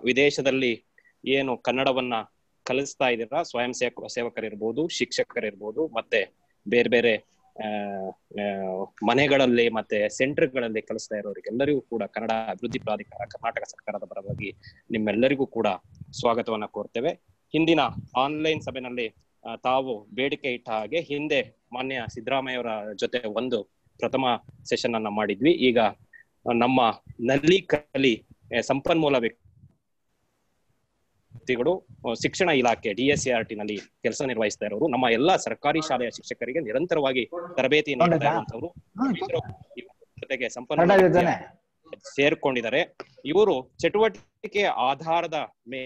ವಿದೇಶದಲ್ಲಿ ಏನು ಕನ್ನಡವನ್ನ ಕಲಿಸ್ತಾ ಇದ್ದೀರಾ ಸ್ವಯಂ ಸೇವಕ ಸೇವಕರಿರ್ಬೋದು ಶಿಕ್ಷಕರಿರ್ಬೋದು ಮತ್ತೆ ಬೇರೆ ಬೇರೆ ಆ, ಆ, ಮನೆಗಳಲ್ಲಿ ಮತ್ತೆ ಸೆಂಟರ್ಗಳಲ್ಲಿ ಕಲಿಸ್ತಾ ಇರೋರಿಗೆಲ್ಲರಿಗೂ ಕೂಡ ಕನ್ನಡ ಅಭಿವೃದ್ಧಿ ಪ್ರಾಧಿಕಾರ ಕರ್ನಾಟಕ ಸರ್ಕಾರದ ಪರವಾಗಿ ನಿಮ್ಮೆಲ್ಲರಿಗೂ ಕೂಡ ಸ್ವಾಗತವನ್ನ ಕೋರ್ತೇವೆ ಹಿಂದಿನ ಆನ್ಲೈನ್ ಸಭೆನಲ್ಲಿ ಆ, ತಾವು ಬೇಡಿಕೆ ಇಟ್ಟ ಹಾಗೆ ಹಿಂದೆ ಮಾನ್ಯ ಸಿದ್ದರಾಮಯ್ಯವರ ಜೊತೆ ಒಂದು ಪ್ರಥಮ ಸೆಷನ್ ಅನ್ನ ಮಾಡಿದ್ವಿ ಈಗ ನಮ್ಮ ನಲ್ಲಿ ಕಲಿ ಆ, ಸಂಪನ್ಮೂಲ ವ್ಯಕ್ತಿಗಳು ಆ, ಶಿಕ್ಷಣ ಇಲಾಖೆ ಡಿ ಎಸ್ ಟಿ ನಲ್ಲಿ ಕೆಲಸ ನಿರ್ವಹಿಸ್ತಾ ಇರೋರು ನಮ್ಮ ಎಲ್ಲಾ ಸರ್ಕಾರಿ ಶಾಲೆಯ ಶಿಕ್ಷಕರಿಗೆ ನಿರಂತರವಾಗಿ ತರಬೇತಿ ನೀಡ್ತಾ ಇರುವಂತವ್ರು ಇವರು ಇವರ ಜೊತೆಗೆ ಸಂಪನ್ಮೂಲ ಕನ್ನಡ ಯೋಜನೆ ವ್ಯಕ್ತಿಯ ಸೇರ್ಕೊಂಡಿದ್ದಾರೆ ಇವರು ಚಟುವಟಿಕೆ ಆಧಾರದ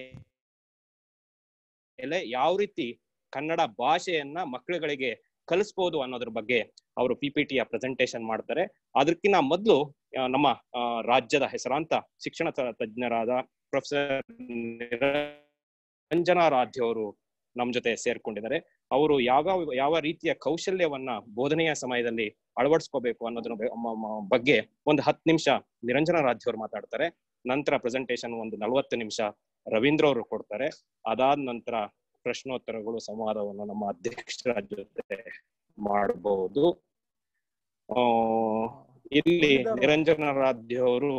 ಮೇಲೆ ಯಾವ ರೀತಿ ಕನ್ನಡ ಭಾಷೆಯನ್ನ ಮಕ್ಕಳುಗಳಿಗೆ ಕಲಿಸ್ಬೋದು ಅನ್ನೋದ್ರ ಬಗ್ಗೆ ಅವರು ಪಿಪಿಟಿಯ ಪ್ರೆಸೆಂಟೇಶನ್ ಮಾಡ್ತಾರೆ ಅದಕ್ಕಿಂತ ಮೊದಲು ನಮ್ಮ ಆ, ರಾಜ್ಯದ ಹೆಸರಾಂತ ಶಿಕ್ಷಣ ತ- ತಜ್ಞರಾದ ಪ್ರೊಫೆಸರ್ ನಿರಂಜನಾರಾಧ್ಯ ಅವರು ನಮ್ ಜೊತೆ ಸೇರ್ಕೊಂಡಿದ್ದಾರೆ ಅವರು ಯಾವ ಯಾವ ರೀತಿಯ ಕೌಶಲ್ಯವನ್ನ ಬೋಧನೆಯ ಸಮಯದಲ್ಲಿ ಅಳವಡಿಸ್ಕೋಬೇಕು ಅನ್ನೋದ್ರ ಬ- ಮ- ಮ- ಬಗ್ಗೆ ಒಂದು ಹತ್ತು ನಿಮಿಷ ನಿರಂಜನಾರಾಧ್ಯ ಅವರು ಮಾತಾಡ್ತಾರೆ ನಂತರ ಪ್ರೆಸೆಂಟೇಶನ್ ಒಂದು ನಲವತ್ತು ನಿಮಿಷ ರವೀಂದ್ರ ಅವರು ಕೊಡ್ತಾರೆ ಅದಾದ ನಂತರ ಪ್ರಶ್ನೋತ್ತರಗಳು ಸಂವಾದವನ್ನು ನಮ್ಮ ಅಧ್ಯಕ್ಷರ ಜೊತೆ ಮಾಡಬಹುದು ಆ ಇಲ್ಲಿ ನಿರಂಜನಾರಾಧ್ಯ ಅವರು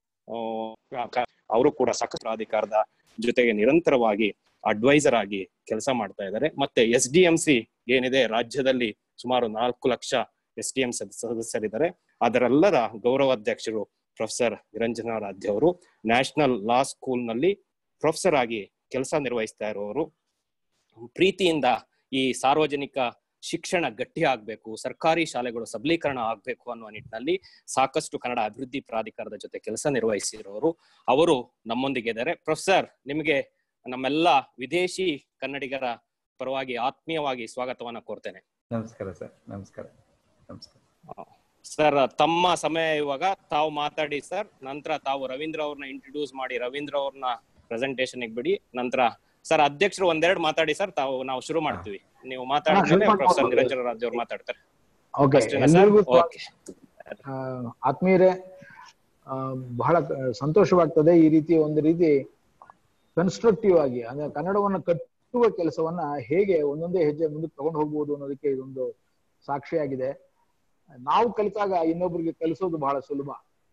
ಅವರು ಕೂಡ ಸಾಕಷ್ಟು ಪ್ರಾಧಿಕಾರದ ಜೊತೆಗೆ ನಿರಂತರವಾಗಿ ಅಡ್ವೈಸರ್ ಆಗಿ ಕೆಲಸ ಮಾಡ್ತಾ ಇದ್ದಾರೆ ಮತ್ತೆ ಎಸ್ ಡಿ ಎಂ ಸಿ ಏನಿದೆ ರಾಜ್ಯದಲ್ಲಿ ಸುಮಾರು ನಾಲ್ಕು ಲಕ್ಷ ಎಸ್ ಡಿ ಎಂ ಸದಸ್ಯರಿದ್ದಾರೆ ಅದರೆಲ್ಲರ ಗೌರವಾಧ್ಯಕ್ಷರು ಪ್ರೊಫೆಸರ್ ನಿರಂಜನಾರಾಧ್ಯ ಅವರು ನ್ಯಾಷನಲ್ ಲಾ ಸ್ಕೂಲ್ ನಲ್ಲಿ ಪ್ರೊಫೆಸರ್ ಆಗಿ ಕೆಲಸ ನಿರ್ವಹಿಸ್ತಾ ಇರುವವರು ಪ್ರೀತಿಯಿಂದ ಈ ಸಾರ್ವಜನಿಕ ಶಿಕ್ಷಣ ಗಟ್ಟಿ ಆಗ್ಬೇಕು ಸರ್ಕಾರಿ ಶಾಲೆಗಳು ಸಬಲೀಕರಣ ಆಗ್ಬೇಕು ಅನ್ನುವ ನಿಟ್ಟಿನಲ್ಲಿ ಸಾಕಷ್ಟು ಕನ್ನಡ ಅಭಿವೃದ್ಧಿ ಪ್ರಾಧಿಕಾರದ ಜೊತೆ ಕೆಲಸ ನಿರ್ವಹಿಸಿರೋರು ಅವರು ನಮ್ಮೊಂದಿಗೆ ಇದ್ದಾರೆ ಪ್ರೊಫೆಸರ್ ನಿಮಗೆ ನಮ್ಮೆಲ್ಲ ವಿದೇಶಿ ಕನ್ನಡಿಗರ ಪರವಾಗಿ ಆತ್ಮೀಯವಾಗಿ ಸ್ವಾಗತವನ್ನ ಕೋರ್ತೇನೆ ನಮಸ್ಕಾರ ಸರ್ ನಮಸ್ಕಾರ ನಮಸ್ಕಾರ ಸರ್ ತಮ್ಮ ಸಮಯ ಇವಾಗ ತಾವು ಮಾತಾಡಿ ಸರ್ ನಂತರ ತಾವು ರವೀಂದ್ರ ಅವ್ರನ್ನ ಇಂಟ್ರೊಡ್ಯೂಸ್ ಮಾಡಿ ರವೀಂದ್ರ ಅವ್ರನ್ನ ಪ್ರೆಸೆಂಟೇಶನ್ ಬಿಡಿ ನಂತರ ಸರ್ ಅಧ್ಯಕ್ಷರು ಒಂದೆರಡು ಮಾತಾಡಿ ಸರ್ ತಾವು ನಾವು ಶುರು ಮಾಡ್ತೀವಿ ನೀವು ಮಾತಾಡಿದ್ಮೇಲೆ ಶುರು ಪ್ರೊಫೆಸರ್ ಮಾಡ್ಬೋದು. ನಿರಂಜನ ರಾಜ್ ಅವ್ರು ಮಾತಾಡ್ತಾರೆ ಓಕೆ ಅಷ್ಟೇನಾ ಸರ್ ಎಲ್ಲರಿಗೂ ಓಕೆ ಆ, ಆತ್ಮೀಯರೇ ಆ, ಬಹಳ ಸಂತೋಷವಾಗ್ತದೆ ಈ ರೀತಿ ಒಂದು ರೀತಿ ಕನ್ಸ್ಟ್ರಕ್ಟಿವ್ ಆಗಿ ಅಂದ್ರೆ ಕನ್ನಡವನ್ನು ಕಟ್ಟುವ ಕೆಲಸವನ್ನ ಹೇಗೆ ಒಂದೊಂದೇ ಹೆಜ್ಜೆ ಮುಂದಕ್ಕೆ ತಗೊಂಡು ಹೋಗ್ಬೋದು ಅನ್ನೋದಕ್ಕೆ ಇದೊಂದು ಸಾಕ್ಷಿಯಾಗಿದೆ ನಾವು ಕಲಿತಾಗ ಇನ್ನೊಬ್ಬರಿಗೆ ಕಲಿಸೋದು ಬಹಳ ಸುಲಭ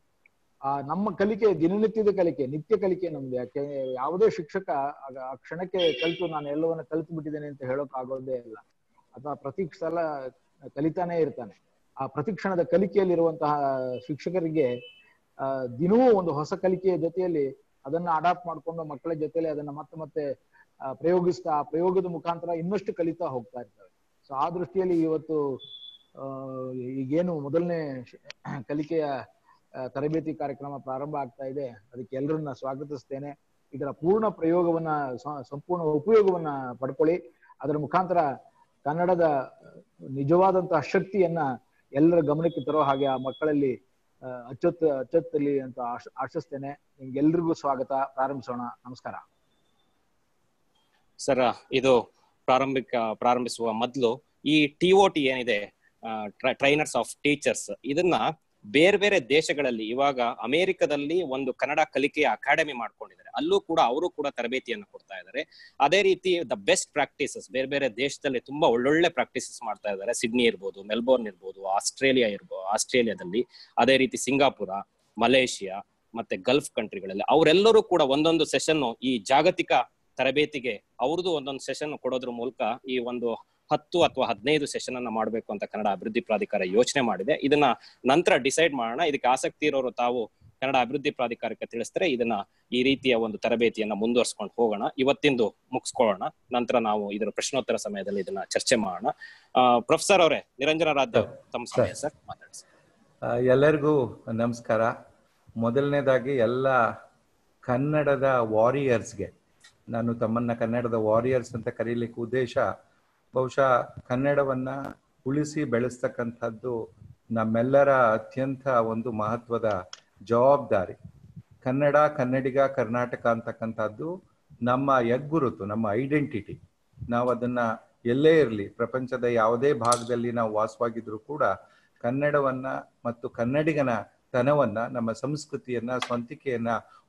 ಆ ನಮ್ಮ ಕಲಿಕೆ ದಿನನಿತ್ಯದ ಕಲಿಕೆ ನಿತ್ಯ ಕಲಿಕೆ ನಮ್ದು ಯಾಕೆ ಯಾವುದೇ ಶಿಕ್ಷಕ ಆಗ ಆ ಕ್ಷಣಕ್ಕೆ ಕಲಿತು ನಾನು ಎಲ್ಲವನ್ನ ಕಲಿತು ಬಿಟ್ಟಿದ್ದೇನೆ ಅಂತ ಹೇಳೋಕ್ ಆಗೋದೇ ಇಲ್ಲ ಅಥವಾ ಪ್ರತಿ ಸಲ ಕಲಿತಾನೇ ಇರ್ತಾನೆ ಆ ಪ್ರತಿಕ್ಷಣದ ಕಲಿಕೆಯಲ್ಲಿರುವಂತಹ ಶಿಕ್ಷಕರಿಗೆ ಆ ದಿನವೂ ಒಂದು ಹೊಸ ಕಲಿಕೆಯ ಜೊತೆಯಲ್ಲಿ ಅದನ್ನ ಅಡಾಪ್ಟ್ ಮಾಡ್ಕೊಂಡು ಮಕ್ಕಳ ಜೊತೆಲಿ ಅದನ್ನ ಮತ್ತೆ ಮತ್ತೆ ಆ, ಪ್ರಯೋಗಿಸ್ತಾ ಆ ಪ್ರಯೋಗದ ಮುಖಾಂತರ ಇನ್ನಷ್ಟು ಕಲಿತಾ ಹೋಗ್ತಾ ಇರ್ತವೆ ಸೊ ಆ ದೃಷ್ಟಿಯಲ್ಲಿ ಇವತ್ತು ಆ ಈಗೇನು ಮೊದಲನೇ ಶ್- ಕಲಿಕೆಯ ಆ, ತರಬೇತಿ ಕಾರ್ಯಕ್ರಮ ಪ್ರಾರಂಭ ಆಗ್ತಾ ಇದೆ ಅದಕ್ಕೆ ಎಲ್ಲರನ್ನ ಸ್ವಾಗತಿಸ್ತೇನೆ ಇದರ ಪೂರ್ಣ ಪ್ರಯೋಗವನ್ನ ಸ- ಸಂಪೂರ್ಣ ಉಪಯೋಗವನ್ನ ಪಡ್ಕೊಳ್ಳಿ ಅದರ ಮುಖಾಂತರ ಕನ್ನಡದ ನಿಜವಾದಂತಹ ಶಕ್ತಿಯನ್ನ ಎಲ್ಲರ ಗಮನಕ್ಕೆ ತರೋ ಹಾಗೆ ಆ ಮಕ್ಕಳಲ್ಲಿ ಆ, ಅಚ್ಚೊತ್ತ ಅಚ್ಚೊತ್ತಲಿ ಅಂತ ಆಶ ಆಶಿಸ್ತೇನೆ ನಿಮ್ಗೆಲ್ರಿಗೂ ಸ್ವಾಗತ ಪ್ರಾರಂಭಿಸೋಣ ನಮಸ್ಕಾರ ಸರ್ ಇದು ಪ್ರಾರಂಭಿಕ ಪ್ರಾರಂಭಿಸುವ ಮೊದಲು ಈ ಟಿ ಒ ಟಿ ಏನಿದೆ ಟ್ರೈನರ್ಸ್ ಆಫ್ ಟೀಚರ್ಸ್ ಇದನ್ನ ಬೇರೆ ಬೇರೆ ದೇಶಗಳಲ್ಲಿ ಇವಾಗ ಅಮೆರಿಕದಲ್ಲಿ ಒಂದು ಕನ್ನಡ ಕಲಿಕೆಯ ಅಕಾಡೆಮಿ ಮಾಡ್ಕೊಂಡಿದ್ದಾರೆ ಅಲ್ಲೂ ಕೂಡ ಅವರು ಕೂಡ ತರಬೇತಿಯನ್ನು ಕೊಡ್ತಾ ಇದ್ದಾರೆ ಅದೇ ರೀತಿ ದ ಬೆಸ್ಟ್ ಪ್ರಾಕ್ಟೀಸಸ್ ಬೇರೆ ಬೇರೆ ದೇಶದಲ್ಲಿ ತುಂಬಾ ಒಳ್ಳೊಳ್ಳೆ ಪ್ರಾಕ್ಟೀಸಸ್ ಮಾಡ್ತಾ ಇದ್ದಾರೆ ಸಿಡ್ನಿ ಇರ್ಬೋದು ಮೆಲ್ಬೋರ್ನ್ ಇರ್ಬೋದು ಆಸ್ಟ್ರೇಲಿಯಾ ಇರ್ಬೋದು ಆಸ್ಟ್ರೇಲಿಯಾದಲ್ಲಿ ಅದೇ ರೀತಿ ಸಿಂಗಾಪುರ ಮಲೇಷಿಯಾ ಮತ್ತೆ ಗಲ್ಫ್ ಕಂಟ್ರಿಗಳಲ್ಲಿ ಅವರೆಲ್ಲರೂ ಕೂಡ ಒಂದೊಂದು ಸೆಷನ್ ಈ ಜಾಗತಿಕ ತರಬೇತಿಗೆ ಅವ್ರದ್ದು ಒಂದೊಂದು ಸೆಷನ್ ಕೊಡೋದ್ರ ಮೂಲಕ ಈ ಒಂದು ಹತ್ತು ಅಥವಾ ಹದಿನೈದು ಸೆಷನ್ ಅನ್ನ ಮಾಡಬೇಕು ಅಂತ ಕನ್ನಡ ಅಭಿವೃದ್ಧಿ ಪ್ರಾಧಿಕಾರ ಯೋಚನೆ ಮಾಡಿದೆ ಇದನ್ನ ನಂತರ ಡಿಸೈಡ್ ಮಾಡೋಣ ಇದಕ್ಕೆ ಆಸಕ್ತಿ ಇರೋರು ತಾವು ಕನ್ನಡ ಅಭಿವೃದ್ಧಿ ಪ್ರಾಧಿಕಾರಕ್ಕೆ ತಿಳಿಸಿದ್ರೆ ಇದನ್ನ ಈ ರೀತಿಯ ಒಂದು ತರಬೇತಿಯನ್ನ ಮುಂದುವರ್ಸ್ಕೊಂಡು ಹೋಗೋಣ ಇವತ್ತಿಂದು ಮುಗಿಸ್ಕೊಳ್ಳೋಣ ನಂತರ ನಾವು ಇದರ ಪ್ರಶ್ನೋತ್ತರ ಸಮಯದಲ್ಲಿ ಇದನ್ನ ಚರ್ಚೆ ಮಾಡೋಣ ಪ್ರೊಫೆಸರ್ ಅವರೇ ನಿರಂಜನ ರಾಧ್ಯ ಅವ್ರೆ, ತಮ್ಮ ಸಮಯ ಸರ್ ಮಾತಾಡಿ ಸರ್. ಆ, ಎಲ್ಲರಿಗೂ ನಮಸ್ಕಾರ ಮೊದಲನೇದಾಗಿ ಎಲ್ಲ ಕನ್ನಡದ ವಾರಿಯರ್ಸ್ಗೆ ನಾನು ತಮ್ಮನ್ನ ಕನ್ನಡದ ವಾರಿಯರ್ಸ್ ಅಂತ ಕರೀಲಿಕ್ಕೆ ಉದ್ದೇಶ ಬಹುಶಃ ಕನ್ನಡವನ್ನ ಉಳಿಸಿ ಬೆಳೆಸ್ತಕ್ಕಂಥದ್ದು ನಮ್ಮೆಲ್ಲರ ಅತ್ಯಂತ ಒಂದು ಮಹತ್ವದ ಜವಾಬ್ದಾರಿ ಕನ್ನಡ ಕನ್ನಡಿಗ ಕರ್ನಾಟಕ ಅಂತಕ್ಕಂಥದ್ದು ನಮ್ಮ ಯಗ್ಗುರುತು ನಮ್ಮ ಐಡೆಂಟಿಟಿ ನಾವು ಅದನ್ನ ಎಲ್ಲೇ ಇರಲಿ ಪ್ರಪಂಚದ ಯಾವುದೇ ಭಾಗದಲ್ಲಿ ನಾವು ವಾಸವಾಗಿದ್ರು ಕೂಡ ಕನ್ನಡವನ್ನ ಮತ್ತು ಕನ್ನಡಿಗನ ತನವನ್ನ ನಮ್ಮ ಸಂಸ್ಕೃತಿಯನ್ನ ಸ್ವಂತಿಕೆಯನ್ನ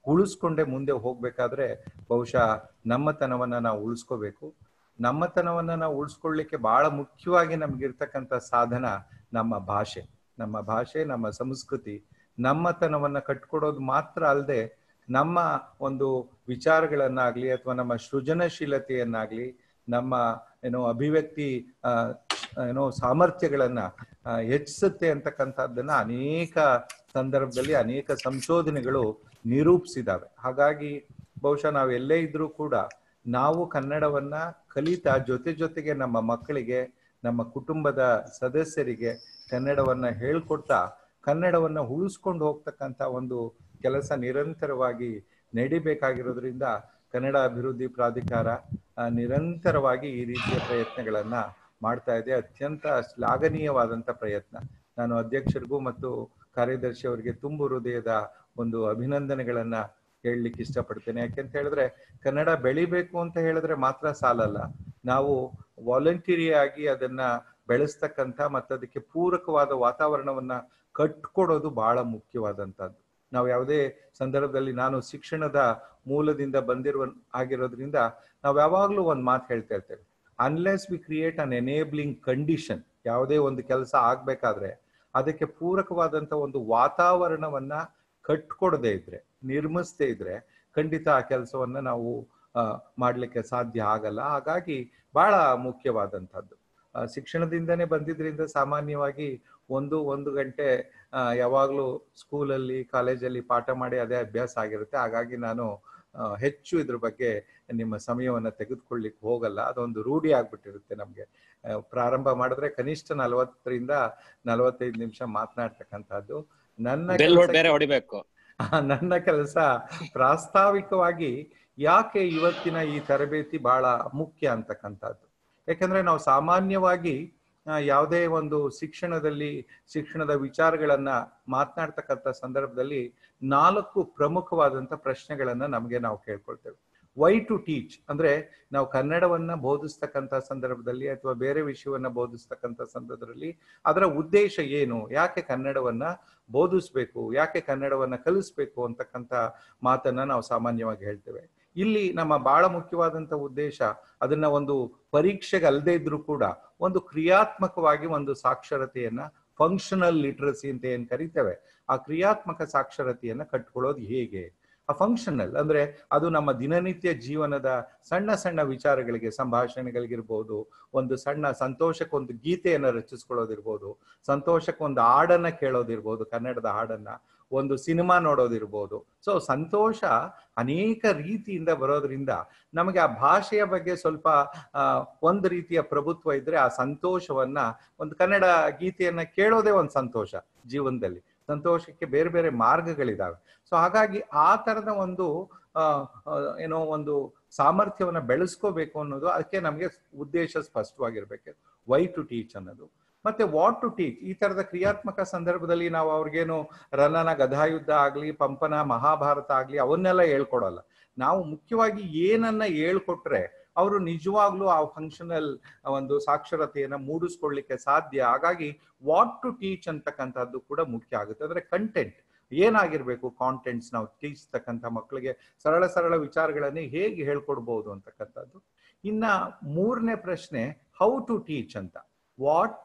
ಉಳಿಸ್ಕೊಂಡೇ ಮುಂದೆ ಹೋಗ್ಬೇಕಾದ್ರೆ ಬಹುಶಃ ನಮ್ಮತನವನ್ನ ನಾವು ಉಳಿಸ್ಕೋಬೇಕು ನಮ್ಮತನವನ್ನ ನಾವು ಉಳಿಸ್ಕೊಳ್ಳಿಕ್ಕೆ ಬಹಳ ಮುಖ್ಯವಾಗಿ ನಮ್ಗಿರ್ತಕ್ಕಂಥ ಸಾಧನ ನಮ್ಮ ಭಾಷೆ ನಮ್ಮ ಭಾಷೆ ನಮ್ಮ ಸಂಸ್ಕೃತಿ ನಮ್ಮತನವನ್ನ ಕಟ್ಕೊಡೋದು ಮಾತ್ರ ಅಲ್ಲದೆ ನಮ್ಮ ಒಂದು ವಿಚಾರಗಳನ್ನಾಗ್ಲಿ ಅಥವಾ ನಮ್ಮ ಸೃಜನಶೀಲತೆಯನ್ನಾಗ್ಲಿ ನಮ್ಮ ಏನೋ ಅಭಿವ್ಯಕ್ತಿ ಆ, ಏನೋ ಸಾಮರ್ಥ್ಯಗಳನ್ನ ಆ, ಹೆಚ್ಚಿಸುತ್ತೆ ಅಂತಕ್ಕಂಥದ್ದನ್ನ ಅನೇಕ ಸಂದರ್ಭದಲ್ಲಿ ಅನೇಕ ಸಂಶೋಧನೆಗಳು ನಿರೂಪಿಸಿದಾವೆ ಹಾಗಾಗಿ ಬಹುಶಃ ನಾವು ಎಲ್ಲೇ ಇದ್ರೂ ಕೂಡ ನಾವು ಕನ್ನಡವನ್ನ ಕಲಿತಾ ಜೊತೆ ಜೊತೆಗೆ ನಮ್ಮ ಮಕ್ಕಳಿಗೆ ನಮ್ಮ ಕುಟುಂಬದ ಸದಸ್ಯರಿಗೆ ಕನ್ನಡವನ್ನ ಹೇಳ್ಕೊಡ್ತಾ ಕನ್ನಡವನ್ನ ಉಳಿಸ್ಕೊಂಡು ಹೋಗ್ತಕ್ಕಂಥ ಒಂದು ಕೆಲಸ ನಿರಂತರವಾಗಿ ನಡಿಬೇಕಾಗಿರೋದ್ರಿಂದ ಕನ್ನಡ ಅಭಿವೃದ್ಧಿ ಪ್ರಾಧಿಕಾರ ಆ, ನಿರಂತರವಾಗಿ ಈ ರೀತಿಯ ಪ್ರಯತ್ನಗಳನ್ನ ಮಾಡ್ತಾ ಇದೆ ಅತ್ಯಂತ ಶ್ಲಾಘನೀಯವಾದಂತ ಪ್ರಯತ್ನ ನಾನು ಅಧ್ಯಕ್ಷರಿಗೂ ಮತ್ತು ಕಾರ್ಯದರ್ಶಿ ಅವರಿಗೆ ತುಂಬು ಹೃದಯದ ಒಂದು ಅಭಿನಂದನೆಗಳನ್ನ ಹೇಳಲಿಕ್ಕೆ ಇಷ್ಟಪಡ್ತೇನೆ ಯಾಕೆಂತ ಹೇಳಿದ್ರೆ ಕನ್ನಡ ಬೆಳಿಬೇಕು ಅಂತ ಹೇಳಿದ್ರೆ ಮಾತ್ರ ಸಾಲಲ್ಲ ನಾವು ವಾಲಂಟಿರಿ ಆಗಿ ಅದನ್ನ ಬೆಳೆಸ್ತಕ್ಕಂಥ ಮತ್ತು ಅದಕ್ಕೆ ಪೂರಕವಾದ ವಾತಾವರಣವನ್ನ ಕಟ್ಕೊಡೋದು ಬಹಳ ಮುಖ್ಯವಾದಂತದ್ದು ನಾವು ಯಾವುದೇ ಸಂದರ್ಭದಲ್ಲಿ ನಾನು ಶಿಕ್ಷಣದ ಮೂಲದಿಂದ ಬಂದಿರುವ ಆಗಿರೋದ್ರಿಂದ ನಾವು ಯಾವಾಗ್ಲೂ ಒಂದು ಮಾತು ಹೇಳ್ತಾ ಇರ್ತೇವೆ unless we create an enabling condition ಯಾವುದೇ ಒಂದು ಕೆಲಸ ಆಗ್ಬೇಕಾದ್ರೆ ಅದಕ್ಕೆ ಪೂರಕವಾದಂತ ಒಂದು ವಾತಾವರಣವನ್ನ ಕಟ್ಕೊಡದೇ ಇದ್ರೆ ನಿರ್ಮಿಸದೇ ಇದ್ರೆ ಖಂಡಿತ ಆ ಕೆಲಸವನ್ನ ನಾವು ಆ, ಮಾಡ್ಲಿಕ್ಕೆ ಸಾಧ್ಯ ಆಗಲ್ಲ ಹಾಗಾಗಿ ಬಹಳ ಮುಖ್ಯವಾದಂಥದ್ದು ಆ, ಶಿಕ್ಷಣದಿಂದನೇ ಬಂದಿದ್ರಿಂದ ಸಾಮಾನ್ಯವಾಗಿ ಒಂದು ಒಂದು ಗಂಟೆ ಆ, ಯಾವಾಗ್ಲೂ ಸ್ಕೂಲಲ್ಲಿ ಕಾಲೇಜಲ್ಲಿ ಪಾಠ ಮಾಡಿ ಅದೇ ಅಭ್ಯಾಸ ಆಗಿರುತ್ತೆ ಹಾಗಾಗಿ ನಾನು ಆ, ಹೆಚ್ಚು ಇದ್ರ ಬಗ್ಗೆ ನಿಮ್ಮ ಸಮಯವನ್ನ ತೆಗೆದುಕೊಳ್ಳಿಕ್ಕೆ ಹೋಗಲ್ಲ ಅದೊಂದು ರೂಢಿ ಆಗ್ಬಿಟ್ಟಿರುತ್ತೆ ನಮ್ಗೆ ಆ, ಪ್ರಾರಂಭ ಮಾಡಿದ್ರೆ ಕನಿಷ್ಠ ನಲವತ್ತರಿಂದ ನಲವತ್ತೈದು ನಿಮಿಷ ಮಾತನಾಡ್ತಕ್ಕಂಥದ್ದು ನನ್ನ ಬೆಲ್ ಕೆಲ್ಸ- ಬೇರೆ ಹೊಡಿಬೇಕು ನನ್ನ ಕೆಲಸ ಪ್ರಾಸ್ತಾವಿಕವಾಗಿ ಯಾಕೆ ಇವತ್ತಿನ ಈ ತರಬೇತಿ ಬಹಳ ಮುಖ್ಯ ಅಂತಕ್ಕಂಥದ್ದು ಯಾಕಂದ್ರೆ ನಾವು ಸಾಮಾನ್ಯವಾಗಿ ಆ, ಯಾವುದೇ ಒಂದು ಶಿಕ್ಷಣದಲ್ಲಿ ಶಿಕ್ಷಣದ ವಿಚಾರಗಳನ್ನ ಮಾತನಾಡ್ತಕ್ಕಂಥ ಸಂದರ್ಭದಲ್ಲಿ ನಾಲ್ಕು ಪ್ರಮುಖವಾದಂತ ಪ್ರಶ್ನೆಗಳನ್ನ ನಮಗೆ ನಾವು ಕೇಳ್ಕೊಳ್ತೇವೆ ವೈ ಟು ಟೀಚ್ ಅಂದ್ರೆ ನಾವು ಕನ್ನಡವನ್ನ ಬೋಧಿಸ್ತಕ್ಕಂಥ ಸಂದರ್ಭದಲ್ಲಿ ಅಥವಾ ಬೇರೆ ವಿಷಯವನ್ನ ಬೋಧಿಸ್ತಕ್ಕಂಥ ಸಂದರ್ಭದಲ್ಲಿ ಅದರ ಉದ್ದೇಶ ಏನು ಯಾಕೆ ಕನ್ನಡವನ್ನ ಬೋಧಿಸ್ಬೇಕು ಯಾಕೆ ಕನ್ನಡವನ್ನ ಕಲಿಸ್ಬೇಕು ಅಂತಕ್ಕಂಥ ಮಾತನ್ನ ನಾವು ಸಾಮಾನ್ಯವಾಗಿ ಹೇಳ್ತೇವೆ ಇಲ್ಲಿ ನಮ್ಮ ಬಹಳ ಮುಖ್ಯವಾದಂತ ಉದ್ದೇಶ ಅದನ್ನ ಒಂದು ಪರೀಕ್ಷೆಗೆ ಅಲ್ಲದೆ ಇದ್ರೂ ಕೂಡ ಒಂದು ಕ್ರಿಯಾತ್ಮಕವಾಗಿ ಒಂದು ಸಾಕ್ಷರತೆಯನ್ನ ಫಂಕ್ಷನಲ್ ಲಿಟ್ರಸಿ ಅಂತ ಏನ್ ಕರಿತೇವೆ ಆ ಕ್ರಿಯಾತ್ಮಕ ಸಾಕ್ಷರತೆಯನ್ನ ಕಟ್ಕೊಳ್ಳೋದು ಹೇಗೆ ಆ ಫಂಕ್ಷನಲ್ ಅಂದ್ರೆ ಅದು ನಮ್ಮ ದಿನನಿತ್ಯ ಜೀವನದ ಸಣ್ಣ ಸಣ್ಣ ವಿಚಾರಗಳಿಗೆ ಸಂಭಾಷಣೆಗಳಿಗಿರ್ಬೋದು ಒಂದು ಸಣ್ಣ ಸಂತೋಷಕ್ಕೊಂದು ಗೀತೆಯನ್ನ ರಚಿಸ್ಕೊಳ್ಳೋದಿರ್ಬೋದು ಸಂತೋಷಕ್ಕೊಂದು ಹಾಡನ್ನ ಕೇಳೋದಿರ್ಬೋದು ಕನ್ನಡದ ಹಾಡನ್ನ ಒಂದು ಸಿನಿಮಾ ನೋಡೋದಿರ್ಬೋದು ಸೊ ಸಂತೋಷ ಅನೇಕ ರೀತಿಯಿಂದ ಬರೋದ್ರಿಂದ ನಮಗೆ ಆ ಭಾಷೆಯ ಬಗ್ಗೆ ಸ್ವಲ್ಪ ಆ, ಒಂದು ರೀತಿಯ ಪ್ರಭುತ್ವ ಇದ್ರೆ ಆ ಸಂತೋಷವನ್ನ ಒಂದು ಕನ್ನಡ ಗೀತೆಯನ್ನ ಕೇಳೋದೇ ಒಂದು ಸಂತೋಷ ಜೀವನದಲ್ಲಿ ಸಂತೋಷಕ್ಕೆ ಬೇರೆ ಬೇರೆ ಮಾರ್ಗಗಳಿದಾವೆ ಸೊ ಹಾಗಾಗಿ ಆ ತರದ ಒಂದು ಆ, ಆ, ಏನೋ ಒಂದು ಸಾಮರ್ಥ್ಯವನ್ನ ಬೆಳೆಸ್ಕೋಬೇಕು ಅನ್ನೋದು ಅದಕ್ಕೆ ನಮಗೆ ಉದ್ದೇಶ ಸ್ಪಷ್ಟವಾಗಿರ್ಬೇಕು ವೈ ಟು ಟೀಚ್ ಅನ್ನೋದು ಮತ್ತೆ ವಾಟ್ ಟು ಟೀಚ್ ಈ ತರದ ಕ್ರಿಯಾತ್ಮಕ ಸಂದರ್ಭದಲ್ಲಿ ನಾವು ಅವ್ರಿಗೇನು ರನ್ನನ ಗದಾಯುದ್ಧ ಆಗ್ಲಿ ಪಂಪನ ಮಹಾಭಾರತ ಆಗ್ಲಿ ಅವನ್ನೆಲ್ಲ ಹೇಳ್ಕೊಡಲ್ಲ ನಾವು ಮುಖ್ಯವಾಗಿ ಏನನ್ನ ಹೇಳ್ಕೊಟ್ರೆ ಅವರು ನಿಜವಾಗ್ಲೂ ಆ ಫಂಕ್ಷನಲ್ ಒಂದು ಸಾಕ್ಷರತೆಯನ್ನ ಮೂಡಿಸ್ಕೊಳ್ಳಿಕ್ಕೆ ಸಾಧ್ಯ ಹಾಗಾಗಿ ವಾಟ್ ಟು ಟೀಚ್ ಅಂತಕ್ಕಂಥದ್ದು ಕೂಡ ಮುಖ್ಯ ಆಗುತ್ತೆ ಅಂದ್ರೆ ಕಂಟೆಂಟ್ ಏನಾಗಿರ್ಬೇಕು ಕಾಂಟೆಂಟ್ಸ್ ನಾವು ಟೀಚ್ತಕ್ಕಂಥ ಮಕ್ಕಳಿಗೆ ಸರಳ ಸರಳ ವಿಚಾರಗಳನ್ನೇ ಹೇಗೆ ಹೇಳ್ಕೊಡ್ಬೋದು ಅಂತಕ್ಕಂಥದ್ದು ಇನ್ನ ಮೂರನೇ ಪ್ರಶ್ನೆ ಹೌ ಟು ಟೀಚ್ ಅಂತ ವಾಟ್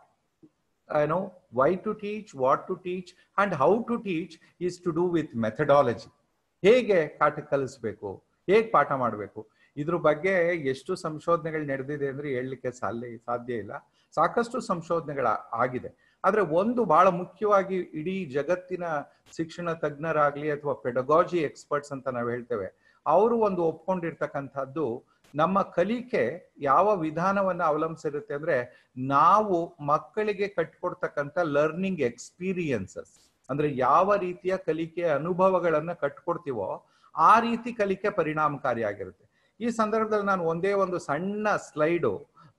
ಏನೋ why to teach what to teach and how to teach is to do with methodology ಹೇಗೆ ಪಾಠ ಕಲಿಸ್ಬೇಕು ಹೇಗೆ ಪಾಠ ಮಾಡಬೇಕು ಇದ್ರ ಬಗ್ಗೆ ಎಷ್ಟು ಸಂಶೋಧನೆಗಳು ನಡೆದಿದೆ ಅಂದ್ರೆ ಹೇಳಲಿಕ್ಕೆ ಸಾಧ್ಯ ಸಾಧ್ಯ ಇಲ್ಲ ಸಾಕಷ್ಟು ಸಂಶೋಧನೆಗಳ ಆಗಿದೆ ಆದ್ರೆ ಒಂದು ಬಹಳ ಮುಖ್ಯವಾಗಿ ಇಡೀ ಜಗತ್ತಿನ ಶಿಕ್ಷಣ ತಜ್ಞರಾಗ್ಲಿ ಅಥವಾ ಪೆಡಗಾಜಿ ಎಕ್ಸ್ಪರ್ಟ್ಸ್ ಅಂತ ನಾವು ಹೇಳ್ತೇವೆ ಅವರು ಒಂದು ಒಪ್ಕೊಂಡಿರ್ತಕ್ಕಂಥದ್ದು ನಮ್ಮ ಕಲಿಕೆ ಯಾವ ವಿಧಾನವನ್ನ ಅವಲಂಬಿಸಿರುತ್ತೆ ಅಂದ್ರೆ ನಾವು ಮಕ್ಕಳಿಗೆ ಕಟ್ಕೊಡ್ತಕ್ಕಂಥ ಲರ್ನಿಂಗ್ ಎಕ್ಸ್ಪೀರಿಯನ್ಸಸ್ ಅಂದ್ರೆ ಯಾವ ರೀತಿಯ ಕಲಿಕೆಯ ಅನುಭವಗಳನ್ನ ಕಟ್ಕೊಡ್ತೀವೋ ಆ ರೀತಿ ಕಲಿಕೆ ಪರಿಣಾಮಕಾರಿಯಾಗಿರುತ್ತೆ ಈ ಸಂದರ್ಭದಲ್ಲಿ ನಾನು ಒಂದೇ ಒಂದು ಸಣ್ಣ ಸ್ಲೈಡು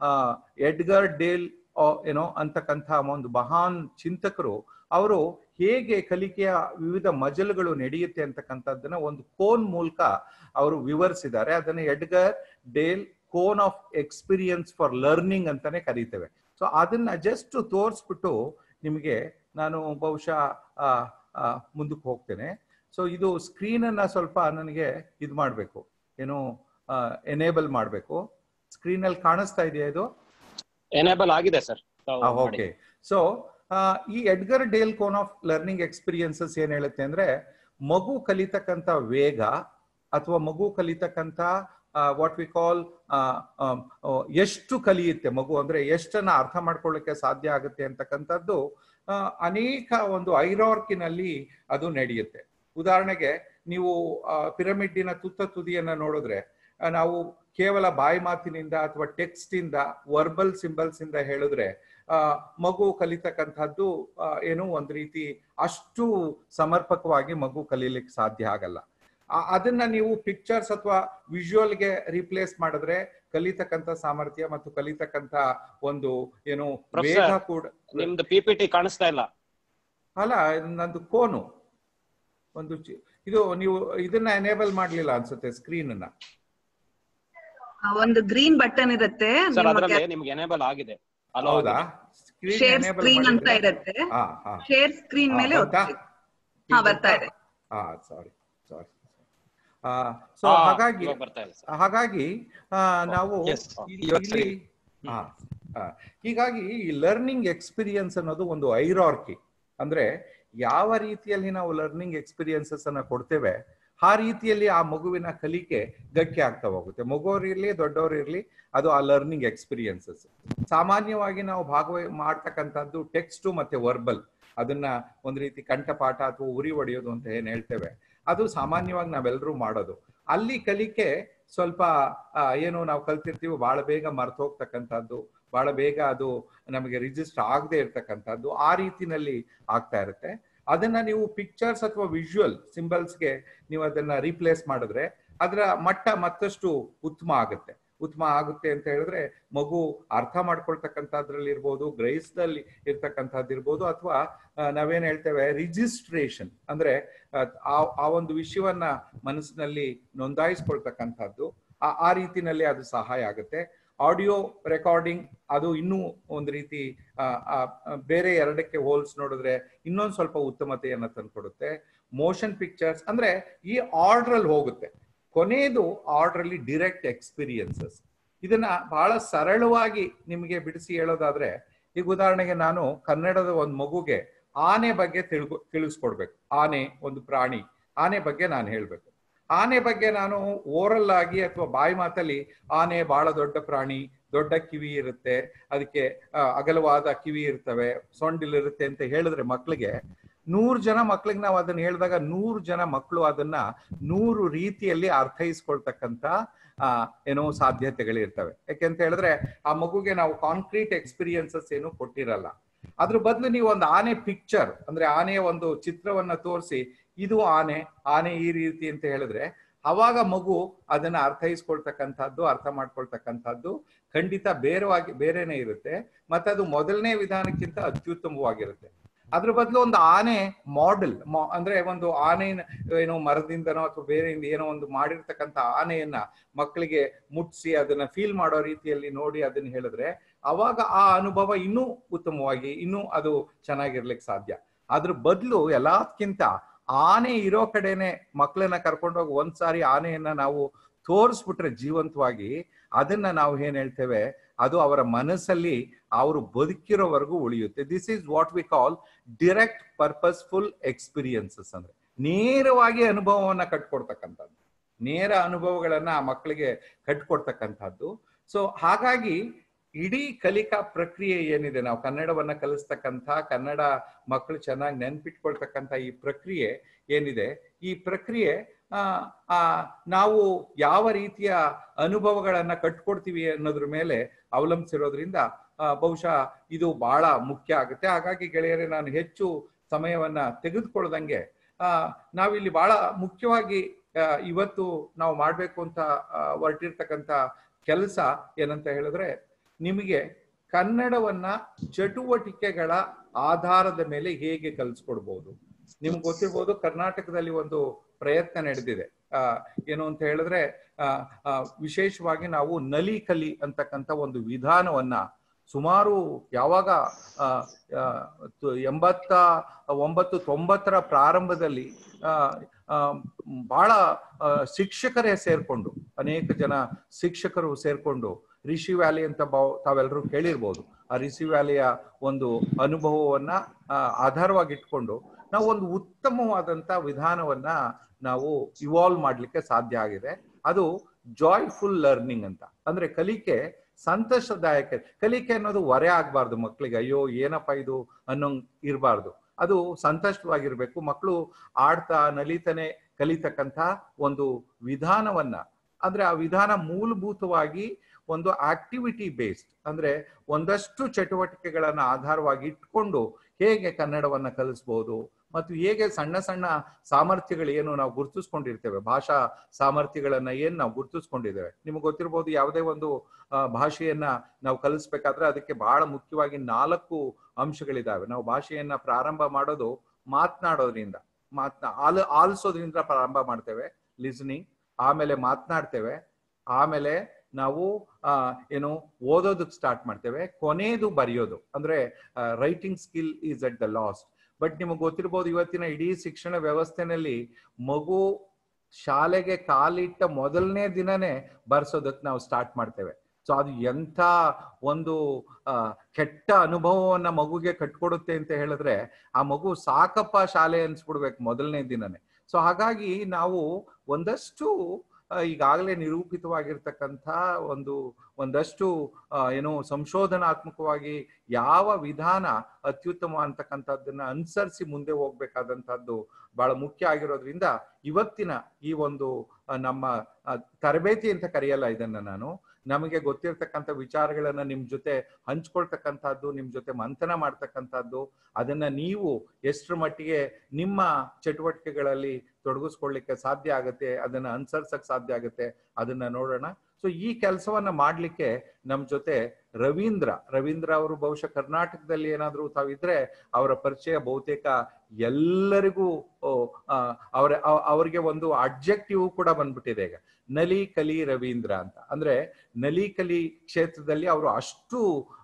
ಎಡ್ಗರ್ ಡೇಲ್ ಏನೋ ಅಂತಕ್ಕಂಥ ಒಂದು ಮಹಾನ್ ಚಿಂತಕರು ಅವರು ಹೇಗೆ ಕಲಿಕೆಯ ವಿವಿಧ ಮಜಲುಗಳು ನಡೆಯುತ್ತೆ ಅಂತಕ್ಕಂಥದ್ದನ್ನ ಒಂದು ಕೋನ್ ಮೂಲಕ ಅವರು ವಿವರಿಸಿದ್ದಾರೆ ಅದನ್ನ Edgar Dale cone of experience for learning ಅಂತಾನೆ ಕರೀತೇವೆ ಸೊ ಅದನ್ನ ಜಸ್ಟ್ ತೋರಿಸ್ಬಿಟ್ಟು ನಿಮಗೆ ನಾನು ಬಹುಶಃ ಮುಂದಕ್ಕೆ ಹೋಗ್ತೇನೆ ಸೊ ಇದು ಸ್ಕ್ರೀನ್ ಅನ್ನ ಸ್ವಲ್ಪ ನನಗೆ ಇದು ಮಾಡಬೇಕು ಏನು ಎನೇಬಲ್ ಮಾಡಬೇಕು ಸ್ಕ್ರೀನ್ ಅಲ್ಲಿ ಕಾಣಿಸ್ತಾ ಇದೆಯಾ ಇದು ಎನೇಬಲ್ ಆಗಿದೆ ಸರ್ ಓಕೆ ಸೊ ಈ Edgar Dale cone of learning experiences ಏನ್ ಹೇಳುತ್ತೆ ಅಂದ್ರೆ ಮಗು ಕಲಿತಕ್ಕಂತ ವೇಗ ಅಥವಾ ಮಗು ಕಲಿತಕ್ಕಂತ ವಾಟ್ ವಿ ಕಾಲ್ ಎಷ್ಟು ಕಲಿಯುತ್ತೆ ಮಗು ಅಂದ್ರೆ ಎಷ್ಟನ್ನ ಅರ್ಥ ಮಾಡ್ಕೊಳ್ಳಿಕ್ಕೆ ಸಾಧ್ಯ ಆಗುತ್ತೆ ಅಂತಕ್ಕಂಥದ್ದು ಆ, ಅನೇಕ ಒಂದು ಐರಾರ್ಕಿನಲ್ಲಿ ಅದು ನಡೆಯುತ್ತೆ ಉದಾಹರಣೆಗೆ ನೀವು ಪಿರಮಿಡ್ಡಿನ ತುತ್ತ ತುದಿಯನ್ನ ನೋಡಿದ್ರೆ ಆ, ನಾವು ಕೇವಲ ಬಾಯಿ ಮಾತಿನಿಂದ ಅಥವಾ ಟೆಕ್ಸ್ಟ್ ಇಂದ ವರ್ಬಲ್ ಸಿಂಬಲ್ಸ್ ಇಂದ ಹೇಳಿದ್ರೆ ಆ, ಮಗು ಕಲಿತಕ್ಕಂಥದ್ದು ಆ, ಏನು ಒಂದು ರೀತಿ ಅಷ್ಟು ಸಮರ್ಪಕವಾಗಿ ಮಗು ಕಲೀಲಿಕ್ಕೆ ಸಾಧ್ಯ ಆಗಲ್ಲ ಆ- ಅದನ್ನ ನೀವು ಪಿಕ್ಚರ್ಸ್ ಅಥವಾ ವಿಜುವಲ್ಗೆ ರಿಪ್ಲೇಸ್ ಮಾಡಿದ್ರೆ ಕಲಿತಕ್ಕಂತ ಸಾಮರ್ಥ್ಯ ಮತ್ತು ಕಲಿತಕ್ಕಂತ ಒಂದು ಏನು Professor, ವೇಗ ಕೂಡ ನಿಮ್ದು ಪಿ ಪಿ ಟಿ ಕಾಣಿಸ್ತಾ ಇಲ್ಲ ಅಲ್ಲ ನಂದು ಕೋನು ಒಂದು ಚಿ- ಇದು ನೀವು ಇದನ್ನ ಎನೇಬಲ್ ಮಾಡ್ಲಿಲ್ಲ ಅನ್ಸುತ್ತೆ ಸ್ಕ್ರೀನ್ ಅನ್ನ ಆ, ಒಂದು ಗ್ರೀನ್ ಬಟನ್ ಇರುತ್ತೆ ಸರ್ ಅದರಲ್ಲಿ ನಿಮ್ಗೆ ಎನೇಬಲ್ ಆಗಿದೆ Allow ಹೌದಾ ಆಗಿದೆ. ಶೇರ್ ಸ್ಕ್ರೀನ್ ಅಂತ ಇರುತ್ತೆ ಹಾ ಹಾ ಶೇರ್ ಸ್ಕ್ರೀನ್ ಮೇಲೆ ಹಾ, ಬಂತಾ? ಒತ್ತಿ ಹಾ ಬರ್ತಾ ಇದೆ ಹಾ ಸಾರಿ ಸಾರಿ ಸೊ ಹಾ, ಹಾಗಾಗಿ ಇವಾಗ ಬರ್ತಾ ಇದೆ ಸರ್ ಹಾಗಾಗಿ ಆ, ನಾವು Yes. ಇಲ್ಲಿ- ಇವಾಗ ಸರಿ. ಇಲ್ಲಿ- ಹಾ, ಹಾ. ಹೀಗಾಗಿ ಈ ಲರ್ನಿಂಗ್ ಎಕ್ಸ್ಪೀರಿಯನ್ಸ್ ಅನ್ನೋದು ಒಂದು ಐರಾರ್ಕಿ ಅಂದ್ರೆ ಯಾವ ರೀತಿಯಲ್ಲಿ ನಾವು ಲರ್ನಿಂಗ್ ಎಕ್ಸ್ಪೀರಿಯನ್ಸಸ್ ಅನ್ನ ಕೊಡ್ತೇವೆ ಆ ರೀತಿಯಲ್ಲಿ ಆ ಮಗುವಿನ ಕಲಿಕೆ ಗಟ್ಟಿ ಆಗ್ತಾ ಹೋಗುತ್ತೆ ಮಗುವರು ಇರ್ಲಿ ದೊಡ್ಡವರು ಇರ್ಲಿ ಅದು ಆ ಲರ್ನಿಂಗ್ ಎಕ್ಸ್ಪೀರಿಯನ್ಸಸ್ ಸಾಮಾನ್ಯವಾಗಿ ನಾವು ಭಾಗವ ಮಾಡ್ತಕ್ಕಂಥದ್ದು ಟೆಕ್ಸ್ಟ್ ಮತ್ತೆ ವರ್ಬಲ್ ಅದನ್ನ ಒಂದು ರೀತಿ ಕಂಠಪಾಠ ಅಥವಾ ಉರಿ ಹೊಡೆಯೋದು ಅಂತ ಏನ್ ಹೇಳ್ತೇವೆ ಅದು ಸಾಮಾನ್ಯವಾಗಿ ನಾವೆಲ್ಲರೂ ಮಾಡೋದು ಅಲ್ಲಿ ಕಲಿಕೆ ಸ್ವಲ್ಪ ಆ, ಏನು ನಾವು ಕಲ್ತಿರ್ತೀವಿ ಬಹಳ ಬೇಗ ಮರ್ತು ಹೋಗ್ತಕ್ಕಂಥದ್ದು ಬಹಳ ಬೇಗ ಅದು ನಮಗೆ ರಿಜಿಸ್ಟರ್ ಆಗದೆ ಇರ್ತಕ್ಕಂಥದ್ದು ಆ ರೀತಿನಲ್ಲಿ ಆಗ್ತಾ ಇರುತ್ತೆ ಅದನ್ನ ನೀವು ಪಿಕ್ಚರ್ಸ್ ಅಥವಾ ವಿಜುವಲ್ ಸಿಂಬಲ್ಸ್ಗೆ ನೀವು ಅದನ್ನ ರೀಪ್ಲೇಸ್ ಮಾಡಿದ್ರೆ ಅದರ ಮಟ್ಟ ಮತ್ತಷ್ಟು ಉತ್ತಮ ಆಗುತ್ತೆ ಉತ್ತಮ ಆಗುತ್ತೆ ಅಂತ ಹೇಳಿದ್ರೆ ಮಗು ಅರ್ಥ ಮಾಡ್ಕೊಳ್ತಕ್ಕಂಥದ್ರಲ್ಲಿ ಇರ್ಬೋದು ಗ್ರಹಿಸದಲ್ಲಿ ಇರ್ತಕ್ಕಂಥದ್ದು ಇರ್ಬೋದು ಅಥವಾ ನಾವೇನ್ ಹೇಳ್ತೇವೆ ರಿಜಿಸ್ಟ್ರೇಷನ್ ಅಂದ್ರೆ ಆ, ಆ- ಆ ಒಂದು ವಿಷಯವನ್ನ ಮನಸ್ಸಿನಲ್ಲಿ ನೋಂದಾಯಿಸ್ಕೊಳ್ತಕ್ಕಂಥದ್ದು ಆ ಆ ರೀತಿನಲ್ಲಿ ಅದು ಸಹಾಯ ಆಗುತ್ತೆ ಆಡಿಯೋ ರೆಕಾರ್ಡಿಂಗ್ ಅದು ಇನ್ನೂ ಒಂದು ರೀತಿ ಆ, ಆ, ಆ, ಬೇರೆ ಎರಡಕ್ಕೆ ಹೋಲ್ಸ್ ನೋಡಿದ್ರೆ ಇನ್ನೊಂದು ಸ್ವಲ್ಪ ಉತ್ತಮತೆಯನ್ನ ತಂದ್ಕೊಡುತ್ತೆ ಮೋಷನ್ ಪಿಕ್ಚರ್ಸ್ ಅಂದ್ರೆ ಈ ಆರ್ಡರ್ ಅಲ್ಲಿ ಹೋಗುತ್ತೆ ಕೊನೆಯದು ಆರ್ಡರ್ ಅಲ್ಲಿ ಡಿರೆಕ್ಟ್ ಎಕ್ಸ್ಪೀರಿಯನ್ಸಸ್ ಇದನ್ನ ಬಹಳ ಸರಳವಾಗಿ ನಿಮಗೆ ಬಿಡಿಸಿ ಹೇಳೋದಾದ್ರೆ ಈಗ ಉದಾಹರಣೆಗೆ ನಾನು ಕನ್ನಡದ ಒಂದು ಮಗುಗೆ ಆನೆ ಬಗ್ಗೆ ತಿಳ್ಕೊ ತಿಳಿಸ್ಕೊಡ್ಬೇಕು ಆನೆ ಒಂದು ಪ್ರಾಣಿ ಆನೆ ಬಗ್ಗೆ ನಾನು ಹೇಳ್ಬೇಕು ಆನೆ ಬಗ್ಗೆ ನಾನು ಓರಲ್ ಆಗಿ ಅಥವಾ ಬಾಯಿ ಮಾತಲ್ಲಿ ಆನೆ ಬಹಳ ದೊಡ್ಡ ಪ್ರಾಣಿ ದೊಡ್ಡ ಕಿವಿ ಇರುತ್ತೆ ಅದಕ್ಕೆ ಆ, ಅಗಲವಾದ ಕಿವಿ ಇರ್ತವೆ ಸೊಂಡಿಲಿರುತ್ತೆ ಅಂತ ಹೇಳಿದ್ರೆ ಮಕ್ಳಿಗೆ ನೂರು ಜನ ಮಕ್ಳಿಗೆ ನಾವು ಅದನ್ನ ಹೇಳಿದಾಗ ನೂರು ಜನ ಮಕ್ಕಳು ಅದನ್ನ ನೂರು ರೀತಿಯಲ್ಲಿ ಅರ್ಥೈಸ್ಕೊಳ್ತಕ್ಕಂತ ಆ ಏನೋ ಸಾಧ್ಯತೆಗಳಿರ್ತವೆ ಯಾಕೆಂತ ಹೇಳಿದ್ರೆ ಆ ಮಗುಗೆ ನಾವು ಕಾಂಕ್ರೀಟ್ ಎಕ್ಸ್ಪೀರಿಯನ್ಸಸ್ ಏನು ಕೊಟ್ಟಿರಲ್ಲ ಅದ್ರ ಬದಲು ನೀವು ಒಂದು ಆನೆ ಪಿಕ್ಚರ್ ಅಂದ್ರೆ ಆನೆಯ ಒಂದು ಚಿತ್ರವನ್ನ ತೋರಿಸಿ ಇದು ಆನೆ ಆನೆ ಈ ರೀತಿ ಅಂತ ಹೇಳಿದ್ರೆ ಅವಾಗ ಮಗು ಅದನ್ನ ಅರ್ಥೈಸ್ಕೊಳ್ತಕ್ಕಂಥದ್ದು ಅರ್ಥ ಮಾಡ್ಕೊಳ್ತಕ್ಕಂಥದ್ದು ಖಂಡಿತ ಬೇರೆವಾಗಿ ಬೇರೆನೆ ಇರುತ್ತೆ ಮತ್ತೆ ಅದು ಮೊದಲನೇ ವಿಧಾನಕ್ಕಿಂತ ಅತ್ಯುತ್ತಮವಾಗಿರುತ್ತೆ ಅದ್ರ ಬದಲು ಒಂದು ಆನೆ ಮಾಡೆಲ್ ಅಂದ್ರೆ ಒಂದು ಆನೆ ಏನೋ ಮರದಿಂದನೋ ಅಥವಾ ಬೇರೆ ಏನೋ ಒಂದು ಮಾಡಿರ್ತಕ್ಕಂಥ ಆನೆಯನ್ನ ಮಕ್ಕಳಿಗೆ ಮುಟ್ಸಿ ಅದನ್ನ ಫೀಲ್ ಮಾಡೋ ರೀತಿಯಲ್ಲಿ ನೋಡಿ ಅದನ್ನ ಹೇಳಿದ್ರೆ ಅವಾಗ ಆ ಅನುಭವ ಇನ್ನೂ ಉತ್ತಮವಾಗಿ ಇನ್ನೂ ಅದು ಚೆನ್ನಾಗಿರ್ಲಿಕ್ಕೆ ಸಾಧ್ಯ ಅದ್ರ ಬದಲು ಎಲ್ಲದಕ್ಕಿಂತ ಆನೆ ಇರೋ ಕಡೆನೆ ಮಕ್ಕಳನ್ನ ಕರ್ಕೊಂಡೋಗಿ ಒಂದ್ಸಾರಿ ಆನೆಯನ್ನ ನಾವು ತೋರಿಸ್ಬಿಟ್ರೆ ಜೀವಂತವಾಗಿ ಅದನ್ನ ನಾವು ಏನ್ ಹೇಳ್ತೇವೆ ಅದು ಅವರ ಮನಸ್ಸಲ್ಲಿ ಅವರು ಬದುಕಿರೋವರೆಗೂ ಉಳಿಯುತ್ತೆ this is what we call direct purposeful experiences ಅಂದ್ರೆ ನೇರವಾಗಿ ಅನುಭವವನ್ನ ಕಟ್ಕೊಡ್ತಕ್ಕಂಥದ್ದು ನೇರ ಅನುಭವಗಳನ್ನ ಆ ಮಕ್ಕಳಿಗೆ ಕಟ್ಕೊಡ್ತಕ್ಕಂಥದ್ದು ಸೊ ಹಾಗಾಗಿ ಇಡೀ ಕಲಿಕಾ ಪ್ರಕ್ರಿಯೆ ಏನಿದೆ ನಾವು ಕನ್ನಡವನ್ನ ಕಲಿಸ್ತಕ್ಕಂಥ ಕನ್ನಡ ಮಕ್ಕಳು ಚೆನ್ನಾಗಿ ನೆನ್ಪಿಟ್ಕೊಳ್ತಕ್ಕಂಥ ಈ ಪ್ರಕ್ರಿಯೆ ಏನಿದೆ ಈ ಪ್ರಕ್ರಿಯೆ ಆ, ಆ, ನಾವು ಯಾವ ರೀತಿಯ ಅನುಭವಗಳನ್ನ ಕಟ್ಕೊಡ್ತೀವಿ ಅನ್ನೋದ್ರ ಮೇಲೆ ಅವಲಂಬಿಸಿರೋದ್ರಿಂದ ಆ, ಬಹುಶಃ ಇದು ಬಹಳ ಮುಖ್ಯ ಆಗುತ್ತೆ ಹಾಗಾಗಿ ಗೆಳೆಯರೇ ನಾನು ಹೆಚ್ಚು ಸಮಯವನ್ನ ತೆಗೆದುಕೊಳ್ಳದಂಗೆ ಆ ನಾವಿಲ್ಲಿ ಬಹಳ ಮುಖ್ಯವಾಗಿ ಆ, ಇವತ್ತು ನಾವು ಮಾಡ್ಬೇಕು ಅಂತ ಆ, ಹೊರಟಿರ್ತಕ್ಕಂಥ ಕೆಲಸ ಏನಂತ ಹೇಳಿದ್ರೆ ನಿಮಗೆ ಕನ್ನಡವನ್ನ ಚಟುವಟಿಕೆಗಳ ಆಧಾರದ ಮೇಲೆ ಹೇಗೆ ಕಲಿಸ್ಕೊಡ್ಬೋದು ನಿಮ್ಗೆ ಗೊತ್ತಿರ್ಬೋದು ಕರ್ನಾಟಕದಲ್ಲಿ ಒಂದು ಪ್ರಯತ್ನ ನಡೆದಿದೆ ಆ ಏನು ಅಂತ ಹೇಳಿದ್ರೆ ಆ ಆ, ವಿಶೇಷವಾಗಿ ನಾವು ನಲಿ ಕಲಿ ಅಂತಕ್ಕಂಥ ಒಂದು ವಿಧಾನವನ್ನ ಸುಮಾರು ಯಾವಾಗ ಆ, ಆ, ತು- ಎಂಬತ್ತ ಒಂಬತ್ತು ತೊಂಬತ್ತರ ಪ್ರಾರಂಭದಲ್ಲಿ ಆ, ಆ, ಬಹಳ ಆ, ಶಿಕ್ಷಕರೇ ಸೇರ್ಕೊಂಡು ಅನೇಕ ಜನ ಶಿಕ್ಷಕರು ಸೇರ್ಕೊಂಡು ರಿಷಿ ವ್ಯಾಲಿ ಅಂತ ಬಾವ್ ತಾವೆಲ್ಲರೂ ಕೇಳಿರ್ಬೋದು ಆ ರಿಷಿ ವ್ಯಾಲಿಯ ಒಂದು ಅನುಭವವನ್ನ ಆ, ಆಧಾರವಾಗಿ ಇಟ್ಕೊಂಡು ನಾವು ಒಂದು ಉತ್ತಮವಾದಂತ ವಿಧಾನವನ್ನ ನಾವು ಇವಾಲ್ವ್ ಮಾಡ್ಲಿಕ್ಕೆ ಸಾಧ್ಯ ಆಗಿದೆ ಅದು ಜಾಯ್ಫುಲ್ ಲರ್ನಿಂಗ್ ಅಂತ ಅಂದ್ರೆ ಕಲಿಕೆ ಸಂತೋಷದಾಯಕ ಕಲಿಕೆ ಅನ್ನೋದು ಹೊರೆ ಆಗ್ಬಾರ್ದು ಮಕ್ಕಳಿಗೆ ಅಯ್ಯೋ ಏನಪ್ಪ ಇದು ಅನ್ನೋಂಗ್ ಇರಬಾರ್ದು ಅದು ಸಂತೋಷವಾಗಿರ್ಬೇಕು ಮಕ್ಕಳು ಆಡ್ತಾ ನಲಿತಾನೆ ಕಲಿತಕ್ಕಂಥ ಒಂದು ವಿಧಾನವನ್ನ ಅಂದ್ರೆ ಆ ವಿಧಾನ ಮೂಲಭೂತವಾಗಿ ಒಂದು ಆಕ್ಟಿವಿಟಿ ಬೇಸ್ಡ್ ಅಂದ್ರೆ ಒಂದಷ್ಟು ಚಟುವಟಿಕೆಗಳನ್ನ ಆಧಾರವಾಗಿ ಇಟ್ಕೊಂಡು ಹೇಗೆ ಕನ್ನಡವನ್ನ ಕಲಿಸ್ಬೋದು ಮತ್ತು ಹೇಗೆ ಸಣ್ಣ ಸಣ್ಣ ಸಾಮರ್ಥ್ಯಗಳು ಏನು ನಾವು ಗುರುತಿಸ್ಕೊಂಡಿರ್ತೇವೆ ಭಾಷಾ ಸಾಮರ್ಥ್ಯಗಳನ್ನ ಏನ್ ನಾವು ಗುರುತಿಸ್ಕೊಂಡಿದ್ದೇವೆ ನಿಮ್ಗೆ ಗೊತ್ತಿರ್ಬೋದು ಯಾವುದೇ ಒಂದು ಆ, ಭಾಷೆಯನ್ನ ನಾವು ಕಲಿಸ್ಬೇಕಾದ್ರೆ ಅದಕ್ಕೆ ಬಹಳ ಮುಖ್ಯವಾಗಿ ನಾಲ್ಕು ಅಂಶಗಳಿದಾವೆ ನಾವು ಭಾಷೆಯನ್ನ ಪ್ರಾರಂಭ ಮಾಡೋದು ಮಾತನಾಡೋದ್ರಿಂದ ಮಾತ್ನಾ ಆಲ್ ಆಲಿಸೋದ್ರಿಂದ ಪ್ರಾರಂಭ ಮಾಡ್ತೇವೆ ಲಿಸ್ನಿಂಗ್ ಆಮೇಲೆ ಮಾತನಾಡ್ತೇವೆ ಆಮೇಲೆ ನಾವು ಆ, ಏನು ಓದೋದಕ್ಕೆ ಸ್ಟಾರ್ಟ್ ಮಾಡ್ತೇವೆ ಕೊನೆಯದು ಬರೆಯೋದು ಅಂದ್ರೆ writing skill is at the last but ನಿಮಗೆ ಗೊತ್ತಿರ್ಬೋದು ಇವತ್ತಿನ ಇಡೀ ಶಿಕ್ಷಣ ವ್ಯವಸ್ಥೆನಲ್ಲಿ ಮಗು ಶಾಲೆಗೆ ಕಾಲಿಟ್ಟ ಮೊದಲನೇ ದಿನನೇ ಬರ್ಸೋದಕ್ಕೆ ನಾವು ಸ್ಟಾರ್ಟ್ ಮಾಡ್ತೇವೆ ಸೊ ಅದು ಎಂಥ ಒಂದು ಆ, ಕೆಟ್ಟ ಅನುಭವವನ್ನ ಮಗುಗೆ ಕಟ್ಕೊಡುತ್ತೆ ಅಂತ ಹೇಳಿದ್ರೆ ಆ ಮಗು ಸಾಕಪ್ಪ ಶಾಲೆ ಅನ್ಸ್ಬಿಡ್ಬೇಕು ಮೊದಲನೇ ದಿನನೇ ಸೊ ಹಾಗಾಗಿ ನಾವು ಒಂದಷ್ಟು ಆ, ಈಗಾಗಲೇ ನಿರೂಪಿತವಾಗಿರ್ತಕ್ಕಂಥ ಒಂದು ಒಂದಷ್ಟು ಆ, ಏನು ಸಂಶೋಧನಾತ್ಮಕವಾಗಿ ಯಾವ ವಿಧಾನ ಅತ್ಯುತ್ತಮ ಅಂತಕ್ಕಂಥದ್ದನ್ನ ಅನುಸರಿಸಿ ಮುಂದೆ ಹೋಗ್ಬೇಕಾದಂತಹದ್ದು ಬಹಳ ಮುಖ್ಯ ಆಗಿರೋದ್ರಿಂದ ಇವತ್ತಿನ ಈ ಒಂದು ಆ, ನಮ್ಮ ಆ, ತರಬೇತಿ ಅಂತ ಕರೆಯಲ್ಲ ಇದನ್ನ ನಾನು ನಮಗೆ ಗೊತ್ತಿರ್ತಕ್ಕಂಥ ವಿಚಾರಗಳನ್ನ ನಿಮ್ ಜೊತೆ ಹಂಚ್ಕೊಳ್ತಕ್ಕಂಥದ್ದು ನಿಮ್ ಜೊತೆ ಮಂಥನ ಮಾಡ್ತಕ್ಕಂಥದ್ದು ಅದನ್ನ ನೀವು ಎಷ್ಟರ ಮಟ್ಟಿಗೆ ನಿಮ್ಮ ಚಟುವಟಿಕೆಗಳಲ್ಲಿ ತೊಡಗಿಸ್ಕೊಳ್ಳಿಕ್ಕೆ ಸಾಧ್ಯ ಆಗುತ್ತೆ ಅದನ್ನ ಅನುಸರಿಸಕ್ ಸಾಧ್ಯ ಆಗುತ್ತೆ ಅದನ್ನ ನೋಡೋಣ ಸೊ ಈ ಕೆಲಸವನ್ನ ಮಾಡ್ಲಿಕ್ಕೆ ನಮ್ ಜೊತೆ ರವೀಂದ್ರ ರವೀಂದ್ರ ಅವರು ಬಹುಶಃ ಕರ್ನಾಟಕದಲ್ಲಿ ಏನಾದ್ರೂ ತಾವಿದ್ರೆ ಅವರ ಪರಿಚಯ ಬಹುತೇಕ ಎಲ್ಲರಿಗೂ ಓ, ಆ, ಅವರ ಅವ- ಅವರಿಗೆ ಒಂದು ಅಬ್ಜೆಕ್ಟಿವ್ ಕೂಡ ಬಂದ್ಬಿಟ್ಟಿದೆ ಈಗ ನಲಿ ಕಲಿ ರವೀಂದ್ರ ಅಂತ ಅಂದ್ರೆ ನಲಿ ಕಲಿ ಕ್ಷೇತ್ರದಲ್ಲಿ ಅವರು ಅಷ್ಟು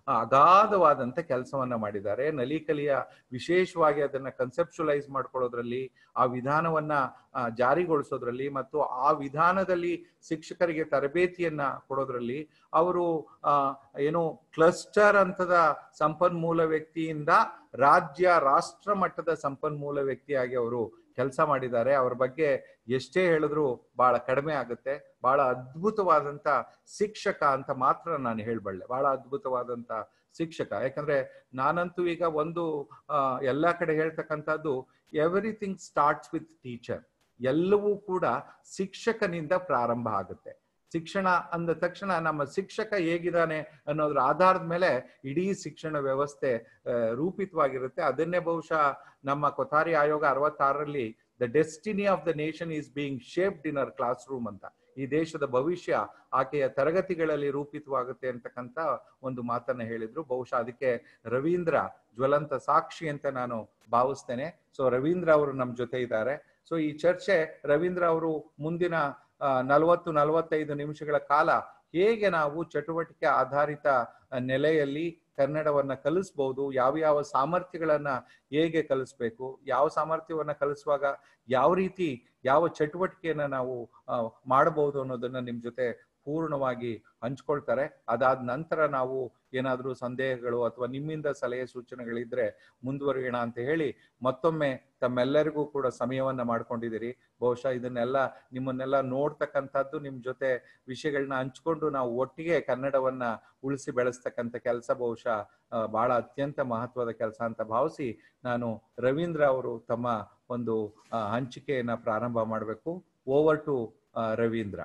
ಅಗಾಧವಾದಂತ ಕೆಲಸವನ್ನ ಮಾಡಿದ್ದಾರೆ ನಲಿಕಲಿಯ ವಿಶೇಷವಾಗಿ ಅದನ್ನ ಕನ್ಸೆಪ್ಚುಲೈಸ್ ಮಾಡ್ಕೊಳ್ಳೋದ್ರಲ್ಲಿ ಆ ವಿಧಾನವನ್ನ ಆ, ಜಾರಿಗೊಳಿಸೋದ್ರಲ್ಲಿ ಮತ್ತು ಆ ವಿಧಾನದಲ್ಲಿ ಶಿಕ್ಷಕರಿಗೆ ತರಬೇತಿಯನ್ನ ಕೊಡೋದ್ರಲ್ಲಿ ಅವರು ಆ, ಏನು ಕ್ಲಸ್ಟರ್ ಹಂತದ ಸಂಪನ್ಮೂಲ ವ್ಯಕ್ತಿಯಿಂದ ರಾಜ್ಯ ರಾಷ್ಟ್ರ ಮಟ್ಟದ ಸಂಪನ್ಮೂಲ ವ್ಯಕ್ತಿಯಾಗಿ ಅವರು ಕೆಲಸ ಮಾಡಿದ್ದಾರೆ ಅವ್ರ ಬಗ್ಗೆ ಎಷ್ಟೇ ಹೇಳಿದ್ರು ಬಹಳ ಕಡಿಮೆ ಆಗುತ್ತೆ ಬಹಳ ಅದ್ಭುತವಾದಂತ ಶಿಕ್ಷಕ ಅಂತ ಮಾತ್ರ ನಾನು ಹೇಳ್ಬಲ್ಲೆ ಬಹಳ ಅದ್ಭುತವಾದಂತ ಶಿಕ್ಷಕ ಯಾಕಂದ್ರೆ ನಾನಂತೂ ಈಗ ಒಂದು ಆ, ಎಲ್ಲಾ ಕಡೆ ಹೇಳ್ತಕ್ಕಂಥದ್ದು ಎವ್ರಿಥಿಂಗ್ ಸ್ಟಾರ್ಟ್ಸ್ ವಿತ್ ಟೀಚರ್ ಎಲ್ಲವೂ ಕೂಡ ಶಿಕ್ಷಕನಿಂದ ಪ್ರಾರಂಭ ಆಗುತ್ತೆ ಶಿಕ್ಷಣ ಅಂದ ತಕ್ಷಣ ನಮ್ಮ ಶಿಕ್ಷಕ ಹೇಗಿದ್ದಾನೆ ಅನ್ನೋದ್ರ ಆಧಾರದ ಮೇಲೆ ಇಡೀ ಶಿಕ್ಷಣ ವ್ಯವಸ್ಥೆ ಆ, ರೂಪಿತವಾಗಿರುತ್ತೆ ಅದನ್ನೇ ಬಹುಶಃ ನಮ್ಮ ಕೊಠಾರಿ ಆಯೋಗ ಅರವತ್ತಾರರಲ್ಲಿ the destiny of the nation is being shaped in our classroom ಅಂತ ಈ ದೇಶದ ಭವಿಷ್ಯ ಆಕೆಯ ತರಗತಿಗಳಲ್ಲಿ ರೂಪಿತವಾಗುತ್ತೆ ಅಂತಕ್ಕಂಥ ಒಂದು ಮಾತನ್ನ ಹೇಳಿದ್ರು ಬಹುಶಃ ಅದಕ್ಕೆ ರವೀಂದ್ರ ಜ್ವಲಂತ ಸಾಕ್ಷಿ ಅಂತ ನಾನು ಭಾವಿಸ್ತೇನೆ ಸೊ ರವೀಂದ್ರ ಅವರು ನಮ್ಮ ಜೊತೆ ಇದ್ದಾರೆ ಸೊ ಈ ಚರ್ಚೆ ರವೀಂದ್ರ ಅವರು ಮುಂದಿನ ನಲವತ್ತು ನಲವತ್ತೈದು ನಿಮಿಷಗಳ ಕಾಲ ಹೇಗೆ ನಾವು ಚಟುವಟಿಕೆ ಆಧಾರಿತ ಆ, ನೆಲೆಯಲ್ಲಿ ಕನ್ನಡವನ್ನ ಕಲಿಸ್ಬಹುದು ಯಾವ ಯಾವ ಸಾಮರ್ಥ್ಯಗಳನ್ನ ಹೇಗೆ ಕಲಿಸ್ಬೇಕು ಯಾವ ಸಾಮರ್ಥ್ಯವನ್ನ ಕಲಿಸುವಾಗ ಯಾವ ರೀತಿ ಯಾವ ಚಟುವಟಿಕೆಯನ್ನ ನಾವು ಆ, ಮಾಡಬಹುದು ಅನ್ನೋದನ್ನ ನಿಮ್ ಜೊತೆ ಪೂರ್ಣವಾಗಿ ಹಂಚ್ಕೊಳ್ತಾರೆ ಅದಾದ ನಂತರ ನಾವು ಏನಾದ್ರೂ ಸಂದೇಹಗಳು ಅಥವಾ ನಿಮ್ಮಿಂದ ಸಲಹೆ ಸೂಚನೆಗಳಿದ್ರೆ ಮುಂದುವರಿಯೋಣ ಅಂತ ಹೇಳಿ ಮತ್ತೊಮ್ಮೆ ತಮ್ಮೆಲ್ಲರಿಗೂ ಕೂಡ ಸಮಯವನ್ನ ಮಾಡ್ಕೊಂಡಿದ್ದೀರಿ ಬಹುಶಃ ಇದನ್ನೆಲ್ಲ ನಿಮ್ಮನ್ನೆಲ್ಲ ನೋಡ್ತಕ್ಕಂಥದ್ದು ನಿಮ್ ಜೊತೆ ವಿಷಯಗಳನ್ನ ಹಂಚ್ಕೊಂಡು ನಾವು ಒಟ್ಟಿಗೆ ಕನ್ನಡವನ್ನ ಉಳಿಸಿ ಬೆಳೆಸ್ತಕ್ಕಂಥ ಕೆಲಸ ಬಹುಶಃ ಆ, ಬಹಳ ಅತ್ಯಂತ ಮಹತ್ವದ ಕೆಲಸ ಅಂತ ಭಾವಿಸಿ ನಾನು ರವೀಂದ್ರ ಅವರು ತಮ್ಮ ಒಂದು ಆ, ಹಂಚಿಕೆಯನ್ನ ಪ್ರಾರಂಭ ಮಾಡಬೇಕು ಓವರ್ ಟು ರವೀಂದ್ರ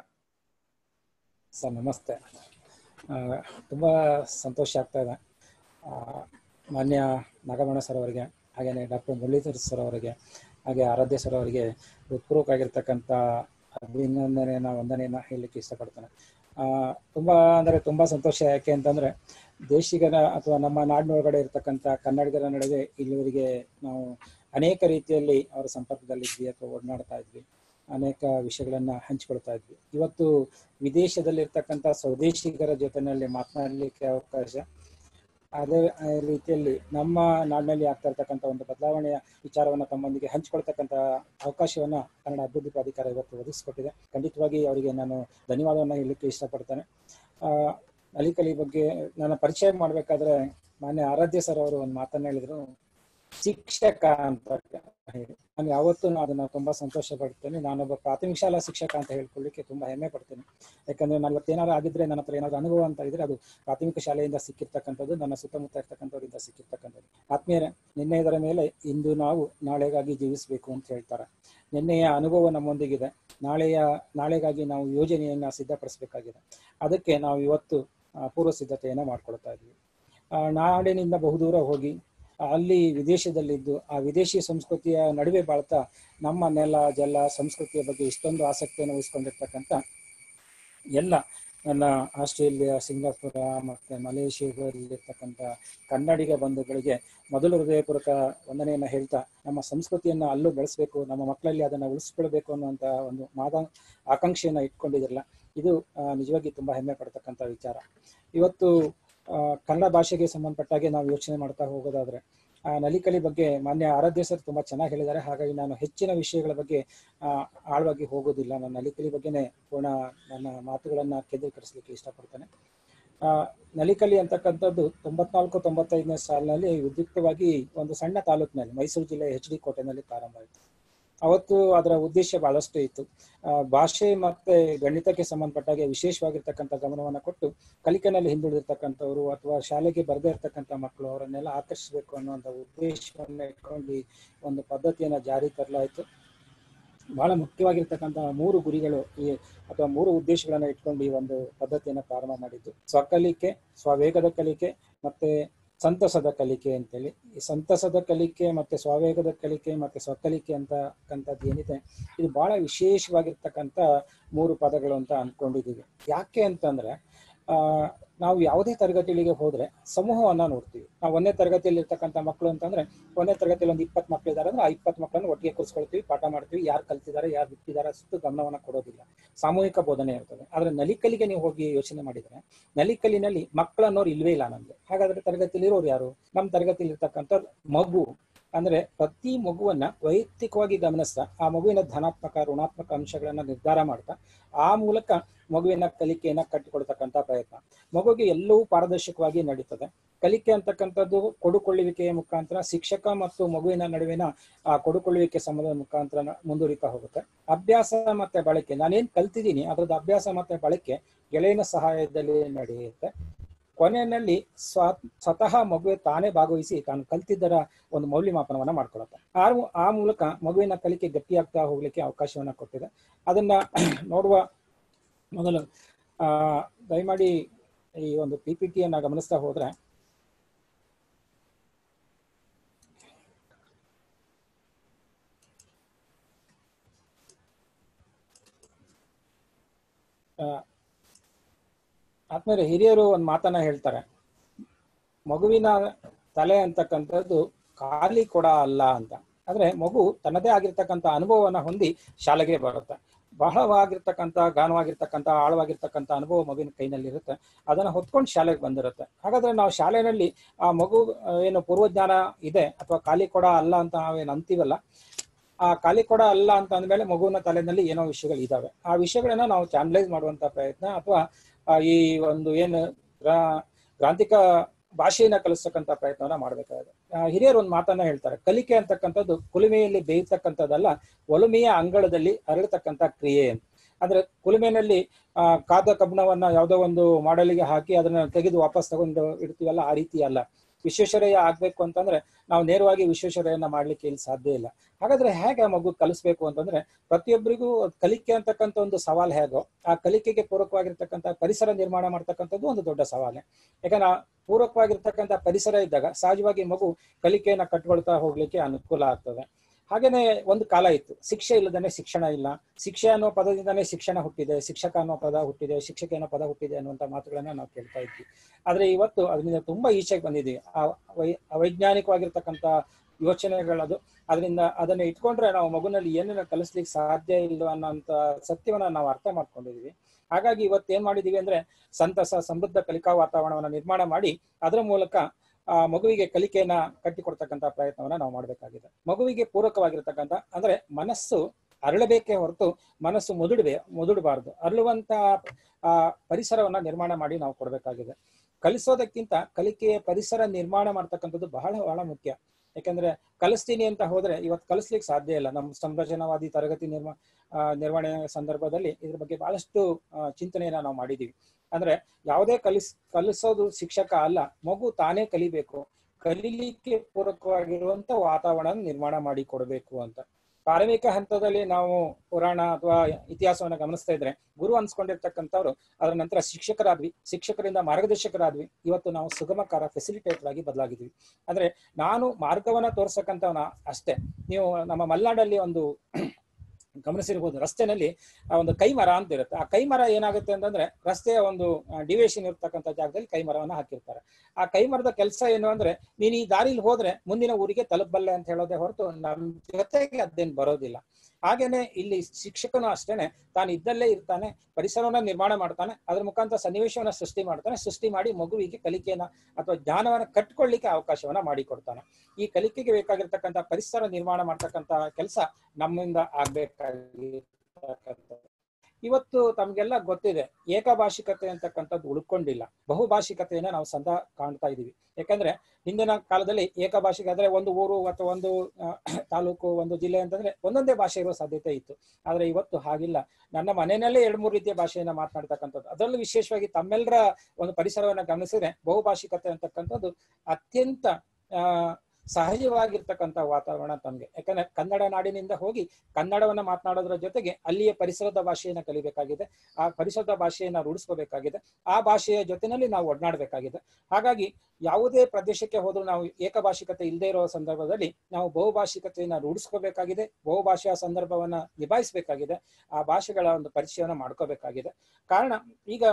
ಸರ್ ನಮಸ್ತೆ ಆ, ತುಂಬ ಸಂತೋಷ ಆಗ್ತಾ ಇದೆ ಆ, ಮಾನ್ಯ ನಾಗಮಣ ಸರ್ ಅವರಿಗೆ ಹಾಗೆಯೇ ಡಾಕ್ಟರ್ ಮುರಳೀಧರ್ ಸರ್ ಅವರಿಗೆ ಹಾಗೆ ಆರಾಧ್ಯ ಸರ್ ಅವರಿಗೆ ಹೃತ್ಪೂರ್ವಕವಾಗಿರ್ತಕ್ಕಂಥ ಅಭಿನಂದನೆಯನ್ನ ವಂದನೆಯನ್ನ ಹೇಳಲಿಕ್ಕೆ ಇಷ್ಟಪಡ್ತೇನೆ ಆ, ತುಂಬ ಅಂದರೆ ತುಂಬ ಸಂತೋಷ ಯಾಕೆ ಅಂತಂದರೆ ದೇಶಿಗರ ಅಥವಾ ನಮ್ಮ ನಾಡಿನೊಳಗಡೆ ಇರ್ತಕ್ಕಂಥ ಕನ್ನಡಿಗರ ನಡುವೆ ಇಲ್ಲಿವರೆಗೆ ನಾವು ಅನೇಕ ರೀತಿಯಲ್ಲಿ ಅವರ ಸಂಪರ್ಕದಲ್ಲಿದ್ವಿ ಅಥವಾ ಓಡಾಡ್ತಾ ಇದ್ವಿ ಅನೇಕ ವಿಷಯಗಳನ್ನ ಹಂಚಿಕೊಳ್ತಾ ಇದ್ವಿ ಇವತ್ತು ವಿದೇಶದಲ್ಲಿರ್ತಕ್ಕಂಥ ಸ್ವದೇಶಿಗರ ಜೊತೆನಲ್ಲಿ ಮಾತನಾಡಲಿಕ್ಕೆ ಅವಕಾಶ ಅದೇ ಆ, ರೀತಿಯಲ್ಲಿ ನಮ್ಮ ನಾಡಿನಲ್ಲಿ ಆಗ್ತಾ ಇರ್ತಕ್ಕಂಥ ಒಂದು ಬದಲಾವಣೆಯ ವಿಚಾರವನ್ನ ತಮ್ಮೊಂದಿಗೆ ಹಂಚಿಕೊಳ್ತಕ್ಕಂಥ ಅವಕಾಶವನ್ನ ಕನ್ನಡ ಅಭಿವೃದ್ಧಿ ಪ್ರಾಧಿಕಾರ ಇವತ್ತು ಒದಗಿಸಿಕೊಟ್ಟಿದೆ ಖಂಡಿತವಾಗಿ ಅವರಿಗೆ ನಾನು ಧನ್ಯವಾದವನ್ನ ಹೇಳಲಿಕ್ಕೆ ಇಷ್ಟಪಡ್ತೇನೆ ಆ, ಅಲಿಕಲಿ ಬಗ್ಗೆ ನನ್ನ ಪರಿಚಯ ಮಾಡ್ಬೇಕಾದ್ರೆ ಮಾನ್ಯ ಆರಾಧ್ಯ ಸರ್ ಅವರು ಒಂದು ಮಾತನ್ನ ಹೇಳಿದ್ರು ಶಿಕ್ಷಕ ಅಂತ ಹೇಳಿ ನಾನು ಯಾವತ್ತೂ ನಾನು ಅದನ್ನ ತುಂಬಾ ಸಂತೋಷ ಪಡ್ತೇನೆ ನಾನೊಬ್ಬ ಪ್ರಾಥಮಿಕ ಶಾಲಾ ಶಿಕ್ಷಕ ಅಂತ ಹೇಳ್ಕೊಳ್ಳಿಕ್ಕೆ ತುಂಬಾ ಹೆಮ್ಮೆ ಪಡ್ತೇನೆ ಯಾಕಂದ್ರೆ ನಾನು ಇವತ್ತೇನಾದ್ರು ಆಗಿದ್ರೆ ನನ್ನ ಹತ್ರ ಏನಾದ್ರು ಅನುಭವ ಅಂತ ಇದ್ರೆ ಅದು ಪ್ರಾಥಮಿಕ ಶಾಲೆಯಿಂದ ಸಿಕ್ಕಿರ್ತಕ್ಕಂಥದ್ದು ನನ್ನ ಸುತ್ತಮುತ್ತ ಇರ್ತಕ್ಕಂಥವರಿಂದ ಸಿಕ್ಕಿರ್ತಕ್ಕಂಥದ್ದು ಆತ್ಮೀಯರೇ ನಿನ್ನೆ ಇದರ ಮೇಲೆ ಇಂದು ನಾವು ನಾಳೆಗಾಗಿ ಜೀವಿಸಬೇಕು ಅಂತ ಹೇಳ್ತಾರೆ ನಿನ್ನೆಯ ಅನುಭವ ನಮ್ಮೊಂದಿಗಿದೆ ನಾಳೆಯ ನಾಳೆಗಾಗಿ ನಾವು ಯೋಜನೆಯನ್ನ ಸಿದ್ಧಪಡಿಸಬೇಕಾಗಿದೆ ಅದಕ್ಕೆ ನಾವು ಇವತ್ತು ಆ, ಪೂರ್ವ ಸಿದ್ಧತೆಯನ್ನ ಮಾಡ್ಕೊಳ್ತಾ ಇದ್ವಿ ಆ, ನಾಡಿನಿಂದ ಬಹುದೂರ ಹೋಗಿ ಅಲ್ಲಿ ವಿದೇಶದಲ್ಲಿದ್ದು ಆ ವಿದೇಶಿ ಸಂಸ್ಕೃತಿಯ ನಡುವೆ ಬಾಳ್ತಾ ನಮ್ಮ ನೆಲ ಜಲ ಸಂಸ್ಕೃತಿಯ ಬಗ್ಗೆ ಇಷ್ಟೊಂದು ಆಸಕ್ತಿಯನ್ನು ವಹಿಸ್ಕೊಂಡಿರ್ತಕ್ಕಂಥ ಎಲ್ಲ ನನ್ನ ಆಸ್ಟ್ರೇಲಿಯಾ ಸಿಂಗಾಪುರ ಮತ್ತೆ ಮಲೇಷಿಯಾದಲ್ಲಿರ್ತಕ್ಕಂಥ ಕನ್ನಡಿಗ ಬಂಧುಗಳಿಗೆ ಮೊದಲು ಹೃದಯಪೂರ್ವಕ ವಂದನೆಯನ್ನ ಹೇಳ್ತಾ ನಮ್ಮ ಸಂಸ್ಕೃತಿಯನ್ನ ಅಲ್ಲೂ ಬೆಳೆಸಬೇಕು ನಮ್ಮ ಮಕ್ಕಳಲ್ಲಿ ಅದನ್ನ ಉಳಿಸ್ಕೊಳ್ಬೇಕು ಅನ್ನುವಂತ ಒಂದು ಮಾದ ಆಕಾಂಕ್ಷೆಯನ್ನ ಇಟ್ಕೊಂಡಿದಿರಲ್ಲ ಇದು ಆ, ನಿಜವಾಗಿ ತುಂಬಾ ಹೆಮ್ಮೆ ಪಡ್ತಕ್ಕಂಥ ವಿಚಾರ ಇವತ್ತು ಆ, ಕನ್ನಡ ಭಾಷೆಗೆ ಸಂಬಂಧಪಟ್ಟಾಗೆ ನಾವು ಯೋಚನೆ ಮಾಡ್ತಾ ಹೋಗೋದಾದ್ರೆ ಆ ನಲಿಕಲಿ ಬಗ್ಗೆ ಮಾನ್ಯ ಆರಾಧ್ಯ ಸರ್ ತುಂಬಾ ಚೆನ್ನಾಗಿ ಹೇಳಿದ್ದಾರೆ ಹಾಗಾಗಿ ನಾನು ಹೆಚ್ಚಿನ ವಿಷಯಗಳ ಬಗ್ಗೆ ಆ, ಆಳವಾಗಿ ಹೋಗೋದಿಲ್ಲ ನನ್ನ ನಲಿಕಲಿ ಬಗ್ಗೆನೇ ಪೂರ್ಣ ನನ್ನ ಮಾತುಗಳನ್ನ ಕೇಂದ್ರೀಕರಿಸಲಿಕ್ಕೆ ಇಷ್ಟಪಡ್ತೇನೆ ಆ ನಲಿಕಲಿ ಅಂತಕ್ಕಂಥದ್ದು ತೊಂಬತ್ನಾಲ್ಕು ತೊಂಬತ್ತೈದನೇ ಸಾಲಿನಲ್ಲಿ ವಿದ್ಯುಕ್ತವಾಗಿ ಒಂದು ಸಣ್ಣ ತಾಲೂಕಿನಲ್ಲಿ ಮೈಸೂರು ಜಿಲ್ಲೆ ಎಚ್ ಡಿ ಕೋಟೆನಲ್ಲಿ ಪ್ರಾರಂಭ ಆಯಿತು ಅವತ್ತು ಅದರ ಉದ್ದೇಶ ಬಹಳಷ್ಟು ಇತ್ತು ಆ, ಭಾಷೆ ಮತ್ತೆ ಗಣಿತಕ್ಕೆ ಸಂಬಂಧಪಟ್ಟಾಗೆ ವಿಶೇಷವಾಗಿರ್ತಕ್ಕಂಥ ಗಮನವನ್ನು ಕೊಟ್ಟು ಕಲಿಕೆನಲ್ಲಿ ಹಿಂದುಳಿದಿರ್ತಕ್ಕಂಥವ್ರು ಅಥವಾ ಶಾಲೆಗೆ ಬರದೇ ಇರ್ತಕ್ಕಂಥ ಮಕ್ಕಳು ಅವರನ್ನೆಲ್ಲ ಆಕರ್ಷಿಸಬೇಕು ಅನ್ನುವಂಥ ಉದ್ದೇಶವನ್ನ ಇಟ್ಕೊಂಡು ಈ ಒಂದು ಪದ್ಧತಿಯನ್ನ ಜಾರಿ ತರಲಾಯಿತು ಬಹಳ ಮುಖ್ಯವಾಗಿರ್ತಕ್ಕಂಥ ಮೂರು ಗುರಿಗಳು ಈ ಅಥವಾ ಮೂರು ಉದ್ದೇಶಗಳನ್ನ ಇಟ್ಕೊಂಡು ಈ ಒಂದು ಪದ್ಧತಿಯನ್ನ ಪ್ರಾರಂಭ ಮಾಡಿದ್ದು ಸ್ವಕಲಿಕೆ ಸ್ವವೇಗದ ಕಲಿಕೆ ಮತ್ತೆ ಸಂತಸದ ಕಲಿಕೆ ಅಂತೇಳಿ ಈ ಸಂತಸದ ಕಲಿಕೆ ಮತ್ತೆ ಸ್ವವೇಗದ ಕಲಿಕೆ ಮತ್ತೆ ಸ್ವಕಲಿಕೆ ಅಂತಕ್ಕಂಥದ್ದು ಏನಿದೆ ಇದು ಬಹಳ ವಿಶೇಷವಾಗಿರ್ತಕ್ಕಂಥ ಮೂರು ಪದಗಳು ಅಂತ ಅನ್ಕೊಂಡಿದೀವಿ ಯಾಕೆ ಅಂತಂದ್ರೆ ಆ ನಾವು ಯಾವುದೇ ತರಗತಿಗಳಿಗೆ ಹೋದ್ರೆ ಸಮೂಹವನ್ನ ನೋಡ್ತೀವಿ ನಾವು ಒಂದೇ ತರಗತಿಯಲ್ಲಿ ಇರ್ತಕ್ಕಂಥ ಮಕ್ಕಳು ಅಂತಂದ್ರೆ ಒಂದೇ ತರಗತಿಯಲ್ಲಿ ಒಂದು ಇಪ್ಪತ್ತು ಮಕ್ಕಳು ಇದ್ದಾರೆ ಅಂದ್ರೆ ಆ ಇಪ್ಪತ್ತು ಮಕ್ಕಳನ್ನು ಒಟ್ಟಿಗೆ ಕೂರಿಸ್ಕೊಳ್ತೀವಿ ಪಾಠ ಮಾಡ್ತೀವಿ ಯಾರು ಕಲ್ತಿದ್ದಾರೆ ಯಾರು ಬಿಟ್ಟಿದ್ದಾರೆ ಅಷ್ಟು ಗಮನವನ್ನ ಕೊಡೋದಿಲ್ಲ ಸಾಮೂಹಿಕ ಬೋಧನೆ ಇರ್ತದೆ ಆದ್ರೆ ನಲಿಕಲಿಗೆ ನೀವು ಹೋಗಿ ಯೋಚನೆ ಮಾಡಿದ್ರೆ ನಲಿಕಲಿನಲ್ಲಿ ಮಕ್ಕಳು ಅನ್ನೋರು ಇಲ್ವೇ ಇಲ್ಲ ನಮ್ಗೆ ಹಾಗಾದ್ರೆ ತರಗತಿಯಲ್ಲಿ ಇರೋರು ಯಾರು ನಮ್ಮ ತರಗತಿಯಲ್ಲಿ ಇರ್ತಕ್ಕಂಥ ಮಗು ಅಂದ್ರೆ ಪ್ರತಿ ಮಗುವನ್ನ ವೈಯಕ್ತಿಕವಾಗಿ ಗಮನಿಸ್ತಾ ಆ ಮಗುವಿನ ಧನಾತ್ಮಕ ಋಣಾತ್ಮಕ ಅಂಶಗಳನ್ನ ನಿರ್ಧಾರ ಮಾಡ್ತಾ ಆ ಮೂಲಕ ಮಗುವಿನ ಕಲಿಕೆಯನ್ನ ಕಟ್ಟಿಕೊಡ್ತಕ್ಕಂಥ ಪ್ರಯತ್ನ ಮಗುಗೆ ಎಲ್ಲವೂ ಪಾರದರ್ಶಕವಾಗಿ ನಡೀತದೆ ಕಲಿಕೆ ಅಂತಕ್ಕಂಥದ್ದು ಕೊಡುಕೊಳ್ಳುವಿಕೆಯ ಮುಖಾಂತರ ಶಿಕ್ಷಕ ಮತ್ತು ಮಗುವಿನ ನಡುವಿನ ಆ ಕೊಡುಕೊಳ್ಳುವಿಕೆ ಸಂಬಂಧದ ಮುಖಾಂತರ ನ- ಮುಂದುವರಿತಾ ಹೋಗುತ್ತೆ ಅಭ್ಯಾಸ ಮತ್ತೆ ಬಳಕೆ ನಾನೇನ್ ಕಲ್ತಿದ್ದೀನಿ ಅದ್ರದ್ದು ಅಭ್ಯಾಸ ಮತ್ತೆ ಬಳಕೆ ಗೆಳೆಯನ ಸಹಾಯದಲ್ಲಿ ನಡೆಯುತ್ತೆ ಕೊನೆಯಲ್ಲಿ ಸ್ವ ಸ್ವತಃ ಮಗುವೆ ತಾನೇ ಭಾಗವಹಿಸಿ ತಾನು ಕಲ್ತಿದ್ದರ ಒಂದು ಮೌಲ್ಯಮಾಪನವನ್ನ ಮಾಡ್ಕೊಳತ್ತೆ ಆ ಆ ಮೂಲಕ ಮಗುವಿನ ಕಲಿಕೆ ಗಟ್ಟಿಯಾಗ್ತಾ ಹೋಗ್ಲಿಕ್ಕೆ ಅವಕಾಶವನ್ನ ಕೊಟ್ಟಿದೆ ಅದನ್ನ ನೋಡುವ ಮೊದಲು ಆ ದಯಮಾಡಿ ಈ ಒಂದು ಪಿ ಪಿ ಟಿಯನ್ನ ಗಮನಿಸ್ತಾ ಹೋದ್ರೆ ಆ, ಆದ್ಮೇಲೆ ಹಿರಿಯರು ಒಂದು ಮಾತನ್ನ ಹೇಳ್ತಾರೆ ಮಗುವಿನ ತಲೆ ಅಂತಕ್ಕಂಥದ್ದು ಖಾಲಿ ಕೊಡ ಅಲ್ಲ ಅಂತ ಅಂದ್ರೆ ಮಗು ತನ್ನದೇ ಆಗಿರ್ತಕ್ಕಂಥ ಅನುಭವವನ್ನ ಹೊಂದಿ ಶಾಲೆಗೆ ಬರುತ್ತೆ ಬಹಳವಾಗಿರ್ತಕ್ಕಂಥ ಗಾನವಾಗಿರ್ತಕ್ಕಂಥ ಆಳವಾಗಿರ್ತಕ್ಕಂಥ ಅನುಭವ ಮಗುವಿನ ಕೈನಲ್ಲಿ ಇರುತ್ತೆ ಅದನ್ನ ಹೊತ್ಕೊಂಡು ಶಾಲೆಗೆ ಬಂದಿರುತ್ತೆ ಹಾಗಾದ್ರೆ ನಾವು ಶಾಲೆಯಲ್ಲಿ ಆ ಮಗು ಆ, ಏನು ಪೂರ್ವಜ್ಞಾನ ಇದೆ ಅಥವಾ ಖಾಲಿ ಕೊಡ ಅಲ್ಲ ಅಂತ ನಾವೇನು ಅಂತೀವಲ್ಲ ಆ ಖಾಲಿ ಕೊಡ ಅಲ್ಲ ಅಂತ ಅಂದ್ಮೇಲೆ ಮಗುವಿನ ತಲೆನಲ್ಲಿ ಏನೋ ವಿಷಯಗಳು ಇದಾವೆ ಆ ವಿಷಯಗಳನ್ನ ನಾವು ಚಾನಲೈಸ್ ಮಾಡುವಂತ ಪ್ರಯತ್ನ ಅಥವಾ ಆ, ಈ ಒಂದು ಏನು ಗ್ರಾ- ಗ್ರಾಂಥಿಕ ಭಾಷೆಯನ್ನ ಕಲಿಸ್ತಕ್ಕಂಥ ಪ್ರಯತ್ನವನ್ನ ಮಾಡ್ಬೇಕಾಗಿದೆ ಆ, ಹಿರಿಯರು ಒಂದು ಮಾತನ್ನ ಹೇಳ್ತಾರೆ ಕಲಿಕೆ ಅಂತಕ್ಕಂಥದ್ದು ಕುಲುಮೆಯಲ್ಲಿ ಬೇಯ್ತಕ್ಕಂಥದ್ದಲ್ಲ ಒಲುಮೆಯ ಅಂಗಳದಲ್ಲಿ ಅರಳತಕ್ಕಂಥ ಕ್ರಿಯೆ ಅಂತ ಅಂದ್ರೆ ಕುಲುಮೆನಲ್ಲಿ ಆ ಕಾದ ಕಬ್ಬಣವನ್ನ ಯಾವುದೋ ಒಂದು ಮಾಡಲಿಗೆ ಹಾಕಿ ಅದನ್ನ ತೆಗೆದು ವಾಪಸ್ ತಗೊಂಡು ಇಡ್ತೀವಲ್ಲ ಆ ರೀತಿ ಅಲ್ಲ ವಿಶ್ವೇಶ್ವರಯ್ಯ ಆಗ್ಬೇಕು ಅಂತಂದ್ರೆ ನಾವು ನೇರವಾಗಿ ವಿಶ್ವೇಶ್ವರಯ್ಯನ ಮಾಡ್ಲಿಕ್ಕೆ ಇಲ್ಲಿ ಸಾಧ್ಯ ಇಲ್ಲ ಹಾಗಾದ್ರೆ ಹೇಗೆ ಆ ಮಗು ಕಲಿಸ್ಬೇಕು ಅಂತಂದ್ರೆ ಪ್ರತಿಯೊಬ್ಬರಿಗೂ ಕಲಿಕೆ ಅಂತಕ್ಕಂಥ ಒಂದು ಸವಾಲ್ ಹೇಗೋ ಆ ಕಲಿಕೆಗೆ ಪೂರಕವಾಗಿರ್ತಕ್ಕಂಥ ಪರಿಸರ ನಿರ್ಮಾಣ ಮಾಡ್ತಕ್ಕಂಥದ್ದು ಒಂದು ದೊಡ್ಡ ಸವಾಲೆ ಯಾಕಂದ್ರೆ ಆ ಪೂರಕವಾಗಿರ್ತಕ್ಕಂಥ ಪರಿಸರ ಇದ್ದಾಗ ಸಹಜವಾಗಿ ಮಗು ಕಲಿಕೆಯನ್ನ ಕಟ್ಕೊಳ್ತಾ ಹೋಗ್ಲಿಕ್ಕೆ ಅನುಕೂಲ ಆಗ್ತದೆ ಹಾಗೇನೆ ಒಂದು ಕಾಲ ಇತ್ತು ಶಿಕ್ಷೆ ಇಲ್ಲದೇ ಶಿಕ್ಷಣ ಇಲ್ಲ ಶಿಕ್ಷೆ ಅನ್ನೋ ಪದದಿಂದಾನೇ ಶಿಕ್ಷಣ ಹುಟ್ಟಿದೆ ಶಿಕ್ಷಕ ಅನ್ನೋ ಪದ ಹುಟ್ಟಿದೆ ಶಿಕ್ಷಕ ಅನ್ನೋ ಪದ ಹುಟ್ಟಿದೆ ಅನ್ನುವಂತ ಮಾತುಗಳನ್ನ ನಾವು ಕೇಳ್ತಾ ಇದ್ವಿ ಆದ್ರೆ ಇವತ್ತು ಅದರಿಂದ ತುಂಬಾ ಈಚೆಗೆ ಬಂದಿದೆ ಆ ವೈ ಅವೈಜ್ಞಾನಿಕವಾಗಿರ್ತಕ್ಕಂಥ ಯೋಚನೆಗಳದು ಅದರಿಂದ ಅದನ್ನ ಇಟ್ಕೊಂಡ್ರೆ ನಾವು ಮಗುನಲ್ಲಿ ಏನೇನು ಕಲಿಸ್ಲಿಕ್ಕೆ ಸಾಧ್ಯ ಇಲ್ಲ ಅನ್ನೋಂತ ಸತ್ಯವನ್ನ ನಾವು ಅರ್ಥ ಮಾಡ್ಕೊಂಡಿದೀವಿ ಹಾಗಾಗಿ ಇವತ್ತು ಏನ್ ಮಾಡಿದೀವಿ ಅಂದ್ರೆ ಸಂತಸ ಸಮೃದ್ಧ ಕಲಿಕಾ ವಾತಾವರಣವನ್ನ ನಿರ್ಮಾಣ ಮಾಡಿ ಅದರ ಮೂಲಕ ಆ ಮಗುವಿಗೆ ಕಲಿಕೆಯನ್ನ ಕಟ್ಟಿಕೊಡ್ತಕ್ಕಂಥ ಪ್ರಯತ್ನವನ್ನ ನಾವು ಮಾಡಬೇಕಾಗಿದೆ ಮಗುವಿಗೆ ಪೂರಕವಾಗಿರ್ತಕ್ಕಂಥ ಅಂದ್ರೆ ಮನಸ್ಸು ಅರಳಬೇಕೇ ಹೊರತು ಮನಸ್ಸು ಮುದುಡಬೇ ಮುದುಡಬಾರದು ಅರಳುವಂತ ಆ ಪರಿಸರವನ್ನ ನಿರ್ಮಾಣ ಮಾಡಿ ನಾವು ಕೊಡ್ಬೇಕಾಗಿದೆ ಕಲಿಸೋದಕ್ಕಿಂತ ಕಲಿಕೆಯ ಪರಿಸರ ನಿರ್ಮಾಣ ಮಾಡ್ತಕ್ಕಂಥದ್ದು ಬಹಳ ಬಹಳ ಮುಖ್ಯ ಯಾಕಂದ್ರೆ ಕಲಿಸ್ತೀನಿ ಅಂತ ಹೋದ್ರೆ ಇವತ್ತು ಕಲಿಸ್ಲಿಕ್ಕೆ ಸಾಧ್ಯ ಇಲ್ಲ ನಮ್ಮ ಸಂರಚನಾವಾದಿ ತರಗತಿ ನಿರ್ಮಾ ಆ, ನಿರ್ವಹಣೆ ಸಂದರ್ಭದಲ್ಲಿ ಇದ್ರ ಬಗ್ಗೆ ಬಹಳಷ್ಟು ಆ, ಚಿಂತನೆಯನ್ನ ನಾವು ಮಾಡಿದೀವಿ ಅಂದ್ರೆ ಯಾವುದೇ ಕಲಿಸ್ ಕಲಿಸೋದು ಶಿಕ್ಷಕ ಅಲ್ಲ ಮಗು ತಾನೇ ಕಲಿಬೇಕು ಕಲೀಲಿಕ್ಕೆ ಪೂರಕವಾಗಿರುವಂತ ವಾತಾವರಣ ನಿರ್ಮಾಣ ಮಾಡಿ ಕೊಡಬೇಕು ಅಂತ ಪ್ರಾಥಮಿಕ ಹಂತದಲ್ಲಿ ನಾವು ಪುರಾಣ ಅಥವಾ ಇತಿಹಾಸವನ್ನ ಗಮನಿಸ್ತಾ ಇದ್ರೆ ಗುರು ಅನ್ಸ್ಕೊಂಡಿರ್ತಕ್ಕಂಥವ್ರು ಅದರ ನಂತರ ಶಿಕ್ಷಕರಾದ್ವಿ ಶಿಕ್ಷಕರಿಂದ ಮಾರ್ಗದರ್ಶಕರಾದ್ವಿ ಇವತ್ತು ನಾವು ಸುಗಮಕಾರ ಫೆಸಿಲಿಟೇಟರ್ ಆಗಿ ಬದಲಾಗಿದ್ವಿ ಅಂದ್ರೆ ನಾನು ಮಾರ್ಗವನ್ನ ತೋರ್ಸಕ್ಕಂಥವನ ಅಷ್ಟೇ ನೀವು ನಮ್ಮ ಮಲೆನಾಡಲ್ಲಿ ಒಂದು ಗಮನಿಸಿರ್ಬೋದು ರಸ್ತೆನಲ್ಲಿ ಆ ಒಂದು ಕೈಮರ ಅಂತ ಇರುತ್ತೆ ಆ ಕೈಮರ ಏನಾಗುತ್ತೆ ಅಂತಂದ್ರೆ ರಸ್ತೆಯ ಒಂದು ಡಿವಿಯೇಷನ್ ಇರ್ತಕ್ಕಂಥ ಜಾಗದಲ್ಲಿ ಕೈಮರವನ್ನ ಹಾಕಿರ್ತಾರೆ ಆ ಕೈಮರದ ಕೆಲಸ ಏನು ಅಂದ್ರೆ ನೀನ್ ಈ ದಾರಿಲಿ ಹೋದ್ರೆ ಮುಂದಿನ ಊರಿಗೆ ತಲುಪಬಲ್ಲೆ ಅಂತ ಹೇಳೋದೇ ಹೊರತು ನಮ್ ಜೊತೆಗೆ ಅದೇನ್ ಬರೋದಿಲ್ಲ ಹಾಗೇನೆ ಇಲ್ಲಿ ಶಿಕ್ಷಕನು ಅಷ್ಟೇನೆ ತಾನು ಇದ್ದಲ್ಲೇ ಇರ್ತಾನೆ ಪರಿಸರವನ್ನ ನಿರ್ಮಾಣ ಮಾಡ್ತಾನೆ ಅದ್ರ ಮುಖಾಂತರ ಸನ್ನಿವೇಶವನ್ನ ಸೃಷ್ಟಿ ಮಾಡ್ತಾನೆ ಸೃಷ್ಟಿ ಮಾಡಿ ಮಗುವಿಗೆ ಕಲಿಕೆಯನ್ನ ಅಥವಾ ಜ್ಞಾನವನ್ನ ಕಟ್ಕೊಳ್ಳಿಕ್ಕೆ ಅವಕಾಶವನ್ನ ಮಾಡಿಕೊಡ್ತಾನೆ ಈ ಕಲಿಕೆಗೆ ಬೇಕಾಗಿರ್ತಕ್ಕಂಥ ಪರಿಸರ ನಿರ್ಮಾಣ ಮಾಡ್ತಕ್ಕಂಥ ಕೆಲಸ ನಮ್ಮಿಂದ ಆಗ್ಬೇಕಾಗಿರ್ತಕ್ಕಂಥದ್ದು ಇವತ್ತು ತಮ್ಗೆಲ್ಲ ಗೊತ್ತಿದೆ ಏಕಭಾಷಿಕತೆ ಅಂತಕ್ಕಂಥದ್ದು ಉಳ್ಕೊಂಡಿಲ್ಲ ಬಹುಭಾಷಿಕತೆಯನ್ನ ನಾವು ಸದಾ ಕಾಣ್ತಾ ಇದೀವಿ ಯಾಕಂದ್ರೆ ಹಿಂದಿನ ಕಾಲದಲ್ಲಿ ಏಕಭಾಷಿಕ ಅಂದ್ರೆ ಒಂದು ಊರು ಅಥವಾ ಒಂದು ಆ, ತಾಲೂಕು ಒಂದು ಜಿಲ್ಲೆ ಅಂತಂದ್ರೆ ಒಂದೊಂದೇ ಭಾಷೆ ಇರೋ ಸಾಧ್ಯತೆ ಇತ್ತು ಆದ್ರೆ ಇವತ್ತು ಹಾಗಿಲ್ಲ ನನ್ನ ಮನೆಯಲ್ಲೇ ಎರಡ್ ಮೂರು ರೀತಿಯ ಭಾಷೆಯನ್ನ ಮಾತನಾಡ್ತಕ್ಕಂಥದ್ದು ಅದರಲ್ಲೂ ವಿಶೇಷವಾಗಿ ತಮ್ಮೆಲ್ಲರ ಒಂದು ಪರಿಸರವನ್ನ ಗಮನಿಸಿದ್ರೆ ಬಹುಭಾಷಿಕತೆ ಅಂತಕ್ಕಂಥದ್ದು ಅತ್ಯಂತ ಆ ಸಹಜವಾಗಿರ್ತಕ್ಕಂಥ ವಾತಾವರಣ ತಮ್ಗೆ ಯಾಕಂದ್ರೆ ಕನ್ನಡ ನಾಡಿನಿಂದ ಹೋಗಿ ಕನ್ನಡವನ್ನ ಮಾತನಾಡೋದ್ರ ಜೊತೆಗೆ ಅಲ್ಲಿಯ ಪರಿಸರದ ಭಾಷೆಯನ್ನ ಕಲಿಬೇಕಾಗಿದೆ ಆ ಪರಿಸರದ ಭಾಷೆಯನ್ನ ರೂಢಿಸ್ಕೋಬೇಕಾಗಿದೆ ಆ ಭಾಷೆಯ ಜೊತೆನಲ್ಲಿ ನಾವು ಒಡನಾಡಬೇಕಾಗಿದೆ ಹಾಗಾಗಿ ಯಾವುದೇ ಪ್ರದೇಶಕ್ಕೆ ಹೋದ್ರೂ ನಾವು ಏಕಭಾಷಿಕತೆ ಇಲ್ಲದೆ ಇರೋ ಸಂದರ್ಭದಲ್ಲಿ ನಾವು ಬಹುಭಾಷಿಕತೆಯನ್ನ ರೂಢಿಸ್ಕೋಬೇಕಾಗಿದೆ ಬಹುಭಾಷೆಯ ಸಂದರ್ಭವನ್ನ ನಿಭಾಯಿಸಬೇಕಾಗಿದೆ ಆ ಭಾಷೆಗಳ ಒಂದು ಪರಿಚಯವನ್ನ ಮಾಡ್ಕೋಬೇಕಾಗಿದೆ ಕಾರಣ ಈಗ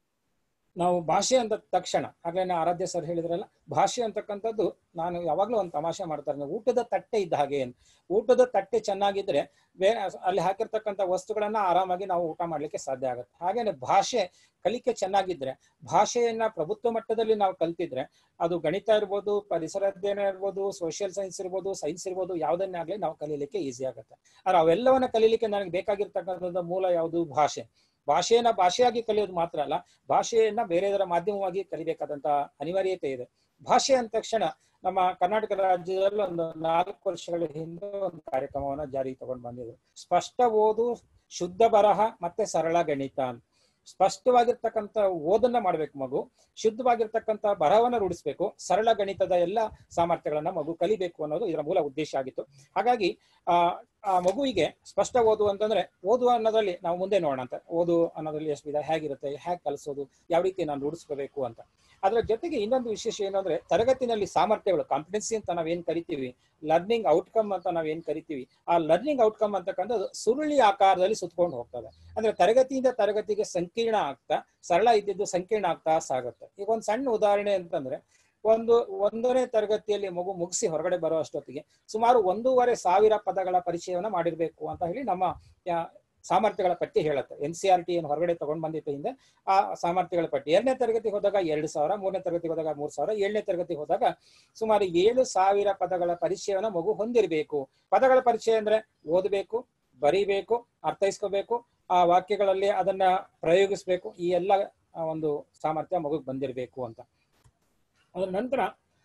ನಾವು ಭಾಷೆ ಅಂದ ತಕ್ಷಣ ಆಗ್ಲೇ ಆರಾಧ್ಯ ಸರ್ ಹೇಳಿದ್ರಲ್ಲ ಭಾಷೆ ಅಂತಕ್ಕಂಥದ್ದು ನಾನು ಯಾವಾಗ್ಲೂ ಒಂದು ತಮಾಷೆ ಮಾಡ್ತಾರೆ ಊಟದ ತಟ್ಟೆ ಇದ್ದ ಹಾಗೆ ಅಂತ ಊಟದ ತಟ್ಟೆ ಚೆನ್ನಾಗಿದ್ರೆ ಬೇರೆ ಅಲ್ಲಿ ಹಾಕಿರ್ತಕ್ಕಂಥ ವಸ್ತುಗಳನ್ನ ಆರಾಮಾಗಿ ನಾವು ಊಟ ಮಾಡ್ಲಿಕ್ಕೆ ಸಾಧ್ಯ ಆಗುತ್ತೆ ಹಾಗೇನೆ ಭಾಷೆ ಕಲಿಕೆ ಚೆನ್ನಾಗಿದ್ರೆ ಭಾಷೆಯನ್ನ ಪ್ರಭುತ್ವ ಮಟ್ಟದಲ್ಲಿ ನಾವು ಕಲ್ತಿದ್ರೆ ಅದು ಗಣಿತ ಇರ್ಬೋದು ಪರಿಸರ ಅಧ್ಯಯನ ಇರ್ಬೋದು ಸೋಷಿಯಲ್ ಸೈನ್ಸ್ ಇರ್ಬೋದು ಸೈನ್ಸ್ ಇರ್ಬೋದು ಯಾವುದನ್ನೇ ಆಗ್ಲಿ ನಾವು ಕಲೀಲಿಕ್ಕೆ ಈಸಿ ಆಗುತ್ತೆ ಆದ್ರೆ ಅವೆಲ್ಲವನ್ನ ಕಲೀಲಿಕ್ಕೆ ನನಗೆ ಬೇಕಾಗಿರ್ತಕ್ಕಂಥದ್ದು ಮೂಲ ಯಾವುದು ಭಾಷೆ ಭಾಷೆಯನ್ನ ಭಾಷೆಯಾಗಿ ಕಲಿಯೋದು ಮಾತ್ರ ಅಲ್ಲ ಭಾಷೆಯನ್ನ ಬೇರೆದರ ಮಾಧ್ಯಮವಾಗಿ ಕಲಿಬೇಕಾದಂತ ಅನಿವಾರ್ಯತೆ ಇದೆ ಭಾಷೆ ಅಂದ ತಕ್ಷಣ ನಮ್ಮ ಕರ್ನಾಟಕ ರಾಜ್ಯದಲ್ಲಿ ಒಂದು ನಾಲ್ಕು ವರ್ಷಗಳ ಹಿಂದೆ ಒಂದು ಕಾರ್ಯಕ್ರಮವನ್ನ ಜಾರಿಗೆ ತಗೊಂಡು ಬಂದಿದ್ರು ಸ್ಪಷ್ಟ ಓದು ಶುದ್ಧ ಬರಹ ಮತ್ತೆ ಸರಳ ಗಣಿತ ಅಂತ ಸ್ಪಷ್ಟವಾಗಿರ್ತಕ್ಕಂಥ ಓದನ್ನ ಮಾಡ್ಬೇಕು ಮಗು ಶುದ್ಧವಾಗಿರ್ತಕ್ಕಂಥ ಬರಹವನ್ನ ರೂಢಿಸ್ಬೇಕು ಸರಳ ಗಣಿತದ ಎಲ್ಲ ಸಾಮರ್ಥ್ಯಗಳನ್ನ ಮಗು ಕಲಿಬೇಕು ಅನ್ನೋದು ಇದರ ಮೂಲ ಉದ್ದೇಶ ಆಗಿತ್ತು ಹಾಗಾಗಿ ಆ ಆ ಮಗುವಿಗೆ ಸ್ಪಷ್ಟ ಓದು ಅಂತಂದ್ರೆ ಓದು ಅನ್ನೋದ್ರಲ್ಲಿ ನಾವು ಮುಂದೆ ನೋಡೋಣ ಅಂತ ಓದು ಅನ್ನೋದ್ರಲ್ಲಿ ಎಷ್ಟು ವಿಧ ಹೇಗಿರುತ್ತೆ ಹೇಗೆ ಕಲಿಸೋದು ಯಾವ ರೀತಿ ನಾನು ರೂಢಿಸ್ಕೋಬೇಕು ಅಂತ ಅದರ ಜೊತೆಗೆ ಇನ್ನೊಂದು ವಿಶೇಷ ಏನು ಅಂದ್ರೆ ತರಗತಿನಲ್ಲಿ ಸಾಮರ್ಥ್ಯಗಳು ಕಾಂಪಿಟೆನ್ಸಿ ಅಂತ ನಾವೇನ್ ಕರಿತೀವಿ ಲರ್ನಿಂಗ್ ಔಟ್ಕಮ್ ಅಂತ ನಾವೇನ್ ಕರಿತೀವಿ ಆ ಲರ್ನಿಂಗ್ ಔಟ್ಕಮ್ ಅಂತಕ್ಕಂಥದ್ದು ಸುರುಳಿ ಆಕಾರದಲ್ಲಿ ಸುತ್ಕೊಂಡು ಹೋಗ್ತದೆ ಅಂದ್ರೆ ತರಗತಿಯಿಂದ ತರಗತಿಗೆ ಸಂಕೀರ್ಣ ಆಗ್ತಾ ಸರಳ ಇದ್ದಿದ್ದು ಸಂಕೀರ್ಣ ಆಗ್ತಾ ಸಾಗುತ್ತೆ ಈಗ ಒಂದು ಸಣ್ಣ ಉದಾಹರಣೆ ಅಂತಂದ್ರೆ ಒಂದು ಒಂದನೇ ತರಗತಿಯಲ್ಲಿ ಮಗು ಮುಗಿಸಿ ಹೊರಗಡೆ ಬರೋ ಅಷ್ಟೊತ್ತಿಗೆ ಸುಮಾರು ಒಂದೂವರೆ ಸಾವಿರ ಪದಗಳ ಪರಿಚಯವನ್ನ ಮಾಡಿರ್ಬೇಕು ಅಂತ ಹೇಳಿ ನಮ್ಮ ಆ, ಸಾಮರ್ಥ್ಯಗಳ ಪಟ್ಟಿ ಹೇಳುತ್ತೆ ಎನ್ ಸಿ ಆರ್ ಟಿ ಏನು ಹೊರಗಡೆ ತಗೊಂಡ್ ಬಂದಿತ್ತು ಹಿಂದೆ ಆ ಸಾಮರ್ಥ್ಯಗಳ ಪಟ್ಟಿ ಎರಡನೇ ತರಗತಿ ಹೋದಾಗ ಎರಡು ಸಾವಿರ ಮೂರನೇ ತರಗತಿ ಹೋದಾಗ ಮೂರ್ ಸಾವಿರ ಏಳನೇ ತರಗತಿ ಹೋದಾಗ ಸುಮಾರು ಏಳು ಸಾವಿರ ಪದಗಳ ಪರಿಚಯವನ್ನ ಮಗು ಹೊಂದಿರಬೇಕು ಪದಗಳ ಪರಿಚಯ ಅಂದ್ರೆ ಓದಬೇಕು ಬರೀಬೇಕು ಅರ್ಥೈಸ್ಕೋಬೇಕು ಆ ವಾಕ್ಯಗಳಲ್ಲಿ ಅದನ್ನ ಪ್ರಯೋಗಿಸ್ಬೇಕು ಈ ಎಲ್ಲ ಆ, ಒಂದು ಸಾಮರ್ಥ್ಯ ಮಗುಗ್ ಬಂದಿರಬೇಕು ಅಂತ ಅದ್ರ ನಂತರ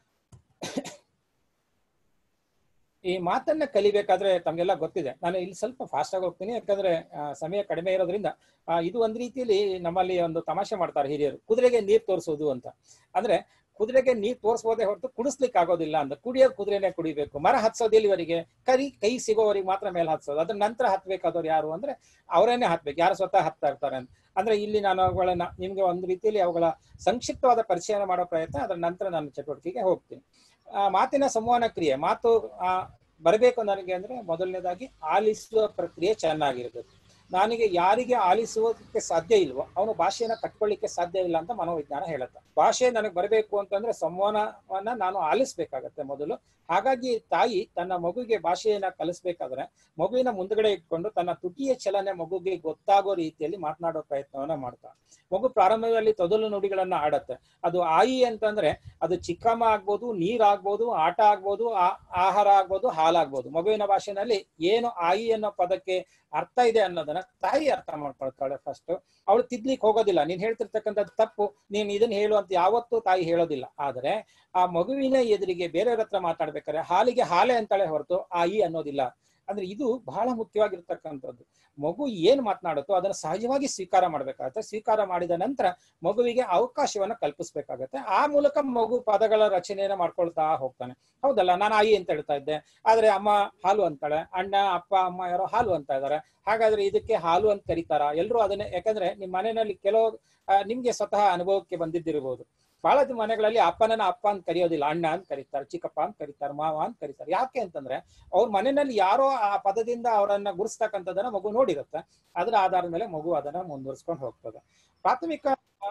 ಈ ಮಾತನ್ನ ಕಲಿಬೇಕಾದ್ರೆ ತಮ್ಗೆಲ್ಲ ಗೊತ್ತಿದೆ ನಾನು ಇಲ್ಲಿ ಸ್ವಲ್ಪ ಫಾಸ್ಟ್ ಆಗಿ ಹೋಗ್ತೀನಿ ಯಾಕಂದ್ರೆ ಆ, ಸಮಯ ಕಡಿಮೆ ಇರೋದ್ರಿಂದ ಆ, ಇದು ಒಂದ್ ರೀತಿಯಲ್ಲಿ ನಮ್ಮಲ್ಲಿ ಒಂದು ತಮಾಷೆ ಮಾಡ್ತಾರೆ ಹಿರಿಯರು ಕುದುರೆಗೆ ನೀರ್ ತೋರಿಸೋದು ಅಂತ ಅಂದ್ರೆ ಕುದುರೆಗೆ ನೀರ್ ತೋರಿಸಬಹುದೇ ಹೊರತು ಕುಡಿಸ್ಲಿಕ್ಕೆ ಆಗೋದಿಲ್ಲ ಅಂತ ಕುಡಿಯೋದು ಕುದುರೆನೆ ಕುಡಿಬೇಕು ಮರ ಹತ್ಸೋದು ಎಲ್ಲಿವರೆಗೆ ಕರಿ ಕೈ ಸಿಗೋವರೆಗೆ ಮಾತ್ರ ಮೇಲೆ ಹತ್ಸೋದು ಅದ್ರ ನಂತರ ಹತ್ಬೇಕಾದವ್ರು ಯಾರು ಅಂದ್ರೆ ಅವರೇನೆ ಹತ್ಬೇಕು ಯಾರು ಸ್ವತಃ ಹತ್ತಾ ಇರ್ತಾರೆ ಅಂತ ಅಂದ್ರೆ ಇಲ್ಲಿ ನಾನು ಅವುಗಳನ್ನ ನಿಮ್ಗೆ ಒಂದು ರೀತಿಯಲ್ಲಿ ಅವುಗಳ ಸಂಕ್ಷಿಪ್ತವಾದ ಪರಿಚಯ ಮಾಡೋ ಪ್ರಯತ್ನ ಅದರ ನಂತರ ನಾನು ಚಟುವಟಿಕೆಗೆ ಹೋಗ್ತೀನಿ ಆ, ಮಾತಿನ ಸಂವಹನ ಕ್ರಿಯೆ ಮಾತು ಆ, ಬರಬೇಕು ನನಗೆ ಅಂದ್ರೆ ಮೊದಲನೇದಾಗಿ ಆಲಿಸುವ ಪ್ರಕ್ರಿಯೆ ಚೆನ್ನಾಗಿರ್ಬೇಕು ನನಗೆ ಯಾರಿಗೆ ಆಲಿಸುವುದಕ್ಕೆ ಸಾಧ್ಯ ಇಲ್ವೋ ಅವನು ಭಾಷೆಯನ್ನ ಕಟ್ಕೊಳ್ಳಿಕ್ಕೆ ಸಾಧ್ಯ ಇಲ್ಲ ಅಂತ ಮನೋವಿಜ್ಞಾನ ಹೇಳುತ್ತೆ ಭಾಷೆ ನನಗೆ ಬರಬೇಕು ಅಂತಂದ್ರೆ ಸಂವಹನವನ್ನ ನಾನು ಆಲಿಸ್ಬೇಕಾಗತ್ತೆ ಮೊದಲು ಹಾಗಾಗಿ ತಾಯಿ ತನ್ನ ಮಗುವಿಗೆ ಭಾಷೆಯನ್ನ ಕಲಿಸ್ಬೇಕಾದ್ರೆ ಮಗುವಿನ ಮುಂದ್ಗಡೆ ಇಟ್ಕೊಂಡು ತನ್ನ ತುಟಿಯ ಚಲನೆ ಮಗುಗೆ ಗೊತ್ತಾಗೋ ರೀತಿಯಲ್ಲಿ ಮಾತನಾಡೋ ಪ್ರಯತ್ನವನ್ನ ಮಾಡ್ತಾಳೆ ಮಗು ಪ್ರಾರಂಭದಲ್ಲಿ ತೊದಲು ನುಡಿಗಳನ್ನ ಆಡತ್ತೆ ಅದು ಆಯಿ ಅಂತಂದ್ರೆ ಅದು ಚಿಕ್ಕಮ್ಮ ಆಗ್ಬೋದು ನೀರ್ ಆಗ್ಬೋದು ಆಟ ಆಗ್ಬೋದು ಆ- ಆಹಾರ ಆಗ್ಬೋದು ಹಾಲಾಗ್ಬೋದು ಮಗುವಿನ ಭಾಷೆನಲ್ಲಿ ಏನು ಆಯಿ ಅನ್ನೋ ಪದಕ್ಕೆ ಅರ್ಥ ಇದೆ ಅನ್ನೋದನ್ನ ತಾಯಿ ಅರ್ಥ ಮಾಡ್ಕೊಳ್ತಾಳೆ ಫಸ್ಟ್ ಅವಳು ತಿದ್ಲಿಕ್ಕೆ ಹೋಗೋದಿಲ್ಲ ನೀನ್ ಹೇಳ್ತಿರ್ತಕ್ಕಂಥದ್ದು ತಪ್ಪು ನೀನ್ ಇದನ್ನ ಹೇಳು ಅಂತ ಯಾವತ್ತೂ ತಾಯಿ ಹೇಳೋದಿಲ್ಲ ಆದ್ರೆ ಆ ಮಗುವಿನ ಎದುರಿಗೆ ಬೇರೆಯವ್ರ ಹತ್ರ ಮಾತಾಡ್ಬೇಕಾದ್ರೆ ಹಾಲಿಗೆ ಹಾಲೆ ಅಂತಾಳೆ ಹೊರತು ಆಯಿ ಅನ್ನೋದಿಲ್ಲ ಅಂದ್ರೆ ಇದು ಬಹಳ ಮುಖ್ಯವಾಗಿರ್ತಕ್ಕಂಥದ್ದು ಮಗು ಏನ್ ಮಾತನಾಡುತ್ತೋ ಅದನ್ನ ಸಹಜವಾಗಿ ಸ್ವೀಕಾರ ಮಾಡ್ಬೇಕಾಗತ್ತೆ ಸ್ವೀಕಾರ ಮಾಡಿದ ನಂತರ ಮಗುವಿಗೆ ಅವಕಾಶವನ್ನ ಕಲ್ಪಿಸ್ಬೇಕಾಗತ್ತೆ ಆ ಮೂಲಕ ಮಗು ಪದಗಳ ರಚನೆಯನ್ನ ಮಾಡ್ಕೊಳ್ತಾ ಹೋಗ್ತಾನೆ ಹೌದಲ್ಲ ನಾನು ಆಯಿ ಅಂತ ಹೇಳ್ತಾ ಇದ್ದೆ ಆದ್ರೆ ಅಮ್ಮ ಹಾಲು ಅಂತಾಳೆ ಅಣ್ಣ ಅಪ್ಪ ಅಮ್ಮ ಯಾರೋ ಹಾಲು ಅಂತ ಇದಾರೆ ಹಾಗಾದ್ರೆ ಇದಕ್ಕೆ ಹಾಲು ಅಂತ ಕರೀತಾರ ಎಲ್ರು ಅದನ್ನೇ ಯಾಕಂದ್ರೆ ನಿಮ್ ಮನೆಯಲ್ಲಿ ಕೆಲವು ಆ, ನಿಮ್ಗೆ ಸ್ವತಃ ಅನುಭವಕ್ಕೆ ಬಂದಿದ್ದಿರಬಹುದು ಬಹಳ ಮನೆಗಳಲ್ಲಿ ಅಪ್ಪನನ್ನ ಅಪ್ಪ ಅಂತ ಕರೆಯೋದಿಲ್ಲ ಅಣ್ಣ ಅಂತ ಕರೀತಾರೆ ಚಿಕ್ಕಪ್ಪ ಅಂತ ಕರೀತಾರೆ ಮಾವ ಅಂತ ಕರೀತಾರೆ ಯಾಕೆ ಅಂತಂದ್ರೆ ಅವ್ರ ಮನೆಯಲ್ಲಿ ಯಾರೋ ಆ ಪದದಿಂದ ಅವರನ್ನ ಗುರುಸ್ತಕ್ಕಂಥದ್ದನ್ನ ಮಗು ನೋಡಿರುತ್ತೆ ಅದರ ಆಧಾರದ ಮೇಲೆ ಮಗು ಅದನ್ನ ಮುಂದುವರ್ಸ್ಕೊಂಡು ಹೋಗ್ತದೆ ಪ್ರಾಥಮಿಕ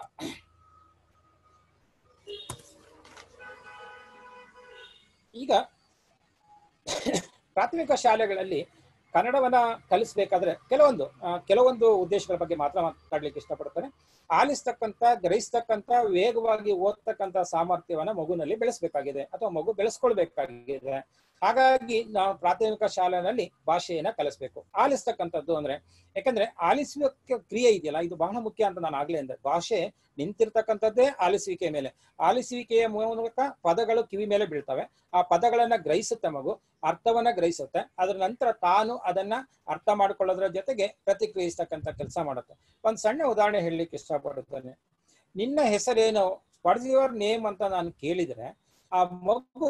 ಈಗ ಪ್ರಾಥಮಿಕ ಶಾಲೆಗಳಲ್ಲಿ ಕನ್ನಡವನ್ನ ಕಲಿಸ್ಬೇಕಾದ್ರೆ ಕೆಲವೊಂದು ಆ, ಕೆಲವೊಂದು ಉದ್ದೇಶಗಳ ಬಗ್ಗೆ ಮಾತ್ರ ಮಾತಾಡ್ಲಿಕ್ಕೆ ಇಷ್ಟಪಡ್ತಾರೆ ಆಲಿಸ್ತಕ್ಕಂತ ಗ್ರಹಿಸ್ತಕ್ಕಂತ ವೇಗವಾಗಿ ಓದ್ತಕ್ಕಂತ ಸಾಮರ್ಥ್ಯವನ್ನ ಮಗುನಲ್ಲಿ ಬೆಳೆಸಬೇಕಾಗಿದೆ ಅಥವಾ ಮಗು ಬೆಳೆಸ್ಕೊಳ್ಬೇಕಾಗಿದೆ ಹಾಗಾಗಿ ನಾವು ಪ್ರಾಥಮಿಕ ಶಾಲೆಯಲ್ಲಿ ಭಾಷೆಯನ್ನ ಕಲಿಸ್ಬೇಕು ಆಲಿಸ್ತಕ್ಕಂಥದ್ದು ಅಂದ್ರೆ ಯಾಕಂದ್ರೆ ಆಲಿಸುವ ಕ್ರಿಯೆ ಇದೆಯಲ್ಲ ಇದು ಬಹಳ ಮುಖ್ಯ ಅಂತ ನಾನು ಆಗ್ಲೇ ಅಂದೆ ಭಾಷೆ ನಿಂತಿರ್ತಕ್ಕಂಥದ್ದೇ ಆಲಿಸುವಿಕೆ ಮೇಲೆ ಆಲಿಸುವಿಕೆಯ ಮೂಲಕ ಪದಗಳು ಕಿವಿ ಮೇಲೆ ಬೀಳ್ತವೆ ಆ ಪದಗಳನ್ನ ಗ್ರಹಿಸುತ್ತೆ ಮಗು ಅರ್ಥವನ್ನ ಗ್ರಹಿಸುತ್ತೆ ಅದರ ನಂತರ ತಾನು ಅದನ್ನ ಅರ್ಥ ಮಾಡ್ಕೊಳ್ಳೋದ್ರ ಜೊತೆಗೆ ಪ್ರತಿಕ್ರಿಯಿಸ್ತಕ್ಕಂಥ ಕೆಲಸ ಮಾಡುತ್ತೆ ಒಂದ್ ಸಣ್ಣ ಉದಾಹರಣೆ ಹೇಳಲಿಕ್ಕೆ ಇಷ್ಟಪಡುತ್ತೇನೆ ನಿನ್ನ ಹೆಸರೇನು ವಾಟ್ ಯುವರ್ ನೇಮ್ ಅಂತ ನಾನು ಕೇಳಿದ್ರೆ ಆ ಮಗು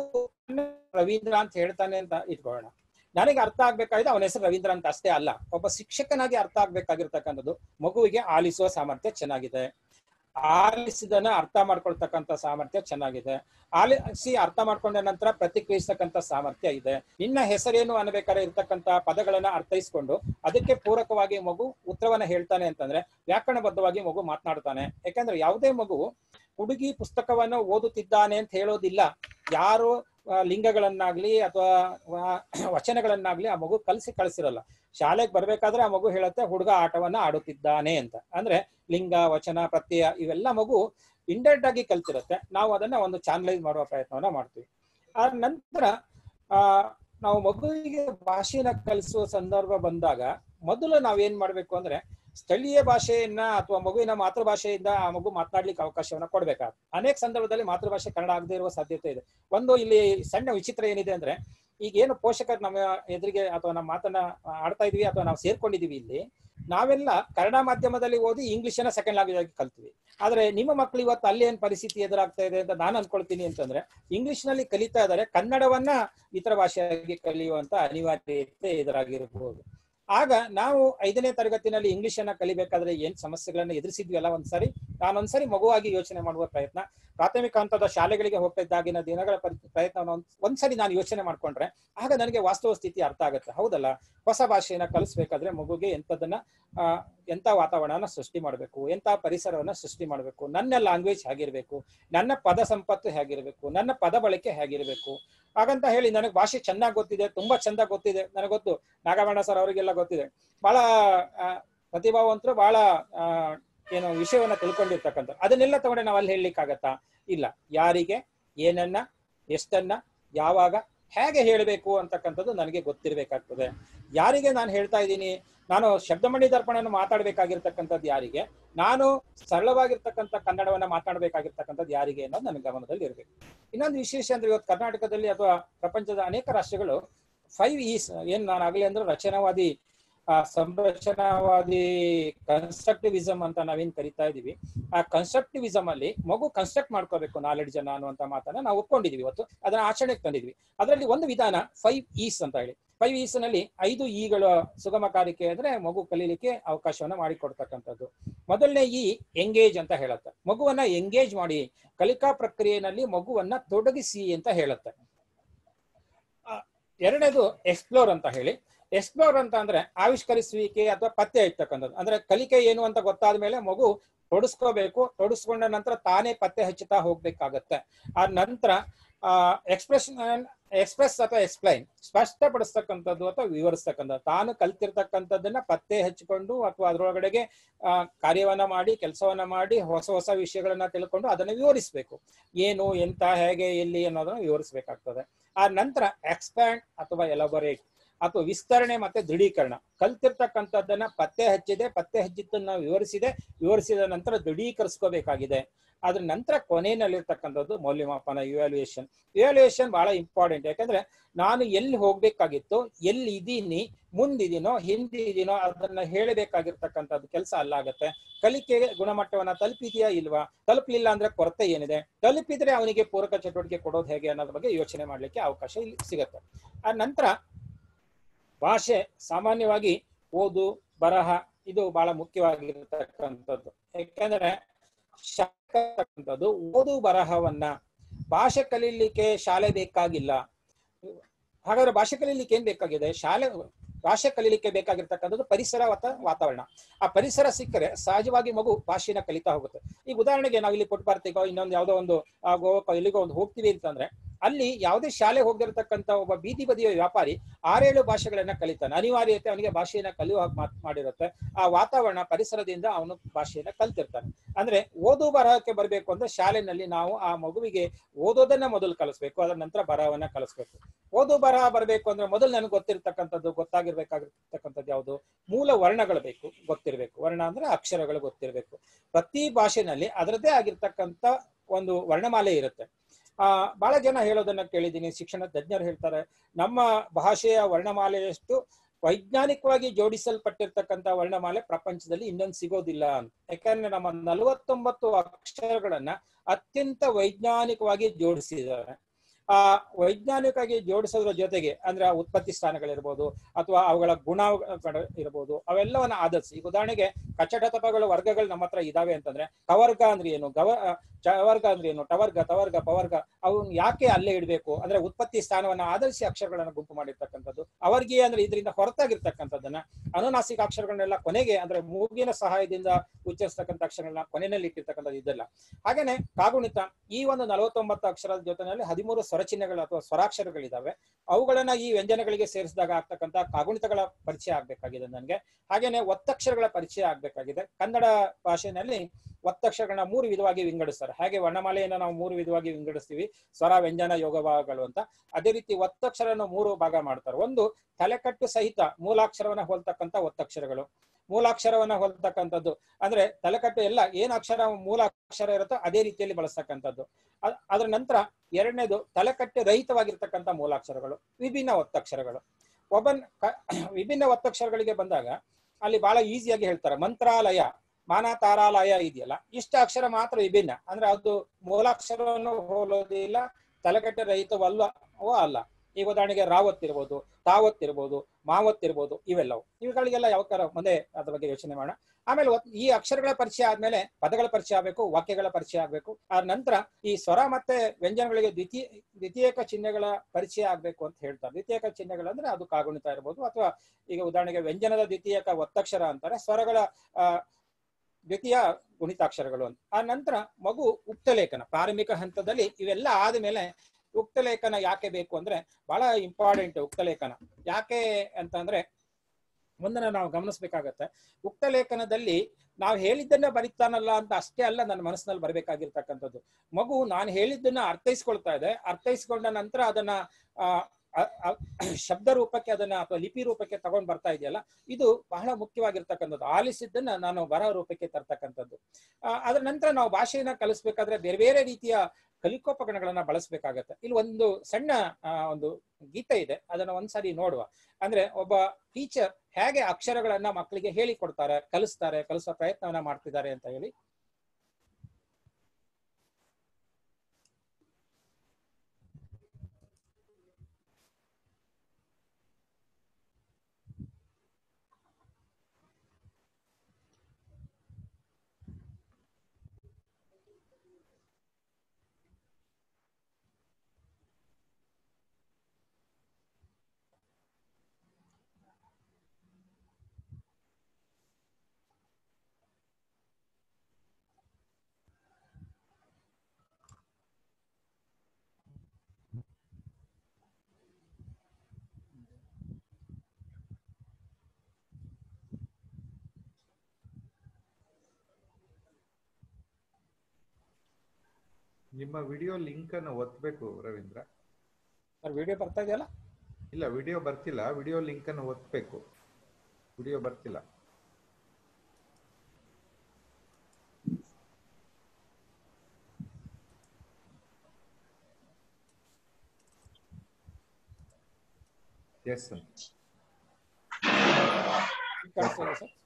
ರವೀಂದ್ರ ಅಂತ ಹೇಳ್ತಾನೆ ಅಂತ ಇಟ್ಕೊಳ್ಳೋಣ ನನಗೆ ಅರ್ಥ ಆಗ್ಬೇಕಾಗಿದೆ ಅವನ ಹೆಸರು ರವೀಂದ್ರ ಅಂತ ಅಷ್ಟೇ ಅಲ್ಲ ಒಬ್ಬ ಶಿಕ್ಷಕನಾಗಿ ಅರ್ಥ ಆಗ್ಬೇಕಾಗಿರ್ತಕ್ಕಂಥದ್ದು ಮಗುವಿಗೆ ಆಲಿಸುವ ಸಾಮರ್ಥ್ಯ ಚೆನ್ನಾಗಿದೆ ಆಲಿಸಿದನ್ನ ಅರ್ಥ ಮಾಡ್ಕೊಳ್ತಕ್ಕಂಥ ಸಾಮರ್ಥ್ಯ ಚೆನ್ನಾಗಿದೆ ಆಲಿಸಿ ಅರ್ಥ ಮಾಡ್ಕೊಂಡ ನಂತರ ಪ್ರತಿಕ್ರಿಯಿಸ್ತಕ್ಕಂಥ ಸಾಮರ್ಥ್ಯ ಇದೆ ನಿನ್ನ ಹೆಸರೇನು ಅನ್ಬೇಕಾದ್ರೆ ಇರ್ತಕ್ಕಂಥ ಪದಗಳನ್ನ ಅರ್ಥೈಸ್ಕೊಂಡು ಅದಕ್ಕೆ ಪೂರಕವಾಗಿ ಮಗು ಉತ್ತರವನ್ನ ಹೇಳ್ತಾನೆ ಅಂತಂದ್ರೆ ವ್ಯಾಕರಣಬದ್ಧವಾಗಿ ಮಗು ಮಾತನಾಡ್ತಾನೆ ಯಾಕಂದ್ರೆ ಯಾವುದೇ ಮಗು ಹುಡುಗಿ ಪುಸ್ತಕವನ್ನು ಓದುತ್ತಿದ್ದಾನೆ ಅಂತ ಹೇಳೋದಿಲ್ಲ ಯಾರು ಆ, ಲಿಂಗಗಳನ್ನಾಗ್ಲಿ ಅಥವಾ ವಚನಗಳನ್ನಾಗ್ಲಿ ಆ ಮಗು ಕಲಿಸಿ ಕಳಿಸಿರಲ್ಲ ಶಾಲೆಗೆ ಬರ್ಬೇಕಾದ್ರೆ ಆ ಮಗು ಹೇಳುತ್ತೆ ಹುಡುಗ ಆಟವನ್ನ ಆಡುತ್ತಿದ್ದಾನೆ ಅಂತ ಅಂದ್ರೆ ಲಿಂಗ ವಚನ ಪ್ರತ್ಯಯ ಇವೆಲ್ಲ ಮಗು ಇಂಡೈರೆಕ್ಟ್ ಆಗಿ ಕಲ್ತಿರುತ್ತೆ ನಾವು ಅದನ್ನ ಒಂದು ಚಾನಲೈಸ್ ಮಾಡುವ ಪ್ರಯತ್ನವನ್ನ ಮಾಡ್ತೀವಿ ಆ ನಂತರ ಆ ನಾವು ಮಗುವಿಗೆ ಭಾಷೆಯನ್ನ ಕಲಿಸುವ ಸಂದರ್ಭ ಬಂದಾಗ ಮೊದಲು ನಾವೇನ್ ಮಾಡ್ಬೇಕು ಅಂದ್ರೆ ಸ್ಥಳೀಯ ಭಾಷೆಯನ್ನ ಅಥವಾ ಮಗುವಿನ ಮಾತೃಭಾಷೆಯಿಂದ ಆ ಮಗು ಮಾತನಾಡ್ಲಿಕ್ಕೆ ಅವಕಾಶವನ್ನ ಕೊಡ್ಬೇಕಾಗುತ್ತೆ ಅನೇಕ ಸಂದರ್ಭದಲ್ಲಿ ಮಾತೃಭಾಷೆ ಕನ್ನಡ ಆಗದೆ ಇರುವ ಸಾಧ್ಯತೆ ಇದೆ ಒಂದು ಇಲ್ಲಿ ಸಣ್ಣ ವಿಚಿತ್ರ ಏನಿದೆ ಅಂದ್ರೆ ಈಗ ಏನು ಪೋಷಕರು ನಮ್ಮ ಎದುರಿಗೆ ಅಥವಾ ನಮ್ಮ ಮಾತನ್ನ ಆಡ್ತಾ ಇದೀವಿ ಅಥವಾ ನಾವು ಸೇರ್ಕೊಂಡಿದೀವಿ ಇಲ್ಲಿ ನಾವೆಲ್ಲ ಕನ್ನಡ ಮಾಧ್ಯಮದಲ್ಲಿ ಓದಿ ಇಂಗ್ಲಿಷ್ ಅನ್ನ ಸೆಕೆಂಡ್ ಲ್ಯಾಂಗ್ವೇಜ್ ಆಗಿ ಕಲ್ತೀವಿ ಆದ್ರೆ ನಿಮ್ಮ ಮಕ್ಕಳು ಇವತ್ತು ಅಲ್ಲಿ ಏನ್ ಪರಿಸ್ಥಿತಿ ಎದುರಾಗ್ತಾ ಇದೆ ಅಂತ ನಾನು ಅನ್ಕೊಳ್ತೀನಿ ಅಂತಂದ್ರೆ ಇಂಗ್ಲಿಷ್ ನಲ್ಲಿ ಕಲಿತಾ ಇದ್ದಾರೆ ಕನ್ನಡವನ್ನ ಇತರ ಭಾಷೆಯಾಗಿ ಕಲಿಯುವಂತ ಅನಿವಾರ್ಯತೆ ಎದುರಾಗಿರಬಹುದು ಆಗ ನಾವು ಐದನೇ ತರಗತಿನಲ್ಲಿ ಇಂಗ್ಲಿಷ್ ಅನ್ನ ಕಲಿಬೇಕಾದ್ರೆ ಏನ್ ಸಮಸ್ಯೆಗಳನ್ನ ಎದುರಿಸಿದ್ವಿ ಅಲ್ಲ ಒಂದ್ಸರಿ ನಾನೊಂದ್ಸರಿ ಮಗುವಾಗಿ ಯೋಚನೆ ಮಾಡುವ ಪ್ರಯತ್ನ ಪ್ರಾಥಮಿಕ ಹಂತದ ಶಾಲೆಗಳಿಗೆ ಹೋಗ್ತಾ ಇದ್ದಾಗಿನ ದಿನಗಳ ಪರಿ- ಪ್ರಯತ್ನವನ್ನು ಒಂದ್- ಒಂದ್ಸರಿ ನಾನು ಯೋಚನೆ ಮಾಡ್ಕೊಂಡ್ರೆ ಆಗ ನನಗೆ ವಾಸ್ತವ ಸ್ಥಿತಿ ಅರ್ಥ ಆಗುತ್ತೆ ಹೌದಲ್ಲ ಹೊಸ ಭಾಷೆಯನ್ನ ಕಲಿಸ್ಬೇಕಾದ್ರೆ ಮಗುಗೆ ಎಂತದನ್ನ ಆ ಎಂತ ವಾತಾವರಣನ ಸೃಷ್ಟಿ ಮಾಡಬೇಕು ಎಂತ ಪರಿಸರವನ್ನ ಸೃಷ್ಟಿ ಮಾಡಬೇಕು ನನ್ನ ಲ್ಯಾಂಗ್ವೇಜ್ ಹೇಗಿರ್ಬೇಕು ನನ್ನ ಪದ ಸಂಪತ್ತು ಹೇಗಿರ್ಬೇಕು ನನ್ನ ಪದ ಬಳಕೆ ಹೇಗಿರ್ಬೇಕು ಹಾಗಂತ ಹೇಳಿ ನನಗೆ ಭಾಷೆ ಚೆನ್ನಾಗಿ ಗೊತ್ತಿದೆ ತುಂಬಾ ಚಂದ ಗೊತ್ತಿದೆ ನನಗೆ ಗೊತ್ತು ನಾಗಮಣ ಸರ್ ಅವರಿಗೆಲ್ಲ ಗೊತ್ತಿದೆ ಬಹಳ ಆ, ಪ್ರತಿಭಾವಂತರು ಬಹಳ ಆ, ಏನು ವಿಷಯವನ್ನ ತಿಳ್ಕೊಂಡಿರ್ತಕ್ಕಂಥ ಅದನ್ನೆಲ್ಲ ತಗೊಂಡೆ ನಾವು ಅಲ್ಲಿ ಹೇಳಲಿಕ್ಕಾಗತ್ತಾ ಇಲ್ಲ ಯಾರಿಗೆ ಏನನ್ನ ಎಷ್ಟನ್ನ ಯಾವಾಗ ಹೇಗೆ ಹೇಳಬೇಕು ಅಂತಕ್ಕಂಥದ್ದು ನನಗೆ ಗೊತ್ತಿರಬೇಕಾಗ್ತದೆ ಯಾರಿಗೆ ನಾನು ಹೇಳ್ತಾ ಇದ್ದೀನಿ ನಾನು ಶಬ್ದಮಣಿ ದರ್ಪಣನ ಮಾತಾಡ್ಬೇಕಾಗಿರ್ತಕ್ಕಂಥದ್ದು ಯಾರಿಗೆ ನಾನು ಸರಳವಾಗಿರ್ತಕ್ಕಂಥ ಕನ್ನಡವನ್ನ ಮಾತಾಡ್ಬೇಕಾಗಿರ್ತಕ್ಕಂಥದ್ದು ಯಾರಿಗೆ ಅನ್ನೋದು ನನ್ನ ಗಮನದಲ್ಲಿ ಇರಬೇಕು ಇನ್ನೊಂದು ವಿಶೇಷ ಅಂದ್ರೆ ಇವತ್ತು ಕರ್ನಾಟಕದಲ್ಲಿ ಅಥವಾ ಪ್ರಪಂಚದ ಅನೇಕ ರಾಷ್ಟ್ರಗಳು ಫೈವ್ ಈಸ್ ಏನ್ ನಾನು ಆಗ್ಲೇ ಅಂದ್ರೆ ರಚನಾವಾದಿ ಆ ಸಂರಚನಾವಾದಿ ಕನ್ಸ್ಟ್ರಕ್ಟಿವಿಸಮ್ ಅಂತ ನಾವೇನ್ ಕರಿತಾ ಇದೀವಿ ಆ ಕನ್ಸ್ಟ್ರಕ್ಟಿವಿಸಮ್ ಅಲ್ಲಿ ಮಗು ಕನ್ಸ್ಟ್ರಕ್ಟ್ ಮಾಡ್ಕೋಬೇಕು ನಾಲೆಡ್ಜ್ ಅನ್ನ ಅನ್ನುವಂತ ಮಾತನ್ನ ನಾವು ಒಪ್ಕೊಂಡಿದೀವಿ ಇವತ್ತು ಅದನ್ನ ಆಚರಣೆಗೆ ತಂದಿದ್ವಿ ಅದರಲ್ಲಿ ಒಂದು ವಿಧಾನ ಫೈವ್ ಈಸ್ ಅಂತ ಹೇಳಿ ಫೈವ್ ಈಸ್ ನಲ್ಲಿ ಐದು ಈಗಳ ಸುಗಮಕಾರಿಕೆ ಅಂದ್ರೆ ಮಗು ಕಲೀಲಿಕ್ಕೆ ಅವಕಾಶವನ್ನ ಮಾಡಿಕೊಡ್ತಕ್ಕಂಥದ್ದು ಮೊದಲನೇ ಈ ಎಂಗೇಜ್ ಅಂತ ಹೇಳುತ್ತೆ ಮಗುವನ್ನ ಎಂಗೇಜ್ ಮಾಡಿ ಕಲಿಕಾ ಪ್ರಕ್ರಿಯೆಯಲ್ಲಿ ಮಗುವನ್ನ ತೊಡಗಿಸಿ ಅಂತ ಹೇಳುತ್ತೆ ಆ, ಎರಡನೇದು ಎಕ್ಸ್ಪ್ಲೋರ್ ಅಂತ ಹೇಳಿ ಎಕ್ಸ್ಪ್ಲೋರ್ ಅಂತ ಅಂದ್ರೆ ಆವಿಷ್ಕರಿಸುವಿಕೆ ಅಥವಾ ಪತ್ತೆ ಹಚ್ಚತಕ್ಕಂಥದ್ದು ಅಂದ್ರೆ ಕಲಿಕೆ ಏನು ಅಂತ ಗೊತ್ತಾದ ಮೇಲೆ ಮಗು ತೊಡಸ್ಕೋಬೇಕು ತೊಡಸ್ಕೊಂಡ ನಂತರ ತಾನೇ ಪತ್ತೆ ಹಚ್ಚುತ್ತಾ ಹೋಗ್ಬೇಕಾಗತ್ತೆ ಆ ನಂತರ ಎಕ್ಸ್ಪ್ರೆಷನ್ ಎಕ್ಸ್ಪ್ರೆಸ್ ಅಥವಾ ಎಕ್ಸ್ಪ್ಲೈನ್ ಸ್ಪಷ್ಟಪಡಿಸ್ತಕ್ಕಂಥದ್ದು ಅಥವಾ ವಿವರಿಸ್ತಕ್ಕಂಥದ್ದು ತಾನು ಕಲ್ತಿರ್ತಕ್ಕಂಥದ್ದನ್ನ ಪತ್ತೆ ಹಚ್ಚಿಕೊಂಡು ಅಥವಾ ಅದರೊಳಗಡೆಗೆ ಆ, ಕಾರ್ಯವನ್ನ ಮಾಡಿ ಕೆಲಸವನ್ನ ಮಾಡಿ ಹೊಸ ಹೊಸ ವಿಷಯಗಳನ್ನ ತಿಳ್ಕೊಂಡು ಅದನ್ನ ವಿವರಿಸಬೇಕು ಏನು ಎಂತ ಹೇಗೆ ಎಲ್ಲಿ ಅನ್ನೋದನ್ನ ವಿವರಿಸಬೇಕಾಗ್ತದೆ ಆ ನಂತರ ಎಕ್ಸ್ಪ್ಯಾಂಡ್ ಅಥವಾ ಎಲಬೊರೇಟ್ ಅಥವಾ ವಿಸ್ತರಣೆ ಮತ್ತೆ ದೃಢೀಕರಣ ಕಲ್ತಿರ್ತಕ್ಕಂಥದ್ದನ್ನ ಪತ್ತೆ ಹಚ್ಚಿದೆ ಪತ್ತೆ ಹಚ್ಚಿದ್ದನ್ನ ವಿವರಿಸಿದೆ ವಿವರಿಸಿದ ನಂತರ ದೃಢೀಕರಿಸ್ಕೋಬೇಕಾಗಿದೆ ಅದ್ರ ನಂತರ ಕೊನೆಯಲ್ಲಿರ್ತಕ್ಕಂಥದ್ದು ಮೌಲ್ಯಮಾಪನ ಇವ್ಯಾಲ್ಯೂಯೇಷನ್ ಇವ್ಯಾಲ್ಯೂಯೇಷನ್ ಬಹಳ ಇಂಪಾರ್ಟೆಂಟ್ ಯಾಕಂದ್ರೆ ನಾನು ಎಲ್ಲಿ ಹೋಗ್ಬೇಕಾಗಿತ್ತು ಎಲ್ಲಿ ಇದೀನಿ ಮುಂದಿದೀನೋ ಹಿಂದಿದೀನೋ ಅದನ್ನ ಹೇಳಬೇಕಾಗಿರ್ತಕ್ಕಂಥದ್ದು ಕೆಲಸ ಅಲ್ಲಾಗತ್ತೆ ಕಲಿಕೆಗೆ ಗುಣಮಟ್ಟವನ್ನ ತಲುಪಿದೆಯಾ ಇಲ್ವಾ ತಲುಪಲಿಲ್ಲ ಅಂದ್ರೆ ಕೊರತೆ ಏನಿದೆ ತಲುಪಿದ್ರೆ ಅವನಿಗೆ ಪೂರಕ ಚಟುವಟಿಕೆ ಕೊಡೋದು ಹೇಗೆ ಅನ್ನೋದ್ರ ಬಗ್ಗೆ ಯೋಚನೆ ಮಾಡ್ಲಿಕ್ಕೆ ಅವಕಾಶ ಇಲ್ಲಿ ಸಿಗತ್ತೆ ಆ ನಂತರ ಭಾಷೆ ಸಾಮಾನ್ಯವಾಗಿ ಓದು ಬರಹ ಇದು ಬಹಳ ಮುಖ್ಯವಾಗಿರತಕ್ಕಂಥದ್ದು ಯಾಕಂದ್ರೆ ಶಾಲೆತಕ್ಕಂಥದ್ದು ಓದು ಬರಹವನ್ನ ಭಾಷೆ ಕಲೀಲಿಕ್ಕೆ ಶಾಲೆ ಬೇಕಾಗಿಲ್ಲ ಹಾಗಾದ್ರೆ ಭಾಷೆ ಕಲೀಲಿಕ್ಕೆ ಏನ್ ಬೇಕಾಗಿದೆ ಶಾಲೆ ಭಾಷೆ ಕಲೀಲಿಕ್ಕೆ ಬೇಕಾಗಿರ್ತಕ್ಕಂಥದ್ದು ಪರಿಸರ ಅಥವಾ ವಾತಾವರಣ ಆ ಪರಿಸರ ಸಿಕ್ಕರೆ ಸಹಜವಾಗಿ ಮಗು ಭಾಷೆನ ಕಲಿತಾ ಹೋಗುತ್ತೆ ಈಗ ಉದಾಹರಣೆಗೆ ನಾವು ಇಲ್ಲಿ ಪುಟ್ಬಾರ್ತಿಗೋ ಇನ್ನೊಂದು ಯಾವುದೋ ಒಂದು ಆ, ಗೋವಾಕ್ಕೋ ಎಲ್ಲಿಗೋ ಒಂದು ಹೋಗ್ತೀವಿ ಅಂತಂದ್ರೆ ಅಲ್ಲಿ ಯಾವುದೇ ಶಾಲೆ ಹೋಗಿರ್ತಕ್ಕಂಥ ಒಬ್ಬ ಬೀದಿ ಬದಿಯ ವ್ಯಾಪಾರಿ ಆರೇಳು ಭಾಷೆಗಳನ್ನ ಕಲಿತಾನೆ ಅನಿವಾರ್ಯತೆ ಅವನಿಗೆ ಭಾಷೆಯನ್ನ ಕಲಿಯುವ ಹಾಗೆ ಮಾತ್ ಮಾಡಿರುತ್ತೆ ಆ ವಾತಾವರಣ ಪರಿಸರದಿಂದ ಅವನು ಭಾಷೆಯನ್ನ ಕಲ್ತಿರ್ತಾನೆ ಅಂದ್ರೆ ಓದು ಬರಹಕ್ಕೆ ಬರಬೇಕು ಅಂದ್ರೆ ಶಾಲೆನಲ್ಲಿ ನಾವು ಆ ಮಗುವಿಗೆ ಓದೋದನ್ನ ಮೊದಲು ಕಲಿಸ್ಬೇಕು ಅದರ ನಂತರ ಬರಹವನ್ನ ಕಲಿಸ್ಬೇಕು ಓದು ಬರಹ ಬರಬೇಕು ಅಂದ್ರೆ ಮೊದಲು ನನಗೆ ಗೊತ್ತಿರ್ತಕ್ಕಂಥದ್ದು ಗೊತ್ತಾಗಿರ್ಬೇಕಾಗಿರ್ತಕ್ಕಂಥದ್ದು ಯಾವುದು ಮೂಲ ವರ್ಣಗಳು ಬೇಕು ಗೊತ್ತಿರಬೇಕು ವರ್ಣ ಅಂದ್ರೆ ಅಕ್ಷರಗಳು ಗೊತ್ತಿರಬೇಕು ಪ್ರತಿ ಭಾಷೆನಲ್ಲಿ ಅದರದ್ದೇ ಆಗಿರ್ತಕ್ಕಂಥ ಒಂದು ವರ್ಣಮಾಲೆ ಇರುತ್ತೆ ಆ ಬಹಳ ಜನ ಹೇಳೋದನ್ನ ಕೇಳಿದ್ದೀನಿ ಶಿಕ್ಷಣ ತಜ್ಞರು ಹೇಳ್ತಾರೆ ನಮ್ಮ ಭಾಷೆಯ ವರ್ಣಮಾಲೆಯಷ್ಟು ವೈಜ್ಞಾನಿಕವಾಗಿ ಜೋಡಿಸಲ್ಪಟ್ಟಿರ್ತಕ್ಕಂಥ ವರ್ಣಮಾಲೆ ಪ್ರಪಂಚದಲ್ಲಿ ಇನ್ನೊಂದು ಸಿಗೋದಿಲ್ಲ ಅಂತ ಯಾಕಂದ್ರೆ ನಮ್ಮ ನಲವತ್ತೊಂಬತ್ತು ಅಕ್ಷರಗಳನ್ನ ಅತ್ಯಂತ ವೈಜ್ಞಾನಿಕವಾಗಿ ಜೋಡಿಸಿದ್ದಾರೆ ಆ ವೈಜ್ಞಾನಿಕವಾಗಿ ಜೋಡಿಸೋದ್ರ ಜೊತೆಗೆ ಅಂದ್ರೆ ಆ ಉತ್ಪತ್ತಿ ಸ್ಥಾನಗಳಿರ್ಬೋದು ಅಥವಾ ಅವುಗಳ ಗುಣ ಇರ್ಬೋದು ಅವೆಲ್ಲವನ್ನ ಆಧರಿಸಿ ಈಗ ಉದಾಹರಣೆಗೆ ಕಚಟ ತಪಗಳ ವರ್ಗಗಳು ನಮ್ಮ ಹತ್ರ ಇದಾವೆ ಅಂತಂದ್ರೆ ಕವರ್ಗ ಅಂದ್ರೆ ಏನು ಗವ ಚವರ್ಗ ಅಂದ್ರೆ ಏನು ಟವರ್ಗ ತವರ್ಗ ಪವರ್ಗ ಅವನ್ ಯಾಕೆ ಅಲ್ಲೇ ಇಡಬೇಕು ಅಂದ್ರೆ ಉತ್ಪತ್ತಿ ಸ್ಥಾನವನ್ನ ಆಧರಿಸಿ ಅಕ್ಷರಗಳನ್ನ ಗುಂಪು ಮಾಡಿರ್ತಕ್ಕಂಥದ್ದು ಅವರಿಗೆ ಅಂದ್ರೆ ಇದರಿಂದ ಹೊರತಾಗಿರ್ತಕ್ಕಂಥದ್ದನ್ನ ಅನುನಾಸಿಕ ಅಕ್ಷರಗಳನ್ನೆಲ್ಲ ಕೊನೆಗೆ ಅಂದ್ರೆ ಮೂಗಿನ ಸಹಾಯದಿಂದ ಉಚ್ಚರಿಸ್ತಕ್ಕಂಥ ಅಕ್ಷರಗಳನ್ನ ಕೊನೆಯಲ್ಲಿ ಇಟ್ಟಿರ್ತಕ್ಕಂಥದ್ದು ಇದೆಲ್ಲ ಹಾಗೇನೆ ಕಾಗುಣಿತ ಈ ಒಂದು ನಲವತ್ತೊಂಬತ್ತು ಅಕ್ಷರದ ಜೊತೆನಲ್ಲಿ ಹದಿಮೂರು ಸ್ವರಚಿಹ್ನೆಗಳು ಅಥವಾ ಸ್ವರಾಕ್ಷರಗಳಿದಾವೆ ಅವುಗಳನ್ನ ಈ ವ್ಯಂಜನಗಳಿಗೆ ಸೇರಿಸಿದಾಗ ಆಗ್ತಕ್ಕಂಥ ಕಾಗುಣಿತಗಳ ಪರಿಚಯ ಆಗ್ಬೇಕಾಗಿದೆ ನನಗೆ ಹಾಗೇನೆ ಒತ್ತಕ್ಷರಗಳ ಪರಿಚಯ ಆಗ್ಬೇಕಾಗಿದೆ ಕನ್ನಡ ಭಾಷೆಯಲ್ಲಿ ಒತ್ತಕ್ಷರಗಳನ್ನ ಮೂರು ವಿಧವಾಗಿ ವಿಂಗಡಿಸ್ತಾರೆ ಹಾಗೆ ವರ್ಣಮಾಲೆಯನ್ನ ನಾವು ಮೂರು ವಿಧವಾಗಿ ವಿಂಗಡಿಸ್ತೀವಿ ಸ್ವರ ವ್ಯಂಜನ ಯೋಗ ಭಾಗಗಳು ಅಂತ ಅದೇ ರೀತಿ ಒತ್ತಕ್ಷರನ ಮೂರು ಭಾಗ ಮಾಡ್ತಾರೆ ಒಂದು ತಲೆಕಟ್ಟು ಸಹಿತ ಮೂಲಾಕ್ಷರವನ್ನ ಹೋಲ್ತಕ್ಕಂಥ ಒತ್ತಕ್ಷರಗಳು ಮೂಲಾಕ್ಷರವನ್ನ ಹೋಲ್ತಕ್ಕಂಥದ್ದು ಅಂದ್ರೆ ತಲೆಕಟ್ಟು ಎಲ್ಲ ಏನ್ ಅಕ್ಷರ ಮೂಲ ಅಕ್ಷರ ಇರುತ್ತೋ ಅದೇ ರೀತಿಯಲ್ಲಿ ಬಳಸ್ತಕ್ಕಂಥದ್ದು ಅ- ಅದರ ನಂತರ ಎರಡನೇದು ತಲೆಕಟ್ಟು ರಹಿತವಾಗಿರ್ತಕ್ಕಂಥ ಮೂಲಾಕ್ಷರಗಳು ವಿಭಿನ್ನ ಒತ್ತಕ್ಷರಗಳು ಒಬ್ಬನ್ ಕ- ವಿಭಿನ್ನ ಒತ್ತಕ್ಷರಗಳಿಗೆ ಬಂದಾಗ ಅಲ್ಲಿ ಬಹಳ ಈಸಿಯಾಗಿ ಹೇಳ್ತಾರೆ ಮಂತ್ರಾಲಯ ಮಾನ ತಾರಾಲಯ ಇದೆಯಲ್ಲ ಇಷ್ಟ ಅಕ್ಷರ ಮಾತ್ರ ವಿಭಿನ್ನ ಅಂದ್ರೆ ಅದು ಮೂಲಾಕ್ಷರವನ್ನು ಹೋಲೋದಿಲ್ಲ ತಲೆಕಟ್ಟೆ ರಹಿತವಲ್ವೋ ಅಲ್ಲ ಈಗ ಉದಾಹರಣೆಗೆ ರಾವತ್ ಇರ್ಬೋದು ತಾವತ್ ಇರ್ಬೋದು ಮಾವತ್ ಇರ್ಬೋದು ಇವೆಲ್ಲವು ಇವುಗಳಿಗೆಲ್ಲ ಯಾವ ತರ ಮುಂದೆ ಅದ್ರ ಬಗ್ಗೆ ಯೋಚನೆ ಮಾಡೋಣ ಆಮೇಲೆ ಒತ್- ಈ ಅಕ್ಷರಗಳ ಪರಿಚಯ ಆದ್ಮೇಲೆ ಪದಗಳ ಪರಿಚಯ ಆಗಬೇಕು ವಾಕ್ಯಗಳ ಪರಿಚಯ ಆಗಬೇಕು ಆ ನಂತರ ಈ ಸ್ವರ ಮತ್ತೆ ವ್ಯಂಜನಗಳಿಗೆ ದ್ವಿತೀಯ ದ್ವಿತೀಯಕ ಚಿಹ್ನೆಗಳ ಪರಿಚಯ ಆಗ್ಬೇಕು ಅಂತ ಹೇಳ್ತಾರೆ ದ್ವಿತೀಯಕ ಚಿಹ್ನೆಗಳಂದ್ರೆ ಅದು ಕಾಗುಣಿತ ಇರ್ಬೋದು ಅಥವಾ ಈಗ ಉದಾಹರಣೆಗೆ ವ್ಯಂಜನದ ದ್ವಿತೀಯಕ ಒತ್ತಕ್ಷರ ಅಂತಾರೆ ಸ್ವರಗಳ ಆ ದ್ವಿತೀಯ ಗುಣಿತಾಕ್ಷರಗಳು ಅಂತ ಆ ನಂತರ ಮಗು ಉಕ್ತಲೇಖನ ಪ್ರಾರಂಭಿಕ ಹಂತದಲ್ಲಿ ಇವೆಲ್ಲ ಆದ್ಮೇಲೆ ಉಕ್ತಲೇಖನ ಯಾಕೆ ಬೇಕು ಅಂದ್ರೆ ಬಹಳ ಇಂಪಾರ್ಟೆಂಟ್ ಉಕ್ತಲೇಖನ ಯಾಕೆ ಅಂತಂದ್ರೆ ಮುಂದನ ನಾವು ಗಮನಿಸ್ಬೇಕಾಗತ್ತೆ ಉಕ್ತಲೇಖನದಲ್ಲಿ ನಾವು ಹೇಳಿದ್ದನ್ನ ಬರಿತಾನಲ್ಲ ಅಂತ ಅಷ್ಟೇ ಅಲ್ಲ ನನ್ನ ಮನಸ್ಸಿನಲ್ಲಿ ಬರಬೇಕಾಗಿರ್ತಕ್ಕಂಥದ್ದು ಮಗು ನಾನು ಹೇಳಿದ್ದನ್ನ ಅರ್ಥೈಸ್ಕೊಳ್ತಾ ಇದೆ ಅರ್ಥೈಸ್ಕೊಂಡ ನಂತರ ಅದನ್ನ ಆ, ಅ- ಅ- ಶಬ್ದ ರೂಪಕ್ಕೆ ಅದನ್ನ ಅಥವಾ ಲಿಪಿ ರೂಪಕ್ಕೆ ತಗೊಂಡ್ ಬರ್ತಾ ಇದೆಯಲ್ಲ ಇದು ಬಹಳ ಮುಖ್ಯವಾಗಿರ್ತಕ್ಕಂಥದ್ದು ಆಲಿಸಿದ್ದನ್ನ ನಾನು ಬರಹ ರೂಪಕ್ಕೆ ತರ್ತಕ್ಕಂಥದ್ದು ಆ, ಅದರ ನಂತರ ನಾವು ಭಾಷೆಯನ್ನ ಕಲಿಸ್ಬೇಕಾದ್ರೆ ಬೇರೆ ಬೇರೆ ರೀತಿಯ ಕಲಿಕೋಪಕರಣಗಳನ್ನ ಬಳಸಬೇಕಾಗತ್ತೆ ಇಲ್ಲಿ ಒಂದು ಸಣ್ಣ ಆ, ಒಂದು ಗೀತೆ ಇದೆ ಅದನ್ನ ಒಂದ್ಸಾರಿ ನೋಡುವ ಅಂದ್ರೆ ಒಬ್ಬ ಟೀಚರ್ ಹೇಗೆ ಅಕ್ಷರಗಳನ್ನ ಮಕ್ಕಳಿಗೆ ಹೇಳಿಕೊಡ್ತಾರೆ ಕಲಿಸ್ತಾರೆ ಕಲಿಸೋ ಪ್ರಯತ್ನವನ್ನ ಮಾಡ್ತಿದ್ದಾರೆ ಅಂತ ಹೇಳಿ ನಿಮ್ಮ ವಿಡಿಯೋ ಲಿಂಕ್ ಅನ್ನು ಒತ್ತಬೇಕು ರವೀಂದ್ರ ಸರ್ ವಿಡಿಯೋ ಬರ್ತಾ ಇದೆಯಲ್ಲ ಇಲ್ಲ ವಿಡಿಯೋ ಬರ್ತಿಲ್ಲ ವಿಡಿಯೋ ಲಿಂಕ್ ಅನ್ನು ಒತ್ತಬೇಕು ವಿಡಿಯೋ ಬರ್ತಿಲ್ಲ ಎಸ್ ಸರ್ ಕಾಣಿಸ್ತಾ ಇದೆ ಸರ್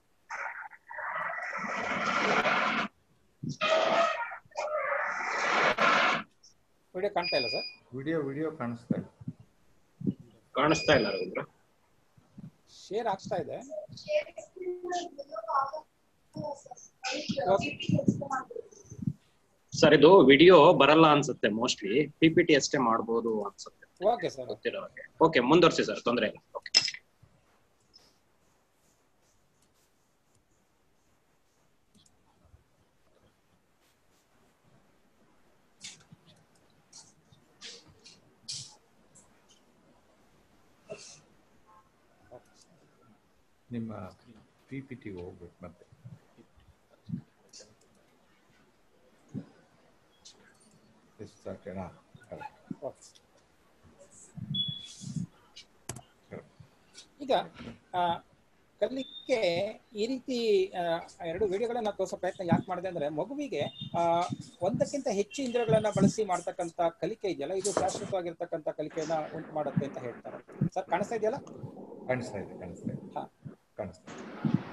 ವಿಡಿಯೋ ಕಾಣ್ತಾ ಇಲ್ಲ ಸರ್ ವಿಡಿಯೋ ವಿಡಿಯೋ ಕಾಣಿಸ್ತಾ ಇಲ್ಲ ಕಾಣಿಸ್ತಾ ಇಲ್ಲ ರವೀಂದ್ರ ಶೇರ್ ಆಗ್ತಾ ಇದೆ ಓಕೆ ಸರ್ ಇದು ವಿಡಿಯೋ ಬರಲ್ಲ ಅನ್ಸುತ್ತೆ ಮೋಸ್ಟ್ಲಿ ಪಿ ಪಿ ಟಿ ಅಷ್ಟೇ ಮಾಡ್ಬೋದು ಅನ್ಸುತ್ತೆ ಓಕೆ ಸರ್ ಗೊತ್ತಿರೋ ಹಾಗೆ ಓಕೆ ಮುಂದುವರ್ಸಿ ಸರ್ ತೊಂದರೆ ಇಲ್ಲ ಓಕೆ ನಿಮ್ಮ ಪಿ ಪಿ ಟಿಗೆ ಹೋಗ್ಬೇಕು ಮತ್ತೆ ಎಷ್ಟು ಸಾಕೇನಾ ಓಕೆ ಈಗ ಆ, ಕಲಿಕೆ ಈ ರೀತಿ ಆ, ಎರಡು ವಿಡಿಯೋಗಳನ್ನ ತೋರಿಸೋ ಪ್ರಯತ್ನ ಯಾಕೆ ಮಾಡಿದೆ ಅಂದ್ರೆ ಮಗುವಿಗೆ ಆ, ಒಂದಕ್ಕಿಂತ ಹೆಚ್ಚು ಇಂದ್ರಿಯಗಳನ್ನ ಬಳಸಿ ಮಾಡ್ತಕ್ಕಂಥ ಕಲಿಕೆ ಇದೆಯಲ್ಲ ಇದು ಶಾಶ್ವತವಾಗಿರ್ತಕ್ಕಂಥ ಕಲಿಕೆಯನ್ನ ಉಂಟು ಮಾಡುತ್ತೆ ಅಂತ ಹೇಳ್ತಾರೆ ಸರ್ ಕಾಣಿಸ್ತಾ ಇದೆಯಲ್ಲ ಕಾಣಿಸ್ತಾ ಇದೆ ಕಾಣಿಸ್ತಾ ಇದೆ ಹಾ. ಕಾಣಿಸ್ತಾ ಇದೆ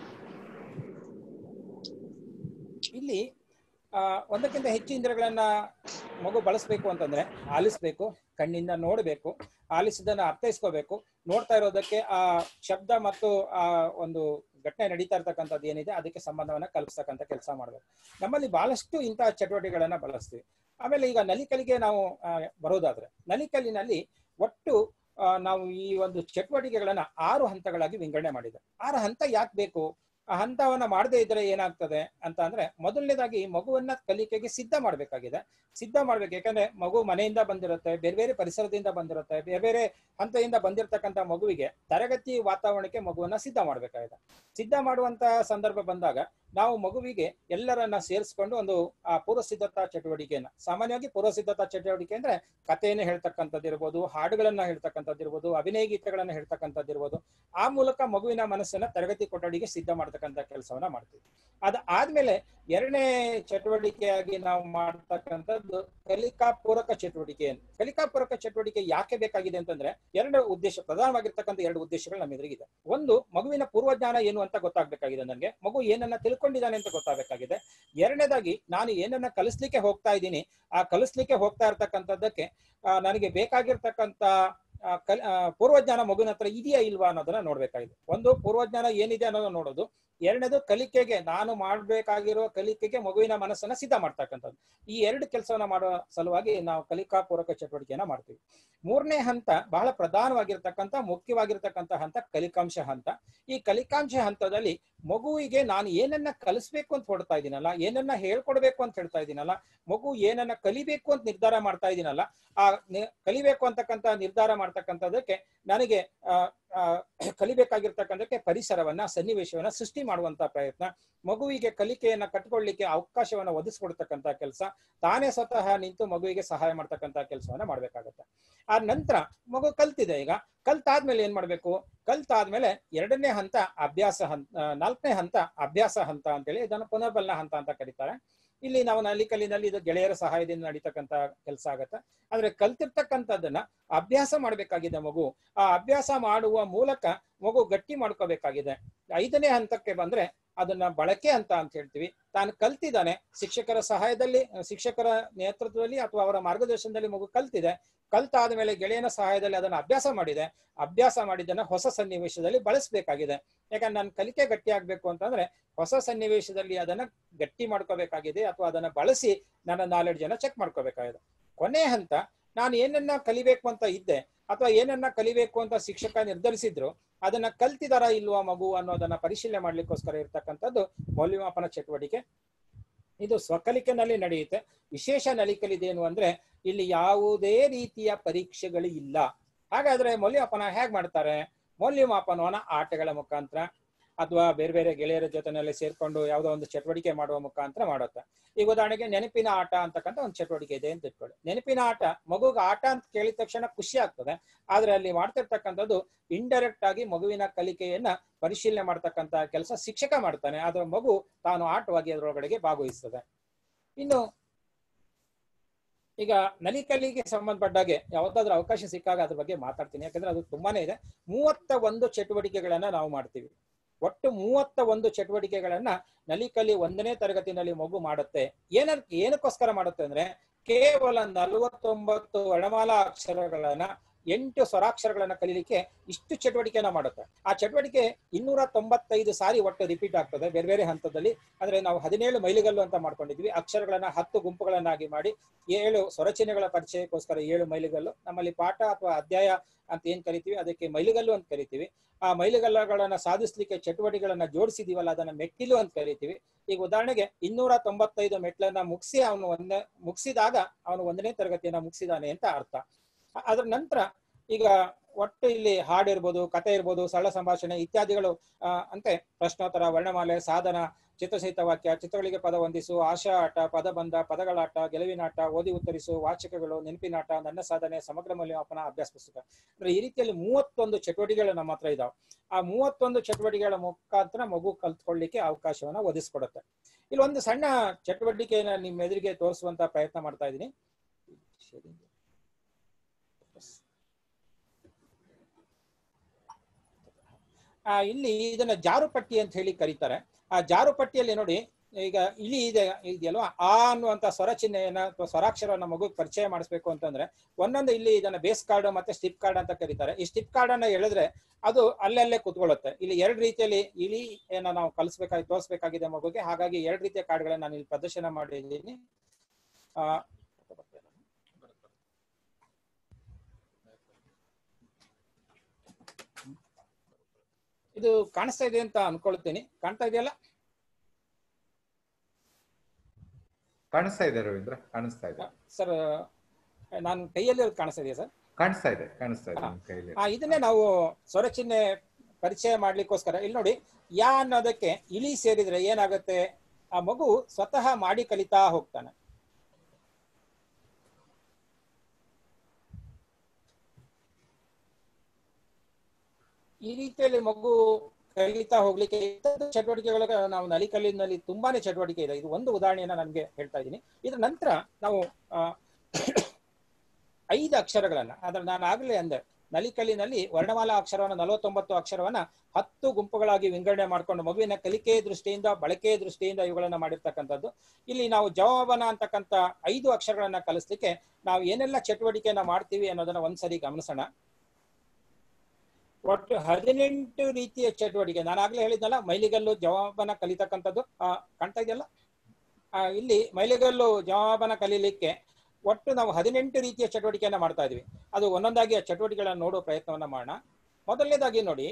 ಇಲ್ಲಿ ಆ, ಒಂದಕ್ಕಿಂತ ಹೆಚ್ಚು ಇಂದ್ರಿಯಗಳನ್ನ ಮಗು ಬಳಸಬೇಕು ಅಂತಂದ್ರೆ ಆಲಿಸ್ಬೇಕು ಕಣ್ಣಿಂದ ನೋಡಬೇಕು ಆಲಿಸಿದನ್ನ ಅರ್ಥೈಸ್ಕೋಬೇಕು ನೋಡ್ತಾ ಇರೋದಕ್ಕೆ ಆ ಶಬ್ದ ಮತ್ತು ಆ ಒಂದು ಘಟನೆ ನಡೀತಾ ಇರ್ತಕ್ಕಂಥದ್ದು ಏನಿದೆ ಅದಕ್ಕೆ ಸಂಬಂಧವನ್ನ ಕಲ್ಪಿಸ್ತಕ್ಕಂಥ ಕೆಲಸ ಮಾಡಬೇಕು ನಮ್ಮಲ್ಲಿ ಬಹಳಷ್ಟು ಇಂತಹ ಚಟುವಟಿಕೆಗಳನ್ನ ಬಳಸ್ತೀವಿ ಆಮೇಲೆ ಈಗ ನಲಿಕಲಿಗೆ ನಾವು ಆ, ಬರೋದಾದ್ರೆ ನಲಿಕಲಿನಲ್ಲಿ ಒಟ್ಟು ಆ, ನಾವು ಈ ಒಂದು ಚಟುವಟಿಕೆಗಳನ್ನ ಆರು ಹಂತಗಳಾಗಿ ವಿಂಗಡಣೆ ಮಾಡಿದೆ ಆರು ಹಂತ ಯಾಕೆ ಬೇಕು ಆ ಹಂತವನ್ನ ಮಾಡದೇ ಇದ್ರೆ ಏನಾಗ್ತದೆ ಅಂತ ಅಂದ್ರೆ ಮೊದಲನೇದಾಗಿ ಮಗುವನ್ನ ಕಲಿಕೆಗೆ ಸಿದ್ಧ ಮಾಡ್ಬೇಕಾಗಿದೆ ಸಿದ್ಧ ಮಾಡ್ಬೇಕು ಯಾಕಂದ್ರೆ ಮಗು ಮನೆಯಿಂದ ಬಂದಿರುತ್ತೆ ಬೇರೆ ಬೇರೆ ಪರಿಸರದಿಂದ ಬಂದಿರುತ್ತೆ ಬೇರೆ ಬೇರೆ ಹಂತದಿಂದ ಬಂದಿರತಕ್ಕಂತ ಮಗುವಿಗೆ ತರಗತಿ ವಾತಾವರಣಕ್ಕೆ ಮಗುವನ್ನ ಸಿದ್ಧ ಮಾಡ್ಬೇಕಾಗಿದೆ ಸಿದ್ಧ ಮಾಡುವಂತ ಸಂದರ್ಭ ಬಂದಾಗ ನಾವು ಮಗುವಿಗೆ ಎಲ್ಲರನ್ನ ಸೇರಿಸ್ಕೊಂಡು ಒಂದು ಆ ಪೂರ್ವ ಸಿದ್ಧತಾ ಚಟುವಟಿಕೆಯನ್ನ ಸಾಮಾನ್ಯವಾಗಿ ಪೂರ್ವ ಸಿದ್ಧತಾ ಚಟುವಟಿಕೆ ಅಂದ್ರೆ ಕಥೆಯನ್ನು ಹೇಳ್ತಕ್ಕಂಥದ್ದಿರ್ಬೋದು ಹಾಡುಗಳನ್ನ ಹೇಳ್ತಕ್ಕಂಥದ್ದಿರ್ಬೋದು ಅಭಿನಯ ಗೀತೆಗಳನ್ನ ಹೇಳ್ತಕ್ಕಂಥದ್ದಿರ್ಬೋದು ಆ ಮೂಲಕ ಮಗುವಿನ ಮನಸ್ಸನ್ನ ತರಗತಿ ಕೊಠಡಿಗೆ ಸಿದ್ಧ ಮಾಡ್ತಕ್ಕಂಥ ಕೆಲಸವನ್ನ ಮಾಡ್ತೀವಿ ಅದ ಆದ್ಮೇಲೆ ಎರಡನೇ ಚಟುವಟಿಕೆಯಾಗಿ ನಾವು ಮಾಡ್ತಕ್ಕಂಥದ್ದು ಕಲಿಕಾ ಪೂರಕ ಚಟುವಟಿಕೆಯನ್ನು ಕಲಿಕಾ ಪೂರಕ ಚಟುವಟಿಕೆ ಯಾಕೆ ಬೇಕಾಗಿದೆ ಅಂತಂದ್ರೆ ಎರಡು ಉದ್ದೇಶ ಪ್ರಧಾನವಾಗಿರ್ತಕ್ಕಂಥ ಎರಡು ಉದ್ದೇಶಗಳು ನಮ್ಮ ಎದುರಿಗಿದೆ ಒಂದು ಮಗುವಿನ ಪೂರ್ವಜ್ಞಾನ ಏನು ಅಂತ ಗೊತ್ತಾಗ್ಬೇಕಾಗಿದೆ ನನಗೆ ಮಗು ಏನನ್ನ ತಿಳ್ಕೊಂಡಿದ್ದಾನೆ ಅಂತ ಗೊತ್ತಾಗಬೇಕಾಗಿದೆ ಎರಡನೇದಾಗಿ ನಾನು ಏನನ್ನ ಕಲಿಸ್ಲಿಕ್ಕೆ ಹೋಗ್ತಾ ಇದ್ದೀನಿ ಆ ಕಲಿಸ್ಲಿಕ್ಕೆ ಹೋಗ್ತಾ ಇರ್ತಕ್ಕಂಥದ್ದಕ್ಕೆ ಆ, ನನಗೆ ಬೇಕಾಗಿರ್ತಕ್ಕಂಥ ಆ, ಕಲ್ ಆ, ಪೂರ್ವಜ್ಞಾನ ಮಗುವಿನ ಹತ್ರ ಇದೆಯಾ ಇಲ್ವಾ ಅನ್ನೋದನ್ನ ನೋಡ್ಬೇಕಾಗಿದೆ ಒಂದು ಪೂರ್ವಜ್ಞಾನ ಏನಿದೆ ಅನ್ನೋದನ್ನ ನೋಡೋದು ಎರಡನೇದು ಕಲಿಕೆಗೆ ನಾನು ಮಾಡ್ಬೇಕಾಗಿರೋ ಕಲಿಕೆಗೆ ಮಗುವಿನ ಮನಸ್ಸನ್ನ ಸಿದ್ಧ ಮಾಡ್ತಕ್ಕಂಥದ್ದು ಈ ಎರಡು ಕೆಲಸವನ್ನ ಮಾಡುವ ಸಲುವಾಗಿ ನಾವು ಕಲಿಕಾ ಪೂರಕ ಚಟುವಟಿಕೆಯನ್ನ ಮಾಡ್ತೀವಿ ಮೂರನೇ ಹಂತ ಬಹಳ ಪ್ರಧಾನವಾಗಿರ್ತಕ್ಕಂಥ ಮುಖ್ಯವಾಗಿರ್ತಕ್ಕಂಥ ಹಂತ ಕಲಿಕಾಂಶ ಹಂತ ಈ ಕಲಿಕಾಂಶ ಹಂತದಲ್ಲಿ ಮಗುವಿಗೆ ನಾನು ಏನನ್ನ ಕಲಿಸ್ಬೇಕು ಅಂತ ಹೊಡ್ತಾ ಇದ್ದೀನಲ್ಲ ಏನನ್ನ ಹೇಳ್ಕೊಡ್ಬೇಕು ಅಂತ ಹೇಳ್ತಾ ಇದ್ದೀನಲ್ಲ ಮಗು ಏನನ್ನ ಕಲಿಬೇಕು ಅಂತ ನಿರ್ಧಾರ ಮಾಡ್ತಾ ಇದ್ದೀನಲ್ಲ ಆ ನಿ- ಕಲಿಬೇಕು ಅಂತಕ್ಕಂಥ ನಿರ್ಧಾರ ಮಾಡ್ತಕ್ಕಂಥದ್ದಕ್ಕೆ ನನಗೆ ಆ, ಆ, ಕಲಿಬೇಕಾಗಿರ್ತಕ್ಕಂಥಕ್ಕೆ ಪರಿಸರವನ್ನ ಸನ್ನಿವೇಶವನ್ನ ಸೃಷ್ಟಿ ಮಾಡುವಂತ ಪ್ರಯತ್ನ ಮಗುವಿಗೆ ಕಲಿಕೆಯನ್ನ ಕಟ್ಕೊಳ್ಳಿಕ್ಕೆ ಅವಕಾಶವನ್ನ ಒದಗಿಸ್ಕೊಡ್ತಕ್ಕಂಥ ಕೆಲಸ ತಾನೇ ಸ್ವತಃ ನಿಂತು ಮಗುವಿಗೆ ಸಹಾಯ ಮಾಡ್ತಕ್ಕಂಥ ಕೆಲಸವನ್ನ ಮಾಡ್ಬೇಕಾಗತ್ತೆ ಆ ನಂತರ ಮಗು ಕಲ್ತಿದೆ ಈಗ ಕಲ್ತಾದ್ಮೇಲೆ ಏನ್ ಮಾಡ್ಬೇಕು ಕಲ್ತಾದ್ಮೇಲೆ ಎರಡನೇ ಹಂತ ಅಭ್ಯಾಸ ಹಂತ ಆ, ನಾಲ್ಕನೇ ಹಂತ ಅಭ್ಯಾಸ ಹಂತ ಅಂತೇಳಿ ಇದನ್ನು ಪುನರ್ಬಲನ ಹಂತ ಅಂತ ಕರೀತಾರೆ ಇಲ್ಲಿ ನಾವು ನಲ್ಲಿ ಕಲ್ಲಿನಲ್ಲಿ ಇದು ಗೆಳೆಯರ ಸಹಾಯದಿಂದ ನಡೀತಕ್ಕಂತ ಕೆಲಸ ಆಗತ್ತೆ ಆದ್ರೆ ಕಲ್ತಿರ್ತಕ್ಕಂಥದ್ದನ್ನ ಅಭ್ಯಾಸ ಮಾಡ್ಬೇಕಾಗಿದೆ ಮಗು ಆ ಅಭ್ಯಾಸ ಮಾಡುವ ಮೂಲಕ ಮಗು ಗಟ್ಟಿ ಮಾಡ್ಕೋಬೇಕಾಗಿದೆ ಐದನೇ ಹಂತಕ್ಕೆ ಬಂದ್ರೆ ಅದನ್ನ ಬಳಕೆ ಅಂತ ಅಂತ ಹೇಳ್ತೀವಿ ತಾನು ಕಲ್ತಿದ್ದಾನೆ ಶಿಕ್ಷಕರ ಸಹಾಯದಲ್ಲಿ ಶಿಕ್ಷಕರ ನೇತೃತ್ವದಲ್ಲಿ ಅಥವಾ ಅವರ ಮಾರ್ಗದರ್ಶನದಲ್ಲಿ ಮಗು ಕಲ್ತಿದೆ ಕಲ್ತಾದ ಮೇಲೆ ಗೆಳೆಯನ ಸಹಾಯದಲ್ಲಿ ಅದನ್ನ ಅಭ್ಯಾಸ ಮಾಡಿದೆ ಅಭ್ಯಾಸ ಮಾಡಿದ್ದನ್ನ ಹೊಸ ಸನ್ನಿವೇಶದಲ್ಲಿ ಬಳಸಬೇಕಾಗಿದೆ ಯಾಕಂದ್ರೆ ನಾನು ಕಲಿಕೆ ಗಟ್ಟಿ ಆಗ್ಬೇಕು ಅಂತಂದ್ರೆ ಹೊಸ ಸನ್ನಿವೇಶದಲ್ಲಿ ಅದನ್ನ ಗಟ್ಟಿ ಮಾಡ್ಕೋಬೇಕಾಗಿದೆ ಅಥವಾ ಅದನ್ನ ಬಳಸಿ ನನ್ನ ನಾಲೆಡ್ಜ್ ಅನ್ನ ಚೆಕ್ ಮಾಡ್ಕೋಬೇಕಾಗಿದೆ ಕೊನೆ ಹಂತ ನಾನು ಏನನ್ನ ಕಲಿಬೇಕು ಅಂತ ಇದ್ದೆ ಅಥವಾ ಏನನ್ನ ಕಲಿಬೇಕು ಅಂತ ಶಿಕ್ಷಕ ನಿರ್ಧರಿಸಿದ್ರು ಅದನ್ನ ಕಲ್ತಿದಾರ ಇಲ್ವಾ ಮಗು ಅನ್ನೋದನ್ನ ಪರಿಶೀಲನೆ ಮಾಡ್ಲಿಕ್ಕೋಸ್ಕರ ಇರ್ತಕ್ಕಂಥದ್ದು ಮೌಲ್ಯಮಾಪನ ಚಟುವಟಿಕೆ ಇದು ಸ್ವಕಲಿಕೆನಲ್ಲಿ ನಡೆಯುತ್ತೆ ವಿಶೇಷ ನಲಿಕಲಿದೇನು ಅಂದ್ರೆ ಇಲ್ಲಿ ಯಾವುದೇ ರೀತಿಯ ಪರೀಕ್ಷೆಗಳು ಇಲ್ಲ ಹಾಗಾದ್ರೆ ಮೌಲ್ಯಮಾಪನ ಹೇಗ್ ಮಾಡ್ತಾರೆ ಮೌಲ್ಯಮಾಪನವನ್ನ ಆಟಗಳ ಮುಖಾಂತರ ಅಥವಾ ಬೇರೆ ಬೇರೆ ಗೆಳೆಯರ ಜೊತೆನಲ್ಲಿ ಸೇರ್ಕೊಂಡು ಯಾವುದೋ ಒಂದು ಚಟುವಟಿಕೆ ಮಾಡುವ ಮುಖಾಂತರ ಮಾಡುತ್ತೆ ಈಗ ಉದಾಹರಣೆಗೆ ನೆನಪಿನ ಆಟ ಅಂತಕ್ಕಂಥ ಒಂದು ಚಟುವಟಿಕೆ ಇದೆ ಅಂತ ಇಟ್ಕೊಳ್ಳಿ ನೆನಪಿನ ಆಟ ಮಗುಗೆ ಆಟ ಅಂತ ಕೇಳಿದ ತಕ್ಷಣ ಖುಷಿ ಆಗ್ತದೆ ಆದ್ರೆ ಅಲ್ಲಿ ಮಾಡ್ತಿರ್ತಕ್ಕಂಥದ್ದು ಇಂಡೈರೆಕ್ಟ್ ಆಗಿ ಮಗುವಿನ ಕಲಿಕೆಯನ್ನ ಪರಿಶೀಲನೆ ಮಾಡ್ತಕ್ಕಂತ ಕೆಲಸ ಶಿಕ್ಷಕ ಮಾಡ್ತಾನೆ ಆದ್ರೆ ಮಗು ತಾನು ಆಟವಾಗಿ ಅದರೊಳಗಡೆಗೆ ಭಾಗವಹಿಸ್ತದೆ ಇನ್ನು ಈಗ ನಲಿಕಲಿಗೆ ಸಂಬಂಧಪಟ್ಟಾಗೆ ಯಾವತ್ತಾದ್ರೂ ಅವಕಾಶ ಸಿಕ್ಕಾಗ ಅದ್ರ ಬಗ್ಗೆ ಮಾತಾಡ್ತೀನಿ ಯಾಕಂದ್ರೆ ಅದು ತುಂಬಾನೇ ಇದೆ ಮೂವತ್ತ ಒಂದು ಚಟುವಟಿಕೆಗಳನ್ನ ನಾವು ಮಾಡ್ತೀವಿ ಒಟ್ಟು ಮೂವತ್ತ ಒಂದು ಚಟುವಟಿಕೆಗಳನ್ನ ನಲಿಕಲಿ ಒಂದನೇ ತರಗತಿನಲ್ಲಿ ಮಗು ಮಾಡುತ್ತೆ ಏನ ಏನಕ್ಕೋಸ್ಕರ ಮಾಡುತ್ತೆ ಅಂದ್ರೆ ಕೇವಲ ನಲವತ್ತೊಂಬತ್ತು ವರ್ಣಮಾಲಾ ಅಕ್ಷರಗಳನ್ನ ಎಂಟು ಸ್ವರಾಕ್ಷರಗಳನ್ನ ಕಲೀಲಿಕ್ಕೆ ಇಷ್ಟು ಚಟುವಟಿಕೆಯನ್ನ ಮಾಡುತ್ತೆ ಆ ಚಟುವಟಿಕೆ ಇನ್ನೂರ ತೊಂಬತ್ತೈದು ಸಾರಿ ಒಟ್ಟು ರಿಪೀಟ್ ಆಗ್ತದೆ ಬೇರೆ ಬೇರೆ ಹಂತದಲ್ಲಿ ಅಂದ್ರೆ ನಾವು ಹದಿನೇಳು ಮೈಲಿಗಲ್ಲು ಅಂತ ಮಾಡ್ಕೊಂಡಿದ್ವಿ ಅಕ್ಷರಗಳನ್ನ ಹತ್ತು ಗುಂಪುಗಳನ್ನಾಗಿ ಮಾಡಿ ಏಳು ಸ್ವರಚಿಹ್ನೆಗಳ ಪರಿಚಯಕ್ಕೋಸ್ಕರ ಏಳು ಮೈಲಿಗಲ್ಲು ನಮ್ಮಲ್ಲಿ ಪಾಠ ಅಥವಾ ಅಧ್ಯಾಯ ಅಂತ ಏನ್ ಕರಿತೀವಿ ಅದಕ್ಕೆ ಮೈಲಿಗಲ್ಲು ಅಂತ ಕರಿತೀವಿ ಆ ಮೈಲಿಗಲ್ಲುಗಳನ್ನ ಸಾಧಿಸ್ಲಿಕ್ಕೆ ಚಟುವಟಿಕೆಗಳನ್ನ ಜೋಡಿಸಿದೀವಲ್ಲ ಅದನ್ನ ಮೆಟ್ಟಿಲು ಅಂತ ಕರಿತೀವಿ ಈಗ ಉದಾಹರಣೆಗೆ ಇನ್ನೂರ ತೊಂಬತ್ತೈದು ಮೆಟ್ಲನ್ನ ಮುಗಿಸಿ ಅವನು ಒಂದೇ ಮುಗಿಸಿದಾಗ ಅವನು ಒಂದನೇ ತರಗತಿಯನ್ನ ಮುಗಿಸಿದಾನೆ ಅಂತ ಅರ್ಥ ಅ- ಅದ್ರ ನಂತರ ಈಗ ಒಟ್ಟು ಇಲ್ಲಿ ಹಾಡು ಇರ್ಬೋದು ಕತೆ ಇರ್ಬೋದು ಸರಳ ಸಂಭಾಷಣೆ ಇತ್ಯಾದಿಗಳು ಆ, ಅಂತೆ ಪ್ರಶ್ನೋತ್ತರ ವರ್ಣಮಾಲೆ ಸಾಧನ ಚಿತ್ರಸಹಿತ ವಾಕ್ಯ ಚಿತ್ರಗಳಿಗೆ ಪದ ಹೊಂದಿಸು ಆಶಾ ಆಟ ಪದಬಂಧ ಪದಗಳಾಟ ಗೆಲುವಿನಾಟ ಓದಿ ಉತ್ತರಿಸು ವಾಚಕಗಳು ನೆನಪಿನಾಟ ನನ್ನ ಸಾಧನೆ ಸಮಗ್ರ ಮೌಲ್ಯಮಾಪನ ಅಭ್ಯಾಸ ಪುಸ್ತಕ ಅಂದ್ರೆ ಈ ರೀತಿಯಲ್ಲಿ ಮೂವತ್ತೊಂದು ಚಟುವಟಿಕೆಗಳು ನಮ್ಮ ಹತ್ರ ಇದಾವೆ ಆ ಮೂವತ್ತೊಂದು ಚಟುವಟಿಕೆಗಳ ಮುಖಾಂತರ ಮಗು ಕಲ್ತ್ಕೊಳ್ಳಿಕ್ಕೆ ಅವಕಾಶವನ್ನ ಒದಗಿಸ್ಕೊಡುತ್ತೆ ಇಲ್ಲಿ ಒಂದು ಸಣ್ಣ ಚಟುವಟಿಕೆಯನ್ನ ನಿಮ್ಮ ಎದುರಿಗೆ ತೋರಿಸುವಂತ ಪ್ರಯತ್ನ ಮಾಡ್ತಾ ಇದ್ದೀನಿ ಆ, ಇಲ್ಲಿ ಇದನ್ನ ಜಾರುಪಟ್ಟಿ ಅಂತ ಹೇಳಿ ಕರೀತಾರೆ ಆ ಜಾರುಪಟ್ಟಿಯಲ್ಲಿ ನೋಡಿ ಈಗ ಇಲಿ ಇದೆ ಇದೆಯಲ್ವಾ ಆ ಅನ್ನುವಂತ ಸ್ವರ ಚಿಹ್ನೆಯನ್ನ ಅಥವಾ ಸ್ವರಾಕ್ಷರವನ್ನ ಮಗುಗೆ ಪರಿಚಯ ಮಾಡಿಸ್ಬೇಕು ಅಂತಂದ್ರೆ ಒಂದೊಂದು ಇಲ್ಲಿ ಇದನ್ನ ಬೇಸ್ ಕಾರ್ಡ್ ಮತ್ತೆ ಸ್ಟಿಪ್ ಕಾರ್ಡ್ ಅಂತ ಕರೀತಾರೆ ಈ ಸ್ಟಿಪ್ ಕಾರ್ಡ್ ಅನ್ನ ಎಳೆದ್ರೆ ಅದು ಅಲ್ಲಲ್ಲೇ ಕುತ್ಕೊಳ್ಳುತ್ತೆ ಇಲ್ಲಿ ಎರಡು ರೀತಿಯಲ್ಲಿ ಇಲಿ ಏನ ನಾವು ಕಲಿಸ್ಬೇಕಾಗಿ ತೋರಿಸ್ಬೇಕಾಗಿದೆ ಮಗುಗೆ ಹಾಗಾಗಿ ಎರಡು ರೀತಿಯ ಕಾರ್ಡ್ಗಳನ್ನ ನಾನು ಇಲ್ಲಿ ಪ್ರದರ್ಶನ ಮಾಡಿದ್ದೀನಿ ಆ ಇದು ಕಾಣಿಸ್ತಾ ಇದೆ ಅಂತ ಅನ್ಕೊಳ್ತೀನಿ ಕಾಣ್ತಾ ಇದೆಯಲ್ಲ ಕಾಣಿಸ್ತಾ ಇದೆ ರವೀಂದ್ರ ಕಾಣಿಸ್ತಾ ಇದೆ ಸರ್ ನಾನು ಕೈಯಲ್ಲಿ ಇರೋದು ಕಾಣಿಸ್ತಾ ಇದೆಯಾ ಸರ್ ಕಾಣಿಸ್ತಾ ಇದೆ ಕಾಣಿಸ್ತಾ ಇದೆ ಹಾ. ನಿಮ್ ಕೈಲಿ ಆ ಇದನ್ನೇ ನಾವು ಸ್ವರ ಚಿಹ್ನೆ ಪರಿಚಯ ಮಾಡ್ಲಿಕ್ಕೋಸ್ಕರ ಇಲ್ಲಿ ನೋಡಿ ಯಾ ಅನ್ನೋದಕ್ಕೆ ಇಲಿ ಸೇರಿದ್ರೆ ಏನಾಗುತ್ತೆ ಆ ಮಗು ಸ್ವತಃ ಮಾಡಿ ಕಲಿತಾ ಹೋಗ್ತಾನೆ ಈ ರೀತಿಯಲ್ಲಿ ಮಗು ಕಲಿತಾ ಹೋಗ್ಲಿಕ್ಕೆ ಇಂಥದ್ದು ಚಟುವಟಿಕೆಗಳ ನಾವು ನಲಿಕಲ್ಲಿನಲ್ಲಿ ತುಂಬಾನೇ ಚಟುವಟಿಕೆ ಇದೆ ಇದು ಒಂದು ಉದಾಹರಣೆಯನ್ನ ನನಗೆ ಹೇಳ್ತಾ ಇದ್ದೀನಿ ಇದ್ರ ನಂತರ ನಾವು ಆ, ಐದು ಅಕ್ಷರಗಳನ್ನ ಅದ್ರ ನಾನು ಆಗ್ಲೇ ಅಂದೆ ನಲಿಕಲ್ಲಿನಲ್ಲಿ ವರ್ಣಮಾಲಾ ಅಕ್ಷರವನ್ನ ನಲವತ್ತೊಂಬತ್ತು ಅಕ್ಷರವನ್ನ ಹತ್ತು ಗುಂಪುಗಳಾಗಿ ವಿಂಗಡಣೆ ಮಾಡ್ಕೊಂಡು ಮಗುವಿನ ಕಲಿಕೆ ದೃಷ್ಟಿಯಿಂದ ಬಳಕೆ ದೃಷ್ಟಿಯಿಂದ ಇವುಗಳನ್ನ ಮಾಡಿರ್ತಕ್ಕಂಥದ್ದು ಇಲ್ಲಿ ನಾವು ಜವಾಬನ ಅಂತಕ್ಕಂಥ ಐದು ಅಕ್ಷರಗಳನ್ನ ಕಲಿಸ್ಲಿಕ್ಕೆ ನಾವು ಏನೆಲ್ಲ ಚಟುವಟಿಕೆಯನ್ನ ಮಾಡ್ತೀವಿ ಅನ್ನೋದನ್ನ ಒಂದ್ಸರಿ ಗಮನಿಸೋಣ ಒಟ್ಟು ಹದಿನೆಂಟು ರೀತಿಯ ಚಟುವಟಿಕೆ ನಾನು ಆಗ್ಲೇ ಹೇಳಿದ್ನಲ್ಲ ಮೈಲಿಗಲ್ಲು ಜವಾಬನ ಕಲಿತಕ್ಕಂಥದ್ದು ಆ, ಕಾಣ್ತಾ ಇದೆಯಲ್ಲ ಆ, ಇಲ್ಲಿ ಮೈಲಿಗಲ್ಲು ಜವಾಬನ ಕಲೀಲಿಕ್ಕೆ ಒಟ್ಟು ನಾವು ಹದಿನೆಂಟು ರೀತಿಯ ಚಟುವಟಿಕೆಯನ್ನ ಮಾಡ್ತಾ ಇದೀವಿ ಅದು ಒಂದೊಂದಾಗಿ ಆ ಚಟುವಟಿಕೆಗಳನ್ನ ನೋಡೋ ಪ್ರಯತ್ನವನ್ನ ಮಾಡೋಣ ಮೊದಲನೇದಾಗಿ ನೋಡಿ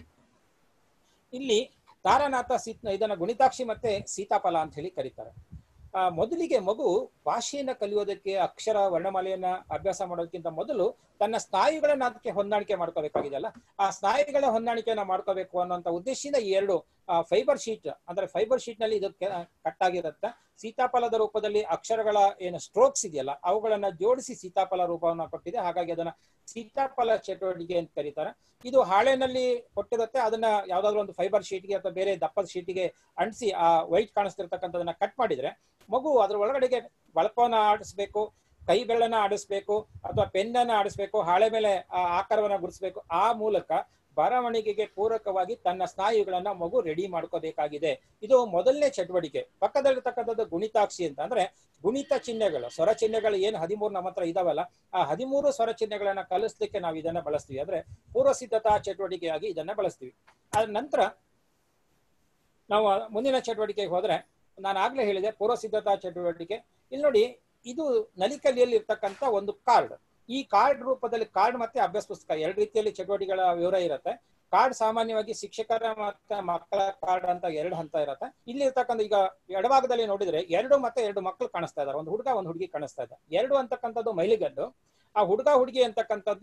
ಇಲ್ಲಿ ತಾರನಾಥ ಸೀತ್ ಇದನ್ನ ಗುಣಿತಾಕ್ಷಿ ಮತ್ತೆ ಸೀತಾಫಲ ಅಂತ ಹೇಳಿ ಕರೀತಾರೆ ಆ ಮೊದಲಿಗೆ ಮಗು ಭಾಷೆಯನ್ನ ಕಲಿಯೋದಕ್ಕೆ ಅಕ್ಷರ ವರ್ಣಮಾಲೆಯನ್ನ ಅಭ್ಯಾಸ ಮಾಡೋದಕ್ಕಿಂತ ಮೊದಲು ತನ್ನ ಸ್ನಾಯುಗಳನ್ನ ಅದಕ್ಕೆ ಹೊಂದಾಣಿಕೆ ಮಾಡ್ಕೋಬೇಕಾಗಿದೆಯಲ್ಲ ಆ ಸ್ನಾಯುಗಳ ಹೊಂದಾಣಿಕೆಯನ್ನ ಮಾಡ್ಕೋಬೇಕು ಅನ್ನೋಂಥ ಉದ್ದೇಶದಿಂದ ಈ ಎರಡು ಫೈಬರ್ ಶೀಟ್ ಅಂದ್ರೆ ಫೈಬರ್ ಶೀಟ್ ನಲ್ಲಿ ಇದು ಕಟ್ ಆಗಿರುತ್ತೆ ಸೀತಾಫಲದ ರೂಪದಲ್ಲಿ ಅಕ್ಷರಗಳ ಏನು ಸ್ಟ್ರೋಕ್ಸ್ ಇದೆಯಲ್ಲ ಅವುಗಳನ್ನ ಜೋಡಿಸಿ ಸೀತಾಫಲ ರೂಪವನ್ನ ಕೊಟ್ಟಿದೆ ಹಾಗಾಗಿ ಅದನ್ನ ಸೀತಾಫಲ ಚಟುವಟಿಕೆ ಅಂತ ಕರೀತಾರೆ ಇದು ಹಾಳೆನಲ್ಲಿ ಕೊಟ್ಟಿರುತ್ತೆ ಅದನ್ನ ಯಾವ್ದಾದ್ರು ಒಂದು ಫೈಬರ್ ಶೀಟ್ಗೆ ಅಥವಾ ಬೇರೆ ದಪ್ಪದ ಶೀಟಿಗೆ ಅಂಟಿಸಿ ಆ ವೈಟ್ ಕಾಣಿಸ್ತಿರ್ತಕ್ಕಂಥದನ್ನ ಕಟ್ ಮಾಡಿದ್ರೆ ಮಗು ಅದ್ರ ಒಳಗಡೆಗೆ ಬಳಪವನ್ನ ಆಡಿಸ್ಬೇಕು ಕೈ ಬೆಳ್ಳನ್ನ ಆಡಿಸ್ಬೇಕು ಅಥವಾ ಪೆನ್ನನ್ನ ಆಡಿಸ್ಬೇಕು ಹಾಳೆ ಮೇಲೆ ಆ ಆಕಾರವನ್ನ ಗುಡಿಸ್ಬೇಕು ಆ ಮೂಲಕ ಬರವಣಿಗೆಗೆ ಪೂರಕವಾಗಿ ತನ್ನ ಸ್ನಾಯುಗಳನ್ನ ಮಗು ರೆಡಿ ಮಾಡ್ಕೋಬೇಕಾಗಿದೆ ಇದು ಮೊದಲನೇ ಚಟುವಟಿಕೆ ಪಕ್ಕದಲ್ಲಿರ್ತಕ್ಕಂಥದ್ದು ಗುಣಿತಾಕ್ಷಿ ಅಂತ ಅಂದ್ರೆ ಗುಣಿತ ಚಿಹ್ನೆಗಳು ಸ್ವರ ಚಿಹ್ನೆಗಳು ಏನು ಹದಿಮೂರು ನಮ್ಮ ಹತ್ರ ಇದಾವಲ್ಲ ಆ ಹದಿಮೂರು ಸ್ವರ ಚಿಹ್ನೆಗಳನ್ನ ಕಲಿಸ್ಲಿಕ್ಕೆ ನಾವು ಇದನ್ನ ಬಳಸ್ತೀವಿ ಅಂದ್ರೆ ಪೂರ್ವ ಸಿದ್ಧತಾ ಚಟುವಟಿಕೆಯಾಗಿ ಇದನ್ನ ಬಳಸ್ತೀವಿ ಅದ ನಂತರ ನಾವು ಮುಂದಿನ ಚಟುವಟಿಕೆಗೆ ಹೋದ್ರೆ ನಾನು ಆಗ್ಲೇ ಹೇಳಿದೆ ಪೂರ್ವ ಸಿದ್ಧತಾ ಚಟುವಟಿಕೆ ಇಲ್ಲಿ ನೋಡಿ ಇದು ನಲಿಕಲಿಯಲ್ಲಿ ಇರ್ತಕ್ಕಂಥ ಒಂದು ಕಾರ್ಡ್ ಈ ಕಾರ್ಡ್ ರೂಪದಲ್ಲಿ ಕಾರ್ಡ್ ಮತ್ತೆ ಅಭ್ಯಾಸ ಪುಸ್ತಕ ಎರಡು ರೀತಿಯಲ್ಲಿ ಚಟುವಟಿಕೆಗಳ ವಿವರ ಇರುತ್ತೆ ಕಾರ್ಡ್ ಸಾಮಾನ್ಯವಾಗಿ ಶಿಕ್ಷಕರ ಮತ್ತೆ ಮಕ್ಕಳ ಕಾರ್ಡ್ ಅಂತ ಎರಡು ಹಂತ ಇರುತ್ತೆ ಇಲ್ಲಿ ಇರ್ತಕ್ಕಂಥ ಈಗ ಎಡಭಾಗದಲ್ಲಿ ನೋಡಿದ್ರೆ ಎರಡು ಮತ್ತೆ ಎರಡು ಮಕ್ಕಳು ಕಾಣಿಸ್ತಾ ಇದಾರೆ ಒಂದು ಹುಡುಗ ಒಂದು ಹುಡುಗಿ ಕಾಣಿಸ್ತಾ ಇದೆ ಎರಡು ಅಂತಕ್ಕಂಥದ್ದು ಮೈಲಿಗಲ್ಲು ಆ ಹುಡುಗ ಹುಡುಗಿ ಅಂತಕ್ಕಂಥದ್ದು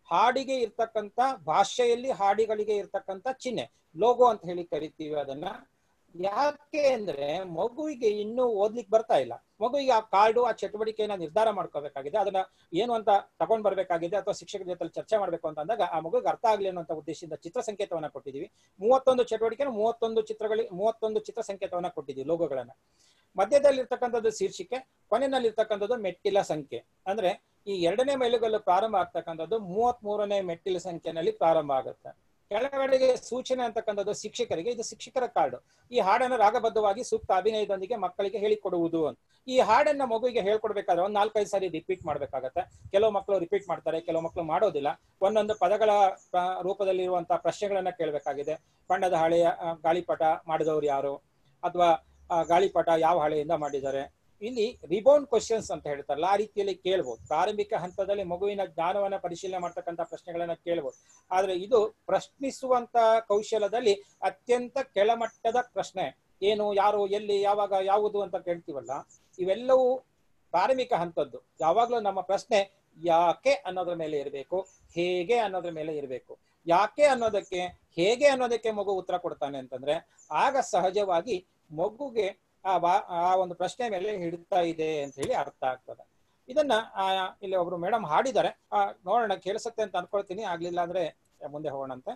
ಹಾಡಿಗೆ ಇರ್ತಕ್ಕಂಥ ಭಾಷೆಯಲ್ಲಿ ಹಾಡಿಗಳಿಗೆ ಇರ್ತಕ್ಕಂಥ ಚಿಹ್ನೆ ಲೋಗೋ ಅಂತ ಹೇಳಿ ಕರಿತೀವಿ ಅದನ್ನ ಯಾಕೆ ಅಂದ್ರೆ ಮಗುವಿಗೆ ಇನ್ನೂ ಓದ್ಲಿಕ್ಕೆ ಬರ್ತಾ ಇಲ್ಲ ಮಗುವಿಗೆ ಆ ಕಾರ್ಡು ಆ ಚಟುವಟಿಕೆಯನ್ನ ನಿರ್ಧಾರ ಮಾಡ್ಕೋಬೇಕಾಗಿದೆ ಅದನ್ನ ಏನು ಅಂತ ತಗೊಂಡ್ ಬರ್ಬೇಕಾಗಿದೆ ಅಥವಾ ಶಿಕ್ಷಕರ ಜೊತೆ ಚರ್ಚೆ ಮಾಡ್ಬೇಕು ಅಂತ ಅಂದಾಗ ಆ ಮಗುಗೆ ಅರ್ಥ ಆಗ್ಲಿ ಅನ್ನುವಂತ ಉದ್ದೇಶದಿಂದ ಚಿತ್ರ ಸಂಕೇತವನ್ನ ಕೊಟ್ಟಿದೀವಿ ಮೂವತ್ತೊಂದು ಚಟುವಟಿಕೆ ಮೂವತ್ತೊಂದು ಚಿತ್ರಗಳಿಗೆ ಮೂವತ್ತೊಂದು ಚಿತ್ರ ಸಂಕೇತವನ್ನ ಕೊಟ್ಟಿದ್ದೀವಿ ಲೋಗೋಗಳನ್ನ ಮಧ್ಯದಲ್ಲಿ ಇರ್ತಕ್ಕಂಥದ್ದು ಶೀರ್ಷಿಕೆ ಕೊನೆಯಲ್ಲಿ ಇರ್ತಕ್ಕಂಥದ್ದು ಮೆಟ್ಟಿಲ ಸಂಖ್ಯೆ ಅಂದ್ರೆ ಈ ಎರಡನೇ ಮೈಲುಗಲ್ಲು ಪ್ರಾರಂಭ ಆಗ್ತಕ್ಕಂಥದ್ದು ಮೂವತ್ತ್ ಮೂರನೇ ಮೆಟ್ಟಿಲ ಸಂಖ್ಯೆನಲ್ಲಿ ಪ್ರಾರಂಭ ಆಗುತ್ತೆ ಕೆಳಗಡೆಗೆ ಸೂಚನೆ ಅಂತಕ್ಕಂಥದ್ದು ಶಿಕ್ಷಕರಿಗೆ ಇದು ಶಿಕ್ಷಕರ ಕಾರ್ಡು ಈ ಹಾಡನ್ನು ರಾಗಬದ್ಧವಾಗಿ ಸೂಕ್ತ ಅಭಿನಯದೊಂದಿಗೆ ಮಕ್ಕಳಿಗೆ ಹೇಳಿಕೊಡುವುದು ಅಂತ ಈ ಹಾಡನ್ನ ಮಗುವಿಗೆ ಹೇಳ್ಕೊಡ್ಬೇಕಾದ್ರೆ ಒಂದ್ ನಾಲ್ಕೈದು ಸಾರಿ ರಿಪೀಟ್ ಮಾಡ್ಬೇಕಾಗತ್ತೆ ಕೆಲವು ಮಕ್ಕಳು ರಿಪೀಟ್ ಮಾಡ್ತಾರೆ ಕೆಲವು ಮಕ್ಕಳು ಮಾಡೋದಿಲ್ಲ ಒಂದೊಂದು ಪದಗಳ ಪ್ರ- ರೂಪದಲ್ಲಿರುವಂತಹ ಪ್ರಶ್ನೆಗಳನ್ನ ಕೇಳಬೇಕಾಗಿದೆ ಬಣ್ಣದ ಹಳೆಯ ಆ, ಗಾಳಿಪಟ ಮಾಡಿದವರು ಯಾರು ಅಥವಾ ಆ, ಗಾಳಿಪಟ ಯಾವ ಹಳೆಯಿಂದ ಮಾಡಿದ್ದಾರೆ ಇಲ್ಲಿ ರಿಬೌಂಡ್ ಕ್ವಶನ್ಸ್ ಅಂತ ಹೇಳ್ತಾರಲ್ಲ ಆ ರೀತಿಯಲ್ಲಿ ಕೇಳ್ಬೋದು ಪ್ರಾರಂಭಿಕ ಹಂತದಲ್ಲಿ ಮಗುವಿನ ಜ್ಞಾನವನ್ನ ಪರಿಶೀಲನೆ ಮಾಡ್ತಕ್ಕಂಥ ಪ್ರಶ್ನೆಗಳನ್ನ ಕೇಳ್ಬೋದು ಆದ್ರೆ ಇದು ಪ್ರಶ್ನಿಸುವಂತ ಕೌಶಲದಲ್ಲಿ ಅತ್ಯಂತ ಕೆಳಮಟ್ಟದ ಪ್ರಶ್ನೆ ಏನು ಯಾರು ಎಲ್ಲಿ ಯಾವಾಗ ಯಾವುದು ಅಂತ ಕೇಳ್ತೀವಲ್ಲ ಇವೆಲ್ಲವೂ ಪ್ರಾರಂಭಿಕ ಹಂತದ್ದು ಯಾವಾಗ್ಲೂ ನಮ್ಮ ಪ್ರಶ್ನೆ ಯಾಕೆ ಅನ್ನೋದ್ರ ಮೇಲೆ ಇರಬೇಕು ಹೇಗೆ ಅನ್ನೋದ್ರ ಮೇಲೆ ಇರಬೇಕು ಯಾಕೆ ಅನ್ನೋದಕ್ಕೆ ಹೇಗೆ ಅನ್ನೋದಕ್ಕೆ ಮಗು ಉತ್ತರ ಕೊಡ್ತಾನೆ ಅಂತಂದ್ರೆ ಆಗ ಸಹಜವಾಗಿ ಮಗುಗೆ ಆ ವಾ- ಆ ಒಂದು ಪ್ರಶ್ನೆ ಮೇಲೆ ಹಿಡಿತಾ ಇದೆ ಅಂತ ಹೇಳಿ ಅರ್ಥ ಆಗ್ತದೆ ಇದನ್ನ ಆ, ಇಲ್ಲಿ ಒಬ್ರು ಮೇಡಮ್ ಹಾಡಿದ್ದಾರೆ ಆ, ನೋಡೋಣ ಕೇಳಿಸುತ್ತೆ ಅಂತ ಅನ್ಕೊಳ್ತೀನಿ ಆಗ್ಲಿಲ್ಲ ಅಂದ್ರೆ ಮುಂದೆ ಹೋಗೋಣಂತೆ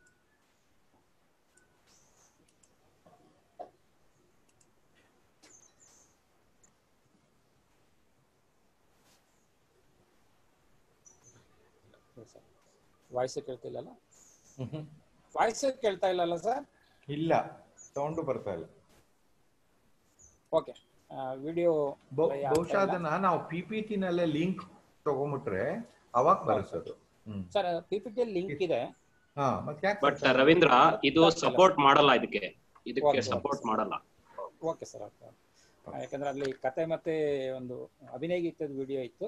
ವಾಯ್ಸ್ ಕೇಳ್ತಿಲ್ಲಲ್ಲ ವಾಯ್ಸ್ ಕೇಳ್ತಾ ಇಲ್ಲಲ್ಲ ಸರ್ ಇಲ್ಲ ಸೌಂಡು ಬರ್ತಾ ಇಲ್ಲ ಓಕೆ ವಿಡಿಯೋ ಬಹು- ಬಹುಶಃ ಅದನ್ನ ನಾವು ಪಿ ಪಿ ಟಿ ನಲ್ಲೇ ಲಿಂಕ್ ತಗೊಂಬಿಟ್ರೆ ಅವಾಗ ಬರುತ್ತದು ಹ್ಮ್ ಸರ್ ಪಿಪಿಟಿ ಲಿಂಕ್ ಇದೆ ಹಾ ಮತ್ತೆ ಯಾಕೆ ಬಟ್ ರವೀಂದ್ರ ಇದು ಸಪೋರ್ಟ್ ಮಾಡಲ್ಲ ಇದಕ್ಕೆ ಇದಕ್ಕೆ Okay, ಸಪೋರ್ಟ್ ಮಾಡಲ್ಲ ಓಕೆ ಸರ್ ಓಕೆ ಯಾಕಂದ್ರೆ ಅಲ್ಲಿ ಕತೆ ಮತ್ತೆ ಒಂದು ಅಭಿನಯ ಗೀತದ ವಿಡಿಯೋ ಇತ್ತು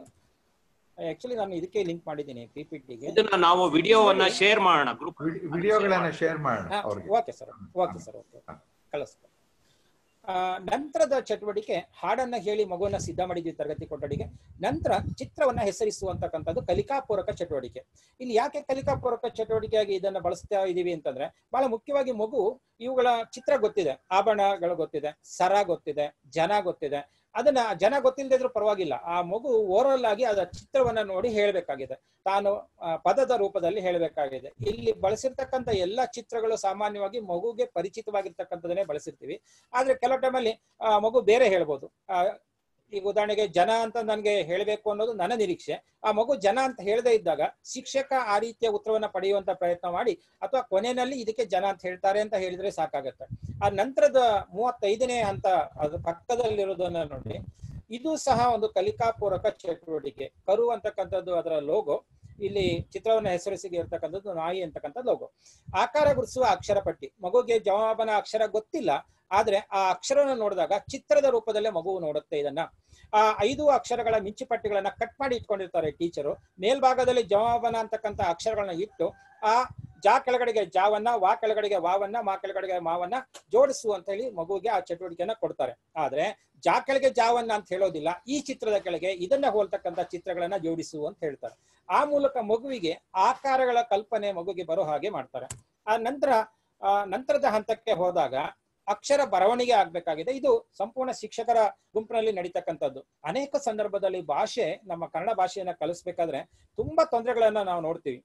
ಆಕ್ಚುಲಿ ನಾನು ಇದಕ್ಕೆ ಲಿಂಕ್ ಮಾಡಿದ್ದೀನಿ ಪಿಪಿಟಿಗೆ ಇದನ್ನ ನಾವು ವಿಡಿಯೋವನ್ನ ಶೇರ್ ಮಾಡೋಣ ಗ್ರೂಪ್ ವಿಡಿ- ವಿಡಿಯೋಗಳನ್ನ ಶೇರ್ ಮಾಡೋಣ ಅವ್ರಿಗೆ okay sir okay sir okay ಕಳಿಸ್ತಾರೆ ಆ, ನಂತರದ ಚಟುವಟಿಕೆ ಹಾಡನ್ನ ಹೇಳಿ ಮಗುವನ್ನ ಸಿದ್ಧ ಮಾಡಿದ್ವಿ ತರಗತಿ ಕೊಠಡಿಗೆ ನಂತರ ಚಿತ್ರವನ್ನ ಹೆಸರಿಸುವಂತಕ್ಕಂಥದ್ದು ಕಲಿಕಾಪೂರಕ ಚಟುವಟಿಕೆ ಇಲ್ಲಿ ಯಾಕೆ ಕಲಿಕಾಪೂರಕ ಚಟುವಟಿಕೆಯಾಗಿ ಇದನ್ನ ಬಳಸ್ತಾ ಇದೀವಿ ಅಂತಂದ್ರೆ ಬಹಳ ಮುಖ್ಯವಾಗಿ ಮಗು ಇವುಗಳ ಚಿತ್ರ ಗೊತ್ತಿದೆ ಆಭರಣಗಳು ಗೊತ್ತಿದೆ ಸರ ಗೊತ್ತಿದೆ ಜನ ಗೊತ್ತಿದೆ ಅದನ್ನ ಜನ ಗೊತ್ತಿಲ್ಲದೆ ಇದ್ರೂ ಪರವಾಗಿಲ್ಲ ಆ ಮಗು ಓರಲ್ ಆಗಿ ಅದರ ಚಿತ್ರವನ್ನ ನೋಡಿ ಹೇಳ್ಬೇಕಾಗಿದೆ ತಾನು ಆ, ಪದದ ರೂಪದಲ್ಲಿ ಹೇಳಬೇಕಾಗಿದೆ ಇಲ್ಲಿ ಬಳಸಿರ್ತಕ್ಕಂಥ ಎಲ್ಲಾ ಚಿತ್ರಗಳು ಸಾಮಾನ್ಯವಾಗಿ ಮಗುಗೆ ಪರಿಚಿತವಾಗಿರ್ತಕ್ಕಂಥದನ್ನೇ ಬಳಸಿರ್ತೀವಿ ಆದ್ರೆ ಕೆಲವು ಟೈಮಲ್ಲಿ ಆ, ಮಗು ಬೇರೆ ಹೇಳ್ಬೋದು ಆ, ಈಗ ಉದಾಹರಣೆಗೆ ಜನ ಅಂತ ನನ್ಗೆ ಹೇಳಬೇಕು ಅನ್ನೋದು ನನ್ನ ನಿರೀಕ್ಷೆ ಆ ಮಗು ಜನ ಅಂತ ಹೇಳದೇ ಇದ್ದಾಗ ಶಿಕ್ಷಕ ಆ ರೀತಿಯ ಉತ್ತರವನ್ನ ಪಡೆಯುವಂತ ಪ್ರಯತ್ನ ಮಾಡಿ ಅಥವಾ ಕೊನೆಯಲ್ಲಿ ಇದಕ್ಕೆ ಜನ ಅಂತ ಹೇಳ್ತಾರೆ ಅಂತ ಹೇಳಿದ್ರೆ ಸಾಕಾಗತ್ತೆ ಆ ನಂತರದ ಮೂವತ್ತೈದನೇ ಹಂತ ಅದು ಪಕ್ಕದಲ್ಲಿರೋದನ್ನ ನೋಡಿ ಇದು ಸಹ ಒಂದು ಕಲಿಕಾಪೂರಕ ಚಟುವಟಿಕೆ ಕರು ಅಂತಕ್ಕಂಥದ್ದು ಅದರ ಲೋಗೋ ಇಲ್ಲಿ ಚಿತ್ರವನ್ನ ಹೆಸರಿಸಿಗೆ ಇರ್ತಕ್ಕಂಥದ್ದು ನಾಯಿ ಅಂತಕ್ಕಂಥ ಲೋಗೋ ಆಕಾರ ಗುರುತಿಸುವ ಅಕ್ಷರ ಪಟ್ಟಿ ಮಗುಗೆ ಜವಾಬನ ಅಕ್ಷರ ಗೊತ್ತಿಲ್ಲ ಆದ್ರೆ ಆ ಅಕ್ಷರವನ್ನು ನೋಡಿದಾಗ ಚಿತ್ರದ ರೂಪದಲ್ಲೇ ಮಗು ನೋಡುತ್ತೆ ಇದನ್ನ ಆ ಐದು ಅಕ್ಷರಗಳ ಮಿಂಚು ಪಟ್ಟಿಗಳನ್ನ ಕಟ್ ಮಾಡಿ ಇಟ್ಕೊಂಡಿರ್ತಾರೆ ಟೀಚರು ಮೇಲ್ಭಾಗದಲ್ಲಿ ಜವಾಬನ ಅಂತಕ್ಕಂಥ ಅಕ್ಷರಗಳನ್ನ ಇಟ್ಟು ಆ ಜಾ ಕೆಳಗಡೆಗೆ ಜಾವನ್ನ ವಾ ಕೆಳಗಡೆಗೆ ವಾವನ್ನ ಮಾ ಕೆಳಗಡೆಗೆ ಮಾವನ್ನ ಜೋಡಿಸು ಅಂತ ಹೇಳಿ ಮಗುವಿಗೆ ಆ ಚಟುವಟಿಕೆಯನ್ನ ಕೊಡ್ತಾರೆ ಆದ್ರೆ ಜಾ ಕೆಳಗೆ ಜಾವನ್ನ ಅಂತ ಹೇಳೋದಿಲ್ಲ ಈ ಚಿತ್ರದ ಕೆಳಗೆ ಇದನ್ನ ಹೋಲ್ತಕ್ಕಂಥ ಚಿತ್ರಗಳನ್ನ ಜೋಡಿಸು ಅಂತ ಹೇಳ್ತಾರೆ ಆ ಮೂಲಕ ಮಗುವಿಗೆ ಆಕಾರಗಳ ಕಲ್ಪನೆ ಮಗುವಿಗೆ ಬರೋ ಹಾಗೆ ಮಾಡ್ತಾರೆ ಆ ನಂತರ ಆ ನಂತರದ ಹಂತಕ್ಕೆ ಹೋದಾಗ ಅಕ್ಷರ ಬರವಣಿಗೆ ಆಗ್ಬೇಕಾಗಿದೆ ಇದು ಸಂಪೂರ್ಣ ಶಿಕ್ಷಕರ ಗುಂಪಿನಲ್ಲಿ ನಡೀತಕ್ಕಂಥದ್ದು ಅನೇಕ ಸಂದರ್ಭದಲ್ಲಿ ಭಾಷೆ ನಮ್ಮ ಕನ್ನಡ ಭಾಷೆಯನ್ನ ಕಲಿಸ್ಬೇಕಾದ್ರೆ ತುಂಬಾ ತೊಂದರೆಗಳನ್ನ ನಾವು ನೋಡ್ತೀವಿ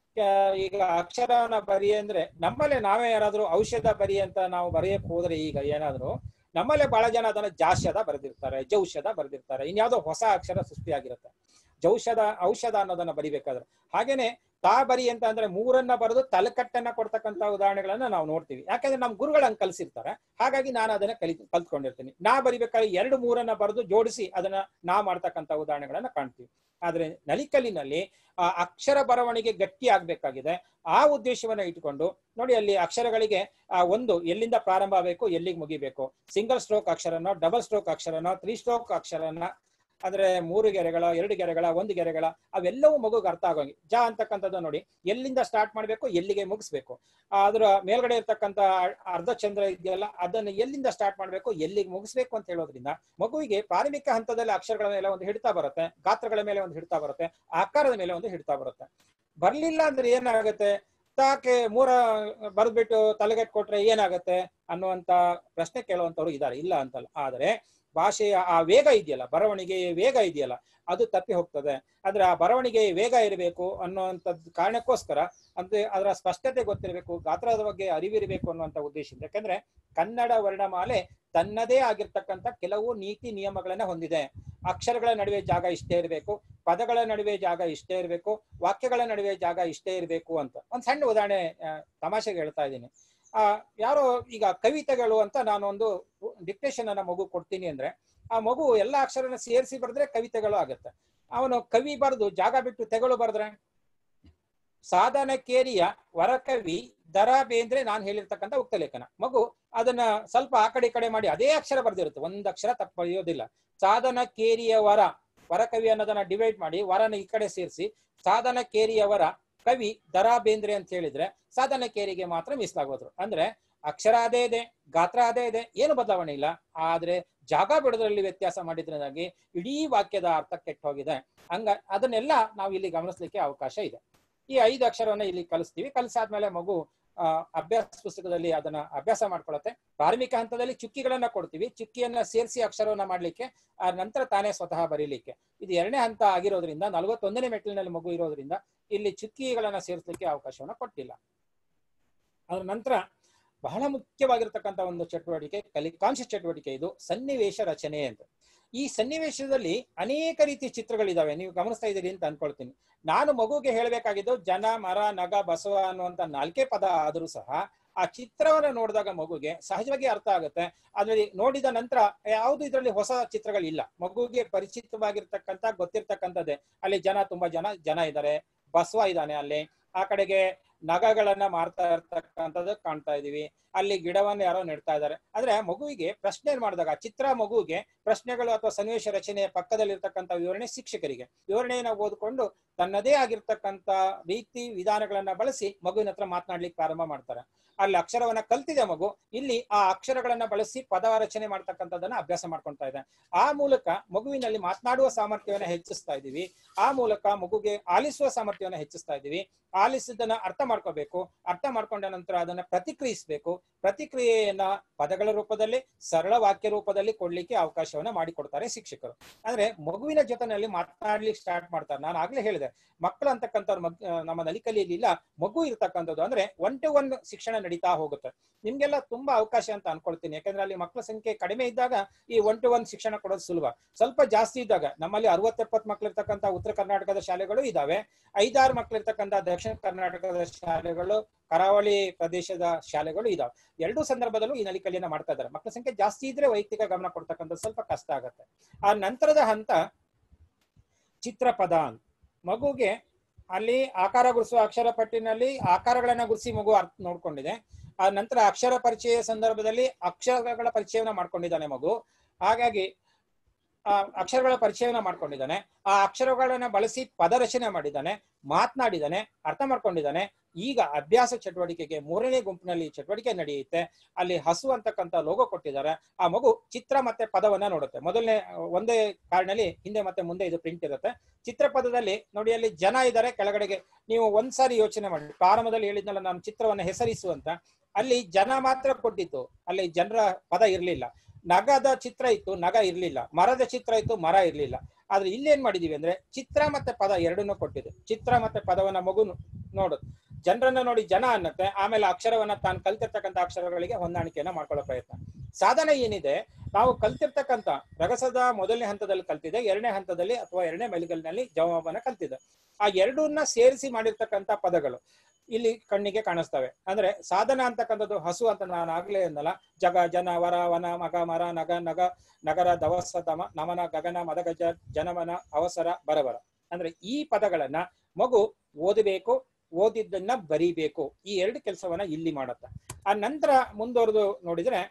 ಕ- ಈಗ ಅಕ್ಷರನ ಬರಿ ಅಂದ್ರೆ ನಮ್ಮಲ್ಲೇ ನಾವೇ ಯಾರಾದ್ರೂ ಔಷಧ ಬರಿ ಅಂತ ನಾವು ಬರೆಯಕ್ ಹೋದ್ರೆ ಈಗ ಏನಾದ್ರು ನಮ್ಮಲ್ಲೇ ಬಹಳ ಜನ ಅದನ್ನ ಜಾಷದ ಬರೆದಿರ್ತಾರೆ ಜೌಷಧ ಬರೆದಿರ್ತಾರೆ ಇನ್ಯಾವುದೋ ಹೊಸ ಅಕ್ಷರ ಸೃಷ್ಟಿಯಾಗಿರುತ್ತೆ ಜೌಷಧ ಔಷಧ ಅನ್ನೋದನ್ನ ಬರಿಬೇಕಾದ್ರೆ ಹಾಗೇನೆ ತಾ ಬರಿ ಅಂತ ಅಂದ್ರೆ ಮೂರನ್ನ ಬರೆದು ತಲೆಕಟ್ಟನ್ನ ಕೊಡ್ತಕ್ಕಂತ ಉದಾಹರಣೆಗಳನ್ನ ನಾವು ನೋಡ್ತೀವಿ ಯಾಕಂದ್ರೆ ನಮ್ ಗುರುಗಳು ಹಂಗ್ ಕಲಿಸಿರ್ತಾರೆ ಹಾಗಾಗಿ ನಾನು ಅದನ್ನ ಕಲಿ ಕಲ್ತ್ಕೊಂಡಿರ್ತೀನಿ ನಾ ಬರಿಬೇಕಾದ್ರೆ ಎರಡು ಮೂರನ್ನ ಬರೆದು ಜೋಡಿಸಿ ಅದನ್ನ ನಾ ಮಾಡ್ತಕ್ಕಂತ ಉದಾಹರಣೆಗಳನ್ನ ಕಾಣ್ತೀವಿ ಆದ್ರೆ ನಲಿಕಲಿನಲ್ಲಿ ಆ ಅಕ್ಷರ ಬರವಣಿಗೆ ಗಟ್ಟಿ ಆಗ್ಬೇಕಾಗಿದೆ ಆ ಉದ್ದೇಶವನ್ನ ಇಟ್ಟುಕೊಂಡು ನೋಡಿ ಅಲ್ಲಿ ಅಕ್ಷರಗಳಿಗೆ ಆ ಒಂದು ಎಲ್ಲಿಂದ ಪ್ರಾರಂಭ ಆಗಬೇಕು ಎಲ್ಲಿಗೆ ಮುಗಿಬೇಕು ಸಿಂಗಲ್ ಸ್ಟ್ರೋಕ್ ಅಕ್ಷರನ ಡಬಲ್ ಸ್ಟ್ರೋಕ್ ಅಕ್ಷರನ ತ್ರೀ ಸ್ಟ್ರೋಕ್ ಅಕ್ಷರನ ಅಂದ್ರೆ ಮೂರು ಗೆರೆಗಳ ಎರಡು ಗೆರೆಗಳ ಒಂದು ಗೆರೆಗಳ ಅವೆಲ್ಲವೂ ಮಗುಗೆ ಅರ್ಥ ಆಗೋಂಗೆ ಜ ಅಂತಕ್ಕಂಥದ್ದು ನೋಡಿ ಎಲ್ಲಿಂದ ಸ್ಟಾರ್ಟ್ ಮಾಡ್ಬೇಕು ಎಲ್ಲಿಗೆ ಮುಗಿಸ್ಬೇಕು ಅದರ ಮೇಲ್ಗಡೆ ಇರ್ತಕ್ಕಂಥ ಅರ್ಧ ಚಂದ್ರ ಇದೆಯಲ್ಲ ಅದನ್ನು ಎಲ್ಲಿಂದ ಸ್ಟಾರ್ಟ್ ಮಾಡ್ಬೇಕು ಎಲ್ಲಿಗೆ ಮುಗಿಸ್ಬೇಕು ಅಂತ ಹೇಳೋದ್ರಿಂದ ಮಗುವಿಗೆ ಪ್ರಾಥಮಿಕ ಹಂತದಲ್ಲಿ ಅಕ್ಷರಗಳ ಮೇಲೆ ಒಂದು ಹಿಡಿತಾ ಬರುತ್ತೆ ಗಾತ್ರಗಳ ಮೇಲೆ ಒಂದು ಹಿಡಿತಾ ಬರುತ್ತೆ ಆಕಾರದ ಮೇಲೆ ಒಂದು ಹಿಡಿತಾ ಬರುತ್ತೆ ಬರ್ಲಿಲ್ಲ ಅಂದ್ರೆ ಏನಾಗುತ್ತೆ ತಾಕೆ ಮೂರ ಬರ್ದ್ಬಿಟ್ಟು ತಲೆಗೆಟ್ ಕೊಟ್ರೆ ಏನಾಗತ್ತೆ ಅನ್ನುವಂತ ಪ್ರಶ್ನೆ ಕೇಳುವಂತವ್ರು ಇದ್ದಾರೆ ಇಲ್ಲ ಅಂತಲ್ಲ ಆದ್ರೆ ಭಾಷೆಯ ಆ ವೇಗ ಇದೆಯಲ್ಲ ಬರವಣಿಗೆಯ ವೇಗ ಇದೆಯಲ್ಲ ಅದು ತಪ್ಪಿ ಹೋಗ್ತದೆ ಆದ್ರೆ ಆ ಬರವಣಿಗೆ ವೇಗ ಇರಬೇಕು ಅನ್ನುವಂಥದ್ದು ಕಾರಣಕ್ಕೋಸ್ಕರ ಅಂದ್ರೆ ಅದರ ಸ್ಪಷ್ಟತೆ ಗೊತ್ತಿರಬೇಕು ಗಾತ್ರದ ಬಗ್ಗೆ ಅರಿವಿರಬೇಕು ಅನ್ನುವಂಥ ಉದ್ದೇಶದಿಂದ ಯಾಕಂದ್ರೆ ಕನ್ನಡ ವರ್ಣಮಾಲೆ ತನ್ನದೇ ಆಗಿರ್ತಕ್ಕಂಥ ಕೆಲವು ನೀತಿ ನಿಯಮಗಳನ್ನ ಹೊಂದಿದೆ ಅಕ್ಷರಗಳ ನಡುವೆ ಜಾಗ ಇಷ್ಟೇ ಇರಬೇಕು ಪದಗಳ ನಡುವೆ ಜಾಗ ಇಷ್ಟೇ ಇರಬೇಕು ವಾಕ್ಯಗಳ ನಡುವೆ ಜಾಗ ಇಷ್ಟೇ ಇರಬೇಕು ಅಂತ ಒಂದ್ ಸಣ್ಣ ಉದಾಹರಣೆ ಆ, ತಮಾಷೆಗೆ ಹೇಳ್ತಾ ಇದ್ದೀನಿ ಆ ಯಾರೋ ಈಗ ಕವಿತೆಗಳು ಅಂತ ನಾನು ಒಂದು ಡಿಕ್ಟೇಷನ್ ಅನ್ನ ಮಗು ಕೊಡ್ತೀನಿ ಅಂದ್ರೆ ಆ ಮಗು ಎಲ್ಲ ಅಕ್ಷರನ ಸೇರಿಸಿ ಬರೆದ್ರೆ ಕವಿತೆಗಳು ಆಗುತ್ತೆ ಅವನು ಕವಿ ಬರೆದು ಜಾಗ ಬಿಟ್ಟು ತೆಗಳು ಬರೆದ್ರೆ ಸಾಧನ ಕೇರಿಯ ವರಕವಿ ದರ ಬೇಂದ್ರೆ ನಾನು ಹೇಳಿರ್ತಕ್ಕಂಥ ಉಕ್ತ ಲೇಖನ ಮಗು ಅದನ್ನ ಸ್ವಲ್ಪ ಆ ಕಡೆ ಈ ಕಡೆ ಮಾಡಿ ಅದೇ ಅಕ್ಷರ ಬರ್ದಿರುತ್ತೆ ಒಂದ್ ಅಕ್ಷರ ತಪ್ಪು ಬರೆಯೋದಿಲ್ಲ ಸಾಧನ ಕೇರಿಯ ವರ ವರಕವಿ ಅನ್ನೋದನ್ನ ಡಿವೈಡ್ ಮಾಡಿ ವರನ ಈ ಕಡೆ ಸೇರಿಸಿ ಸಾಧನ ಕೇರಿಯವರ ಕವಿ ದರ ಬೇಂದ್ರೆ ಅಂತ ಹೇಳಿದ್ರೆ ಸಾಧನ ಕೇರಿಗೆ ಮಾತ್ರ ಮೀಸಲಾಗೋದ್ರು ಅಂದ್ರೆ ಅಕ್ಷರ ಅದೇ ಇದೆ ಗಾತ್ರ ಅದೇ ಇದೆ ಏನು ಬದಲಾವಣೆ ಇಲ್ಲ ಆದ್ರೆ ಜಾಗ ಬಿಡೋದ್ರಲ್ಲಿ ವ್ಯತ್ಯಾಸ ಮಾಡಿದ್ರಿಂದಾಗಿ ಇಡೀ ವಾಕ್ಯದ ಅರ್ಥ ಕೆಟ್ಟ ಹೋಗಿದೆ ಹಂಗ ಅದನ್ನೆಲ್ಲ ನಾವು ಇಲ್ಲಿ ಗಮನಿಸ್ಲಿಕ್ಕೆ ಅವಕಾಶ ಇದೆ ಈ ಐದು ಅಕ್ಷರವನ್ನ ಇಲ್ಲಿ ಕಲಿಸ್ತೀವಿ ಕಲಿಸಾದ್ಮೇಲೆ ಮಗು ಆ, ಅಭ್ಯಾಸ ಪುಸ್ತಕದಲ್ಲಿ ಅದನ್ನ ಅಭ್ಯಾಸ ಮಾಡ್ಕೊಳತ್ತೆ ಪ್ರಾರಂಭಿಕ ಹಂತದಲ್ಲಿ ಚುಕ್ಕಿಗಳನ್ನ ಕೊಡ್ತೀವಿ ಚುಕ್ಕಿಯನ್ನ ಸೇರಿಸಿ ಅಕ್ಷರವನ್ನ ಮಾಡ್ಲಿಕ್ಕೆ ಆ ನಂತರ ತಾನೇ ಸ್ವತಃ ಬರೀಲಿಕ್ಕೆ ಇದು ಎರಡನೇ ಹಂತ ಆಗಿರೋದ್ರಿಂದ ನಲವತ್ತೊಂದನೇ ಮೆಟ್ಟಿಲಿನಲ್ಲಿ ಮಗು ಇರೋದ್ರಿಂದ ಇಲ್ಲಿ ಚುಕ್ಕಿಗಳನ್ನ ಸೇರಿಸಲಿಕ್ಕೆ ಅವಕಾಶವನ್ನ ಕೊಟ್ಟಿಲ್ಲ ಅದ್ರ ನಂತರ ಬಹಳ ಮುಖ್ಯವಾಗಿರ್ತಕ್ಕಂಥ ಒಂದು ಚಟುವಟಿಕೆ ಕಲಿಕಾಂಶ ಚಟುವಟಿಕೆ ಇದು ಸನ್ನಿವೇಶ ರಚನೆ ಅಂತ ಈ ಸನ್ನಿವೇಶದಲ್ಲಿ ಅನೇಕ ರೀತಿಯ ಚಿತ್ರಗಳಿದಾವೆ ನೀವು ಗಮನಿಸ್ತಾ ಇದ್ದೀರಿ ಅಂತ ಅನ್ಕೊಳ್ತೀನಿ ನಾನು ಮಗುಗೆ ಹೇಳಬೇಕಾಗಿದ್ದು ಜನ ಮರ ನಗ ಬಸವ ಅನ್ನುವಂತ ನಾಲ್ಕೇ ಪದ ಆದರೂ ಸಹ ಆ ಚಿತ್ರವನ್ನ ನೋಡಿದಾಗ ಮಗುಗೆ ಸಹಜವಾಗಿ ಅರ್ಥ ಆಗುತ್ತೆ ಅದ್ರಲ್ಲಿ ನೋಡಿದ ನಂತರ ಯಾವುದು ಇದರಲ್ಲಿ ಹೊಸ ಚಿತ್ರಗಳಿಲ್ಲ ಮಗುಗೆ ಪರಿಚಿತವಾಗಿರ್ತಕ್ಕಂಥ ಗೊತ್ತಿರ್ತಕ್ಕಂಥದ್ದೇ ಅಲ್ಲಿ ಜನ ತುಂಬಾ ಜನ ಜನ ಇದ್ದಾರೆ ಬಸವ ಇದ್ದಾನೆ ಅಲ್ಲಿ ಆ ಕಡೆಗೆ ನಗಗಳನ್ನ ಮಾರ್ತಾ ಇರ್ತಕ್ಕಂಥದ್ದು ಕಾಣ್ತಾ ಇದೀವಿ ಅಲ್ಲಿ ಗಿಡವನ್ನ ಯಾರೋ ನೆಡ್ತಾ ಇದ್ದಾರೆ ಆದ್ರೆ ಮಗುವಿಗೆ ಪ್ರಶ್ನೆ ಮಾಡಿದಾಗ ಚಿತ್ರ ಮಗುವಿಗೆ ಪ್ರಶ್ನೆಗಳು ಅಥವಾ ಸನ್ನಿವೇಶ ರಚನೆಯ ಪಕ್ಕದಲ್ಲಿರ್ತಕ್ಕಂಥ ವಿವರಣೆ ಶಿಕ್ಷಕರಿಗೆ ವಿವರಣೆಯನ್ನ ಓದ್ಕೊಂಡು ತನ್ನದೇ ಆಗಿರ್ತಕ್ಕಂಥ ರೀತಿ ವಿಧಾನಗಳನ್ನ ಬಳಸಿ ಮಗುವಿನ ಹತ್ರ ಮಾತನಾಡ್ಲಿಕ್ಕೆ ಪ್ರಾರಂಭ ಮಾಡ್ತಾರೆ ಅಲ್ಲಿ ಅಕ್ಷರವನ್ನ ಕಲ್ತಿದೆ ಮಗು ಇಲ್ಲಿ ಆ ಅಕ್ಷರಗಳನ್ನ ಬಳಸಿ ಪದ ರಚನೆ ಮಾಡ್ತಕ್ಕಂಥದ್ದನ್ನ ಅಭ್ಯಾಸ ಮಾಡ್ಕೊಳ್ತಾ ಇದೆ ಆ ಮೂಲಕ ಮಗುವಿನಲ್ಲಿ ಮಾತನಾಡುವ ಸಾಮರ್ಥ್ಯವನ್ನ ಹೆಚ್ಚಿಸ್ತಾ ಇದೀವಿ ಆ ಮೂಲಕ ಮಗುಗೆ ಆಲಿಸುವ ಸಾಮರ್ಥ್ಯವನ್ನ ಹೆಚ್ಚಿಸ್ತಾ ಇದೀವಿ ಆಲಿಸಿದ್ದನ್ನ ಅರ್ಥ ಮಾಡ್ಕೋಬೇಕು ಅರ್ಥ ಮಾಡ್ಕೊಂಡ ನಂತರ ಅದನ್ನ ಪ್ರತಿಕ್ರಿಯಿಸಬೇಕು ಪ್ರತಿಕ್ರಿಯೆಯನ್ನ ಪದಗಳ ರೂಪದಲ್ಲಿ ಸರಳ ವಾಕ್ಯ ರೂಪದಲ್ಲಿ ಕೊಡ್ಲಿಕ್ಕೆ ಅವಕಾಶವನ್ನ ಮಾಡಿಕೊಡ್ತಾರೆ ಶಿಕ್ಷಕರು ಅಂದ್ರೆ ಮಗುವಿನ ಜೊತೆನಲ್ಲಿ ಮಾತನಾಡ್ಲಿಕ್ಕೆ ಸ್ಟಾರ್ಟ್ ಮಾಡ್ತಾರೆ ನಾನು ಆಗ್ಲೇ ಹೇಳಿದೆ ಮಕ್ಕಳು ಅಂತಕ್ಕಂಥವ್ರು ಮಗ್ ಆ, ನಮ್ಮ ನಲಿಕಲಿಯಲ್ಲಿ ಇಲ್ಲ ಮಗು ಇರ್ತಕ್ಕಂಥದ್ದು ಅಂದ್ರೆ ಒನ್ ಟು ಒನ್ ಶಿಕ್ಷಣ ನಡೀತಾ ಹೋಗುತ್ತೆ ನಿಮ್ಗೆಲ್ಲ ತುಂಬಾ ಅವಕಾಶ ಅಂತ ಅನ್ಕೊಳ್ತೀನಿ ಯಾಕಂದ್ರೆ ಅಲ್ಲಿ ಮಕ್ಕಳ ಸಂಖ್ಯೆ ಕಡಿಮೆ ಇದ್ದಾಗ ಈ ಒನ್ ಟು ಒನ್ ಶಿಕ್ಷಣ ಕೊಡೋದು ಸುಲಭ ಸ್ವಲ್ಪ ಜಾಸ್ತಿ ಇದ್ದಾಗ ನಮ್ಮಲ್ಲಿ ಅರವತ್ತೆಪ್ಪತ್ತು ಮಕ್ಳು ಇರ್ತಕ್ಕಂಥ ಉತ್ತರ ಕರ್ನಾಟಕದ ಶಾಲೆಗಳು ಇದಾವೆ ಐದಾರು ಮಕ್ಳು ಇರ್ತಕ್ಕಂಥ ದಕ್ಷಿಣ ಕರ್ನಾಟಕದ ಶಾಲೆಗಳು ಕರಾವಳಿ ಪ್ರದೇಶದ ಶಾಲೆಗಳು ಇದಾವೆ ಎರಡೂ ಸಂದರ್ಭದಲ್ಲೂ ಈ ನಲಿಕಲಿಯನ್ನ ಮಾಡ್ತಾ ಇದ್ದಾರೆ ಮಕ್ಕಳ ಸಂಖ್ಯೆ ಜಾಸ್ತಿ ಇದ್ರೆ ವೈಯಕ್ತಿಕ ಗಮನ ಕೊಡ್ತಕ್ಕಂಥದ್ದು ಸ್ವಲ್ಪ ಕಷ್ಟ ಆಗತ್ತೆ ಆ ನಂತರದ ಹಂತ ಚಿತ್ರಪದ ಅಂತ ಮಗುಗೆ ಅಲ್ಲಿ ಆಕಾರ ಗುರುಸುವ ಅಕ್ಷರ ಪಟ್ಟಿನಲ್ಲಿ ಆಕಾರಗಳನ್ನ ಗುರುಸಿ ಮಗು ಅರ್ಥ ನೋಡ್ಕೊಂಡಿದೆ ಆ ನಂತರ ಅಕ್ಷರ ಪರಿಚಯ ಸಂದರ್ಭದಲ್ಲಿ ಅಕ್ಷರಗಳ ಪರಿಚಯವನ್ನ ಮಾಡ್ಕೊಂಡಿದ್ದಾನೆ ಮಗು ಹಾಗಾಗಿ ಆ ಅಕ್ಷರಗಳ ಪರಿಚಯವನ್ನ ಮಾಡ್ಕೊಂಡಿದ್ದಾನೆ ಆ ಅಕ್ಷರಗಳನ್ನ ಬಳಸಿ ಪದ ರಚನೆ ಮಾಡಿದ್ದಾನೆ ಮಾತನಾಡಿದ್ದಾನೆ ಅರ್ಥ ಮಾಡ್ಕೊಂಡಿದ್ದಾನೆ ಈಗ ಅಭ್ಯಾಸ ಚಟುವಟಿಕೆಗೆ ಮೂರನೇ ಗುಂಪಿನಲ್ಲಿ ಚಟುವಟಿಕೆ ನಡೆಯುತ್ತೆ ಅಲ್ಲಿ ಹಸು ಅಂತಕ್ಕಂಥ ಲೋಗೋ ಕೊಟ್ಟಿದ್ದಾರೆ ಆ ಮಗು ಚಿತ್ರ ಮತ್ತೆ ಪದವನ್ನ ನೋಡುತ್ತೆ ಮೊದಲನೇ ಒಂದೇ ಕಾರ್ಡ್ನಲ್ಲಿ ಹಿಂದೆ ಮತ್ತೆ ಮುಂದೆ ಇದು ಪ್ರಿಂಟ್ ಇರುತ್ತೆ ಚಿತ್ರಪದದಲ್ಲಿ ನೋಡಿ ಅಲ್ಲಿ ಜನ ಇದ್ದಾರೆ ಕೆಳಗಡೆಗೆ ನೀವು ಒಂದ್ಸಾರಿ ಯೋಚನೆ ಮಾಡಿ ಪ್ರಾರಂಭದಲ್ಲಿ ಹೇಳಿದ್ನಲ್ಲ ನಾನು ಚಿತ್ರವನ್ನ ಹೆಸರಿಸು ಅಂತ ಅಲ್ಲಿ ಜನ ಮಾತ್ರ ಕೊಟ್ಟಿತ್ತು ಅಲ್ಲಿ ಜನರ ಪದ ಇರ್ಲಿಲ್ಲ ನಗದ ಚಿತ್ರ ಇತ್ತು ನಗ ಇರ್ಲಿಲ್ಲ ಮರದ ಚಿತ್ರ ಇತ್ತು ಮರ ಇರ್ಲಿಲ್ಲ ಆದ್ರೆ ಇಲ್ಲಿ ಏನ್ ಮಾಡಿದೀವಿ ಅಂದ್ರೆ ಚಿತ್ರ ಮತ್ತೆ ಪದ ಎರಡನ್ನೂ ಕೊಟ್ಟಿದೆ ಚಿತ್ರ ಮತ್ತೆ ಪದವನ್ನ ಮಗು ನೋಡು ಜನರನ್ನ ನೋಡಿ ಜನ ಅನ್ನತ್ತೆ ಆಮೇಲೆ ಅಕ್ಷರವನ್ನ ತಾನು ಕಲ್ತಿರ್ತಕ್ಕಂಥ ಅಕ್ಷರಗಳಿಗೆ ಹೊಂದಾಣಿಕೆಯನ್ನ ಮಾಡ್ಕೊಳ್ಳೋ ಪ್ರಯತ್ನ ಸಾಧನೆ ಏನಿದೆ ನಾವು ಕಲ್ತಿರ್ತಕ್ಕಂಥ ರಗಸದ ಮೊದಲನೇ ಹಂತದಲ್ಲಿ ಕಲ್ತಿದೆ ಎರಡನೇ ಹಂತದಲ್ಲಿ ಅಥವಾ ಎರಡನೇ ಮೈಲಿಗಲ್ಲಿನಲ್ಲಿ ಜವಾಬನ್ನ ಕಲ್ತಿದೆ ಆ ಎರಡನ್ನ ಸೇರಿಸಿ ಮಾಡಿರ್ತಕ್ಕಂಥ ಪದಗಳು ಇಲ್ಲಿ ಕಣ್ಣಿಗೆ ಕಾಣಿಸ್ತವೆ ಅಂದ್ರೆ ಸಾಧನ ಅಂತಕ್ಕಂಥದ್ದು ಹಸು ಅಂತ ನಾನು ಆಗ್ಲೇ ಅಂದಲ್ಲ ಜಗ ಜನ ವರ ವನ ಮಗ ಮರ ನಗ ನಗ ನಗರ ದವಸ ತಮ ನಮನ ಗಗನ ಮದಗಜ ಜನಮನ ಅವಸರ ಬರಬರ ಅಂದ್ರೆ ಈ ಪದಗಳನ್ನ ಮಗು ಓದಬೇಕು ಓದಿದ್ದನ್ನ ಬರೀಬೇಕು ಈ ಎರಡು ಕೆಲಸವನ್ನ ಇಲ್ಲಿ ಮಾಡುತ್ತೆ ಆ ನಂತರ ಮುಂದುವರೆದು ನೋಡಿದ್ರೆ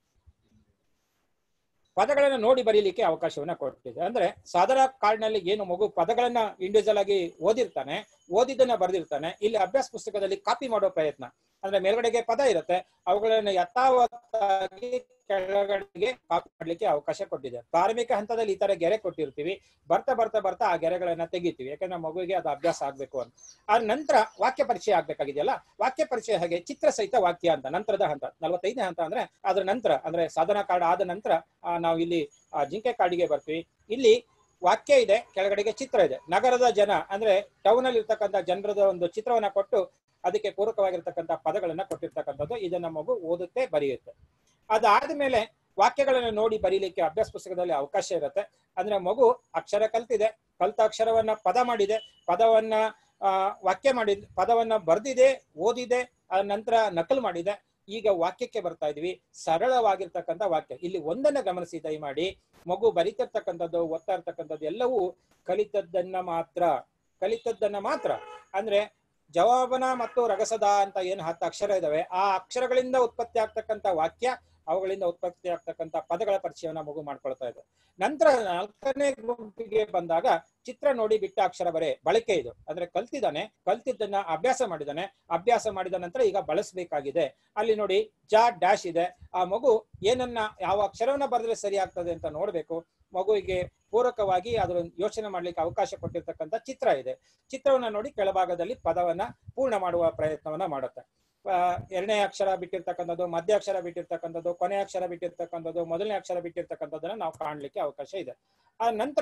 ಪದಗಳನ್ನ ನೋಡಿ ಬರೀಲಿಕ್ಕೆ ಅವಕಾಶವನ್ನ ಕೊಟ್ಟಿದೆ ಅಂದ್ರೆ ಸಾದರ ಕಾರ್ಡ್ನಲ್ಲಿ ಏನು ಮಗು ಪದಗಳನ್ನ ಇಂಡಿವಿಜುವಲ್ ಆಗಿ ಓದಿರ್ತಾನೆ ಓದಿದ್ದನ್ನ ಬರೆದಿರ್ತಾನೆ ಇಲ್ಲಿ ಅಭ್ಯಾಸ ಪುಸ್ತಕದಲ್ಲಿ ಕಾಪಿ ಮಾಡೋ ಪ್ರಯತ್ನ ಅಂದ್ರೆ ಮೇಲ್ಗಡೆಗೆ ಪದ ಇರುತ್ತೆ ಅವುಗಳನ್ನು ಯಥಾವತ್ತಾಗಿ ಕೆಳಗಡೆಗೆ ಕಾಪಿ ಮಾಡ್ಲಿಕ್ಕೆ ಅವಕಾಶ ಕೊಟ್ಟಿದೆ ಪ್ರಾರಂಭಿಕ ಹಂತದಲ್ಲಿ ಈ ತರ ಗೆರೆ ಕೊಟ್ಟಿರ್ತೀವಿ ಬರ್ತಾ ಬರ್ತಾ ಬರ್ತಾ ಆ ಗೆರೆಗಳನ್ನ ತೆಗಿತೀವಿ ಯಾಕಂದ್ರೆ ಮಗುವಿಗೆ ಅದು ಅಭ್ಯಾಸ ಆಗ್ಬೇಕು ಅಂತ ಆ ನಂತರ ವಾಕ್ಯ ಪರಿಚಯ ಆಗ್ಬೇಕಾಗಿದೆಯಲ್ಲ ವಾಕ್ಯ ಪರಿಚಯ ಹಾಗೆ ಚಿತ್ರ ಸಹಿತ ವಾಕ್ಯ ಅಂತ ನಂತರದ ಹಂತ ನಲವತ್ತೈದನೇ ಹಂತ ಅಂದ್ರೆ ಅದ್ರ ನಂತರ ಅಂದ್ರೆ ಸಾಧನ ಕಾರ್ಡ್ ಆದ ನಂತರ ಆ, ನಾವು ಇಲ್ಲಿ ಆ, ಜಿಂಕೆ ಕಾಡಿಗೆ ಬರ್ತೀವಿ ಇಲ್ಲಿ ವಾಕ್ಯ ಇದೆ ಕೆಳಗಡೆಗೆ ಚಿತ್ರ ಇದೆ ನಗರದ ಜನ ಅಂದ್ರೆ ಟೌನ್ ಅಲ್ಲಿ ಇರ್ತಕ್ಕಂಥ ಜನರದ ಒಂದು ಚಿತ್ರವನ್ನ ಕೊಟ್ಟು ಅದಕ್ಕೆ ಪೂರಕವಾಗಿರ್ತಕ್ಕಂಥ ಪದಗಳನ್ನ ಕೊಟ್ಟಿರ್ತಕ್ಕಂಥದ್ದು ಇದನ್ನ ಮಗು ಓದುತ್ತೆ ಬರೆಯುತ್ತೆ ಅದಾದ್ಮೇಲೆ ವಾಕ್ಯಗಳನ್ನ ನೋಡಿ ಬರೀಲಿಕ್ಕೆ ಅಭ್ಯಾಸ ಪುಸ್ತಕದಲ್ಲಿ ಅವಕಾಶ ಇರುತ್ತೆ ಅಂದ್ರೆ ಮಗು ಅಕ್ಷರ ಕಲ್ತಿದೆ ಕಲ್ತ ಅಕ್ಷರವನ್ನ ಪದ ಮಾಡಿದೆ ಪದವನ್ನ ಆ ವಾಕ್ಯ ಮಾಡಿದ್ ಪದವನ್ನ ಬರ್ದಿದೆ ಓದಿದೆ ಆ ನಂತರ ನಕಲು ಮಾಡಿದೆ ಈಗ ವಾಕ್ಯಕ್ಕೆ ಬರ್ತಾ ಇದೀವಿ ಸರಳವಾಗಿರ್ತಕ್ಕಂಥ ವಾಕ್ಯ ಇಲ್ಲಿ ಒಂದನ್ನ ಗಮನಿಸಿ ದಯಮಾಡಿ ಮಗು ಬರಿತಿರ್ತಕ್ಕಂಥದ್ದು ಓದ್ತಾ ಇರ್ತಕ್ಕಂಥದ್ದು ಎಲ್ಲವೂ ಕಲಿತದ್ದನ್ನ ಮಾತ್ರ ಕಲಿತದ್ದನ್ನ ಮಾತ್ರ ಅಂದ್ರೆ ಜವಾಬನ ಮತ್ತು ರಗಸದ ಅಂತ ಏನು ಹತ್ತು ಅಕ್ಷರ ಇದಾವೆ ಆ ಅಕ್ಷರಗಳಿಂದ ಉತ್ಪತ್ತಿ ಆಗ್ತಕ್ಕಂಥ ವಾಕ್ಯ ಅವುಗಳಿಂದ ಉತ್ಪತ್ತಿ ಆಗ್ತಕ್ಕಂಥ ಪದಗಳ ಪರಿಚಯವನ್ನ ಮಗು ಮಾಡ್ಕೊಳ್ತಾ ಇದೆ ನಂತರ ನಾಲ್ಕನೇ ಗುಂಪಿಗೆ ಬಂದಾಗ ಚಿತ್ರ ನೋಡಿ ಬಿಟ್ಟ ಅಕ್ಷರ ಬರೆ ಬಳಕೆ ಇದು ಅಂದ್ರೆ ಕಲ್ತಿದ್ದಾನೆ ಕಲ್ತಿದ್ದನ್ನ ಅಭ್ಯಾಸ ಮಾಡಿದಾನೆ ಅಭ್ಯಾಸ ಮಾಡಿದ ನಂತರ ಈಗ ಬಳಸಬೇಕಾಗಿದೆ ಅಲ್ಲಿ ನೋಡಿ ಜಾ ಡ್ಯಾಶ್ ಇದೆ ಆ ಮಗು ಏನನ್ನ ಯಾವ ಅಕ್ಷರವನ್ನ ಬರೆದ್ರೆ ಸರಿ ಆಗ್ತದೆ ಅಂತ ನೋಡ್ಬೇಕು ಮಗುವಿಗೆ ಪೂರಕವಾಗಿ ಅದರ ಯೋಚನೆ ಮಾಡ್ಲಿಕ್ಕೆ ಅವಕಾಶ ಕೊಟ್ಟಿರ್ತಕ್ಕಂಥ ಚಿತ್ರ ಇದೆ ಚಿತ್ರವನ್ನ ನೋಡಿ ಕೆಳಭಾಗದಲ್ಲಿ ಪದವನ್ನ ಪೂರ್ಣ ಮಾಡುವ ಪ್ರಯತ್ನವನ್ನ ಮಾಡುತ್ತೆ ಆ, ಎರಡನೇ ಅಕ್ಷರ ಬಿಟ್ಟಿರ್ತಕ್ಕಂಥದ್ದು ಮಧ್ಯ ಅಕ್ಷರ ಬಿಟ್ಟಿರ್ತಕ್ಕಂಥದ್ದು ಕೊನೆ ಅಕ್ಷರ ಬಿಟ್ಟಿರ್ತಕ್ಕಂಥದ್ದು ಮೊದಲನೇ ಅಕ್ಷರ ಬಿಟ್ಟಿರ್ತಕ್ಕಂಥದ್ದನ್ನ ನಾವು ಕಾಣ್ಲಿಕ್ಕೆ ಅವಕಾಶ ಇದೆ ಆ ನಂತರ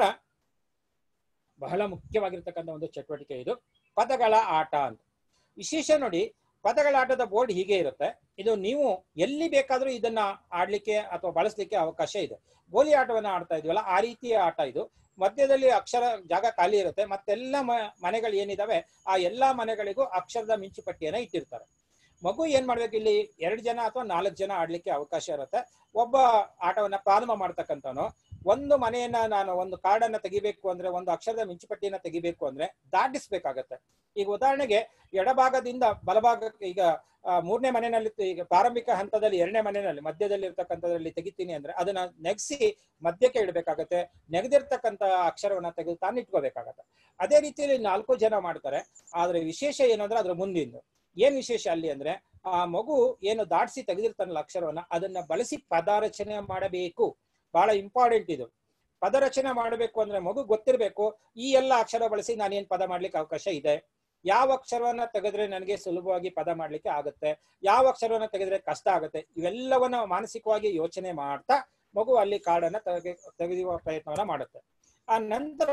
ಬಹಳ ಮುಖ್ಯವಾಗಿರ್ತಕ್ಕಂಥ ಒಂದು ಚಟುವಟಿಕೆ ಇದು ಪದಗಳ ಆಟ ಅಂತ ವಿಶೇಷ ನೋಡಿ ಪದಗಳ ಆಟದ ಬೋರ್ಡ್ ಹೀಗೆ ಇರುತ್ತೆ ಇದು ನೀವು ಎಲ್ಲಿ ಬೇಕಾದ್ರೂ ಇದನ್ನ ಆಡ್ಲಿಕ್ಕೆ ಅಥವಾ ಬಳಸಲಿಕ್ಕೆ ಅವಕಾಶ ಇದೆ ಗೋಲಿ ಆಟವನ್ನ ಆಡ್ತಾ ಇದೀವಲ್ಲ ಆ ರೀತಿಯ ಆಟ ಇದು ಮಧ್ಯದಲ್ಲಿ ಅಕ್ಷರ ಜಾಗ ಖಾಲಿ ಇರುತ್ತೆ ಮತ್ತೆಲ್ಲ ಮ- ಮನೆಗಳು ಏನಿದಾವೆ ಆ ಎಲ್ಲಾ ಮನೆಗಳಿಗೂ ಅಕ್ಷರದ ಮಿಂಚುಪಟ್ಟಿಯನ್ನ ಇಟ್ಟಿರ್ತಾರೆ ಮಗು ಏನ್ ಮಾಡ್ಬೇಕು ಇಲ್ಲಿ ಎರಡು ಜನ ಅಥವಾ ನಾಲ್ಕು ಜನ ಆಡ್ಲಿಕ್ಕೆ ಅವಕಾಶ ಇರುತ್ತೆ ಒಬ್ಬ ಆಟವನ್ನ ಪ್ರಾರಂಭ ಮಾಡ್ತಕ್ಕಂಥವನು ಒಂದು ಮನೆಯನ್ನ ನಾನು ಒಂದು ಕಾರ್ಡನ್ನ ತೆಗಿಬೇಕು ಅಂದ್ರೆ ಒಂದು ಅಕ್ಷರದ ಮಿಂಚುಪಟ್ಟಿಯನ್ನ ತೆಗಿಬೇಕು ಅಂದ್ರೆ ದಾಟಿಸ್ಬೇಕಾಗತ್ತೆ ಈಗ ಉದಾಹರಣೆಗೆ ಎಡಭಾಗದಿಂದ ಬಲಭಾಗಕ್ಕೆ ಈಗ ಆ, ಮೂರನೇ ಮನೆಯಲ್ಲಿ ಈಗ ಪ್ರಾರಂಭಿಕ ಹಂತದಲ್ಲಿ ಎರಡನೇ ಮನೆಯಲ್ಲಿ ಮಧ್ಯದಲ್ಲಿ ಇರ್ತಕ್ಕಂಥದ್ರಲ್ಲಿ ತೆಗಿತೀನಿ ಅಂದ್ರೆ ಅದನ್ನ ನೆಗ್ಸಿ ಮಧ್ಯಕ್ಕೆ ಇಡಬೇಕಾಗತ್ತೆ ನೆಗೆದಿರ್ತಕ್ಕಂಥ ಅಕ್ಷರವನ್ನ ತೆಗೆದು ತಾನು ಇಟ್ಕೋಬೇಕಾಗತ್ತೆ ಅದೇ ರೀತಿಯಲ್ಲಿ ನಾಲ್ಕು ಜನ ಮಾಡ್ತಾರೆ ಆದ್ರೆ ವಿಶೇಷ ಏನಂದ್ರೆ ಅದ್ರ ಮುಂದಿಂದು ಏನ್ ವಿಶೇಷ ಅಲ್ಲಿ ಅಂದ್ರೆ ಆ ಮಗು ಏನು ದಾಟಿಸಿ ತೆಗೆದಿರ್ತಾನಲ್ಲ ಅಕ್ಷರವನ್ನ ಅದನ್ನ ಬಳಸಿ ಪದ ರಚನೆ ಮಾಡಬೇಕು ಬಹಳ ಇಂಪಾರ್ಟೆಂಟ್ ಇದು ಪದ ರಚನೆ ಮಾಡಬೇಕು ಅಂದ್ರೆ ಮಗು ಗೊತ್ತಿರ್ಬೇಕು ಈ ಎಲ್ಲ ಅಕ್ಷರ ಬಳಸಿ ನಾನು ಏನ್ ಪದ ಮಾಡ್ಲಿಕ್ಕೆ ಅವಕಾಶ ಇದೆ ಯಾವ ಅಕ್ಷರವನ್ನ ತೆಗೆದ್ರೆ ನನಗೆ ಸುಲಭವಾಗಿ ಪದ ಮಾಡ್ಲಿಕ್ಕೆ ಆಗುತ್ತೆ ಯಾವ ಅಕ್ಷರವನ್ನ ತೆಗೆದ್ರೆ ಕಷ್ಟ ಆಗುತ್ತೆ ಇವೆಲ್ಲವನ್ನ ಮಾನಸಿಕವಾಗಿ ಯೋಚನೆ ಮಾಡ್ತಾ ಮಗು ಅಲ್ಲಿ ಕಾರ್ಡನ್ನ ತೆಗೆ ತೆಗೆಯುವ ಪ್ರಯತ್ನವನ್ನ ಮಾಡುತ್ತೆ ಆ ನಂತರ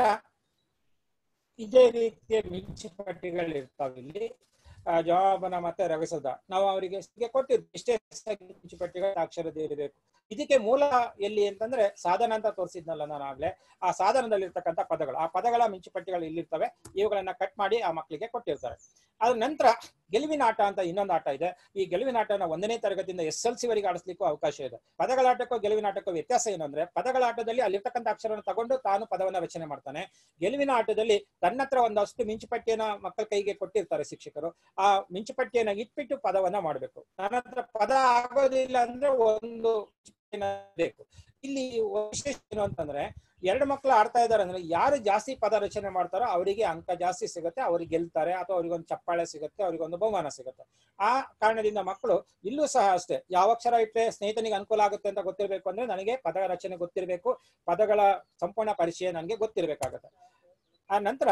ಇದೇ ರೀತಿಯ ಮಿಂಚುಪಟ್ಟಿಗಳು ಇರ್ತಾವೆ ಇಲ್ಲಿ ಆ, ಜವಾಬನ ಮತ್ತೆ ರಗಸದ ನಾವು ಅವರಿಗೆ ಕೊಟ್ಟಿದ್ವಿ ಇಷ್ಟೇ ಮಿಂಚುಪಟ್ಟಿಗಳ ಅಕ್ಷರದ ಇರಬೇಕು ಇದಕ್ಕೆ ಮೂಲ ಎಲ್ಲಿ ಅಂತಂದ್ರೆ ಸಾಧನ ಅಂತ ತೋರಿಸಿದ್ನಲ್ಲ ನಾನು ಆಗ್ಲೇ ಆ ಸಾಧನದಲ್ಲಿ ಇರ್ತಕ್ಕಂಥ ಪದಗಳು ಆ ಪದಗಳ ಮಿಂಚುಪಟ್ಟಿಗಳು ಇಲ್ಲಿರ್ತವೆ ಇವುಗಳನ್ನ ಕಟ್ ಮಾಡಿ ಆ ಮಕ್ಕಳಿಗೆ ಕೊಟ್ಟಿರ್ತಾರೆ ಅದ್ರ ನಂತರ ಗೆಲುವಿನ ಆಟ ಅಂತ ಇನ್ನೊಂದು ಆಟ ಇದೆ ಈ ಗೆಲುವಿನ ಆಟನ ಒಂದನೇ ತರಗತಿಯಿಂದ ಎಸ್ ಎಲ್ ಸಿ ವರೆಗೆ ಆಡಿಸ್ಲಿಕ್ಕೂ ಅವಕಾಶ ಇದೆ ಪದಗಳ ಆಟಕ್ಕೂ ಗೆಲುವಿನ ಆಟಕ್ಕೂ ವ್ಯತ್ಯಾಸ ಏನು ಅಂದ್ರೆ ಪದಗಳ ಆಟದಲ್ಲಿ ಅಲ್ಲಿರ್ತಕ್ಕಂಥ ಅಕ್ಷರವನ್ನು ತಗೊಂಡು ತಾನು ಪದವನ್ನ ರಚನೆ ಮಾಡ್ತಾನೆ ಗೆಲುವಿನ ಆಟದಲ್ಲಿ ತನ್ನ ಹತ್ರ ಒಂದಷ್ಟು ಮಿಂಚುಪಟ್ಟಿಯನ್ನ ಮಕ್ಕಳ ಕೈಗೆ ಕೊಟ್ಟಿರ್ತಾರೆ ಶಿಕ್ಷಕರು ಆ ಮಿಂಚುಪಟ್ಟಿಯನ್ನ ಇಟ್ಬಿಟ್ಟು ಪದವನ್ನ ಮಾಡ್ಬೇಕು ನನ್ನ ಹತ್ರ ಪದ ಆಗೋದಿಲ್ಲ ಅಂದ್ರೆ ಒಂದು ಮಿಂಚುಪಟ್ಟಿಯನ್ನ ಬೇಕು ಇಲ್ಲಿ ವಿಶೇಷ ಏನು ಅಂತಂದ್ರೆ ಎರಡು ಮಕ್ಕಳು ಆಡ್ತಾ ಇದಾರೆ ಅಂದ್ರೆ ಯಾರು ಜಾಸ್ತಿ ಪದ ರಚನೆ ಮಾಡ್ತಾರೋ ಅವರಿಗೆ ಅಂಕ ಜಾಸ್ತಿ ಸಿಗುತ್ತೆ ಅವ್ರಿಗೆ ಗೆಲ್ತಾರೆ ಅಥವಾ ಅವ್ರಿಗೊಂದು ಚಪ್ಪಾಳೆ ಸಿಗುತ್ತೆ ಅವ್ರಿಗೊಂದು ಬಹುಮಾನ ಸಿಗುತ್ತೆ ಆ ಕಾರಣದಿಂದ ಮಕ್ಕಳು ಇಲ್ಲೂ ಸಹ ಅಷ್ಟೇ ಯಾವ ಅಕ್ಷರ ಇಟ್ಟರೆ ಸ್ನೇಹಿತನಿಗೆ ಅನುಕೂಲ ಆಗುತ್ತೆ ಅಂತ ಗೊತ್ತಿರಬೇಕು ಅಂದ್ರೆ ನನಗೆ ಪದ ರಚನೆ ಗೊತ್ತಿರಬೇಕು ಪದಗಳ ಸಂಪೂರ್ಣ ಪರಿಚಯ ನನಗೆ ಗೊತ್ತಿರಬೇಕಾಗತ್ತೆ ಆ ನಂತರ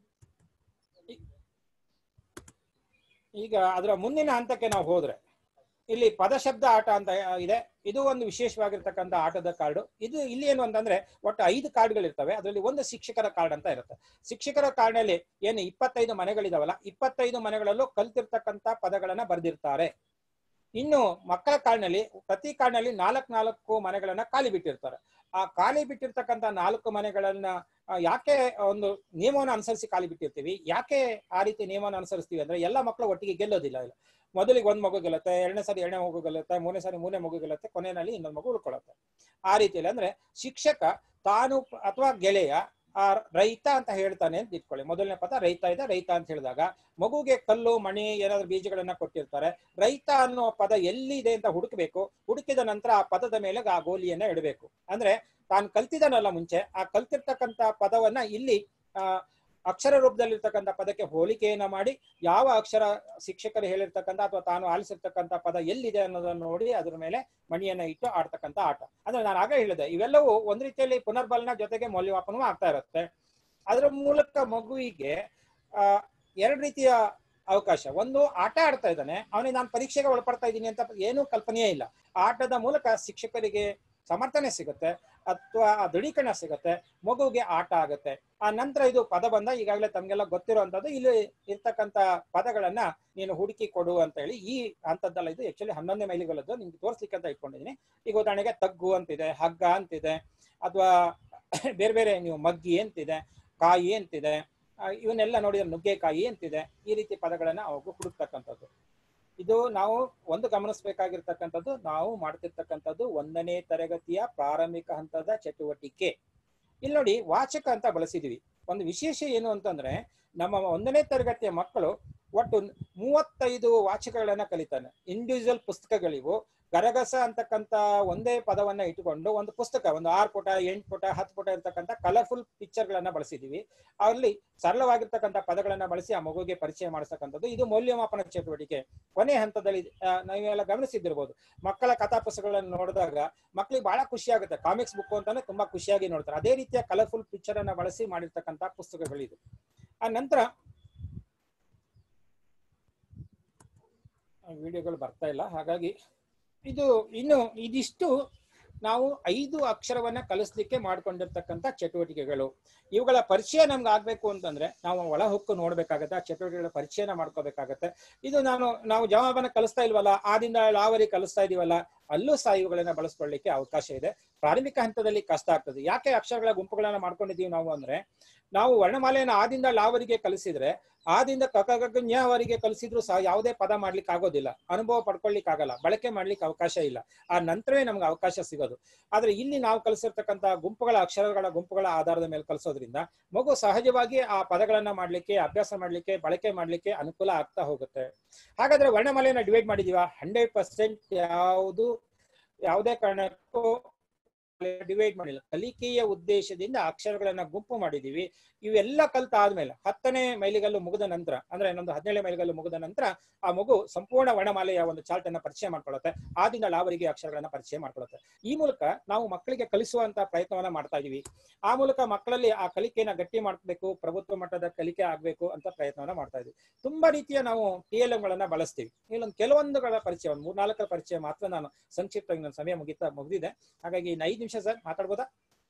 ಈ- ಈಗ ಅದರ ಮುಂದಿನ ಹಂತಕ್ಕೆ ನಾವು ಹೋದ್ರೆ ಇಲ್ಲಿ ಪದಶಬ್ದ ಆಟ ಅಂತ ಇದೆ ಇದು ಒಂದು ವಿಶೇಷವಾಗಿರ್ತಕ್ಕಂಥ ಆಟದ ಕಾರ್ಡು ಇದು ಇಲ್ಲಿ ಏನು ಅಂತಂದ್ರೆ ಒಟ್ಟು ಐದು ಕಾರ್ಡ್ಗಳಿರ್ತವೆ ಅದರಲ್ಲಿ ಒಂದು ಶಿಕ್ಷಕರ ಕಾರ್ಡ್ ಅಂತ ಇರುತ್ತೆ ಶಿಕ್ಷಕರ ಕಾರ್ಡ್ನಲ್ಲಿ ಏನು ಇಪ್ಪತ್ತೈದು ಮನೆಗಳಿದಾವಲ್ಲ ಇಪ್ಪತ್ತೈದು ಮನೆಗಳಲ್ಲೂ ಕಲ್ತಿರ್ತಕ್ಕಂಥ ಪದಗಳನ್ನ ಬರೆದಿರ್ತಾರೆ ಇನ್ನು ಮಕ್ಕಳ ಕಾರ್ಡ್ನಲ್ಲಿ ಪ್ರತಿ ಕಾರ್ಡ್ನಲ್ಲಿ ನಾಲ್ಕು ನಾಲ್ಕು ಮನೆಗಳನ್ನ ಖಾಲಿ ಬಿಟ್ಟಿರ್ತಾರೆ ಆ ಖಾಲಿ ಬಿಟ್ಟಿರ್ತಕ್ಕಂಥ ನಾಲ್ಕು ಮನೆಗಳನ್ನ ಆ, ಯಾಕೆ ಒಂದು ನಿಯಮವನ್ನು ಅನುಸರಿಸಿ ಖಾಲಿ ಬಿಟ್ಟಿರ್ತೀವಿ ಯಾಕೆ ಆ ರೀತಿ ನಿಯಮವನ್ನು ಅನುಸರಿಸ್ತೀವಿ ಅಂದ್ರೆ ಎಲ್ಲ ಮಕ್ಕಳು ಒಟ್ಟಿಗೆ ಗೆಲ್ಲೋದಿಲ್ಲ ಇಲ್ಲ ಮೊದಲಿಗೆ ಒಂದ್ ಮಗು ಗೆಲ್ಲುತ್ತೆ ಎರಡನೇ ಸಾರಿ ಎರಡನೇ ಮಗು ಗೆಲ್ಲುತ್ತೆ ಮೂರನೇ ಸಾರಿ ಮೂರನೇ ಮಗು ಗೆಲ್ಲುತ್ತೆ ಕೊನೆಯಲ್ಲಿ ಇನ್ನೊಂದು ಮಗು ಉಳ್ಕೊಳ್ಳುತ್ತೆ ಆ ರೀತಿಯಲ್ಲಿ ಅಂದ್ರೆ ಶಿಕ್ಷಕ ತಾನು ಅಥವಾ ಗೆಳೆಯ ಆ ರೈತ ಅಂತ ಹೇಳ್ತಾನೆ ಅಂತ ಇಟ್ಕೊಳ್ಳಿ ಮೊದಲನೇ ಪದ ರೈತ ಇದೆ ರೈತ ಅಂತ ಹೇಳಿದಾಗ ಮಗುಗೆ ಕಲ್ಲು ಮಣಿ ಏನಾದ್ರು ಬೀಜಗಳನ್ನ ಕೊಟ್ಟಿರ್ತಾರೆ ರೈತ ಅನ್ನೋ ಪದ ಎಲ್ಲಿದೆ ಅಂತ ಹುಡುಕಬೇಕು ಹುಡುಕಿದ ನಂತರ ಆ ಪದದ ಮೇಲೆ ಆ ಗೋಲಿಯನ್ನ ಇಡಬೇಕು ಅಂದ್ರೆ ತಾನು ಕಲ್ತಿದಾನಲ್ಲ ಮುಂಚೆ ಆ ಕಲ್ತಿರ್ತಕ್ಕಂತ ಪದವನ್ನ ಇಲ್ಲಿ ಆ ಅಕ್ಷರ ರೂಪದಲ್ಲಿರ್ತಕ್ಕಂಥ ಪದಕ್ಕೆ ಹೋಲಿಕೆಯನ್ನ ಮಾಡಿ ಯಾವ ಅಕ್ಷರ ಶಿಕ್ಷಕರು ಹೇಳಿರ್ತಕ್ಕಂಥ ಅಥವಾ ತಾನು ಆಲಿಸಿರ್ತಕ್ಕಂಥ ಪದ ಎಲ್ಲಿದೆ ಅನ್ನೋದನ್ನು ನೋಡಿ ಅದ್ರ ಮೇಲೆ ಮಣಿಯನ್ನ ಇಟ್ಟು ಆಡ್ತಕ್ಕಂಥ ಆಟ ಅಂದ್ರೆ ನಾನು ಆಗ ಹೇಳಿದೆ ಇವೆಲ್ಲವೂ ಒಂದ್ ರೀತಿಯಲ್ಲಿ ಪುನರ್ಬಲನ ಜೊತೆಗೆ ಮೌಲ್ಯಮಾಪನವೂ ಆಗ್ತಾ ಇರುತ್ತೆ ಅದರ ಮೂಲಕ ಮಗುವಿಗೆ ಆ ಎರಡು ರೀತಿಯ ಅವಕಾಶ ಒಂದು ಆಟ ಆಡ್ತಾ ಇದ್ದಾನೆ ಅವನಿಗೆ ನಾನು ಪರೀಕ್ಷೆಗೆ ಒಳಪಡ್ತಾ ಇದ್ದೀನಿ ಅಂತ ಏನೂ ಕಲ್ಪನೆಯೇ ಇಲ್ಲ ಆಟದ ಮೂಲಕ ಶಿಕ್ಷಕರಿಗೆ ಸಮರ್ಥನೆ ಸಿಗುತ್ತೆ ಅಥವಾ ದೃಢೀಕರಣ ಸಿಗುತ್ತೆ ಮಗುವಿಗೆ ಆಟ ಆಗುತ್ತೆ ಆ ನಂತರ ಇದು ಪದ ಬಂದ ಈಗಾಗಲೇ ತಮ್ಗೆಲ್ಲ ಗೊತ್ತಿರುವಂತದ್ದು ಇಲ್ಲಿ ಇರ್ತಕ್ಕಂತ ಪದಗಳನ್ನ ನೀನು ಹುಡುಕಿ ಕೊಡು ಅಂತ ಹೇಳಿ ಈ ಹಂತದ್ದಲ್ಲ ಇದು ಆಕ್ಚುಲಿ ಹನ್ನೊಂದನೇ ಮೈಲಿಗಳದ್ದು ನಿಮ್ಗೆ ತೋರಿಸ್ಲಿಕ್ಕೆ ಅಂತ ಇಟ್ಕೊಂಡಿದ್ದೀನಿ ಈಗ ಉದಾಹರಣೆಗೆ ತಗ್ಗು ಅಂತಿದೆ ಹಗ್ಗ ಅಂತಿದೆ ಅಥವಾ ಬೇರೆ ಬೇರೆ ನೀವು ಮಗ್ಗಿ ಅಂತಿದೆ ಕಾಯಿ ಅಂತಿದೆ ಆ, ಇವನ್ನೆಲ್ಲ ನೋಡಿದ್ರೆ ನುಗ್ಗೆಕಾಯಿ ಅಂತಿದೆ ಈ ರೀತಿ ಪದಗಳನ್ನ ಅವಾಗ ಹುಡುಕ್ತಕ್ಕಂಥದ್ದು ಇದು ನಾವು ಒಂದು ಗಮನಿಸಬೇಕಾಗಿರ್ತಕ್ಕಂಥದ್ದು ನಾವು ಮಾಡ್ತಿರ್ತಕ್ಕಂಥದ್ದು ಒಂದನೇ ತರಗತಿಯ ಪ್ರಾರಂಭಿಕ ಹಂತದ ಚಟುವಟಿಕೆ ಇಲ್ಲಿ ನೋಡಿ ವಾಚಕ ಅಂತ ಬಳಸಿದ್ವಿ ಒಂದು ವಿಶೇಷ ಏನು ಅಂತಂದ್ರೆ ನಮ್ಮ ಒಂದನೇ ತರಗತಿಯ ಮಕ್ಕಳು ಒಟ್ಟು ಮೂವತ್ತೈದು ವಾಚಕಗಳನ್ನ ಕಲಿತಾನೆ ಇಂಡಿವಿಜುವಲ್ ಪುಸ್ತಕಗಳಿವು ಗರಗಸ ಅಂತಕ್ಕಂತ ಒಂದೇ ಪದವನ್ನ ಇಟ್ಟುಕೊಂಡು ಒಂದು ಪುಸ್ತಕ ಒಂದು ಆರು ಪುಟ ಎಂಟು ಪುಟ ಹತ್ತು ಪುಟ ಇರ್ತಕ್ಕಂಥ ಕಲರ್ಫುಲ್ ಪಿಕ್ಚರ್ ಗಳನ್ನ ಬಳಸಿದೀವಿ ಅಲ್ಲಿ ಸರಳವಾಗಿರ್ತಕ್ಕಂಥ ಪದಗಳನ್ನ ಬಳಸಿ ಆ ಮಗುವಿಗೆ ಪರಿಚಯ ಮಾಡಿಸ್ತಕ್ಕಂಥದ್ದು ಇದು ಮೌಲ್ಯಮಾಪನ ಚಟುವಟಿಕೆ ಕೊನೆ ಹಂತದಲ್ಲಿ ಆ, ನೀವೆಲ್ಲ ಗಮನಿಸಿದಿರ್ಬೋದು ಮಕ್ಕಳ ಕಥಾ ಪುಸ್ತಕಗಳನ್ನು ನೋಡಿದಾಗ ಮಕ್ಕಳಿಗೆ ಬಹಳ ಖುಷಿ ಆಗುತ್ತೆ ಕಾಮಿಕ್ಸ್ ಬುಕ್ ಅಂತಾನೆ ತುಂಬಾ ಖುಷಿಯಾಗಿ ನೋಡ್ತಾರೆ ಅದೇ ರೀತಿಯ ಕಲರ್ಫುಲ್ ಪಿಕ್ಚರ್ ಅನ್ನ ಬಳಸಿ ಮಾಡಿರ್ತಕ್ಕಂಥ ಪುಸ್ತಕಗಳಿದು ಆ ನಂತರ ವಿಡಿಯೋಗಳು ಬರ್ತಾ ಇಲ್ಲ ಹಾಗಾಗಿ ಇದು ಇನ್ನು ಇದಿಷ್ಟು ನಾವು ಐದು ಅಕ್ಷರವನ್ನ ಕಲಿಸ್ಲಿಕ್ಕೆ ಮಾಡ್ಕೊಂಡಿರ್ತಕ್ಕಂಥ ಚಟುವಟಿಕೆಗಳು ಇವುಗಳ ಪರಿಚಯ ನಮ್ಗೆ ಆಗ್ಬೇಕು ಅಂತಂದ್ರೆ ನಾವು ಒಳ ಹೊಕ್ಕು ನೋಡ್ಬೇಕಾಗತ್ತೆ ಆ ಚಟುವಟಿಕೆಗಳ ಪರಿಚಯನ ಮಾಡ್ಕೋಬೇಕಾಗತ್ತೆ ಇದು ನಾನು ನಾವು ಜವಾಬನ್ನ ಕಲಿಸ್ತಾ ಇಲ್ವಲ್ಲ ಆದಿಂದ ಲಾವರಿ ಕಲಿಸ್ತಾ ಇದೀವಲ್ಲ ಅಲ್ಲೂ ಸಹ ಇವುಗಳನ್ನ ಬಳಸ್ಕೊಳ್ಳಿಕ್ಕೆ ಅವಕಾಶ ಇದೆ ಪ್ರಾರಂಭಿಕ ಹಂತದಲ್ಲಿ ಕಷ್ಟ ಆಗ್ತದೆ ಯಾಕೆ ಅಕ್ಷರಗಳ ಗುಂಪುಗಳನ್ನ ಮಾಡ್ಕೊಂಡಿದೀವಿ ನಾವು ಅಂದ್ರೆ ನಾವು ವರ್ಣಮಾಲೆಯನ್ನು ಆದಿಂದ ಲಾವರಿಗೆ ಕಲಿಸಿದ್ರೆ ಆದಿಂದ ಕಕಗಜ್ಞವರಿಗೆ ಕಲಿಸಿದ್ರು ಸಹ ಯಾವುದೇ ಪದ ಮಾಡ್ಲಿಕ್ಕೆ ಆಗೋದಿಲ್ಲ ಅನುಭವ ಪಡ್ಕೊಳ್ಳಿಕ್ ಆಗಲ್ಲ ಬಳಕೆ ಮಾಡ್ಲಿಕ್ಕೆ ಅವಕಾಶ ಇಲ್ಲ ಆ ನಂತರವೇ ನಮ್ಗೆ ಅವಕಾಶ ಸಿಗೋದು ಆದ್ರೆ ಇಲ್ಲಿ ನಾವು ಕಲಿಸಿರ್ತಕ್ಕಂಥ ಗುಂಪುಗಳ ಅಕ್ಷರಗಳ ಗುಂಪುಗಳ ಆಧಾರದ ಮೇಲೆ ಕಲಿಸೋದ್ರಿಂದ ಮಗು ಸಹಜವಾಗಿ ಆ ಪದಗಳನ್ನ ಮಾಡ್ಲಿಕ್ಕೆ ಅಭ್ಯಾಸ ಮಾಡ್ಲಿಕ್ಕೆ ಬಳಕೆ ಮಾಡ್ಲಿಕ್ಕೆ ಅನುಕೂಲ ಆಗ್ತಾ ಹೋಗುತ್ತೆ ಹಾಗಾದ್ರೆ ವರ್ಣಮಾಲೆಯನ್ನ ಡಿವೈಡ್ ಮಾಡಿದೀವ ಹಂಡ್ರೆಡ್ ಪರ್ಸೆಂಟ್ ಯಾವುದು ಯಾವುದೇ ಕಾರಣಕ್ಕೂ ಡಿವೈಡ್ ಮಾಡಿಲ್ಲ ಕಲಿಕೆಯ ಉದ್ದೇಶದಿಂದ ಅಕ್ಷರಗಳನ್ನ ಗುಂಪು ಮಾಡಿದೀವಿ ಇವೆಲ್ಲ ಕಲ್ತ ಆದ್ಮೇಲೆ ಹತ್ತನೇ ಮೈಲಿಗಲ್ಲು ಮುಗಿದ ನಂತರ ಅಂದ್ರೆ ಇನ್ನೊಂದು ಹದಿನೇಳನೇ ಮೈಲಿಗಲ್ಲು ಮುಗಿದ ನಂತರ ಆ ಮಗು ಸಂಪೂರ್ಣ ವರ್ಣಮಾಲೆಯ ಒಂದು ಚಾರ್ಟ್ ಅನ್ನ ಪರಿಚಯ ಮಾಡ್ಕೊಳ್ಳುತ್ತೆ ಆದಿಂದ ಲಾವರಿಗೆ ಅಕ್ಷರಗಳನ್ನ ಪರಿಚಯ ಮಾಡ್ಕೊಳ್ಳುತ್ತೆ ಈ ಮೂಲಕ ನಾವು ಮಕ್ಕಳಿಗೆ ಕಲಿಸುವಂತ ಪ್ರಯತ್ನವನ್ನ ಮಾಡ್ತಾ ಇದೀವಿ ಆ ಮೂಲಕ ಮಕ್ಕಳಲ್ಲಿ ಆ ಕಲಿಕೆಯನ್ನ ಗಟ್ಟಿ ಮಾಡ್ಬೇಕು ಪ್ರಭುತ್ವ ಮಟ್ಟದ ಕಲಿಕೆ ಆಗ್ಬೇಕು ಅಂತ ಪ್ರಯತ್ನವನ್ನ ಮಾಡ್ತಾ ಇದೀವಿ ತುಂಬಾ ರೀತಿಯ ನಾವು ಟಿ ಎಲ್ ಗಳನ್ನ ಬಳಸ್ತೀವಿ ಇಲ್ಲೊಂದು ಕೆಲವೊಂದುಗಳ ಪರಿಚಯ ಒಂದು ಮೂರ್ನಾಲ್ಕರ ಪರಿಚಯ ಮಾತ್ರ ನಾನು ಸಂಕ್ಷಿಪ್ತವಾಗಿ ನನ್ನ ಸಮಯ ಮುಗಿತಾ ಮುಗಿದಿದೆ ಹಾಗಾಗಿ ಇನ್ನು ಐದು ನಿಮಿಷ ಸರ್ ಮಾತಾಡ್ಬೋದಾ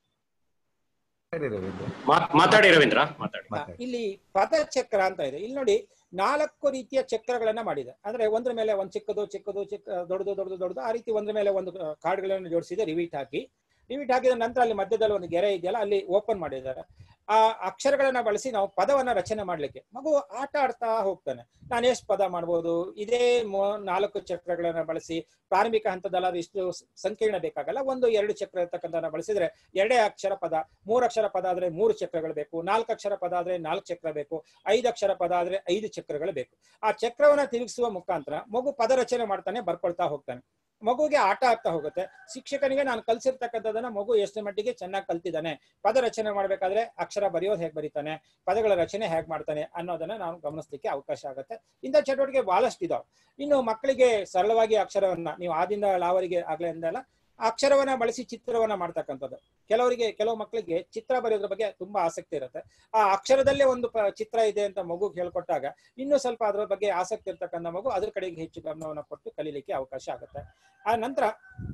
ಹೇಳಿ ರವೀಂದ್ರ ಮಾತ್- ಮಾತಾಡಿ ರವೀಂದ್ರ ಮಾತಾಡಿ ಮಾತಾಡಿ. ಇಲ್ಲಿ ಪದಚಕ್ರ ಅಂತ ಇದೆ ಇಲ್ಲಿ ನೋಡಿ ನಾಲ್ಕು ರೀತಿಯ ಚಕ್ರಗಳನ್ನ ಮಾಡಿದೆ ಅಂದ್ರೆ ಒಂದ್ರ ಮೇಲೆ ಒಂದ್ ಚಿಕ್ಕದು ಚಿಕ್ಕದು ಚಿಕ್ಕ ದೊಡ್ಡದು ದೊಡ್ಡದು ದೊಡ್ಡದು ಆ ರೀತಿ ಒಂದ್ರ ಮೇಲೆ ಒಂದು ಕಾರ್ಡ್ಗಳನ್ನು ಜೋಡಿಸಿದೆ ರಿವೀಟ್ ಹಾಕಿ ರಿವೀಟ್ ಹಾಕಿದ ನಂತರ ಅಲ್ಲಿ ಮಧ್ಯದಲ್ಲಿ ಒಂದು ಗೆರೆ ಇದೆಯಲ್ಲ ಅಲ್ಲಿ ಓಪನ್ ಮಾಡಿದ್ದಾರೆ ಆ ಅಕ್ಷರಗಳನ್ನ ಬಳಸಿ ನಾವು ಪದವನ್ನ ರಚನೆ ಮಾಡ್ಲಿಕ್ಕೆ ಮಗು ಆಟ ಆಡ್ತಾ ಹೋಗ್ತಾನೆ ನಾನು ಎಷ್ಟು ಪದ ಮಾಡ್ಬೋದು ಇದೇ ಮೂ- ನಾಲ್ಕು ಚಕ್ರಗಳನ್ನ ಬಳಸಿ ಪ್ರಾರಂಭಿಕ ಹಂತದಲ್ಲಿ ಅದು ಇಷ್ಟು ಸಂಕೀರ್ಣ ಬೇಕಾಗಲ್ಲ ಒಂದು ಎರಡು ಚಕ್ರ ಇರ್ತಕ್ಕಂಥ ಬಳಸಿದ್ರೆ ಎರಡೇ ಅಕ್ಷರ ಪದ ಮೂರು ಅಕ್ಷರ ಪದ ಆದ್ರೆ ಮೂರು ಚಕ್ರಗಳು ಬೇಕು ನಾಲ್ಕು ಅಕ್ಷರ ಪದ ಆದ್ರೆ ನಾಲ್ಕು ಚಕ್ರ ಬೇಕು ಐದು ಅಕ್ಷರ ಪದ ಆದ್ರೆ ಐದು ಚಕ್ರಗಳು ಬೇಕು ಆ ಚಕ್ರವನ್ನ ತಿರುಗಿಸುವ ಮುಖಾಂತರ ಮಗು ಪದ ರಚನೆ ಮಾಡ್ತಾನೆ ಬರ್ಕೊಳ್ತಾ ಹೋಗ್ತಾನೆ ಮಗುಗೆ ಆಟ ಆಗ್ತಾ ಹೋಗುತ್ತೆ ಶಿಕ್ಷಕನಿಗೆ ನಾನು ಕಲ್ಸಿರ್ತಕ್ಕಂಥದನ್ನ ಮಗು ಎಷ್ಟು ಮಟ್ಟಿಗೆ ಚೆನ್ನಾಗಿ ಕಲ್ತಿದ್ದಾನೆ ಪದ ರಚನೆ ಮಾಡ್ಬೇಕಾದ್ರೆ ಅಕ್ಷರ ಬರೆಯೋದು ಹೇಗೆ ಬರೀತಾನೆ ಪದಗಳ ರಚನೆ ಹೇಗೆ ಮಾಡ್ತಾನೆ ಅನ್ನೋದನ್ನ ನಾವು ಗಮನಿಸ್ಲಿಕ್ಕೆ ಅವಕಾಶ ಆಗುತ್ತೆ ಇಂಥ ಚಟುವಟಿಕೆ ಬಹಳಷ್ಟು ಇದಾವೆ ಇನ್ನು ಮಕ್ಕಳಿಗೆ ಸರಳವಾಗಿ ಅಕ್ಷರವನ್ನ ನೀವು ಆದಿಂದ ಲಾವರಿಗೆ ಆಗ್ಲೇ ಅಂದಲ್ಲ ಆ ಅಕ್ಷರವನ್ನ ಬಳಸಿ ಚಿತ್ರವನ್ನ ಮಾಡ್ತಕ್ಕಂಥದ್ದು ಕೆಲವರಿಗೆ ಕೆಲವು ಮಕ್ಕಳಿಗೆ ಚಿತ್ರ ಬರೆಯೋದ್ರ ಬಗ್ಗೆ ತುಂಬಾ ಆಸಕ್ತಿ ಇರುತ್ತೆ ಆ ಅಕ್ಷರದಲ್ಲೇ ಒಂದು ಪ- ಚಿತ್ರ ಇದೆ ಅಂತ ಮಗು ಹೇಳ್ಕೊಟ್ಟಾಗ ಇನ್ನೂ ಸ್ವಲ್ಪ ಅದರ ಬಗ್ಗೆ ಆಸಕ್ತಿ ಇರ್ತಕ್ಕಂಥ ಮಗು ಅದ್ರ ಕಡೆಗೆ ಹೆಚ್ಚು ಗಮನವನ್ನು ಕೊಟ್ಟು ಕಲೀಲಿಕ್ಕೆ ಅವಕಾಶ ಆಗುತ್ತೆ ಆ ನಂತರ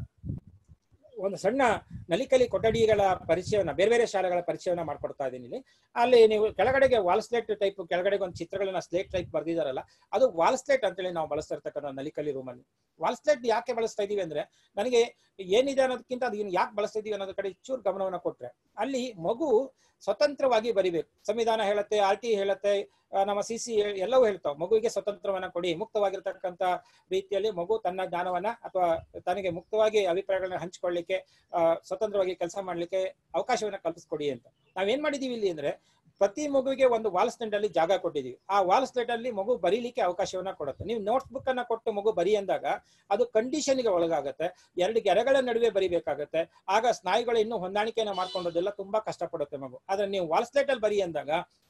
ಒಂದು ಸಣ್ಣ ನಲಿಕಲಿ ಕೊಠಡಿಗಳ ಪರಿಚಯವನ್ನ ಬೇರೆ ಬೇರೆ ಶಾಲೆಗಳ ಪರಿಚಯವನ್ನ ಮಾಡ್ಕೊಡ್ತಾ ಇದ್ದೀನಿ ಇಲ್ಲಿ ಅಲ್ಲಿ ನೀವು ಕೆಳಗಡೆಗೆ ವಾಲ್ ಸ್ಲೇಟ್ ಟೈಪ್ ಕೆಳಗಡೆಗೆ ಒಂದು ಚಿತ್ರಗಳನ್ನ ಸ್ಲೇಟ್ ಟೈಪ್ ಬರ್ದಿದಾರಲ್ಲ ಅದು ವಾಲ್ ಸ್ಲೇಟ್ ಅಂತೇಳಿ ನಾವು ಬಳಸ್ತಾ ಇರ್ತಕ್ಕಂಥ ನಲಿಕಲಿ ರೂಮಲ್ಲಿ ವಾಲ್ ಸ್ಲೇಟ್ ಯಾಕೆ ಬಳಸ್ತಾ ಇದೀವಿ ಅಂದ್ರೆ ನನಗೆ ಏನಿದೆ ಅನ್ನೋದಕ್ಕಿಂತ ಅದನ್ನ ಯಾಕೆ ಬಳಸ್ತಾ ಇದೀವಿ ಅನ್ನೋದ್ರ ಕಡೆ ಚೂರು ಗಮನವನ್ನ ಕೊಟ್ರೆ ಅಲ್ಲಿ ಮಗು ಸ್ವತಂತ್ರವಾಗಿ ಬರಿಬೇಕು ಸಂವಿಧಾನ ಹೇಳುತ್ತೆ ಆರ್ ಟಿ ಹೇಳುತ್ತೆ ಆ, ನಮ್ಮ ಸಿ ಸಿ ಎಲ್ಲವೂ ಹೇಳ್ತಾವ ಮಗುವಿಗೆ ಸ್ವತಂತ್ರವನ್ನ ಕೊಡಿ ಮುಕ್ತವಾಗಿರ್ತಕ್ಕಂಥ ರೀತಿಯಲ್ಲಿ ಮಗು ತನ್ನ ಜ್ಞಾನವನ್ನ ಅಥವಾ ತನಗೆ ಮುಕ್ತವಾಗಿ ಅಭಿಪ್ರಾಯಗಳನ್ನ ಹಂಚಿಕೊಳ್ಳಿಕ್ಕೆ ಆ, ಸ್ವತಂತ್ರವಾಗಿ ಕೆಲಸ ಮಾಡ್ಲಿಕ್ಕೆ ಅವಕಾಶವನ್ನ ಕಲ್ಪಿಸ್ಕೊಡಿ ಅಂತ ನಾವೇನ್ ಮಾಡಿದೀವಿ ಇಲ್ಲಿ ಅಂದ್ರೆ ಪ್ರತಿ ಮಗುವಿಗೆ ಒಂದು ವಾಲ್ ಸ್ಟೆಂಡ್ ಅಲ್ಲಿ ಜಾಗ ಕೊಟ್ಟಿದೀವಿ ಆ ವಾಲ್ ಸ್ಟೆಂಡ್ ಅಲ್ಲಿ ಮಗು ಬರೀಲಿಕ್ಕೆ ಅವಕಾಶವನ್ನ ಕೊಡುತ್ತೆ ನೀವು ನೋಟ್ಸ್ ಬುಕ್ ಅನ್ನ ಕೊಟ್ಟು ಮಗು ಬರಿ ಅಂದಾಗ ಅದು ಕಂಡೀಷನ್ ಗೆ ಒಳಗಾಗತ್ತೆ ಎರಡು ಗೆರೆಗಳ ನಡುವೆ ಬರಿಬೇಕಾಗತ್ತೆ ಆಗ ಸ್ನಾಯುಗಳು ಇನ್ನೂ ಹೊಂದಾಣಿಕೆಯನ್ನ ಮಾಡ್ಕೊಂಡೋದೆಲ್ಲ ತುಂಬಾ ಕಷ್ಟಪಡುತ್ತೆ ಮಗು ಆದ್ರೆ ನೀವು ವಾಲ್ ಸ್ಲೇಟ್ ಅಲ್ಲಿ ಬರಿ ಅಂದಾಗ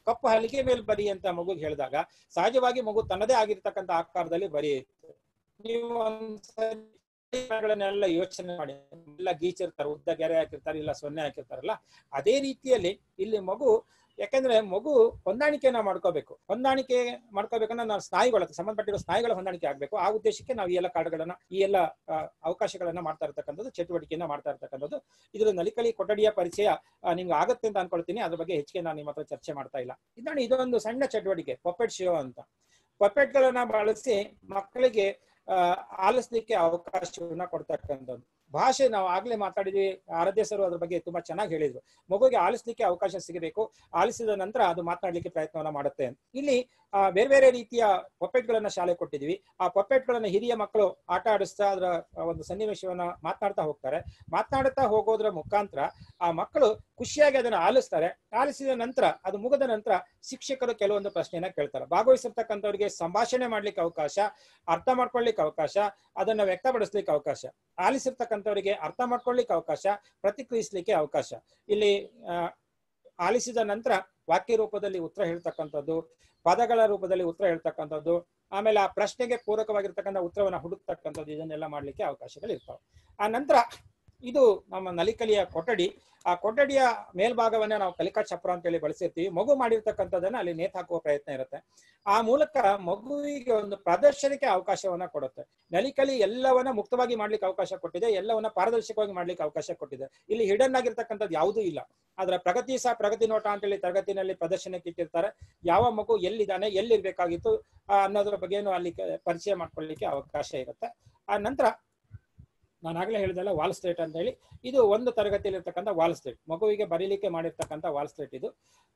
ಕಪ್ಪು ಹಲಿಗೆ ಮೇಲೆ ಬರಿ ಅಂತ ಮಗುಗೆ ಹೇಳಿದಾಗ ಸಹಜವಾಗಿ ಮಗು ತನ್ನದೇ ಆಗಿರ್ತಕ್ಕಂಥ ಆಕಾರದಲ್ಲಿ ಬರೆಯುತ್ತೆ ನೀವು ಒಂದ್ಸರಿ ಗಳನ್ನೆಲ್ಲ ಯೋಚನೆ ಮಾಡಿ ಎಲ್ಲ ಗೀಚಿರ್ತಾರೆ ಉದ್ದ ಗೆರೆ ಹಾಕಿರ್ತಾರೆ ಇಲ್ಲ ಸೊನ್ನೆ ಹಾಕಿರ್ತಾರಲ್ಲ ಅದೇ ರೀತಿಯಲ್ಲಿ ಇಲ್ಲಿ ಮಗು ಯಾಕಂದ್ರೆ ಮಗು ಹೊಂದಾಣಿಕೆಯನ್ನ ಮಾಡ್ಕೋಬೇಕು ಹೊಂದಾಣಿಕೆ ಮಾಡ್ಕೋಬೇಕಂದ್ರೆ ನಾವು ಸ್ನಾಯುಗಳ ಸಂಬಂಧಪಟ್ಟಿರೋ ಸ್ನಾಯುಗಳ ಹೊಂದಾಣಿಕೆ ಆಗ್ಬೇಕು ಆ ಉದ್ದೇಶಕ್ಕೆ ನಾವು ಈ ಎಲ್ಲ ಕಾರ್ಡ್ಗಳನ್ನ ಈ ಎಲ್ಲ ಆ, ಅವಕಾಶಗಳನ್ನ ಮಾಡ್ತಾ ಇರ್ತಕ್ಕಂಥದ್ದು ಚಟುವಟಿಕೆಯನ್ನ ಮಾಡ್ತಾ ಇರ್ತಕ್ಕಂಥದ್ದು ಇದ್ರ ನಲಿಕಲಿ ಕೊಠಡಿಯ ಪರಿಚಯ ಆ, ನಿಮ್ಗೆ ಆಗತ್ತೆ ಅಂತ ಅನ್ಕೊಳ್ತೀನಿ ಅದ್ರ ಬಗ್ಗೆ ಹೆಚ್ಚಿಗೆ ನಾನು ನಿಮ್ಮ ಹತ್ರ ಚರ್ಚೆ ಮಾಡ್ತಾ ಇಲ್ಲ ಇದನ್ನ ಇದೊಂದು ಸಣ್ಣ ಚಟುವಟಿಕೆ ಪಪೆಟ್ ಶೋ ಅಂತ ಪಪೆಟ್ ಗಳನ್ನ ಬಳಸಿ ಮಕ್ಕಳಿಗೆ ಆ, ಆಲಿಸ್ಲಿಕ್ಕೆ ಅವಕಾಶವನ್ನ ಕೊಡ್ತಕ್ಕಂಥದ್ದು ಭಾಷೆ ನಾವು ಆಗ್ಲೇ ಮಾತಾಡಿದ್ವಿ ಆರಾಧ್ಯ ಸರ್ ಅದ್ರ ಬಗ್ಗೆ ತುಂಬಾ ಚೆನ್ನಾಗಿ ಹೇಳಿದ್ರು ಮಗುಗೆ ಆಲಿಸ್ಲಿಕ್ಕೆ ಅವಕಾಶ ಸಿಗಬೇಕು ಆಲಿಸಿದ ನಂತರ ಅದು ಮಾತನಾಡ್ಲಿಕ್ಕೆ ಪ್ರಯತ್ನವನ್ನ ಮಾಡುತ್ತೆ ಇಲ್ಲಿ ಆ, ಬೇರೆ ಬೇರೆ ರೀತಿಯ ಪಪೆಟ್ ಗಳನ್ನ ಶಾಲೆ ಕೊಟ್ಟಿದ್ವಿ ಆ ಪಪೆಟ್ ಗಳನ್ನ ಹಿರಿಯ ಮಕ್ಕಳು ಆಟ ಆಡಿಸ್ತಾ ಅದರ ಆ, ಒಂದು ಸನ್ನಿವೇಶವನ್ನ ಮಾತನಾಡ್ತಾ ಹೋಗ್ತಾರೆ ಮಾತನಾಡುತ್ತಾ ಹೋಗೋದ್ರ ಮುಖಾಂತರ ಆ ಮಕ್ಕಳು ಖುಷಿಯಾಗಿ ಅದನ್ನ ಆಲಿಸ್ತಾರೆ ಆಲಿಸಿದ ನಂತರ ಅದು ಮುಗಿದ ನಂತರ ಶಿಕ್ಷಕರು ಕೆಲವೊಂದು ಪ್ರಶ್ನೆಯನ್ನ ಕೇಳ್ತಾರೆ ಭಾಗವಹಿಸಿರ್ತಕ್ಕಂಥವ್ರಿಗೆ ಸಂಭಾಷಣೆ ಮಾಡ್ಲಿಕ್ಕೆ ಅವಕಾಶ ಅರ್ಥ ಮಾಡ್ಕೊಳ್ಳಿಕ್ಕೆ ಅವಕಾಶ ಅದನ್ನ ವ್ಯಕ್ತಪಡಿಸ್ಲಿಕ್ಕೆ ಅವಕಾಶ ಆಲಿಸಿರ್ತಕ್ಕಂಥವರಿಗೆ ಅರ್ಥ ಮಾಡ್ಕೊಳ್ಳಿಕ್ಕೆ ಅವಕಾಶ ಪ್ರತಿಕ್ರಿಯಿಸ್ಲಿಕ್ಕೆ ಅವಕಾಶ ಇಲ್ಲಿ ಆ, ಆಲಿಸಿದ ನಂತರ ವಾಕ್ಯ ರೂಪದಲ್ಲಿ ಉತ್ತರ ಹೇಳ್ತಕ್ಕಂಥದ್ದು ಪದಗಳ ರೂಪದಲ್ಲಿ ಉತ್ತರ ಹೇಳ್ತಕ್ಕಂಥದ್ದು ಆಮೇಲೆ ಆ ಪ್ರಶ್ನೆಗೆ ಪೂರಕವಾಗಿರ್ತಕ್ಕಂಥ ಉತ್ತರವನ್ನ ಹುಡುಕ್ತಕ್ಕಂಥದ್ದು ಇದನ್ನೆಲ್ಲ ಮಾಡ್ಲಿಕ್ಕೆ ಅವಕಾಶಗಳು ಇರ್ತಾವೆ ಆ ನಂತರ ಇದು ನಮ್ಮ ನಲಿಕಲಿಯ ಕೊಠಡಿ ಆ ಕೊಠಡಿಯ ಮೇಲ್ಭಾಗವನ್ನ ನಾವು ಕಲಿಕಾ ಚಪ್ರ ಅಂತೇಳಿ ಬಳಸಿರ್ತೀವಿ ಮಗು ಮಾಡಿರ್ತಕ್ಕಂಥದ್ದನ್ನ ಅಲ್ಲಿ ನೇತ್ ಹಾಕುವ ಪ್ರಯತ್ನ ಇರುತ್ತೆ ಆ ಮೂಲಕ ಮಗುವಿಗೆ ಒಂದು ಪ್ರದರ್ಶನಕ್ಕೆ ಅವಕಾಶವನ್ನ ಕೊಡುತ್ತೆ ನಲಿಕಲಿ ಎಲ್ಲವನ್ನ ಮುಕ್ತವಾಗಿ ಮಾಡ್ಲಿಕ್ಕೆ ಅವಕಾಶ ಕೊಟ್ಟಿದೆ ಎಲ್ಲವನ್ನ ಪಾರದರ್ಶಕವಾಗಿ ಮಾಡ್ಲಿಕ್ಕೆ ಅವಕಾಶ ಕೊಟ್ಟಿದೆ ಇಲ್ಲಿ ಹಿಡನ್ ಆಗಿರ್ತಕ್ಕಂಥದ್ದು ಯಾವುದೂ ಇಲ್ಲ ಅದರ ಪ್ರಗತಿ ಸಹ ಪ್ರಗತಿ ನೋಟ ಅಂತೇಳಿ ತರಗತಿನಲ್ಲಿ ಪ್ರದರ್ಶನಕ್ಕೆ ಇಟ್ಟಿರ್ತಾರೆ ಯಾವ ಮಗು ಎಲ್ಲಿದ್ದಾನೆ ಎಲ್ಲಿರ್ಬೇಕಾಗಿತ್ತು ಆ, ಅನ್ನೋದ್ರ ಬಗ್ಗೆನೂ ಅಲ್ಲಿ ಕ- ಪರಿಚಯ ಮಾಡ್ಕೊಳ್ಳಿಕ್ಕೆ ಅವಕಾಶ ಇರುತ್ತೆ ಆ ನಂತರ ನಾನು ಆಗ್ಲೇ ಹೇಳಿದಲ್ಲ ವಾಲ್ ಸ್ಲೇಟ್ ಅಂತ ಹೇಳಿ ಇದು ಒಂದು ತರಗತಿಯಲ್ಲಿ ಇರ್ತಕ್ಕಂಥ ವಾಲ್ ಸ್ಲೇಟ್ ಮಗುವಿಗೆ ಬರೀಲಿಕ್ಕೆ ಮಾಡಿರ್ತಕ್ಕಂಥ ವಾಲ್ ಸ್ಲೇಟ್ ಇದು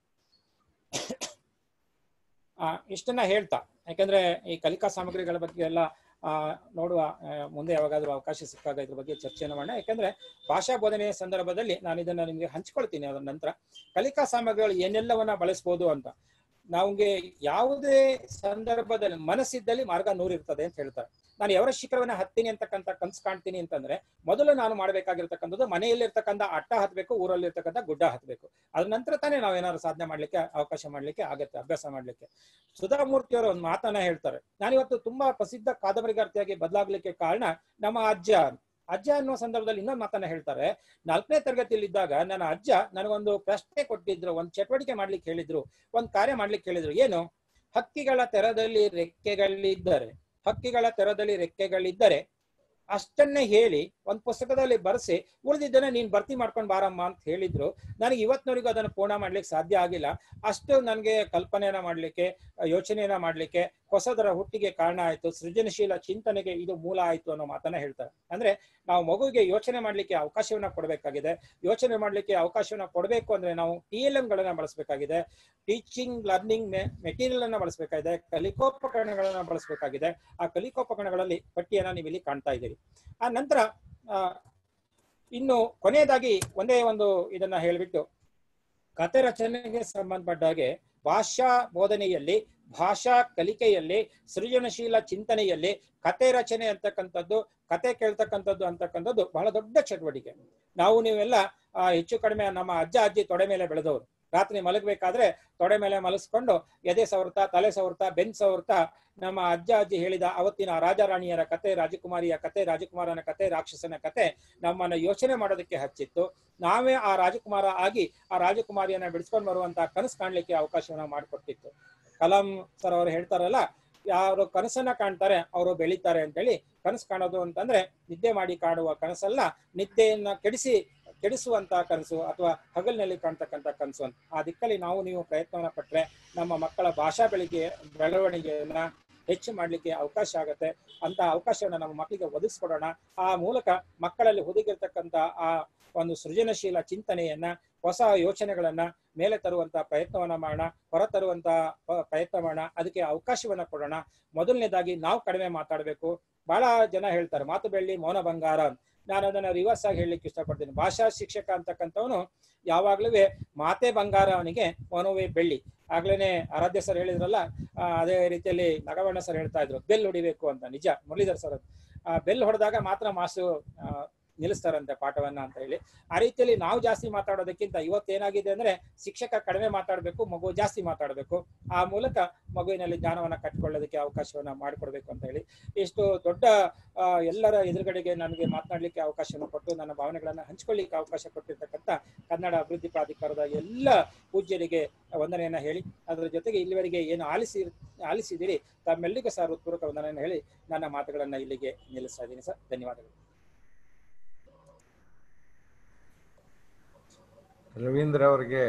ಆ, ಇಷ್ಟನ್ನ ಹೇಳ್ತಾ ಯಾಕಂದ್ರೆ ಈ ಕಲಿಕಾ ಸಾಮಗ್ರಿಗಳ ಬಗ್ಗೆ ಎಲ್ಲ ಆ, ನೋಡುವ ಆ, ಮುಂದೆ ಯಾವಾಗಾದ್ರೂ ಅವಕಾಶ ಸಿಕ್ಕಾಗ ಇದ್ರ ಬಗ್ಗೆ ಚರ್ಚೆಯನ್ನು ಮಾಡೋಣ ಯಾಕಂದ್ರೆ ಭಾಷಾ ಬೋಧನೆಯ ಸಂದರ್ಭದಲ್ಲಿ ನಾನು ಇದನ್ನ ನಿಮಗೆ ಹಂಚ್ಕೊಳ್ತೀನಿ ಅದರ ನಂತರ ಕಲಿಕಾ ಸಾಮಗ್ರಿಗಳು ಏನೆಲ್ಲವನ್ನ ಬಳಸ್ಬೋದು ಅಂತ ನಮಗೆ ಯಾವುದೇ ಸಂದರ್ಭದಲ್ಲಿ ಮನಸ್ಸಿದ್ದಲ್ಲಿ ಮಾರ್ಗ ನೂರಿರ್ತದೆ ಅಂತ ಹೇಳ್ತಾರೆ ನಾನು ಅವರ ಶಿಖರವನ್ನ ಹತ್ತೀನಿ ಅಂತಕ್ಕಂಥ ಕನ್ಸು ಕಾಣ್ತೀನಿ ಅಂತಂದ್ರೆ ಮೊದಲು ನಾನು ಮಾಡಬೇಕಾಗಿರ್ತಕ್ಕಂಥದ್ದು ಮನೆಯಲ್ಲಿರ್ತಕ್ಕಂಥ ಅಟ್ಟ ಹತ್ಬೇಕು ಊರಲ್ಲಿ ಇರ್ತಕ್ಕಂಥ ಗುಡ್ಡ ಹತ್ಬೇಕು ಅದ್ರ ನಂತರ ತಾನೇ ನಾವು ಏನಾದ್ರು ಸಾಧನೆ ಮಾಡ್ಲಿಕ್ಕೆ ಅವಕಾಶ ಮಾಡ್ಲಿಕ್ಕೆ ಆಗತ್ತೆ ಅಭ್ಯಾಸ ಮಾಡ್ಲಿಕ್ಕೆ ಸುಧಾಮೂರ್ತಿ ಅವರು ಒಂದು ಮಾತನ್ನ ಹೇಳ್ತಾರೆ ನಾನಿವತ್ತು ತುಂಬಾ ಪ್ರಸಿದ್ಧ ಕಾದಂಬರಿಗಾರ್ತಿಯಾಗಿ ಬದಲಾಗ್ಲಿಕ್ಕೆ ಕಾರಣ ನಮ್ಮ ಅಜ್ಜ ಅಜ್ಜ ಅನ್ನುವ ಸಂದರ್ಭದಲ್ಲಿ ಇನ್ನೊಂದು ಮಾತನ್ನ ಹೇಳ್ತಾರೆ ನಾಲ್ಕನೇ ತರಗತಿಯಲ್ಲಿ ಇದ್ದಾಗ ನನ್ನ ಅಜ್ಜ ನನಗೊಂದು ಪ್ರಶ್ನೆ ಕೊಟ್ಟಿದ್ರು ಒಂದ್ ಚಟುವಟಿಕೆ ಮಾಡ್ಲಿಕ್ಕೆ ಹೇಳಿದ್ರು ಒಂದ್ ಕಾರ್ಯ ಮಾಡ್ಲಿಕ್ಕೆ ಹೇಳಿದ್ರು ಏನು ಹಕ್ಕಿಗಳ ತೆರದಲ್ಲಿ ರೆಕ್ಕೆಗಳಿದ್ದರೆ ಹಕ್ಕಿಗಳ ತೆರದಲ್ಲಿ ರೆಕ್ಕೆಗಳಿದ್ದರೆ ಅಷ್ಟನ್ನೇ ಹೇಳಿ ಒಂದ್ ಪುಸ್ತಕದಲ್ಲಿ ಬರೆಸಿ ಉಳಿದಿದ್ದನ್ನ ನೀನ್ ಭರ್ತಿ ಮಾಡ್ಕೊಂಡ್ ಬಾರಮ್ಮ ಅಂತ ಹೇಳಿದ್ರು ನನಗೆ ಇವತ್ತಿನವರೆಗೂ ಅದನ್ನು ಪೂರ್ಣ ಮಾಡ್ಲಿಕ್ಕೆ ಸಾಧ್ಯ ಆಗಿಲ್ಲ ಅಷ್ಟು ನನಗೆ ಕಲ್ಪನೆಯನ್ನ ಮಾಡ್ಲಿಕ್ಕೆ ಆ, ಯೋಚನೆಯನ್ನ ಮಾಡ್ಲಿಕ್ಕೆ ಹೊಸದರ ಹುಟ್ಟಿಗೆ ಕಾರಣ ಆಯ್ತು ಸೃಜನಶೀಲ ಚಿಂತನೆಗೆ ಇದು ಮೂಲ ಆಯ್ತು ಅನ್ನೋ ಮಾತನ್ನ ಹೇಳ್ತಾರೆ ಅಂದ್ರೆ ನಾವು ಮಗುವಿಗೆ ಯೋಚನೆ ಮಾಡ್ಲಿಕ್ಕೆ ಅವಕಾಶವನ್ನ ಕೊಡಬೇಕಾಗಿದೆ ಯೋಚನೆ ಮಾಡ್ಲಿಕ್ಕೆ ಅವಕಾಶವನ್ನ ಕೊಡಬೇಕು ಅಂದ್ರೆ ನಾವು ಟಿ ಎಲ್ ಎಂ ಗಳನ್ನ ಬಳಸಬೇಕಾಗಿದೆ ಟೀಚಿಂಗ್ ಲರ್ನಿಂಗ್ ಮೆಟೀರಿಯಲ್ ಅನ್ನ ಬಳಸಬೇಕಾಗಿದೆ ಕಲಿಕೋಪಕರಣಗಳನ್ನ ಬಳಸಬೇಕಾಗಿದೆ ಆ ಕಲಿಕೋಪಕರಣಗಳಲ್ಲಿ ಪಟ್ಟಿಯನ್ನ ನೀವು ಇಲ್ಲಿ ಕಾಣ್ತಾ ಇದ್ದೀರಿ ಆ ನಂತರ ಆ, ಇನ್ನು ಕೊನೆಯದಾಗಿ ಒಂದೇ ಒಂದು ಇದನ್ನ ಹೇಳ್ಬಿಟ್ಟು ಕತೆ ರಚನೆಗೆ ಸಂಬಂಧಪಟ್ಟ ಹಾಗೆ ಭಾಷಾ ಬೋಧನೆಯಲ್ಲಿ ಭಾಷಾ ಕಲಿಕೆಯಲ್ಲಿ ಸೃಜನಶೀಲ ಚಿಂತನೆಯಲ್ಲಿ ಕತೆ ರಚನೆ ಅಂತಕ್ಕಂಥದ್ದು ಕತೆ ಕೇಳ್ತಕ್ಕಂಥದ್ದು ಅಂತಕ್ಕಂಥದ್ದು ಬಹಳ ದೊಡ್ಡ ಚಟುವಟಿಕೆ ನಾವು ನೀವೆಲ್ಲ ಆ, ಹೆಚ್ಚು ಕಡಿಮೆ ನಮ್ಮ ಅಜ್ಜ ಅಜ್ಜಿ ತೊಡೆ ಮೇಲೆ ಬೆಳೆದವರು ರಾತ್ರಿ ಮಲಗಬೇಕಾದ್ರೆ ತೊಡೆ ಮೇಲೆ ಮಲಸ್ಕೊಂಡು ಎದೆ ಸವರ್ತಾ ತಲೆ ಸವರ್ತಾ ಬೆನ್ ಸವರ್ತಾ ನಮ್ಮ ಅಜ್ಜ ಅಜ್ಜಿ ಹೇಳಿದ ಅವತ್ತಿನ ರಾಜಾರಾಣಿಯರ ಕತೆ ರಾಜಕುಮಾರಿಯ ಕತೆ ರಾಜಕುಮಾರನ ಕತೆ ರಾಕ್ಷಸನ ಕತೆ ನಮ್ಮನ್ನ ಯೋಚನೆ ಮಾಡೋದಕ್ಕೆ ಹಚ್ಚಿತ್ತು ನಾವೇ ಆ ರಾಜಕುಮಾರ ಆಗಿ ಆ ರಾಜಕುಮಾರಿಯನ್ನ ಬಿಡಿಸ್ಕೊಂಡು ಬರುವಂತ ಕನಸು ಕಾಣ್ಲಿಕ್ಕೆ ಅವಕಾಶವನ್ನ ಮಾಡಿಕೊಟ್ಟಿತ್ತು ಕಲಾಂ ಸರ್ ಅವರು ಹೇಳ್ತಾರಲ್ಲ ಯಾರು ಕನಸನ್ನ ಕಾಣ್ತಾರೆ ಅವರು ಬೆಳಿತಾರೆ ಅಂತೇಳಿ ಕನಸು ಕಾಣೋದು ಅಂತಂದ್ರೆ ನಿದ್ದೆ ಮಾಡಿ ಕಾಣುವ ಕನಸಲ್ಲ ನಿದ್ದೆಯನ್ನ ಕೆಡಿಸಿ ಕೆಡಿಸುವಂತ ಕನಸು ಅಥವಾ ಹಗಲಿನಲ್ಲಿ ಕಾಣ್ತಕ್ಕಂಥ ಕನಸು ಅಂತ ಆ ದಿಕ್ಕಲ್ಲಿ ನಾವು ನೀವು ಪ್ರಯತ್ನವನ್ನ ಪಟ್ರೆ ನಮ್ಮ ಮಕ್ಕಳ ಭಾಷಾ ಬೆಳಿಗ್ಗೆ ಬೆಳವಣಿಗೆಯನ್ನ ಹೆಚ್ಚು ಮಾಡ್ಲಿಕ್ಕೆ ಅವಕಾಶ ಆಗತ್ತೆ ಅಂತ ಅವಕಾಶವನ್ನ ನಮ್ಮ ಮಕ್ಕಳಿಗೆ ಒದಗಿಸ್ಕೊಡೋಣ ಆ ಮೂಲಕ ಮಕ್ಕಳಲ್ಲಿ ಹುದುಗಿರ್ತಕ್ಕಂಥ ಆ ಒಂದು ಸೃಜನಶೀಲ ಚಿಂತನೆಯನ್ನ ಹೊಸ ಯೋಚನೆಗಳನ್ನ ಮೇಲೆ ತರುವಂತ ಪ್ರಯತ್ನವನ್ನ ಮಾಡೋಣ ಹೊರ ತರುವಂತ ಪ- ಪ್ರಯತ್ನ ಮಾಡೋಣ ಅದಕ್ಕೆ ಅವಕಾಶವನ್ನ ಕೊಡೋಣ ಮೊದಲನೇದಾಗಿ ನಾವು ಕಡಿಮೆ ಮಾತಾಡಬೇಕು ಬಹಳ ಜನ ಹೇಳ್ತಾರೆ ಮಾತು ಬೆಳ್ಳಿ ಮೌನ ಬಂಗಾರ ಅಂತ. ನಾನು ಅದನ್ನ ರಿವರ್ಸ್ ಆಗಿ ಹೇಳಲಿಕ್ಕೆ ಇಷ್ಟಪಡ್ತೀನಿ ಭಾಷಾ ಶಿಕ್ಷಕ ಅಂತಕ್ಕಂಥವನು ಯಾವಾಗ್ಲೂ ಮಾತೆ ಬಂಗಾರ ಅವನಿಗೆ ಮೌನವೇ ಬೆಳ್ಳಿ ಆಗ್ಲೇನೆ ಆರಾಧ್ಯ ಸರ್ ಹೇಳಿದ್ರಲ್ಲ ಆ, ಅದೇ ರೀತಿಯಲ್ಲಿ ನಗವಣ್ಣ ಸರ್ ಹೇಳ್ತಾ ಇದ್ರು ಬೆಲ್ ಹೊಡಿಬೇಕು ಅಂತ ನಿಜ ಮುರಳೀಧರ್ ಸರ್ ಅದು. ಆ ಬೆಲ್ ಹೊಡೆದಾಗ ಮಾತ್ರ ಮಾಸು ಆ, ನಿಲ್ಲಿಸ್ತಾರಂತೆ ಪಾಠವನ್ನ ಅಂತ ಹೇಳಿ ಆ ರೀತಿಯಲ್ಲಿ ನಾವು ಜಾಸ್ತಿ ಮಾತಾಡೋದಕ್ಕಿಂತ ಇವತ್ತೇನಾಗಿದೆ ಅಂದ್ರೆ ಶಿಕ್ಷಕ ಕಡಿಮೆ ಮಾತಾಡಬೇಕು ಮಗು ಜಾಸ್ತಿ ಮಾತಾಡಬೇಕು ಆ ಮೂಲಕ ಮಗುವಿನಲ್ಲಿ ಜ್ಞಾನವನ್ನ ಕಟ್ಕೊಳ್ಳೋದಕ್ಕೆ ಅವಕಾಶವನ್ನ ಮಾಡಿಕೊಡ್ಬೇಕು ಅಂತ ಹೇಳಿ ಇಷ್ಟು ದೊಡ್ಡ ಆ, ಎಲ್ಲರ ಎದುರುಗಡೆಗೆ ನನಗೆ ಮಾತನಾಡ್ಲಿಕ್ಕೆ ಅವಕಾಶವನ್ನು ಕೊಟ್ಟು ನನ್ನ ಭಾವನೆಗಳನ್ನ ಹಂಚ್ಕೊಳ್ಳಿಕ್ಕೆ ಅವಕಾಶ ಕೊಟ್ಟಿರ್ತಕ್ಕಂಥ ಕನ್ನಡ ಅಭಿವೃದ್ಧಿ ಪ್ರಾಧಿಕಾರದ ಎಲ್ಲ ಪೂಜ್ಯರಿಗೆ ವಂದನೆಯನ್ನ ಹೇಳಿ ಅದರ ಜೊತೆಗೆ ಇಲ್ಲಿವರೆಗೆ ಏನು ಆಲಿಸಿ ಆಲಿಸಿದಿರಿ ತಮ್ಮೆಲ್ಲರಿಗೂ ಸಹ ಹೃತ್ಪೂರ್ವಕ ವಂದನೆಯನ್ನು ಹೇಳಿ ನನ್ನ ಮಾತುಗಳನ್ನ ಇಲ್ಲಿಗೆ ನಿಲ್ಲಿಸ್ತಾ ಇದ್ದೀನಿ ಸರ್ ಧನ್ಯವಾದಗಳು ರವೀಂದ್ರ ಅವರಿಗೆ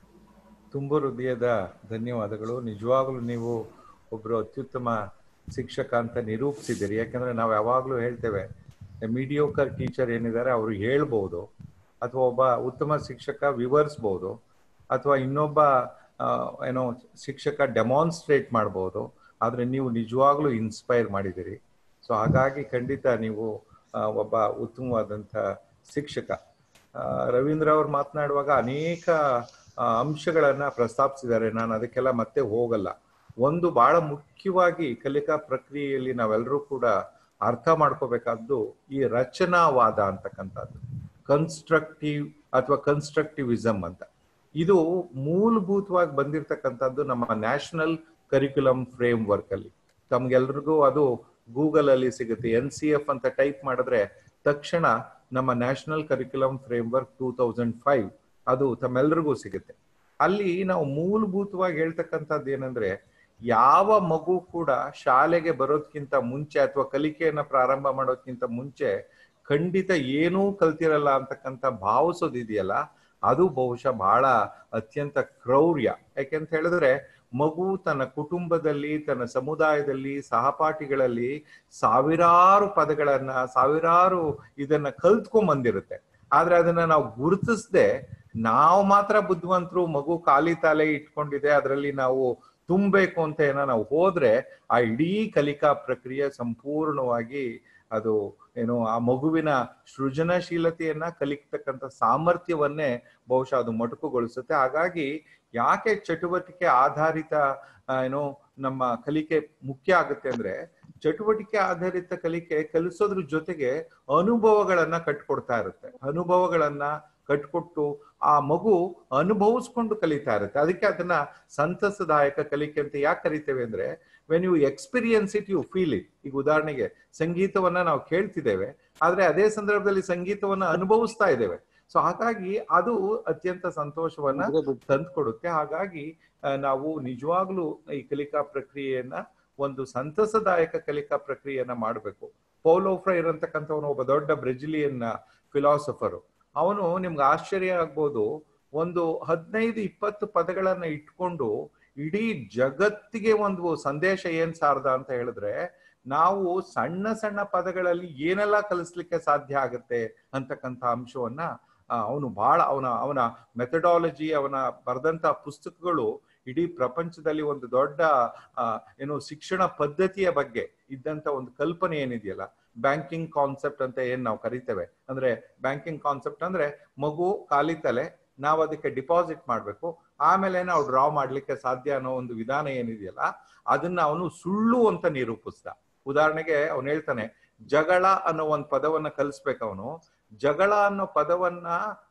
ತುಂಬ ಹೃದಯದ ಧನ್ಯವಾದಗಳು ನಿಜವಾಗ್ಲೂ ನೀವು ಒಬ್ಬರು ಅತ್ಯುತ್ತಮ ಶಿಕ್ಷಕ ಅಂತ ನಿರೂಪಿಸಿದ್ದೀರಿ ಯಾಕಂದ್ರೆ ನಾವು ಯಾವಾಗಲೂ ಹೇಳ್ತೇವೆ ಮೀಡಿಯೋಕರ್ ಟೀಚರ್ ಏನಿದ್ದಾರೆ ಅವರು ಹೇಳ್ಬೋದು ಅಥವಾ ಒಬ್ಬ ಉತ್ತಮ ಶಿಕ್ಷಕ ವಿವರಿಸ್ಬೋದು ಅಥವಾ ಇನ್ನೊಬ್ಬ ಆ, ಏನೋ ಶಿಕ್ಷಕ ಡೆಮಾನ್ಸ್ಟ್ರೇಟ್ ಮಾಡ್ಬೋದು ಆದರೆ ನೀವು ನಿಜವಾಗ್ಲೂ ಇನ್ಸ್ಪೈರ್ ಮಾಡಿದ್ದೀರಿ ಸೊ ಹಾಗಾಗಿ ಖಂಡಿತ ನೀವು ಆ, ಒಬ್ಬ ಉತ್ತಮವಾದಂಥ ಶಿಕ್ಷಕ ಆ, ರವೀಂದ್ರ ಅವ್ರು ಮಾತನಾಡುವಾಗ ಅನೇಕ ಆ, ಅಂಶಗಳನ್ನ ಪ್ರಸ್ತಾಪಿಸಿದ್ದಾರೆ ನಾನು ಅದಕ್ಕೆಲ್ಲ ಮತ್ತೆ ಹೋಗಲ್ಲ ಒಂದು ಬಹಳ ಮುಖ್ಯವಾಗಿ ಕಲಿಕಾ ಪ್ರಕ್ರಿಯೆಯಲ್ಲಿ ನಾವೆಲ್ಲರೂ ಕೂಡ ಅರ್ಥ ಮಾಡ್ಕೋಬೇಕಾದ್ದು ಈ ರಚನಾವಾದ ಅಂತಕ್ಕಂಥದ್ದು ಕನ್ಸ್ಟ್ರಕ್ಟಿವ್ ಅಥವಾ ಕನ್ಸ್ಟ್ರಕ್ಟಿವಿಸಮ್ ಅಂತ ಇದು ಮೂಲಭೂತವಾಗಿ ಬಂದಿರತಕ್ಕಂಥದ್ದು ನಮ್ಮ ನ್ಯಾಷನಲ್ ಕರಿಕ್ಯುಲಮ್ ಫ್ರೇಮ್ ವರ್ಕ್ ಅಲ್ಲಿ ತಮ್ಗೆಲ್ರಿಗೂ ಅದು ಗೂಗಲ್ ಅಲ್ಲಿ ಸಿಗುತ್ತೆ ಎನ್ ಸಿ ಎಫ್ ಅಂತ ಟೈಪ್ ಮಾಡಿದ್ರೆ ತಕ್ಷಣ ನಮ್ಮ national curriculum framework two thousand five ಅದು ತಮ್ಮೆಲ್ರಿಗೂ ಸಿಗುತ್ತೆ ಅಲ್ಲಿ ನಾವು ಮೂಲಭೂತವಾಗಿ ಹೇಳ್ತಕ್ಕಂಥದ್ದು ಏನಂದ್ರೆ ಯಾವ ಮಗು ಕೂಡ ಶಾಲೆಗೆ ಬರೋದ್ಕಿಂತ ಮುಂಚೆ ಅಥವಾ ಕಲಿಕೆಯನ್ನ ಪ್ರಾರಂಭ ಮಾಡೋದ್ಕಿಂತ ಮುಂಚೆ ಖಂಡಿತ ಏನೂ ಕಲ್ತಿರಲ್ಲ ಅಂತಕ್ಕಂಥ ಭಾವಿಸೋದಿದೆಯಲ್ಲ ಅದು ಬಹುಶಃ ಬಹಳ ಅತ್ಯಂತ ಕ್ರೌರ್ಯ ಯಾಕೆಂತ ಹೇಳಿದ್ರೆ ಮಗು ತನ್ನ ಕುಟುಂಬದಲ್ಲಿ ತನ್ನ ಸಮುದಾಯದಲ್ಲಿ ಸಹಪಾಠಿಗಳಲ್ಲಿ ಸಾವಿರಾರು ಪದಗಳನ್ನ ಸಾವಿರಾರು ಇದನ್ನ ಕಲ್ತ್ಕೊಂಡ್ ಬಂದಿರುತ್ತೆ ಆದ್ರೆ ಅದನ್ನ ನಾವು ಗುರುತಿಸದೆ ನಾವು ಮಾತ್ರ ಬುದ್ಧಿವಂತರು ಮಗು ಖಾಲಿ ತಲೆ ಇಟ್ಕೊಂಡಿದೆ ಅದರಲ್ಲಿ ನಾವು ತುಂಬಬೇಕು ಅಂತ ಏನೋ ನಾವು ಹೋದ್ರೆ ಆ ಇಡೀ ಕಲಿಕಾ ಪ್ರಕ್ರಿಯೆ ಸಂಪೂರ್ಣವಾಗಿ ಅದು ಏನು ಆ ಮಗುವಿನ ಸೃಜನಶೀಲತೆಯನ್ನ ಕಲಿತಕ್ಕಂಥ ಸಾಮರ್ಥ್ಯವನ್ನೇ ಬಹುಶಃ ಅದು ಮೊಟಕುಗೊಳಿಸುತ್ತೆ ಹಾಗಾಗಿ ಯಾಕೆ ಚಟುವಟಿಕೆ ಆಧಾರಿತ ಆ, ಏನು ನಮ್ಮ ಕಲಿಕೆ ಮುಖ್ಯ ಆಗುತ್ತೆ ಅಂದ್ರೆ ಚಟುವಟಿಕೆ ಆಧಾರಿತ ಕಲಿಕೆ ಕಲಿಸೋದ್ರ ಜೊತೆಗೆ ಅನುಭವಗಳನ್ನ ಕಟ್ಕೊಡ್ತಾ ಇರುತ್ತೆ ಅನುಭವಗಳನ್ನ ಕಟ್ಕೊಟ್ಟು ಆ ಮಗು ಅನುಭವಿಸ್ಕೊಂಡು ಕಲಿತಾ ಇರುತ್ತೆ ಅದಕ್ಕೆ ಅದನ್ನ ಸಂತಸದಾಯಕ ಕಲಿಕೆ ಅಂತ ಯಾಕೆ ಕರಿತೇವೆ ಅಂದ್ರೆ when you experience it you feel it ಈಗ ಉದಾಹರಣೆಗೆ ಸಂಗೀತವನ್ನ ನಾವು ಕೇಳ್ತಿದ್ದೇವೆ ಆದ್ರೆ ಅದೇ ಸಂದರ್ಭದಲ್ಲಿ ಸಂಗೀತವನ್ನ ಅನುಭವಿಸ್ತಾ ಇದ್ದೇವೆ ಸೊ ಹಾಗಾಗಿ ಅದು ಅತ್ಯಂತ ಸಂತೋಷವನ್ನ ತಂದ್ಕೊಡುತ್ತೆ ಹಾಗಾಗಿ ಆ, ನಾವು ನಿಜವಾಗ್ಲೂ ಈ ಕಲಿಕಾ ಪ್ರಕ್ರಿಯೆಯನ್ನ ಒಂದು ಸಂತಸದಾಯಕ ಕಲಿಕಾ ಪ್ರಕ್ರಿಯೆಯನ್ನ ಮಾಡಬೇಕು ಪೌಲೋಫ್ರ ಇರತಕ್ಕಂಥವನು ಒಬ್ಬ ದೊಡ್ಡ ಬ್ರೆಜಿಲಿಯನ್ ಫಿಲಾಸಫರು ಅವನು ನಿಮ್ಗೆ ಆಶ್ಚರ್ಯ ಆಗ್ಬೋದು ಒಂದು ಹದಿನೈದು ಇಪ್ಪತ್ತು ಪದಗಳನ್ನ ಇಟ್ಕೊಂಡು ಇಡೀ ಜಗತ್ತಿಗೆ ಒಂದು ಸಂದೇಶ ಏನ್ ಸಾರ್ದ ಅಂತ ಹೇಳಿದ್ರೆ ನಾವು ಸಣ್ಣ ಸಣ್ಣ ಪದಗಳಲ್ಲಿ ಏನೆಲ್ಲ ಕಲಿಸ್ಲಿಕ್ಕೆ ಸಾಧ್ಯ ಆಗುತ್ತೆ ಅಂತಕ್ಕಂಥ ಅಂಶವನ್ನ ಅವನು ಬಹಳ ಅವನ ಅವನ ಮೆಥಡಾಲಜಿ ಅವನ ಬರೆದಂತ ಪುಸ್ತಕಗಳು ಇಡೀ ಪ್ರಪಂಚದಲ್ಲಿ ಒಂದು ದೊಡ್ಡ ಆ, ಏನು ಶಿಕ್ಷಣ ಪದ್ಧತಿಯ ಬಗ್ಗೆ ಇದ್ದಂತ ಒಂದು ಕಲ್ಪನೆ ಏನಿದೆಯಲ್ಲ ಬ್ಯಾಂಕಿಂಗ್ ಕಾನ್ಸೆಪ್ಟ್ ಅಂತ ಏನ್ ನಾವು ಕರಿತೇವೆ ಅಂದ್ರೆ ಬ್ಯಾಂಕಿಂಗ್ ಕಾನ್ಸೆಪ್ಟ್ ಅಂದ್ರೆ ಮಗು ಖಾಲಿ ತಲೆ ನಾವು ಅದಕ್ಕೆ ಡಿಪಾಸಿಟ್ ಮಾಡ್ಬೇಕು ಆಮೇಲೆ ನಾವು ಡ್ರಾ ಮಾಡ್ಲಿಕ್ಕೆ ಸಾಧ್ಯ ಅನ್ನೋ ಒಂದು ವಿಧಾನ ಏನಿದೆಯಲ್ಲ ಅದನ್ನ ಅವನು ಸುಳ್ಳು ಅಂತ ನಿರೂಪಿಸ್ದ ಉದಾಹರಣೆಗೆ ಅವನು ಹೇಳ್ತಾನೆ ಜಗಳ ಅನ್ನೋ ಒಂದು ಪದವನ್ನ ಕಲಿಸ್ಬೇಕು ಅವನು ಜಗಳ ಅನ್ನೋ ಪದವನ್ನ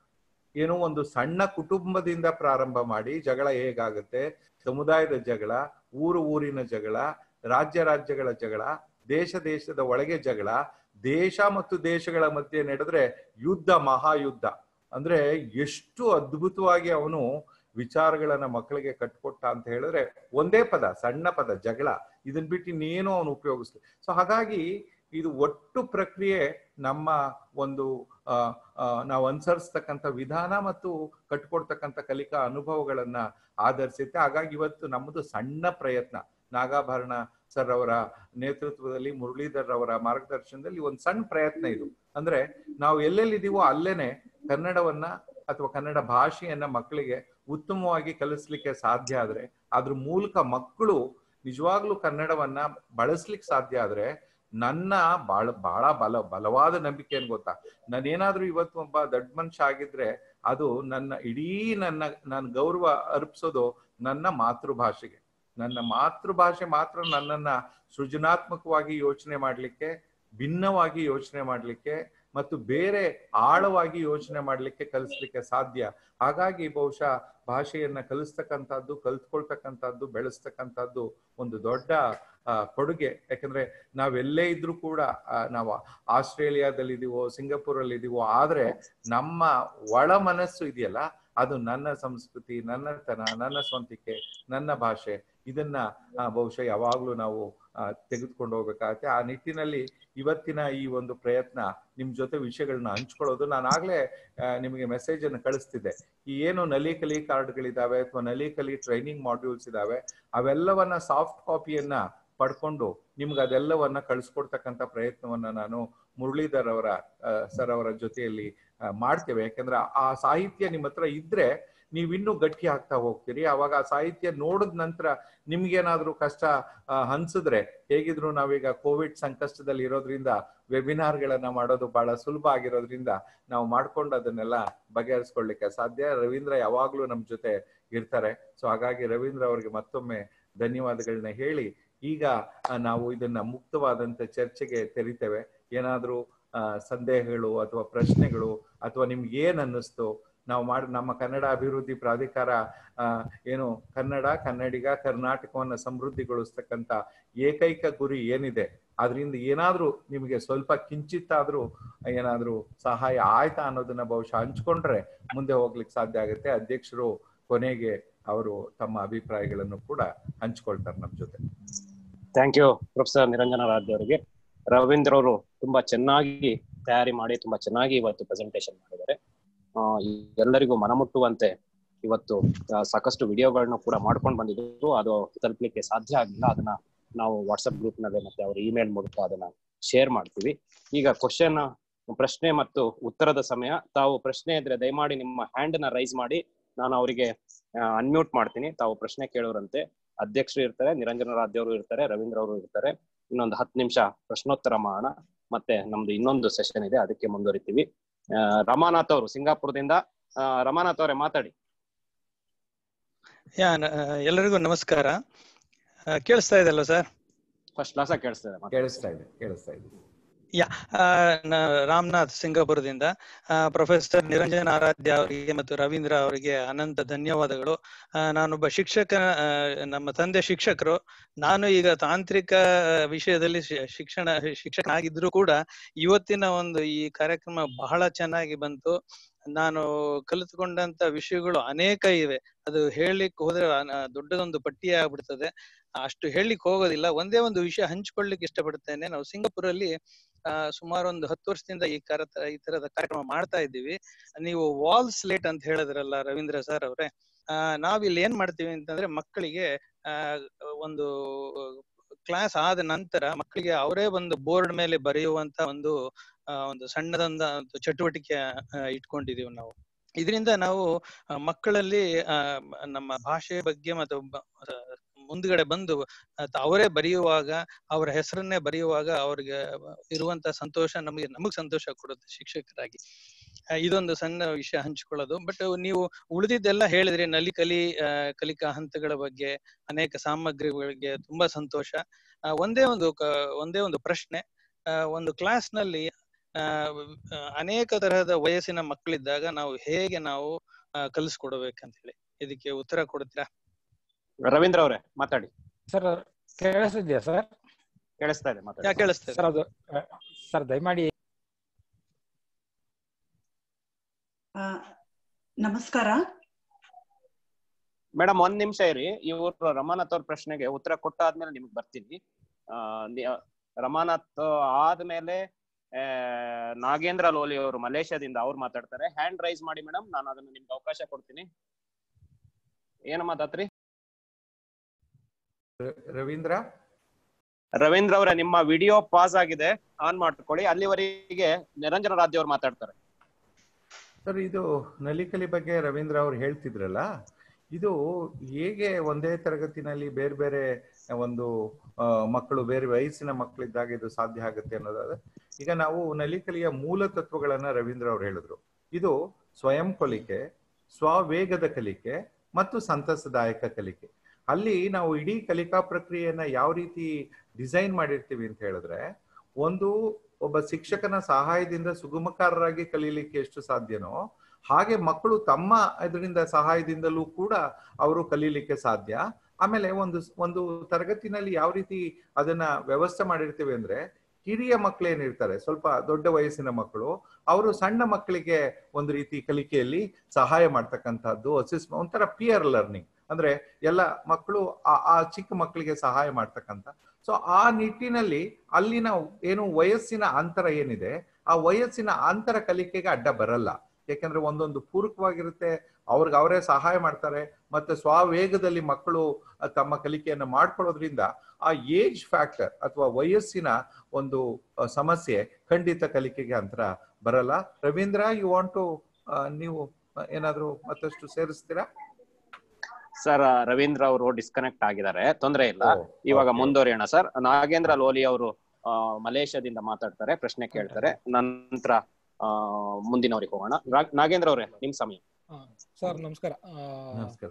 ಏನೋ ಒಂದು ಸಣ್ಣ ಕುಟುಂಬದಿಂದ ಪ್ರಾರಂಭ ಮಾಡಿ ಜಗಳ ಹೇಗಾಗುತ್ತೆ ಸಮುದಾಯದ ಜಗಳ ಊರು ಊರಿನ ಜಗಳ ರಾಜ್ಯ ರಾಜ್ಯಗಳ ಜಗಳ ದೇಶ ದೇಶದ ಒಳಗೆ ಜಗಳ ದೇಶ ಮತ್ತು ದೇಶಗಳ ಮಧ್ಯೆ ನಡೆದ್ರೆ ಯುದ್ಧ ಮಹಾಯುದ್ಧ ಅಂದ್ರೆ ಎಷ್ಟು ಅದ್ಭುತವಾಗಿ ಅವನು ವಿಚಾರಗಳನ್ನ ಮಕ್ಕಳಿಗೆ ಕಟ್ಕೊಟ್ಟ ಅಂತ ಹೇಳಿದ್ರೆ ಒಂದೇ ಪದ ಸಣ್ಣ ಪದ ಜಗಳ ಇದನ್ ಬಿಟ್ಟು ಇನ್ನೇನು ಅವನು ಉಪಯೋಗಿಸ್ಲಿ ಸೊ ಹಾಗಾಗಿ ಇದು ಒಟ್ಟು ಪ್ರಕ್ರಿಯೆ ನಮ್ಮ ಒಂದು ಆ, ಆ, ನಾವು ಅನುಸರಿಸ್ತಕ್ಕಂಥ ವಿಧಾನ ಮತ್ತು ಕಟ್ಕೊಡ್ತಕ್ಕಂಥ ಕಲಿಕಾ ಅನುಭವಗಳನ್ನ ಆಧರಿಸುತ್ತೆ ಹಾಗಾಗಿ ಇವತ್ತು ನಮ್ಮದು ಸಣ್ಣ ಪ್ರಯತ್ನ ನಾಗಾಭರಣ ಸರ್ ಅವರ ನೇತೃತ್ವದಲ್ಲಿ ಮುರಳೀಧರ್ ಅವರ ಮಾರ್ಗದರ್ಶನದಲ್ಲಿ ಒಂದು ಸಣ್ಣ ಪ್ರಯತ್ನ ಇದು ಅಂದ್ರೆ ನಾವು ಎಲ್ಲೆಲ್ಲಿದ್ದೀವೋ ಅಲ್ಲೇನೆ ಕನ್ನಡವನ್ನ ಅಥವಾ ಕನ್ನಡ ಭಾಷೆಯನ್ನ ಮಕ್ಕಳಿಗೆ ಉತ್ತಮವಾಗಿ ಕಲಿಸ್ಲಿಕ್ಕೆ ಸಾಧ್ಯ ಆದ್ರೆ ಅದ್ರ ಮೂಲಕ ಮಕ್ಕಳು ನಿಜವಾಗ್ಲೂ ಕನ್ನಡವನ್ನ ಬಳಸ್ಲಿಕ್ಕೆ ಸಾಧ್ಯ ಆದ್ರೆ ನನ್ನ ಬಾಳ ಬಹಳ ಬಲ ಬಲವಾದ ನಂಬಿಕೆ ಏನ್ ಗೊತ್ತಾ ನಾನೇನಾದ್ರೂ ಇವತ್ತು ಒಬ್ಬ ದೊಡ್ಡ ಮನುಷ್ಯ ಆಗಿದ್ರೆ ಅದು ನನ್ನ ಇಡೀ ನನ್ನ ನಾನು ಗೌರವ ಅರ್ಪಿಸೋದು ನನ್ನ ಮಾತೃಭಾಷೆಗೆ ನನ್ನ ಮಾತೃಭಾಷೆ ಮಾತ್ರ ನನ್ನನ್ನ ಸೃಜನಾತ್ಮಕವಾಗಿ ಯೋಚನೆ ಮಾಡ್ಲಿಕ್ಕೆ ಭಿನ್ನವಾಗಿ ಯೋಚನೆ ಮಾಡ್ಲಿಕ್ಕೆ ಮತ್ತು ಬೇರೆ ಆಳವಾಗಿ ಯೋಚನೆ ಮಾಡ್ಲಿಕ್ಕೆ ಕಲಿಸ್ಲಿಕ್ಕೆ ಸಾಧ್ಯ ಹಾಗಾಗಿ ಬಹುಶಃ ಭಾಷೆಯನ್ನ ಕಲಿಸ್ತಕ್ಕಂಥದ್ದು ಕಲ್ತ್ಕೊಳ್ತಕ್ಕಂಥದ್ದು ಬೆಳೆಸ್ತಕ್ಕಂಥದ್ದು ಒಂದು ದೊಡ್ಡ ಆ, ಕೊಡುಗೆ ಯಾಕಂದ್ರೆ ನಾವೆಲ್ಲೇ ಇದ್ರೂ ಕೂಡ ಆ, ನಾವು ಆಸ್ಟ್ರೇಲಿಯಾದಲ್ಲಿ ಇದೀವೋ ಸಿಂಗಾಪುರಲ್ಲಿ ಇದೀವೋ ಆದ್ರೆ ನಮ್ಮ ಒಳ ಮನಸ್ಸು ಇದೆಯಲ್ಲ ಅದು ನನ್ನ ಸಂಸ್ಕೃತಿ ನನ್ನತನ ನನ್ನ ಸ್ವಂತಿಕೆ ನನ್ನ ಭಾಷೆ ಇದನ್ನ ಆ, ಬಹುಶಃ ಯಾವಾಗ್ಲೂ ನಾವು ಆ, ತೆಗೆದುಕೊಂಡು ಹೋಗ್ಬೇಕಾಗತ್ತೆ ಆ ನಿಟ್ಟಿನಲ್ಲಿ ಇವತ್ತಿನ ಈ ಒಂದು ಪ್ರಯತ್ನ ನಿಮ್ ಜೊತೆ ವಿಷಯಗಳನ್ನ ಹಂಚ್ಕೊಳ್ಳೋದು ನಾನು ಆಗ್ಲೇ ಆ, ನಿಮಗೆ ಮೆಸೇಜ್ ಅನ್ನು ಕಳಿಸ್ತಿದ್ದೆ ಈ ಏನು ನಲಿ ಕಲಿ ಕಾರ್ಡ್ಗಳಿದಾವೆ ಅಥವಾ ನಲಿ ಕಲಿ ಟ್ರೈನಿಂಗ್ ಮಾಡ್ಯೂಲ್ಸ್ ಇದಾವೆ ಅವೆಲ್ಲವನ್ನ ಸಾಫ್ಟ್ ಕಾಪಿಯನ್ನ ಪಡ್ಕೊಂಡು ನಿಮ್ಗೆ ಅದೆಲ್ಲವನ್ನ ಕಳಿಸ್ಕೊಡ್ತಕ್ಕಂಥ ಪ್ರಯತ್ನವನ್ನ ನಾನು ಮುರಳೀಧರ್ ಅವರ ಸರ್ ಅವರ ಜೊತೆಯಲ್ಲಿ ಆ, ಮಾಡ್ತೇವೆ ಯಾಕಂದ್ರೆ ಆ ಸಾಹಿತ್ಯ ನಿಮ್ಮ ಹತ್ರ ಇದ್ರೆ ನೀವಿನ್ನೂ ಗಟ್ಟಿ ಆಗ್ತಾ ಹೋಗ್ತೀರಿ ಅವಾಗ ಆ ಸಾಹಿತ್ಯ ನೋಡಿದ ನಂತರ ನಿಮ್ಗೇನಾದ್ರೂ ಕಷ್ಟ ಆ, ಅನ್ಸಿದ್ರೆ ಹೇಗಿದ್ರು ನಾವೀಗ ಕೋವಿಡ್ ಸಂಕಷ್ಟದಲ್ಲಿ ಇರೋದ್ರಿಂದ ವೆಬಿನಾರ್ಗಳನ್ನ ಮಾಡೋದು ಬಹಳ ಸುಲಭ ಆಗಿರೋದ್ರಿಂದ ನಾವು ಮಾಡ್ಕೊಂಡು ಅದನ್ನೆಲ್ಲ ಬಗೆಹರಿಸ್ಕೊಳ್ಳಿಕ್ಕೆ ಸಾಧ್ಯ ರವೀಂದ್ರ ಯಾವಾಗ್ಲೂ ನಮ್ ಜೊತೆ ಇರ್ತಾರೆ ಸೊ ಹಾಗಾಗಿ ರವೀಂದ್ರ ಅವರಿಗೆ ಮತ್ತೊಮ್ಮೆ ಧನ್ಯವಾದಗಳನ್ನ ಹೇಳಿ ಈಗ ಆ, ನಾವು ಇದನ್ನ ಮುಕ್ತವಾದಂತ ಚರ್ಚೆಗೆ ತೆರಿತೇವೆ ಏನಾದ್ರೂ ಆ, ಸಂದೇಹಗಳು ಅಥವಾ ಪ್ರಶ್ನೆಗಳು ಅಥವಾ ನಿಮ್ಗೆ ಏನ್ ಅನ್ನಿಸ್ತು ನಾವು ಮಾಡಿ ನಮ್ಮ ಕನ್ನಡ ಅಭಿವೃದ್ಧಿ ಪ್ರಾಧಿಕಾರ ಆ, ಏನು ಕನ್ನಡ ಕನ್ನಡಿಗ ಕರ್ನಾಟಕವನ್ನ ಸಮೃದ್ಧಿಗೊಳಿಸ್ತಕ್ಕಂತ ಏಕೈಕ ಗುರಿ ಏನಿದೆ ಅದರಿಂದ ಏನಾದ್ರೂ ನಿಮಗೆ ಸ್ವಲ್ಪ ಕಿಂಚಿತ್ತಾದ್ರೂ ಏನಾದ್ರೂ ಸಹಾಯ ಆಯ್ತಾ ಅನ್ನೋದನ್ನ ಬಹುಶಃ ಹಂಚ್ಕೊಂಡ್ರೆ ಮುಂದೆ ಹೋಗ್ಲಿಕ್ಕೆ ಸಾಧ್ಯ ಆಗುತ್ತೆ ಅಧ್ಯಕ್ಷರು ಕೊನೆಗೆ ಅವರು ತಮ್ಮ ಅಭಿಪ್ರಾಯಗಳನ್ನು ಕೂಡ ಹಂಚ್ಕೊಳ್ತಾರೆ ನಮ್ಮ ಜೊತೆ thank you professor Niranjana Raj ಅವರಿಗೆ ರವೀಂದ್ರ ಅವರು ತುಂಬಾ ಚೆನ್ನಾಗಿ ತಯಾರಿ ಮಾಡಿ ತುಂಬಾ ಚೆನ್ನಾಗಿ ಇವತ್ತು ಪ್ರೆಸೆಂಟೇಶನ್ ಮಾಡಿದ್ದಾರೆ ಆ, ಎಲ್ಲರಿಗೂ ಮನಮುಟ್ಟುವಂತೆ ಇವತ್ತು ಆ, ಸಾಕಷ್ಟು ವಿಡಿಯೋಗಳನ್ನ ಕೂಡ ಮಾಡ್ಕೊಂಡು ಬಂದಿದ್ರು ಅದು ತಲುಪಲಿಕ್ಕೆ ಸಾಧ್ಯ ಆಗಿಲ್ಲ ಅದನ್ನ ನಾವು ವಾಟ್ಸ್ಆಪ್ ಗ್ರೂಪ್ ನಲ್ಲಿ ಮತ್ತೆ ಅವ್ರ ಇಮೇಲ್ ಮೂಲಕ ಅದನ್ನ ಶೇರ್ ಮಾಡ್ತೀವಿ ಈಗ ಕ್ವಶನ್ ಪ್ರಶ್ನೆ ಮತ್ತು ಉತ್ತರದ ಸಮಯ ತಾವು ಪ್ರಶ್ನೆ ಇದ್ರೆ ದಯಮಾಡಿ ನಿಮ್ಮ ಹ್ಯಾಂಡ್ ನ ರೈಸ್ ಮಾಡಿ ನಾನು ಅವರಿಗೆ ಅನ್ಮ್ಯೂಟ್ ಮಾಡ್ತೀನಿ ತಾವು ಪ್ರಶ್ನೆ ಕೇಳೋರಂತೆ ಅಧ್ಯಕ್ಷರು ಇರ್ತಾರೆ ನಿರಂಜನ ರಾಧ್ಯ ಅವರು ಇರ್ತಾರೆ ರವೀಂದ್ರ ಅವರು ಇರ್ತಾರೆ ಇನ್ನೊಂದು ಹತ್ತು ನಿಮಿಷ ಪ್ರಶ್ನೋತ್ತರ ಮಾಡೋಣ ಮತ್ತೆ ನಮ್ದು ಇನ್ನೊಂದು ಸೆಷನ್ ಇದೆ ಅದಕ್ಕೆ ಮುಂದುವರಿತೀವಿ ಆ, ರಮಾನಾಥ್ ಅವರು ಸಿಂಗಾಪುರದಿಂದ ಆ, ರಮಾನಾಥ್ ಅವರೇ ಮಾತಾಡಿ ಯಾ ನ- ಎಲ್ಲರಿಗೂ ನಮಸ್ಕಾರ ಆ, ಕೇಳಿಸ್ತಾ ಇದೆ ಅಲ್ವಾ ಸರ್ ಫಸ್ಟ್ ಕ್ಲಾಸ್ ಕೇಳಿಸ್ತದೆ ಮಾತಾಡಿ. ಕೇಳಿಸ್ತಾ ಇದೆ ಕೇಳಿಸ್ತಾ ಇದೆ ಯಾ ಆ, ನ- ರಾಮನಾಥ್ ಸಿಂಗಾಪುರದಿಂದ ಆ, ಪ್ರೊಫೆಸರ್ ನಿರಂಜನ್ ಆರಾಧ್ಯ ಅವರಿಗೆ ಮತ್ತು ರವೀಂದ್ರ ಅವರಿಗೆ ಅನಂತ ಧನ್ಯವಾದಗಳು ಆ, ನಾನೊಬ್ಬ ಶಿಕ್ಷಕ ಆ, ನಮ್ಮ ತಂದೆ ಶಿಕ್ಷಕರು ನಾನು ಈಗ ತಾಂತ್ರಿಕ ವಿಷಯದಲ್ಲಿ ಶಿ- ಶಿಕ್ಷಣ ಶಿಕ್ಷಕನಾಗಿದ್ರು ಕೂಡ ಇವತ್ತಿನ ಒಂದು ಈ ಕಾರ್ಯಕ್ರಮ ಬಹಳ ಚೆನ್ನಾಗಿ ಬಂತು ನಾನು ಕಲಿತುಕೊಂಡಂತ ವಿಷಯಗಳು ಅನೇಕ ಇವೆ ಅದು ಹೇಳಲಿಕ್ಕೆ ಹೋದ್ರೆ ಅನ- ದೊಡ್ಡದೊಂದು ಪಟ್ಟಿಯೇ ಆಗ್ಬಿಡ್ತದೆ ಅಷ್ಟು ಹೇಳಲಿಕ್ಕೆ ಹೋಗೋದಿಲ್ಲ ಒಂದೇ ಒಂದು ವಿಷಯ ಹಂಚ್ಕೊಳ್ಳಿಕ್ಕೆ ಇಷ್ಟಪಡ್ತೇನೆ ನಾವು ಸಿಂಗಾಪುರಲ್ಲಿ ಆ, ಸುಮಾರು ಒಂದು ಹತ್ತು ವರ್ಷದಿಂದ ಈ ಕಾರ ಈ ತರದ ಕಾರ್ಯಕ್ರಮ ಮಾಡ್ತಾ ಇದ್ದೀವಿ ನೀವು ವಾಲ್ ಸ್ಲೇಟ್ ಅಂತ ಹೇಳಿದ್ರಲ್ಲ ರವೀಂದ್ರ ಸರ್ ಅವ್ರೆ ಆ, ನಾವಿಲ್ಲಿ ಏನ್ ಮಾಡ್ತೀವಿ ಅಂತಂದ್ರೆ ಮಕ್ಕಳಿಗೆ ಆ ಒಂದು ಕ್ಲಾಸ್ ಆದ ನಂತರ ಮಕ್ಕಳಿಗೆ ಅವರೇ ಒಂದು ಬೋರ್ಡ್ ಮೇಲೆ ಬರೆಯುವಂತ ಒಂದು ಆ, ಒಂದು ಸಣ್ಣದೊಂದ ಒಂದು ಚಟುವಟಿಕೆ ಆ, ಇಟ್ಕೊಂಡಿದೀವಿ ನಾವು ಇದರಿಂದ ನಾವು ಆ, ಮಕ್ಕಳಲ್ಲಿ ಆ, ನಮ್ಮ ಭಾಷೆ ಬಗ್ಗೆ ಮತ್ತು ಬ- ಆ, ಮುಂದ್ಗಡೆ ಬಂದು ಅತ್ ಅವರೇ ಬರೆಯುವಾಗ ಅವರ ಹೆಸರನ್ನೇ ಬರೆಯುವಾಗ ಅವ್ರಿಗೆ ಇರುವಂತ ಸಂತೋಷ ನಮಗೆ ನಮಗ್ ಸಂತೋಷ ಕೊಡುತ್ತೆ ಶಿಕ್ಷಕರಾಗಿ ಆ, ಇದೊಂದು ಸಣ್ಣ ವಿಷಯ ಹಂಚ್ಕೊಳ್ಳೋದು ಬಟ್ ನೀವು ಉಳಿದಿದ್ದೆಲ್ಲ ಹೇಳಿದ್ರಿ ನಲಿ ಕಲಿ ಆ, ಕಲಿಕಾ ಹಂತಗಳ ಬಗ್ಗೆ ಅನೇಕ ಸಾಮಗ್ರಿಗಳಿಗೆ ತುಂಬಾ ಸಂತೋಷ ಆ, ಒಂದೇ ಒಂದು ಕ- ಒಂದೇ ಒಂದು ಪ್ರಶ್ನೆ ಆ, ಒಂದು ಕ್ಲಾಸ್ ನಲ್ಲಿ ಆ, ಆ, ಅನೇಕ ತರಹದ ವಯಸ್ಸಿನ ಮಕ್ಕಳಿದ್ದಾಗ ನಾವು ಹೇಗೆ ನಾವು ಆ, ಕಲಿಸ್ಕೊಡ್ಬೇಕಂತ ಹೇಳಿ ಇದಕ್ಕೆ ಉತ್ತರ ಕೊಡ್ತೀರಾ ರವೀಂದ್ರ ಅವರೇ ಮಾತಾಡಿ ಸರ್ ಕೇಳಿಸ್ತಿದ್ಯಾ ಸರ್ ಕೇಳಿಸ್ತಾ ಇದೆ ಮಾತಾಡಿ ಯಾ ಕೇಳಿಸ್ತದೆ ಸರ್ ಅದು ಆ, ಸರ್ ದಯಮಾಡಿ ಆ, ನಮಸ್ಕಾರ ಮೇಡಮ್ ಒಂದ್ ನಿಮಿಷ ಇರಿ ಇವರು ರಮಾನಾಥ್ ಅವ್ರ ಪ್ರಶ್ನೆಗೆ ಉತ್ತರ ಕೊಟ್ಟಾದ್ಮೇಲೆ ನಿಮ್ಗೆ ಬರ್ತೀನಿ ಆ, ನಿ- ರಮಾನಾಥ್ ಆದ್ಮೇಲೆ ಆ, ನಾಗೇಂದ್ರ ಲೋಲಿ ಅವರು ಮಲೇಷ್ಯಾದಿಂದ ಅವ್ರು ಮಾತಾಡ್ತಾರೆ ಹ್ಯಾಂಡ್ ರೈಸ್ ಮಾಡಿ ಮೇಡಮ್ ನಾನು ಅದನ್ನ ನಿಮ್ಗೆ ಅವಕಾಶ ಕೊಡ್ತೀನಿ ಏನು ಮಾತಾಡ್ರಿ ರ- ರವೀಂದ್ರ ರವೀಂದ್ರ ಅವರೇ ನಿಮ್ಮ ವಿಡಿಯೋ ಪಾಸ್ ಆಗಿದೆ ಆನ್ ಮಾಡ್ಕೊಳ್ಳಿ ಅಲ್ಲಿವರೆಗೆ ನಿರಂಜನ ರಾಧ್ಯ ಅವ್ರು ಮಾತಾಡ್ತಾರೆ ಸರ್ ಇದು ನಲಿಕಲಿ ಬಗ್ಗೆ ರವೀಂದ್ರ ಅವ್ರು ಹೇಳ್ತಿದ್ರಲ್ಲ ಇದು ಹೇಗೆ ಒಂದೇ ತರಗತಿನಲ್ಲಿ ಬೇರೆ ಬೇರೆ ಒಂದು ಆ, ಮಕ್ಕಳು ಬೇರೆ ವಯಸ್ಸಿನ ಮಕ್ಕಳಿದ್ದಾಗ ಇದು ಸಾಧ್ಯ ಆಗುತ್ತೆ ಅನ್ನೋದಾದ್ರೆ ಈಗ ನಾವು ನಲಿಕಲಿಯ ಮೂಲ ತತ್ವಗಳನ್ನ ರವೀಂದ್ರ ಅವ್ರು ಹೇಳಿದ್ರು ಇದು ಸ್ವಯಂ ಕಲಿಕೆ ಸ್ವವೇಗದ ಕಲಿಕೆ ಮತ್ತು ಸಂತಸದಾಯಕ ಕಲಿಕೆ ಅಲ್ಲಿ ನಾವು ಇಡೀ ಕಲಿಕಾ ಪ್ರಕ್ರಿಯೆಯನ್ನ ಯಾವ ರೀತಿ ಡಿಸೈನ್ ಮಾಡಿರ್ತೀವಿ ಅಂತ ಹೇಳಿದ್ರೆ ಒಂದು ಒಬ್ಬ ಶಿಕ್ಷಕನ ಸಹಾಯದಿಂದ ಸುಗಮಕಾರರಾಗಿ ಕಲೀಲಿಕ್ಕೆ ಎಷ್ಟು ಸಾಧ್ಯನೋ ಹಾಗೆ ಮಕ್ಕಳು ತಮ್ಮ ಇದರಿಂದ ಸಹಾಯದಿಂದಲೂ ಕೂಡ ಅವರು ಕಲೀಲಿಕ್ಕೆ ಸಾಧ್ಯ ಆಮೇಲೆ ಒಂದು ಒಂದು ತರಗತಿನಲ್ಲಿ ಯಾವ ರೀತಿ ಅದನ್ನ ವ್ಯವಸ್ಥೆ ಮಾಡಿರ್ತೇವೆ ಅಂದ್ರೆ ಹಿರಿಯ ಮಕ್ಕಳು ಏನಿರ್ತಾರೆ ಸ್ವಲ್ಪ ದೊಡ್ಡ ವಯಸ್ಸಿನ ಮಕ್ಕಳು ಅವರು ಸಣ್ಣ ಮಕ್ಕಳಿಗೆ ಒಂದು ರೀತಿ ಕಲಿಕೆಯಲ್ಲಿ ಸಹಾಯ ಮಾಡ್ತಕ್ಕಂಥದ್ದು ಅಸಿಸ್ ಒಂಥರ ಪಿಯರ್ ಲರ್ನಿಂಗ್ ಅಂದ್ರೆ ಎಲ್ಲ ಮಕ್ಕಳು ಆ ಆ ಚಿಕ್ಕ ಮಕ್ಕಳಿಗೆ ಸಹಾಯ ಮಾಡ್ತಕ್ಕಂಥ ಸೊ ಆ ನಿಟ್ಟಿನಲ್ಲಿ ಅಲ್ಲಿನ ಏನು ವಯಸ್ಸಿನ ಅಂತರ ಏನಿದೆ ಆ ವಯಸ್ಸಿನ ಅಂತರ ಕಲಿಕೆಗೆ ಅಡ್ಡ ಬರಲ್ಲ ಯಾಕಂದ್ರೆ ಒಂದೊಂದು ಪೂರಕವಾಗಿರುತ್ತೆ ಅವ್ರಿಗೆ ಅವರೇ ಸಹಾಯ ಮಾಡ್ತಾರೆ ಮತ್ತೆ ಸ್ವಾವೇಗದಲ್ಲಿ ಮಕ್ಕಳು ತಮ್ಮ ಕಲಿಕೆಯನ್ನು ಮಾಡ್ಕೊಳ್ಳೋದ್ರಿಂದ ಆ ಏಜ್ ಫ್ಯಾಕ್ಟರ್ ಅಥವಾ ವಯಸ್ಸಿನ ಒಂದು ಸಮಸ್ಯೆ ಖಂಡಿತ ಕಲಿಕೆಗೆ ಅಂತರ ಬರಲ್ಲ ರವೀಂದ್ರ ಯು ವಾಂಟ್ ಟು ನೀವು ಏನಾದ್ರು ಮತ್ತಷ್ಟು ಸೇರಿಸ್ತೀರಾ ಸರ್ ರವೀಂದ್ರ ಅವರು ಡಿಸ್ಕನೆಕ್ಟ್ ಆಗಿದ್ದಾರೆ ತೊಂದರೆ ಇಲ್ಲ ಇವಾಗ ಮುಂದುವರಿಯೋಣ ಸರ್ ನಾಗೇಂದ್ರ ಲೋಲಿ ಅವರು ಮಲೇಷ್ಯಾದಿಂದ ಮಾತಾಡ್ತಾರೆ ಪ್ರಶ್ನೆ ಕೇಳ್ತಾರೆ ನಂತರ ಆ ಮುಂದಿನವ್ರಿಗೆ ಹೋಗೋಣ ನಾಗೇಂದ್ರ ಅವರೇ ನಿಮ್ ಸಮಯ ಸರ್ ನಮಸ್ಕಾರ ನಮಸ್ಕಾರ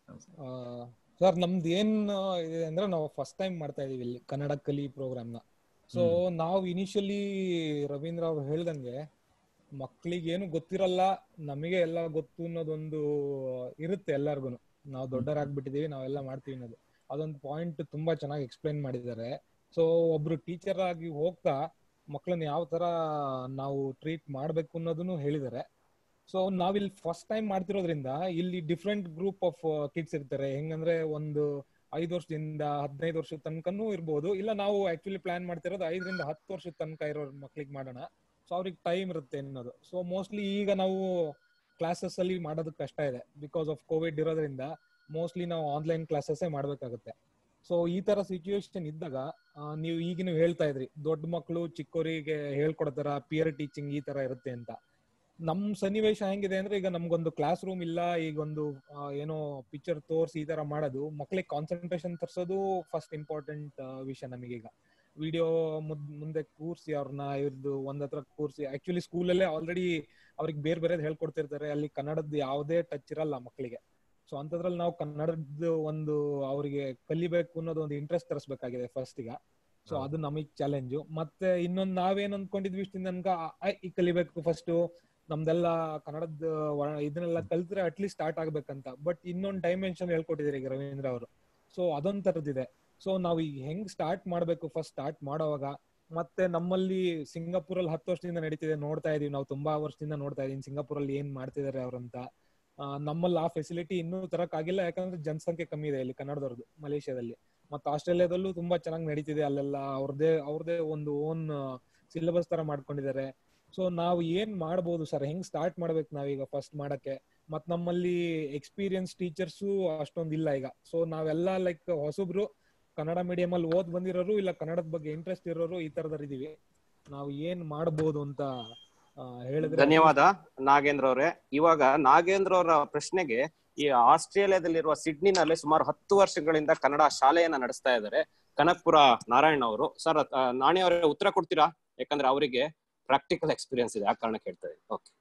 ಸರ್ ನಮ್ದು ಏನ್ ಇದೆ ಅಂದ್ರೆ ನಾವು ಫಸ್ಟ್ ಟೈಮ್ ಮಾಡ್ತಾ ಇದೀವಿ ಇಲ್ಲಿ ಕನ್ನಡ ಕಲಿ ಪ್ರೋಗ್ರಾಮ್ ನ ಸೊ ನಾವು ಇನಿಷಿಯಲಿ ರವೀಂದ್ರ ಅವ್ರು ಹೇಳ್ದಂಗೆ ಮಕ್ಳಿಗೆ ಏನು ಗೊತ್ತಿರಲ್ಲ ನಮಗೆ ಎಲ್ಲ ಗೊತ್ತು ಅನ್ನೋದೊಂದು ಇರುತ್ತೆ ಎಲ್ಲಾರ್ಗು ನಾವು ದೊಡ್ಡರಾಗ್ಬಿಟ್ಟಿದೀವಿ ನಾವೆಲ್ಲ ಮಾಡ್ತೀವಿ ಅನ್ನೋದು ಅದೊಂದು ಪಾಯಿಂಟ್ ತುಂಬಾ ಚೆನ್ನಾಗಿ ಎಕ್ಸ್ಪ್ಲೈನ್ ಮಾಡಿದ್ದಾರೆ ಸೊ ಒಬ್ರು ಟೀಚರ್ ಆಗಿ ಹೋಗ್ತಾ ಮಕ್ಕಳನ್ನ ಯಾವ ತರ ನಾವು ಟ್ರೀಟ್ ಮಾಡ್ಬೇಕು ಅನ್ನೋದನ್ನು ಹೇಳಿದ್ದಾರೆ ಸೊ ನಾವಿಲ್ಲಿ ಫಸ್ಟ್ ಟೈಮ್ ಮಾಡ್ತಿರೋದ್ರಿಂದ ಇಲ್ಲಿ ಡಿಫ್ರೆಂಟ್ ಗ್ರೂಪ್ ಆಫ್ ಕಿಡ್ಸ್ ಇರ್ತಾರೆ ಹೆಂಗಂದ್ರೆ ಒಂದು ಐದು ವರ್ಷದಿಂದ ಹದಿನೈದು ವರ್ಷದ ತನಕನೂ ಇರ್ಬೋದು ಇಲ್ಲ ನಾವು ಆಕ್ಚುಲಿ ಪ್ಲಾನ್ ಮಾಡ್ತಿರೋದು ಐದರಿಂದ ಹತ್ತು ವರ್ಷದ ತನಕ ಇರೋ ಮಕ್ಳಿಗೆ ಮಾಡೋಣ ಸೊ ಅವ್ರಿಗೆ ಟೈಮ್ ಇರುತ್ತೆ ಅನ್ನೋದು ಸೊ ಮೋಸ್ಟ್ಲಿ ಈಗ ನಾವು ಕ್ಲಾಸಸ್ ಅಲ್ಲಿ ಮಾಡೋದಕ್ಕೆ ಕಷ್ಟ ಇದೆ ಬಿಕಾಸ್ ಆಫ್ ಕೋವಿಡ್ ಇರೋದ್ರಿಂದ ಮೋಸ್ಟ್ಲಿ ನಾವು ಆನ್ಲೈನ್ ಕ್ಲಾಸಸ್ ಮಾಡ್ಬೇಕಾಗುತ್ತೆ ಸೊ ಈ ತರ ಸಿಚುವೇಶನ್ ಇದ್ದಾಗ ನೀವು ಈಗ ನೀವು ಹೇಳ್ತಾ ಇದ್ರಿ ದೊಡ್ಡ ಮಕ್ಕಳು ಚಿಕ್ಕವರಿಗೆ ಹೇಳ್ಕೊಡ್ತಾರ ಪಿಯರ್ ಟೀಚಿಂಗ್ ಈ ತರ ಇರುತ್ತೆ ಅಂತ ನಮ್ ಸನ್ನಿವೇಶ ಹೆಂಗಿದೆ ಅಂದ್ರೆ ಈಗ ನಮ್ಗೊಂದು ಕ್ಲಾಸ್ ರೂಮ್ ಇಲ್ಲ ಈಗ ಒಂದು ಏನೋ ಪಿಕ್ಚರ್ ತೋರ್ಸಿ ಈ ತರ ಮಾಡೋದು ಮಕ್ಳಿಗೆ ಕಾನ್ಸಂಟ್ರೇಷನ್ ತರ್ಸೋದು ಫಸ್ಟ್ ಇಂಪಾರ್ಟೆಂಟ್ ವಿಷಯ ನಮಗೀಗ ವಿಡಿಯೋ ಮುಂದೆ ಕೂರ್ಸಿ ಅವ್ರನ್ನ ಇವ್ರದ್ದು ಒಂದ್ ಹತ್ರ ಕೂರ್ಸಿ ಆಕ್ಚುಲಿ ಸ್ಕೂಲಲ್ಲೇ ಆಲ್ರೆಡಿ ಅವ್ರಿಗೆ ಬೇರೆ ಬೇರೆದ್ ಹೇಳ್ಕೊಡ್ತಿರ್ತಾರೆ ಅಲ್ಲಿ ಕನ್ನಡದ ಯಾವುದೇ ಟಚ್ ಇರಲ್ಲ ಮಕ್ಕಳಿಗೆ ಸೊ ಅಂತದ್ರಲ್ಲಿ ನಾವು ಕನ್ನಡದ ಒಂದು ಅವರಿಗೆ ಕಲಿಬೇಕು ಅನ್ನೋದು ಒಂದು ಇಂಟ್ರೆಸ್ಟ್ ತರಿಸ್ಬೇಕಾಗಿದೆ ಫಸ್ಟ್ ಈಗ ಸೊ ಅದು ನಮಗ್ ಚಾಲೆಂಜು ಮತ್ತೆ ಇನ್ನೊಂದು ನಾವೇನ್ ಅನ್ಕೊಂಡಿದ್ವಿ ಇಷ್ಟಿಂದ ನನ್ಗ ಈ ಕಲಿಬೇಕು ಫಸ್ಟ್ ನಮ್ದೆಲ್ಲ ಕನ್ನಡದ ಇದನ್ನೆಲ್ಲ ಕಲ್ತ್ರೆ ಅಟ್ಲೀಸ್ಟ್ ಸ್ಟಾರ್ಟ್ ಆಗ್ಬೇಕಂತ ಬಟ್ ಇನ್ನೊಂದು ಡೈಮೆನ್ಷನ್ ಹೇಳ್ಕೊಟ್ಟಿದ್ದೀರಿ ಈಗ ರವೀಂದ್ರ ಅವರು ಸೊ ಅದೊಂದ್ ತರದಿದೆ ಸೊ ನಾವ್ ಈಗ ಹೆಂಗ್ ಸ್ಟಾರ್ಟ್ ಮಾಡ್ಬೇಕು ಫಸ್ಟ್ ಸ್ಟಾರ್ಟ್ ಮಾಡೋವಾಗ ಮತ್ತೆ ನಮ್ಮಲ್ಲಿ ಸಿಂಗಾಪುರ್ ಅಲ್ಲಿ ಹತ್ತು ವರ್ಷದಿಂದ ನಡೀತಿದೆ ನೋಡ್ತಾ ಇದೀವಿ ನಾವು ತುಂಬಾ ವರ್ಷದಿಂದ ನೋಡ್ತಾ ಇದೀವಿ ಸಿಂಗಾಪುರ್ ಅಲ್ಲಿ ಏನ್ ಮಾಡ್ತಿದಾರೆ ಅವ್ರಂತ ನಮ್ಮಲ್ಲಿ ಆ ಫೆಸಿಲಿಟಿ ಇನ್ನೂ ತರಕ್ ಆಗಿಲ್ಲ ಯಾಕಂದ್ರೆ ಜನಸಂಖ್ಯೆ ಕಮ್ಮಿ ಇದೆ ಇಲ್ಲಿ ಕನ್ನಡದವ್ರದ್ದು ಮಲೇಷ್ಯಾದಲ್ಲಿ ಮತ್ತೆ ಆಸ್ಟ್ರೇಲಿಯಾದಲ್ಲೂ ತುಂಬಾ ಚೆನ್ನಾಗಿ ನಡೀತಿದೆ ಅಲ್ಲೆಲ್ಲ ಅವ್ರದೇ ಅವ್ರದೇ ಒಂದು ಓನ್ ಸಿಲೆಬಸ್ ತರ ಮಾಡ್ಕೊಂಡಿದ್ದಾರೆ ಸೊ ನಾವು ಏನ್ ಮಾಡ್ಬೋದು ಸರ್ ಹೆಂಗ್ ಸ್ಟಾರ್ಟ್ ಮಾಡ್ಬೇಕು ನಾವೀಗ ಫಸ್ಟ್ ಮಾಡಕ್ಕೆ ಮತ್ ನಮ್ಮಲ್ಲಿ ಎಕ್ಸ್ಪೀರಿಯನ್ಸ್ ಟೀಚರ್ಸು ಅಷ್ಟೊಂದ್ ಇಲ್ಲ ಈಗ ಸೊ ನಾವೆಲ್ಲ ಲೈಕ್ ಹೊಸಬ್ರು ಕನ್ನಡ ಮೀಡಿಯಂ ಅಲ್ಲಿ ಓದ್ ಬಂದಿರೋರು ಇಲ್ಲ ಕನ್ನಡದ ಬಗ್ಗೆ ಇಂಟ್ರೆಸ್ಟ್ ಇರೋರು ಈ ತರದರ್ ಇದೀವಿ ನಾವು ಏನ್ ಮಾಡ್ಬೋದು ಅಂತ ಹೇಳಿದ್ರೆ ಧನ್ಯವಾದ ನಾಗೇಂದ್ರ ಅವರೇ ಇವಾಗ ನಾಗೇಂದ್ರ ಅವರ ಪ್ರಶ್ನೆಗೆ ಈ ಆಸ್ಟ್ರೇಲಿಯಾದಲ್ಲಿರುವ ಸಿಡ್ನಿನಲ್ಲಿ ಸುಮಾರು ಹತ್ತು ವರ್ಷಗಳಿಂದ ಕನ್ನಡ ಶಾಲೆಯನ್ನ ನಡೆಸ್ತಾ ಇದ್ದಾರೆ ಕನಕ್ಪುರ ನಾರಾಯಣ ಅವರು ಸರ್ ನಾಣಿ ಅವರೇ ಉತ್ತರ ಕೊಡ್ತೀರಾ ಯಾಕಂದ್ರೆ ಅವರಿಗೆ ಪ್ರಾಕ್ಟಿಕಲ್ ಎಕ್ಸ್ಪೀರಿಯನ್ಸ್ ಇದೆ ಆ ಕಾರಣ ಕೇಳ್ತಾ ಇದ್ದೀನಿ ಓಕೆ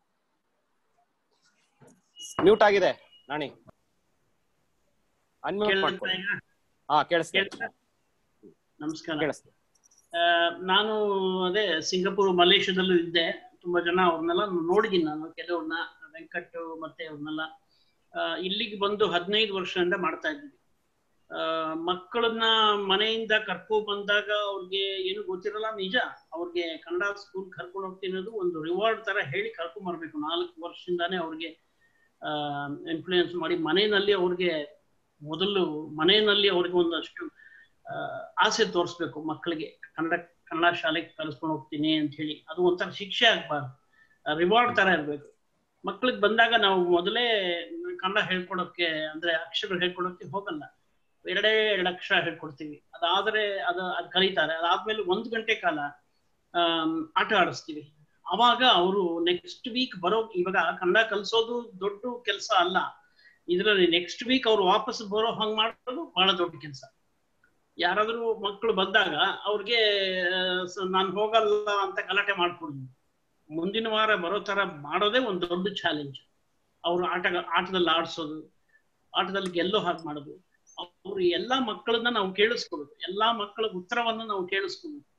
ಮ್ಯೂಟ್ ಆಗಿದೆ ನಾಣಿ ಅನ್ಮ್ಯೂಟ್ ಮಾಡ್ಕೊಳ್ಳಿ ಹಾ ಕೇಳಿಸ್ತಾ ನಮಸ್ಕಾರ ಕೇಳಿಸ್ತಾ ನಾನು ಅದೇ ಸಿಂಗಾಪುರ್ ಮಲೇಷ್ಯಾದಲ್ಲೂ ಇದ್ದೆ ತುಂಬಾ ಜನ ಅವ್ರನ್ನೆಲ್ಲ ನೋಡಿದೀನಿ ನಾನು ಕೆಲವ್ರನ್ನ ವೆಂಕಟ್ ಮತ್ತೆ ಅವ್ರನ್ನೆಲ್ಲ ಇಲ್ಲಿಗೆ ಬಂದು ಹದಿನೈದು ವರ್ಷದಿಂದ ಮಾಡ್ತಾ ಇದ್ದೀವಿ ಮಕ್ಕಳನ್ನ ಮನೆಯಿಂದ ಕರ್ಕೊ ಬಂದಾಗ ಅವ್ರಿಗೆ ಏನು ಗೊತ್ತಿರಲ್ಲ ನಿಜ ಅವ್ರಿಗೆ ಕನ್ನಡ ಸ್ಕೂಲ್ ಕರ್ಕೊಂಡು ಹೋಗ್ತೀನಿ ಅನ್ನೋದು ಒಂದು ರಿವಾರ್ಡ್ ತರ ಹೇಳಿ ಕರ್ಕೊಂಡ್ ಬರ್ಬೇಕು ನಾಲ್ಕು ವರ್ಷದಿಂದಾನೇ ಅವ್ರಿಗೆ ಇನ್ಫ್ಲೂಯೆನ್ಸ್ ಮಾಡಿ ಮನೆಯಲ್ಲಿ ಅವ್ರಿಗೆ ಮೊದಲು ಮನೆಯಲ್ಲಿ ಅವ್ರಿಗೆ ಒಂದಷ್ಟು ಆಸೆ ತೋರಿಸ್ಬೇಕು ಮಕ್ಕಳಿಗೆ ಕನ್ನಡ ಕನ್ನಡ ಶಾಲೆಗೆ ಕಲಿಸ್ಕೊಂಡು ಹೋಗ್ತೀನಿ ಅಂತ ಹೇಳಿ ಅದು ಒಂಥರ ಶಿಕ್ಷೆ ಆಗ್ಬಾರ್ದು ರಿವಾರ್ಡ್ ತರ ಇರ್ಬೇಕು ಮಕ್ಳಿಗೆ ಬಂದಾಗ ನಾವು ಮೊದಲೇ ಕನ್ನಡ ಹೇಳ್ಕೊಡೋಕೆ ಅಂದ್ರೆ ಅಕ್ಷರ ಹೇಳ್ಕೊಡೋಕೆ ಹೋಗಲ್ಲ ಎರಡೇ ಎರಡು ಅಕ್ಷರ ಹೇಳ್ಕೊಡ್ತೀವಿ ಅದಾದ್ರೆ ಅದು ಅದು ಕಲಿತಾರೆ ಅದಾದ್ಮೇಲೆ ಒಂದು ಗಂಟೆ ಕಾಲ ಆಟ ಆಡಿಸ್ತೀವಿ ಅವಾಗ ಅವರು ನೆಕ್ಸ್ಟ್ ವೀಕ್ ಬರೋ ಇವಾಗ ಕನ್ನಡ ಕಲಿಸೋದು ದೊಡ್ಡ ಕೆಲಸ ಅಲ್ಲ ಇದರಲ್ಲಿ ನೆಕ್ಸ್ಟ್ ವೀಕ್ ಅವ್ರು ವಾಪಸ್ ಬರೋ ಹಂಗ್ ಮಾಡೋದು ಬಹಳ ದೊಡ್ಡ ಕೆಲಸ ಯಾರಾದ್ರೂ ಮಕ್ಕಳು ಬಂದಾಗ ಅವ್ರಿಗೆ ನಾನು ಹೋಗಲ್ಲ ಅಂತ ಗಲಾಟೆ ಮಾಡ್ಕೊಂಡು ಮುಂದಿನ ವಾರ ಬರೋ ತರ ಮಾಡೋದೇ ಒಂದು ದೊಡ್ಡ ಚಾಲೆಂಜ್ ಅವ್ರು ಆಟ ಆಟದಲ್ಲಿ ಆಡ್ಸೋದು ಆಟದಲ್ಲಿ ಗೆಲ್ಲೋ ಹಾಗೆ ಮಾಡೋದು ಅವ್ರು ಎಲ್ಲಾ ಮಕ್ಕಳನ್ನ ನಾವು ಕೇಳಿಸ್ಕೊಳ್ಳೋದು ಎಲ್ಲಾ ಮಕ್ಕಳ ಉತ್ತರವನ್ನ ನಾವು ಕೇಳಿಸ್ಕೊಳ್ಳೋದು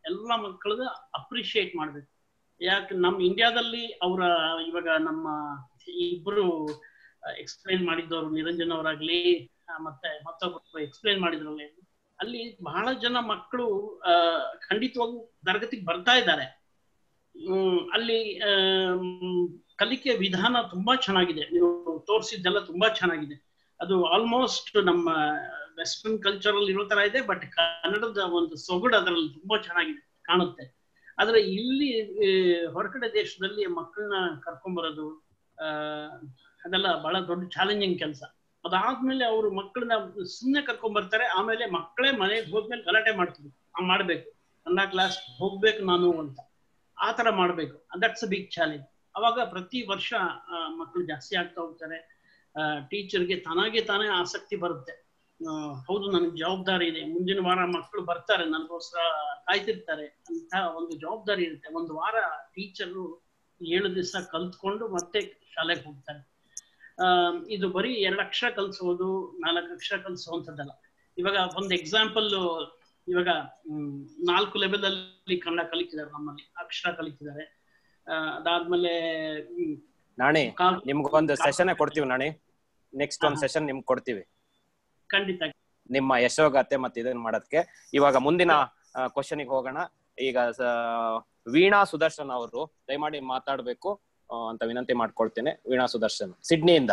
ಎಲ್ಲ ಮಕ್ಕಳದ ಅಪ್ರಿಶಿಯೇಟ್ ಮಾಡ್ಬೇಕು ಯಾಕೆ ನಮ್ಮ ಇಂಡಿಯಾದಲ್ಲಿ ಅವರ ಇವಾಗ ನಮ್ಮ ಇಬ್ರು ಎಕ್ಸ್ಪ್ಲೈನ್ ಮಾಡಿದ್ದವರು ನಿರಂಜನ್ ಅವರಾಗ್ಲಿ ಆ, ಮತ್ತೆ ಮತ್ತೊಬ್ಬರು ಎಕ್ಸ್ಪ್ಲೈನ್ ಮಾಡಿದ್ರಲ್ಲಿ ಅಲ್ಲಿ ಬಹಳ ಜನ ಮಕ್ಕಳು ಆ, ಖಂಡಿತವಾಗೂ ತರಗತಿಗೆ ಬರ್ತಾ ಇದ್ದಾರೆ ಹ್ಮ್, ಅಲ್ಲಿ ಆಮ್, ಕಲಿಕೆ ವಿಧಾನ ತುಂಬಾ ಚೆನ್ನಾಗಿದೆ ನೀವು ತೋರಿಸಿದ್ದೆಲ್ಲ ತುಂಬಾ ಚೆನ್ನಾಗಿದೆ ಅದು ಆಲ್ಮೋಸ್ಟ್ ನಮ್ಮ ವೆಸ್ಟರ್ನ್ ಕಲ್ಚರ್ ಅಲ್ಲಿ ಇರೋ ತರ ಇದೆ ಬಟ್ ಕನ್ನಡದ ಒಂದು ಸೊಗಡು ಅದರಲ್ಲಿ ತುಂಬಾ ಚೆನ್ನಾಗಿದೆ ಕಾಣುತ್ತೆ ಆದ್ರೆ ಇಲ್ಲಿ ಆ, ಹೊರಗಡೆ ದೇಶದಲ್ಲಿ ಮಕ್ಕಳನ್ನ ಕರ್ಕೊಂಬರೋದು ಆ ಅದೆಲ್ಲ ಬಹಳ ದೊಡ್ಡ ಚಾಲೆಂಜಿಂಗ್ ಕೆಲಸ ಅದಾದ್ಮೇಲೆ ಅವರು ಮಕ್ಕಳನ್ನ ಸುಮ್ಮನೆ ಕರ್ಕೊಂಡ್ ಬರ್ತಾರೆ ಆಮೇಲೆ ಮಕ್ಕಳೇ ಮನೆಗೆ ಹೋದ್ಮೇಲೆ ಗಲಾಟೆ ಮಾಡ್ತೀವಿ ಹಂಗ್ ಮಾಡ್ಬೇಕು ನನ್ನ ಕ್ಲಾಸ್ ಹೋಗ್ಬೇಕು ನಾನು ಅಂತ ಆ ತರ ಮಾಡ್ಬೇಕು ದಟ್ಸ್ ಅ ಬಿಗ್ ಚಾಲೆಂಜ್ ಅವಾಗ ಪ್ರತಿ ವರ್ಷ ಆ, ಮಕ್ಕಳು ಜಾಸ್ತಿ ಆಗ್ತಾ ಹೋಗ್ತಾರೆ ಟೀಚರ್ಗೆ ತಾನಾಗೆ ತಾನೇ ಆಸಕ್ತಿ ಬರುತ್ತೆ ಆ, ಹೌದು ನನಗೆ ಜವಾಬ್ದಾರಿ ಇದೆ ಮುಂದಿನ ವಾರ ಮಕ್ಕಳು ಬರ್ತಾರೆ ನನಗೋಸ್ಕರ ಕಾಯ್ತಿರ್ತಾರೆ ಅಂತ ಒಂದು ಜವಾಬ್ದಾರಿ ಇರುತ್ತೆ ಒಂದು ವಾರ ಟೀಚರು ಏಳು ದಿವಸ ಕಲ್ತ್ಕೊಂಡು ಮತ್ತೆ ಶಾಲೆಗೆ ಹೋಗ್ತಾರೆ ಆ, ಇದು ಬರೀ ಎರಡು ಅಕ್ಷರ ಕಲಿಸೋದು ನಾಲ್ಕು ಅಕ್ಷರ ಕಲಿಸುವಂಥದ್ದಲ್ಲ ಇವಾಗ ಒಂದು ಎಕ್ಸಾಂಪಲ್ ಇವಾಗ ಹ್ಮ್, ನಾಲ್ಕು ಲೆವೆಲ್ ಅಲ್ಲಿ ಕನ್ನಡ ಕಲಿತಿದ್ದಾರೆ ನಮ್ಮಲ್ಲಿ ಅಕ್ಷರ ಕಲಿತಿದ್ದಾರೆ ಆ, ಅದಾದ್ಮೇಲೆ ಹ್ಮ್, ನಾಣಿ ಕಾಲ್- ನಿಮ್ಗೊಂದು ಸೆಷನ್ ಕೊಡ್ತೀವಿ ನಾಣಿ ನೆಕ್ಸ್ಟ್ ಒಂದು ಸೆಷನ್ ನಿಮ್ಗೆ ಕೊಡ್ತೀವಿ ಖಂಡಿತ ನಿಮ್ಮ ಯಶೋಗಾಥೆ ಮತ್ತೆ ಇದನ್ನ ಮಾಡೋದಕ್ಕೆ ಇವಾಗ ಮುಂದಿನ ಕ್ವಶನಿಗೆ ಹೋಗೋಣ ಈಗ ಸ- ವೀಣಾ ಸುದರ್ಶನ್ ಅವರು ದಯಮಾಡಿ ಮಾತಾಡ್ಬೇಕು ಆ, ಅಂತ ವಿನಂತಿ ಮಾಡ್ಕೊಳ್ತೇನೆ ವೀಣಾ ಸುದರ್ಶನ್ ಸಿಡ್ನಿಯಿಂದ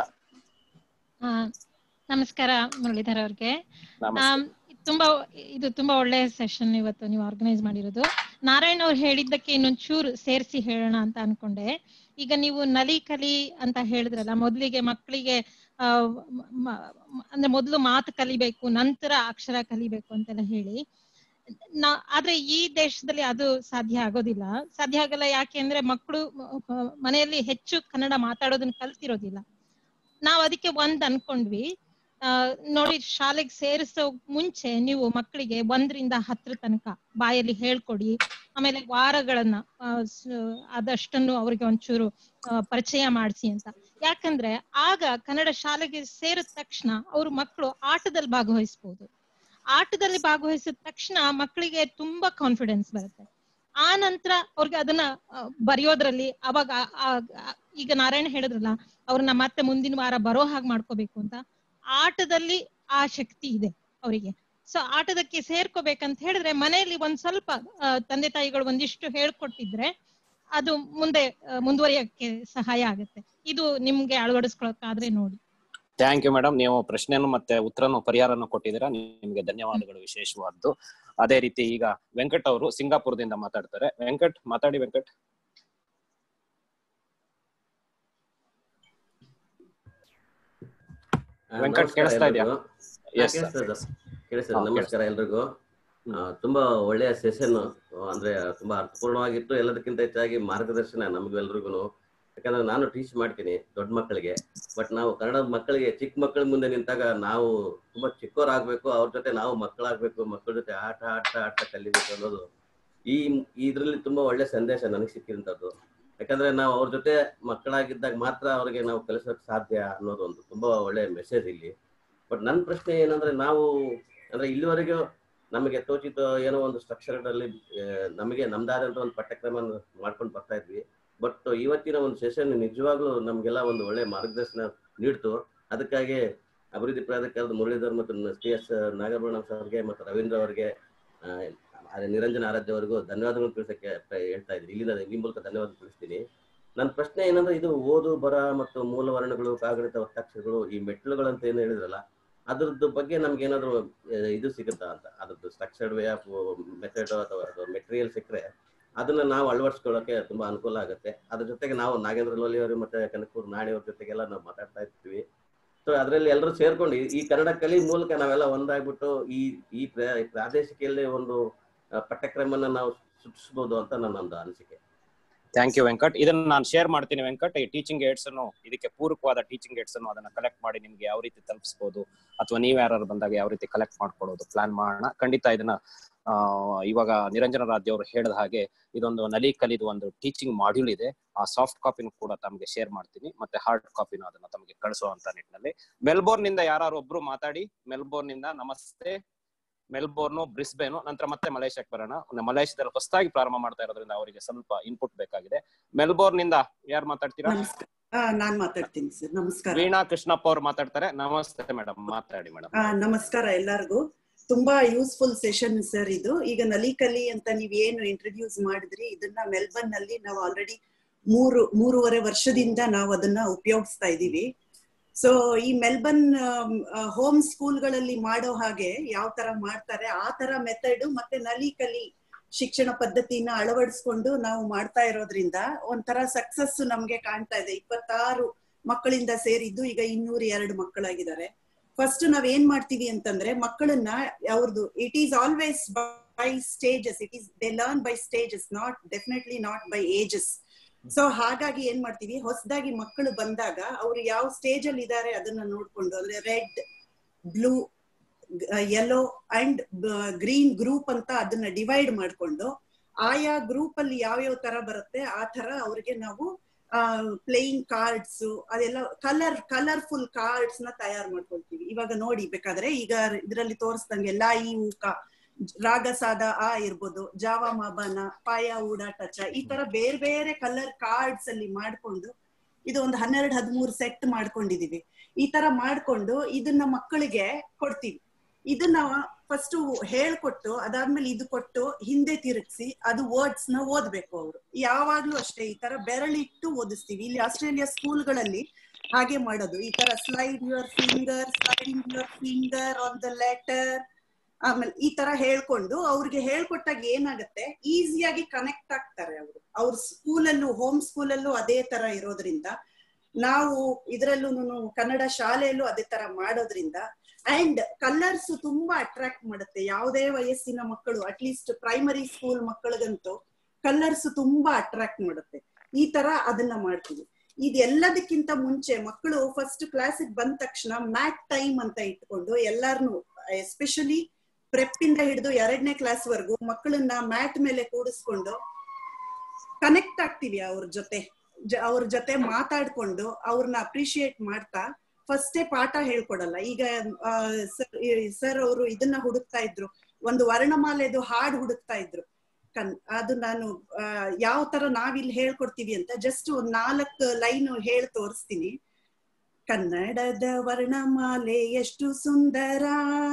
ಆ, ನಮಸ್ಕಾರ ಮುರಳೀಧರ್ ಅವ್ರಿಗೆ ನಮಸ್ತೆ. ಆಮ್, ತುಂಬಾ ಇದು ತುಂಬಾ ಒಳ್ಳೆ ಸೆಷನ್ ಇವತ್ತು ನೀವು ಆರ್ಗನೈಸ್ ಮಾಡಿರೋದು ನಾರಾಯಣ್ ಅವ್ರು ಹೇಳಿದ್ದಕ್ಕೆ ಇನ್ನೊಂದ್ ಚೂರು ಸೇರಿಸಿ ಹೇಳೋಣ ಅಂತ ಅನ್ಕೊಂಡೆ ಈಗ ನೀವು ನಲಿ ಕಲಿ ಅಂತ ಹೇಳಿದ್ರಲ್ಲ ಮೊದಲಿಗೆ ಮಕ್ಕಳಿಗೆ ಆ, ಮ- ಮ- ಅಂದ್ರೆ ಮೊದಲು ಮಾತು ಕಲಿಬೇಕು ನಂತರ ಅಕ್ಷರ ಕಲಿಬೇಕು ಅಂತೆಲ್ಲ ಹೇಳಿ ನಾ ಆದ್ರೆ ಈ ದೇಶದಲ್ಲಿ ಅದು ಸಾಧ್ಯ ಆಗೋದಿಲ್ಲ ಸಾಧ್ಯ ಆಗಲ್ಲ ಯಾಕೆ ಅಂದ್ರೆ ಮಕ್ಕಳು ಮನೆಯಲ್ಲಿ ಹೆಚ್ಚು ಕನ್ನಡ ಮಾತಾಡೋದನ್ನ ಕಲ್ತಿರೋದಿಲ್ಲ ನಾವ್ ಅದಕ್ಕೆ ಒಂದ್ ಅನ್ಕೊಂಡ್ವಿ ಆ, ನೋಡಿ ಶಾಲೆಗೆ ಸೇರಿಸೋ ಮುಂಚೆ ನೀವು ಮಕ್ಕಳಿಗೆ ಒಂದರಿಂದ ಹತ್ತರ ತನಕ ಬಾಯಲ್ಲಿ ಹೇಳ್ಕೊಡಿ ಆಮೇಲೆ ವಾರಗಳನ್ನ ಆ, ಸ- ಅದಷ್ಟನ್ನು ಅವ್ರಿಗೆ ಒಂಚೂರು ಆ, ಪರಿಚಯ ಮಾಡಿಸಿ ಅಂತ ಯಾಕಂದ್ರೆ ಆಗ ಕನ್ನಡ ಶಾಲೆಗೆ ಸೇರಿದ ತಕ್ಷಣ ಅವ್ರ ಮಕ್ಕಳು ಆಟದಲ್ಲಿ ಭಾಗವಹಿಸ್ಬೋದು ಆಟದಲ್ಲಿ ಭಾಗವಹಿಸಿದ ತಕ್ಷಣ ಮಕ್ಕಳಿಗೆ ತುಂಬಾ ಕಾನ್ಫಿಡೆನ್ಸ್ ಬರುತ್ತೆ ಆ ನಂತರ ಅವ್ರಿಗೆ ಅದನ್ನ ಆ, ಬರೆಯೋದ್ರಲ್ಲಿ ಅವಾಗ ಆ- ಆ- ಆ- ಈಗ ನಾರಾಯಣ ಹೇಳಿದ್ರಲ್ಲ ಅವ್ರನ್ನ ಮತ್ತೆ ಮುಂದಿನ ವಾರ ಬರೋ ಹಾಗೆ ಮಾಡ್ಕೋಬೇಕು ಅಂತ ಆಟದಲ್ಲಿ ಆ ಶಕ್ತಿ ಇದೆ ಅವರಿಗೆ ಸೊ ಆಟದಕ್ಕೆ ಸೇರ್ಕೋಬೇಕಂತ ಹೇಳಿದ್ರೆ ಮನೆಯಲ್ಲಿ ಒಂದ್ ಸ್ವಲ್ಪ ಆ, ತಂದೆ ತಾಯಿಗಳು ಒಂದಿಷ್ಟು ಹೇಳ್ಕೊಟ್ಟಿದ್ರೆ ಅದು ಮುಂದೆ ಆ, ಮುಂದುವರಿಯಕ್ಕೆ ಸಹಾಯ ಆಗುತ್ತೆ ಇದು ನಿಮ್ಗೆ ಅಳವಡಿಸ್ಕೊಳಕ್ಕಾದ್ರೆ ನೋಡಿ ಥ್ಯಾಂಕ್ ಯು ಮೇಡಮ್ ನೀವು ಪ್ರಶ್ನೆಯನ್ನು ಮತ್ತೆ ಉತ್ತರನು ಪರಿಹಾರನು ಕೊಟ್ಟಿದ್ದೀರಾ ನಿಮಗೆ ಧನ್ಯವಾದಗಳು ವಿಶೇಷವಾದ್ದು ಅದೇ ರೀತಿ ಈಗ ವೆಂಕಟ್ ಅವರು ಸಿಂಗಾಪುರದಿಂದ ಮಾತಾಡ್ತಾರೆ ವೆಂಕಟ್ ಮಾತಾಡಿ ವೆಂಕಟ್ ಆ, ವೆಂಕಟ್ ನಮಸ್ಕಾರ ಕೇಳಿಸ್ತಾ ಇದೆಯಾ ಎಲ್ರಿಗೂ. ಹಾ, Yes, sir. ಕೇಳಿಸ್ತದೆ ಸರ್. ಕೇಳಿಸ್ತದೆ ಹಾ, ನಮಸ್ಕಾರ ಎಲ್ರಿಗೂ ಆ, ತುಂಬಾ ಒಳ್ಳೆಯ ಸೆಷನ್ ಅಂದ್ರೆ ತುಂಬಾ ಅರ್ಥಪೂರ್ಣವಾಗಿತ್ತು ಎಲ್ಲದಕ್ಕಿಂತ ಹೆಚ್ಚಾಗಿ ಮಾರ್ಗದರ್ಶನ ನಮಗೆಲ್ರಿಗೂ ಯಾಕಂದ್ರೆ ನಾನು ಟೀಚ್ ಮಾಡ್ತೀನಿ ದೊಡ್ಡ ಮಕ್ಕಳಿಗೆ ಬಟ್ ನಾವು ಕನ್ನಡ ಮಕ್ಕಳಿಗೆ ಚಿಕ್ಕ ಮಕ್ಕಳ ಮುಂದೆ ನಿಂತಾಗ ನಾವು ತುಂಬಾ ಚಿಕ್ಕವರಾಗ್ಬೇಕು ಅವ್ರ ಜೊತೆ ನಾವು ಮಕ್ಕಳಾಗ್ಬೇಕು ಮಕ್ಕಳ ಜೊತೆ ಆಟ ಆಟ ಆಟ ಕಲಿಬೇಕು ಅನ್ನೋದು ಈ ಇದ್ರಲ್ಲಿ ತುಂಬಾ ಒಳ್ಳೆ ಸಂದೇಶ ನನಗೆ ಸಿಕ್ಕಿದಂಥದ್ದು ಯಾಕಂದ್ರೆ ನಾವು ಅವ್ರ ಜೊತೆ ಮಕ್ಕಳಾಗಿದ್ದಾಗ ಮಾತ್ರ ಅವ್ರಿಗೆ ನಾವು ಕಲಿಸೋಕೆ ಸಾಧ್ಯ ಅನ್ನೋದು ಒಂದು ತುಂಬಾ ಒಳ್ಳೆ ಮೆಸೇಜ್ ಇಲ್ಲಿ ಬಟ್ ನನ್ನ ಪ್ರಶ್ನೆ ಏನಂದ್ರೆ ನಾವು ಅಂದ್ರೆ ಇಲ್ಲಿವರೆಗೂ ನಮಗೆ ತೋಚಿತ ಏನೋ ಒಂದು ಸ್ಟ್ರಕ್ಚರ್ ಅಲ್ಲಿ ಆ, ನಮಗೆ ನಮ್ದಾದಂತ ಒಂದು ಪಠ್ಯಕ್ರಮ ಮಾಡ್ಕೊಂಡು ಬರ್ತಾ ಇದ್ವಿ ಬಟ್ ಇವತ್ತಿನ ಒಂದು ಸೆಷನ್ ನಿಜವಾಗ್ಲೂ ನಮ್ಗೆಲ್ಲ ಒಂದು ಒಳ್ಳೆ ಮಾರ್ಗದರ್ಶನ ನೀಡ್ತು ಅದಕ್ಕಾಗಿ ಅಭಿವೃದ್ಧಿ ಪ್ರಾಧಿಕಾರದ ಮುರಳೀಧರ್ ಮತ್ತು ಟಿ ಎಸ್ ನಾಗಭರಣ ಸರ್ಗೆ ಮತ್ತು ರವೀಂದ್ರ ಅವರಿಗೆ ಆ, ಆ, ನಿರಂಜನ ಆರಾಧ್ಯ ಅವರಿಗೂ ಧನ್ಯವಾದಗಳು ತಿಳಿಸಕ್ಕೆ ಪ್ರ- ಹೇಳ್ತಾ ಇದ್ದೀನಿ ಇಲ್ಲಿಂದ ಈ ಮೂಲಕ ಧನ್ಯವಾದ ತಿಳಿಸ್ತೀನಿ ನನ್ನ ಪ್ರಶ್ನೆ ಏನಂದ್ರೆ ಇದು ಓದು ಬರ ಮತ್ತು ಮೂಲ ವರ್ಣಗಳು ಕಾಗಣಿತ ಒತ್ತಕ್ಷರಗಳು ಈ ಮೆಟ್ಲುಗಳಂತ ಏನು ಹೇಳಿದ್ರಲ್ಲ ಅದ್ರದ್ದು ಬಗ್ಗೆ ನಮ್ಗೆ ಏನಾದ್ರು ಆ, ಇದು ಸಿಗುತ್ತಾ ಅಂತ ಅದ್ರದ್ದು ಸ್ಟ್ರಕ್ಚರ್ಡ್ ವೇ ಆಫ್ ಮೆಥಡ್ ಅಥವಾ ಮೆಟೀರಿಯಲ್ ಸಿಕ್ಕರೆ ಅದನ್ನ ನಾವು ಅಳವಡಿಸ್ಕೊಳ್ಳೋಕೆ ತುಂಬಾ ಅನುಕೂಲ ಆಗುತ್ತೆ ಅದ್ರ ಜೊತೆಗೆ ನಾವು ನಾಗೇಂದ್ರ ಲೋಲಿ ಅವರು ಮತ್ತೆ ಕನಕಪುರ್ ನಾಣಿ ಅವ್ರ ಜೊತೆಗೆಲ್ಲ ನಾವು ಮಾತಾಡ್ತಾ ಇರ್ತೀವಿ ಸೊ ಅದರಲ್ಲಿ ಎಲ್ಲರೂ ಸೇರ್ಕೊಂಡು ಈ- ಈ ಕನ್ನಡ ಕಲಿ ಮೂಲಕ ನಾವೆಲ್ಲ ಒಂದಾಗ್ಬಿಟ್ಟು ಈ ಈ ಪ್ರ- ಪ್ರಾದೇಶಿಕೆಯಲ್ಲಿ ಒಂದು ಆ, ಪಠ್ಯಕ್ರಮನ ನಾವು ಸೃಷ್ಟಿಸಬಹುದು ಅಂತ ನನ್ನ ಒಂದು ಅನಿಸಿಕೆ ಥ್ಯಾಂಕ್ ಯು ವೆಂಕಟ್ ಇದನ್ನ ನಾನು ಶೇರ್ ಮಾಡ್ತೀನಿ ವೆಂಕಟ್ ಈ ಟೀಚಿಂಗ್ ಏಡ್ಸ್ ಅನ್ನು ಇದಕ್ಕೆ ಪೂರಕವಾದ ಟೀಚಿಂಗ್ ಏಡ್ಸ್ ಅನ್ನು ಅದನ್ನ ಕಲೆಕ್ಟ್ ಮಾಡಿ ನಿಮ್ಗೆ ಯಾವ ರೀತಿ ತಲುಪಿಸಬಹುದು ಅಥವಾ ನೀವ್ ಯಾರು ಬಂದಾಗ ಯಾವ ರೀತಿ ಕಲೆಕ್ಟ್ ಮಾಡ್ಕೊಳ್ಳೋದು ಪ್ಲಾನ್ ಮಾಡೋಣ ಖಂಡಿತ ಇದನ್ನ ಆ, ಇವಾಗ ನಿರಂಜನ ರಾಜ್ಯ ಅವರು ಹೇಳಿದ ಹಾಗೆ ಇದೊಂದು ನಲಿ ಕಲಿದು ಒಂದು ಟೀಚಿಂಗ್ ಮಾಡ್ಯೂಲ್ ಇದೆ ಆ ಸಾಫ್ಟ್ ಕಾಪಿನೂ ಕೂಡ ತಮಗೆ ಶೇರ್ ಮಾಡ್ತೀನಿ ಮತ್ತೆ ಹಾರ್ಡ್ ಕಾಪಿನೂ ಅದನ್ನ ತಮಗೆ ಕಳಿಸುವಂತ ನಿಟ್ಟಿನಲ್ಲಿ ಮೆಲ್ಬೋರ್ನ್ ನಿಂದ ಯಾರು ಒಬ್ರು ಮಾತಾಡಿ ಮೆಲ್ಬೋರ್ನ್ ನಿಂದ ನಮಸ್ತೆ ಮೆಲ್ಬೋರ್ನು ಬ್ರಿಸ್ಬೇನು ನಂತರ ಮತ್ತೆ ಮಲೇಷ್ಯಾಕ್ಕೆ ಬರೋಣ ಮಲೇಷ್ಯಾದಲ್ಲಿ ಹೊಸದಾಗಿ ಪ್ರಾರಂಭ ಮಾಡ್ತಾ ಇರೋದ್ರಿಂದ ಅವರಿಗೆ ಸ್ವಲ್ಪ ಇನ್ಪುಟ್ ಬೇಕಾಗಿದೆ ಮೆಲ್ಬೋರ್ನ್ ನಿಂದ ಯಾರು ಮಾತಾಡ್ತೀರಾ ನಮಸ್ಕಾರ ಆ, ನಾನ್ ಮಾತಾಡ್ತೀನಿ ಸರ್ ನಮಸ್ಕಾರ ವೀಣಾ ಕೃಷ್ಣಪ್ಪ ಅವ್ರು ಮಾತಾಡ್ತಾರೆ ನಮಸ್ತೆ ಮೇಡಮ್ ಮಾತಾಡಿ ಮೇಡಮ್ ಆ, ನಮಸ್ಕಾರ ಎಲ್ಲರಿಗೂ ತುಂಬಾ ಯೂಸ್ಫುಲ್ ಸೆಷನ್ ಸರ್ ಇದು ಈಗ ನಲಿಕಲಿ ಅಂತ ನೀವ್ ಏನು ಇಂಟ್ರೊಡ್ಯೂಸ್ ಮಾಡಿದ್ರಿ ಇದನ್ನ ಮೆಲ್ಬರ್ನ್ ನಲ್ಲಿ ನಾವು ಆಲ್ರೆಡಿ ಮೂರು ಮೂರುವರೆ ವರ್ಷದಿಂದ ನಾವು ಅದನ್ನ ಉಪಯೋಗಿಸ್ತಾ ಇದೀವಿ ಸೊ ಈ ಮೆಲ್ಬರ್ನ್ ಹೋಮ್ ಸ್ಕೂಲ್ಗಳಲ್ಲಿ ಮಾಡೋ ಹಾಗೆ ಯಾವ ತರ ಮಾಡ್ತಾರೆ ಆ ತರ ಮೆಥಡ್ ಮತ್ತೆ ನಲಿಕಲಿ ಶಿಕ್ಷಣ ಪದ್ಧತಿನ ಅಳವಡಿಸ್ಕೊಂಡು ನಾವು ಮಾಡ್ತಾ ಇರೋದ್ರಿಂದ ಒಂಥರ ಸಕ್ಸಸ್ ನಮ್ಗೆ ಕಾಣ್ತಾ ಇದೆ ಇಪ್ಪತ್ತಾರು ಮಕ್ಕಳಿಂದ ಸೇರಿದ್ದು ಈಗ ಇನ್ನೂರ ಎರಡು ಮಕ್ಕಳಾಗಿದ್ದಾರೆ ಫಸ್ಟ್ ನಾವ್ ಏನ್ ಮಾಡ್ತೀವಿ ಅಂತಂದ್ರೆ ಮಕ್ಕಳನ್ನ ಅವ್ರದ್ದು it is always by stages it is they learn by stages not definitely not by ages so ಹಾಗಾಗಿ ಏನ್ ಮಾಡ್ತೀವಿ ಹೊಸದಾಗಿ ಮಕ್ಕಳು ಬಂದಾಗ ಅವ್ರು ಯಾವ ಸ್ಟೇಜ್ ಅಲ್ಲಿ ಇದ್ದಾರೆ ಅದನ್ನ ನೋಡ್ಕೊಂಡು ಅಂದ್ರೆ red blue yellow and green group ಅಂತ ಅದನ್ನ ಡಿವೈಡ್ ಮಾಡ್ಕೊಂಡು ಆಯಾ ಗ್ರೂಪ್ ಅಲ್ಲಿ ಯಾವ್ಯಾವ ತರ ಬರುತ್ತೆ ಆ ತರ ಅವ್ರಿಗೆ ನಾವು ಪ್ಲೇಯಿಂಗ್ ಕಾರ್ಡ್ಸ್ ಅದೆಲ್ಲ ಕಲರ್ ಕಲರ್ಫುಲ್ ಕಾರ್ಡ್ಸ್ ನ ತಯಾರು ಮಾಡ್ಕೊಳ್ತೀವಿ ಇವಾಗ ನೋಡಿ ಬೇಕಾದ್ರೆ ಈಗ ಇದ್ರಲ್ಲಿ ತೋರಿಸ್ದಂಗೆ ಲಾ ಈ ಊಕ ರಾಗ ಸಾದ ಆ ಇರ್ಬೋದು ಜಾವ ಮಾಬಾನ ಪಾಯ ಊಡಾಟ ಚ ಈ ತರ ಬೇರೆ ಬೇರೆ ಕಲರ್ ಕಾರ್ಡ್ಸ್ ಅಲ್ಲಿ ಮಾಡ್ಕೊಂಡು ಇದು ಒಂದು ಹನ್ನೆರಡು ಹದಿಮೂರು ಸೆಟ್ ಮಾಡ್ಕೊಂಡಿದೀವಿ ಈ ತರ ಮಾಡ್ಕೊಂಡು ಇದನ್ನ ಮಕ್ಕಳಿಗೆ ಕೊಡ್ತೀವಿ ಇದನ್ನ ಫಸ್ಟ್ ಹೇಳ್ಕೊಟ್ಟು ಅದಾದ್ಮೇಲೆ ಇದು ಕೊಟ್ಟು ಹಿಂದೆ ತಿರುಗಿಸಿ ಅದು ವರ್ಡ್ಸ್ ನ ಓದ್ಬೇಕು ಅವರು ಯಾವಾಗ್ಲೂ ಅಷ್ಟೇ ಈ ತರ ಬೆರಳಿಟ್ಟು ಓದಿಸ್ತೀವಿ ಇಲ್ಲಿ ಆಸ್ಟ್ರೇಲಿಯಾ ಸ್ಕೂಲ್ಗಳಲ್ಲಿ ಹಾಗೆ ಮಾಡೋದು ಈ ತರ slide your finger sliding your finger on the letter ಆಮೇಲೆ ಈ ತರ ಹೇಳ್ಕೊಂಡು ಅವ್ರಿಗೆ ಹೇಳ್ಕೊಟ್ಟಾಗ ಏನಾಗುತ್ತೆ ಈಸಿಯಾಗಿ ಕನೆಕ್ಟ್ ಆಗ್ತಾರೆ ಅವರು ಅವ್ರ ಸ್ಕೂಲಲ್ಲೂ ಹೋಮ್ ಸ್ಕೂಲಲ್ಲೂ ಅದೇ ತರ ಇರೋದ್ರಿಂದ ನಾವು ಇದ್ರಲ್ಲೂ ಕನ್ನಡ ಶಾಲೆಯಲ್ಲೂ ಅದೇ ತರ ಮಾಡೋದ್ರಿಂದ ಅಂಡ್ ಕಲರ್ಸ್ ತುಂಬಾ ಅಟ್ರಾಕ್ಟ್ ಮಾಡುತ್ತೆ ಯಾವುದೇ ವಯಸ್ಸಿನ ಮಕ್ಕಳು ಅಟ್ಲೀಸ್ಟ್ ಪ್ರೈಮರಿ ಸ್ಕೂಲ್ ಮಕ್ಕಳಿಗಂತೂ ಕಲರ್ಸ್ ತುಂಬಾ ಅಟ್ರಾಕ್ಟ್ ಮಾಡುತ್ತೆ ಈ ತರ ಅದನ್ನ ಮಾಡ್ತೀವಿ ಇದೆಲ್ಲದಕ್ಕಿಂತ ಮುಂಚೆ ಮಕ್ಕಳು ಫಸ್ಟ್ ಕ್ಲಾಸಿಗೆ ಬಂದ ತಕ್ಷಣ ಮ್ಯಾಟ್ ಟೈಮ್ ಅಂತ ಇಟ್ಕೊಂಡು ಎಲ್ಲಾರ್ನು ಎಸ್ಪೆಷಲಿ ಪ್ರೆಪ್ ಇಂದ ಹಿಡಿದು ಎರಡನೇ ಕ್ಲಾಸ್ ವರ್ಗು ಮಕ್ಕಳನ್ನ ಮ್ಯಾಟ್ ಮೇಲೆ ಕೂಡಿಸ್ಕೊಂಡು ಕನೆಕ್ಟ್ ಆಗ್ತೀವಿ ಅವ್ರ ಜೊತೆ ಅವ್ರ ಜೊತೆ ಮಾತಾಡ್ಕೊಂಡು ಅವ್ರನ್ನ ಅಪ್ರಿಶಿಯೇಟ್ ಮಾಡ್ತಾ ಫಸ್ಟೇ ಪಾಠ ಹೇಳ್ಕೊಡಲ್ಲ ಈಗ ಸರ್ ಅವರು ಇದನ್ನ ಹುಡುಕ್ತಾ ಇದ್ರು ಒಂದು ವರ್ಣಮಾಲೆದು ಹಾಡು ಹುಡುಕ್ತಾ ಇದ್ರು ಕನ್ ಅದು ನಾನು ಯಾವ ತರ ನಾವಿಲ್ಲಿ ಹೇಳ್ಕೊಡ್ತೀವಿ ಅಂತ ಜಸ್ಟ್ ಒಂದ್ ನಾಲ್ಕು ಲೈನ್ ಹೇಳ್ ತೋರಿಸ್ತೀನಿ ಕನ್ನಡದ ವರ್ಣಮಾಲೆ ಎಷ್ಟು ಸುಂದರ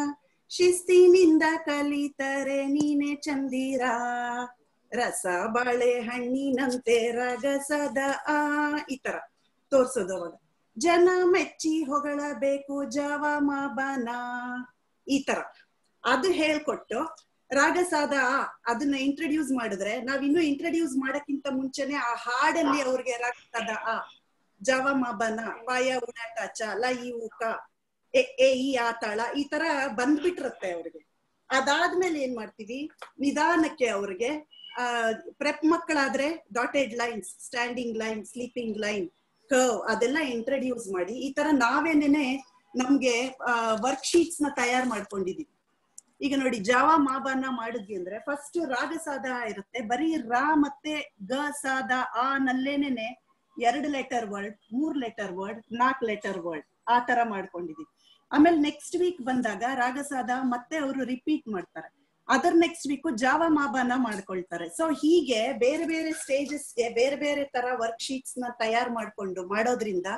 ಶಿಸ್ತಿನಿಂದ ಕಲಿತರೆ ನೀನೆ ಚಂದಿರ ರಸ ಬಾಳೆ ಹಣ್ಣಿನಂತೆ ರಗಸದ ಆ ಈ ತರ ತೋರ್ಸೋದು ಅವಾಗ ಜನ ಮೆಚ್ಚಿ ಹೊಗಳಬೇಕು ಜವ ಮಾಬನ ಈ ತರ ಅದು ಹೇಳ್ಕೊಟ್ಟು ರಾಗಸಾದ ಆ ಅದನ್ನ ಇಂಟ್ರಡ್ಯೂಸ್ ಮಾಡಿದ್ರೆ ನಾವ್ ಇನ್ನು ಇಂಟ್ರಡ್ಯೂಸ್ ಮಾಡಕ್ಕಿಂತ ಮುಂಚೆನೆ ಆ ಹಾಡಲ್ಲಿ ಅವ್ರಿಗೆ ರಾಗಸಾದ ಆ ಜವ ಮಾಬನ ಪಾಯ ಉಡಾಟ ಚ ಲ ಈ ಊಕ ಎ ಎ ಈ ಆ ತಾಳ ಈ ತರ ಬಂದ್ಬಿಟ್ಟಿರತ್ತೆ ಅವ್ರಿಗೆ ಅದಾದ್ಮೇಲೆ ಏನ್ ಮಾಡ್ತೀವಿ ನಿಧಾನಕ್ಕೆ ಅವ್ರಿಗೆ ಆ ಪ್ರೆಪ್ ಮಕ್ಕಳಾದ್ರೆ dotted lines standing line sleeping line curve ಅದೆಲ್ಲ ಇಂಟ್ರಡ್ಯೂಸ್ ಮಾಡಿ ಈ ತರ ನಾವೇನೇನೆ ನಮ್ಗೆ ವರ್ಕ್ ಶೀಟ್ಸ್ ನ ತಯಾರು ಮಾಡ್ಕೊಂಡಿದೀವಿ ಈಗ ನೋಡಿ ಜಾವ ಮಾಬಾನ ಮಾಡಿದ್ವಿ ಅಂದ್ರೆ ಫಸ್ಟ್ ರಾಗ ಸಾದ ಇರುತ್ತೆ ಬರೀ ರಾ ಮತ್ತೆ ಗ ಸಾದ ಆ ನಲ್ಲೇನೆ ಎರಡು ಲೆಟರ್ ವರ್ಡ್ ಮೂರ್ ಲೆಟರ್ ವರ್ಡ್ ನಾಲ್ಕು ಲೆಟರ್ ವರ್ಡ್ ಆ ತರ ಮಾಡ್ಕೊಂಡಿದೀವಿ ಆಮೇಲೆ ನೆಕ್ಸ್ಟ್ ವೀಕ್ ಬಂದಾಗ ರಾಗಸಾದ ಮತ್ತೆ ಅವರು ರಿಪೀಟ್ ಮಾಡ್ತಾರೆ ಅದರ್ ನೆಕ್ಸ್ಟ್ ವೀಕ್ ಜಾವ ಮಾಬಾನ ಮಾಡ್ಕೊಳ್ತಾರೆ ಸೊ ಹೀಗೆ ಬೇರೆ ಬೇರೆ ಸ್ಟೇಜಸ್ಗೆ ಬೇರೆ ಬೇರೆ ತರ ವರ್ಕ್ ಶೀಟ್ಸ್ ನ ತಯಾರು ಮಾಡ್ಕೊಂಡು ಮಾಡೋದ್ರಿಂದ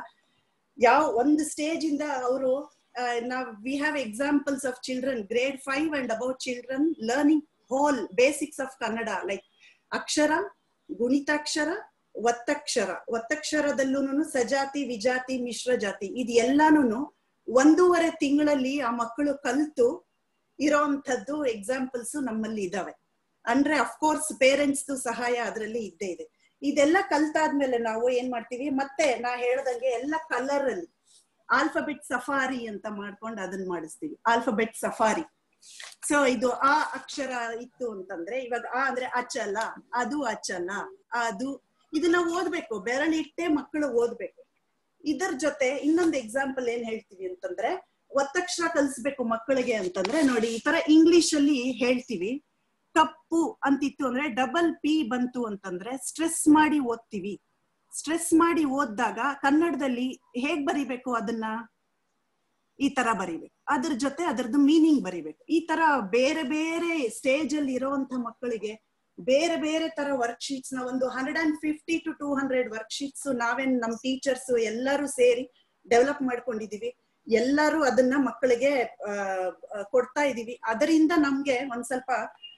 ಯಾವ ಒಂದು ಸ್ಟೇಜ್ ಇಂದ ಅವರು ನಾವ್ we have examples of children grade five and about children learning whole basics of Kannada like ಅಕ್ಷರ ಗುಣಿತಾಕ್ಷರ ಒತ್ತಕ್ಷರ ಒತ್ತಕ್ಷರದಲ್ಲೂ ಸಜಾತಿ ವಿಜಾತಿ ಮಿಶ್ರ ಜಾತಿ ಇದು ಎಲ್ಲಾನು ಒಂದೂವರೆ ತಿಂಗಳಲ್ಲಿ ಆ ಮಕ್ಕಳು ಕಲ್ತು ಇರೋಂಥದ್ದು ಎಕ್ಸಾಂಪಲ್ಸ್ ನಮ್ಮಲ್ಲಿ ಇದಾವೆ ಅಂದ್ರೆ ಅಫ್ಕೋರ್ಸ್ ಪೇರೆಂಟ್ಸ್ ಸಹಾಯ ಅದರಲ್ಲಿ ಇದ್ದೇ ಇದೆ ಇದೆಲ್ಲ ಕಲ್ತಾದ್ಮೇಲೆ ನಾವು ಏನ್ ಮಾಡ್ತೀವಿ ಮತ್ತೆ ನಾ ಹೇಳ್ದಂಗೆ ಎಲ್ಲ ಕಲರ್ ಅಲ್ಲಿ ಆಲ್ಫಾಬೆಟ್ ಸಫಾರಿ ಅಂತ ಮಾಡ್ಕೊಂಡು ಅದನ್ನ ಮಾಡಿಸ್ತೀವಿ ಆಲ್ಫಾಬೆಟ್ ಸಫಾರಿ ಸೊ ಇದು ಆ ಅಕ್ಷರ ಇತ್ತು ಅಂತಂದ್ರೆ ಇವಾಗ ಆ ಅಂದ್ರೆ ಅಚಲ ಅದು ಅಚಲ ಅದು ಇದನ್ನ ಓದ್ಬೇಕು ಬೆರಳಿಟ್ಟೆ ಮಕ್ಕಳು ಓದ್ಬೇಕು ಇದರ ಜೊತೆ ಇನ್ನೊಂದು ಎಕ್ಸಾಂಪಲ್ ಏನ್ ಹೇಳ್ತೀವಿ ಅಂತಂದ್ರೆ ಒತ್ತಕ್ಷರ ಕಲಿಸ್ಬೇಕು ಮಕ್ಕಳಿಗೆ ಅಂತಂದ್ರೆ ನೋಡಿ ಈ ತರ ಇಂಗ್ಲಿಷ್ ಅಲ್ಲಿ ಹೇಳ್ತೀವಿ ಕಪ್ಪು ಅಂತಿತ್ತು ಅಂದ್ರೆ ಡಬಲ್ ಪಿ ಬಂತು ಅಂತಂದ್ರೆ ಸ್ಟ್ರೆಸ್ ಮಾಡಿ ಓದ್ತೀವಿ ಸ್ಟ್ರೆಸ್ ಮಾಡಿ ಓದ್ದಾಗ ಕನ್ನಡದಲ್ಲಿ ಹೇಗ್ ಬರಿಬೇಕು ಅದನ್ನ ಈ ತರ ಬರಿಬೇಕು ಅದ್ರ ಜೊತೆ ಅದ್ರದ್ದು ಮೀನಿಂಗ್ ಬರಿಬೇಕು ಈ ತರ ಬೇರೆ ಬೇರೆ ಸ್ಟೇಜ್ ಅಲ್ಲಿ ಇರುವಂತ ಮಕ್ಕಳಿಗೆ ಬೇರೆ ಬೇರೆ ತರ ವರ್ಕ್ ಶೀಟ್ಸ್ ನ ಒಂದು hundred and fifty to two hundred worksheets ನಾವೇನ್ ನಮ್ ಟೀಚರ್ಸ್ ಎಲ್ಲರೂ ಸೇರಿ ಡೆವಲಪ್ ಮಾಡ್ಕೊಂಡಿದೀವಿ ಎಲ್ಲರೂ ಅದನ್ನ ಮಕ್ಕಳಿಗೆ ಆ, ಆ, ಕೊಡ್ತಾ ಇದೀವಿ ಅದರಿಂದ ನಮ್ಗೆ ಒಂದ್ ಸ್ವಲ್ಪ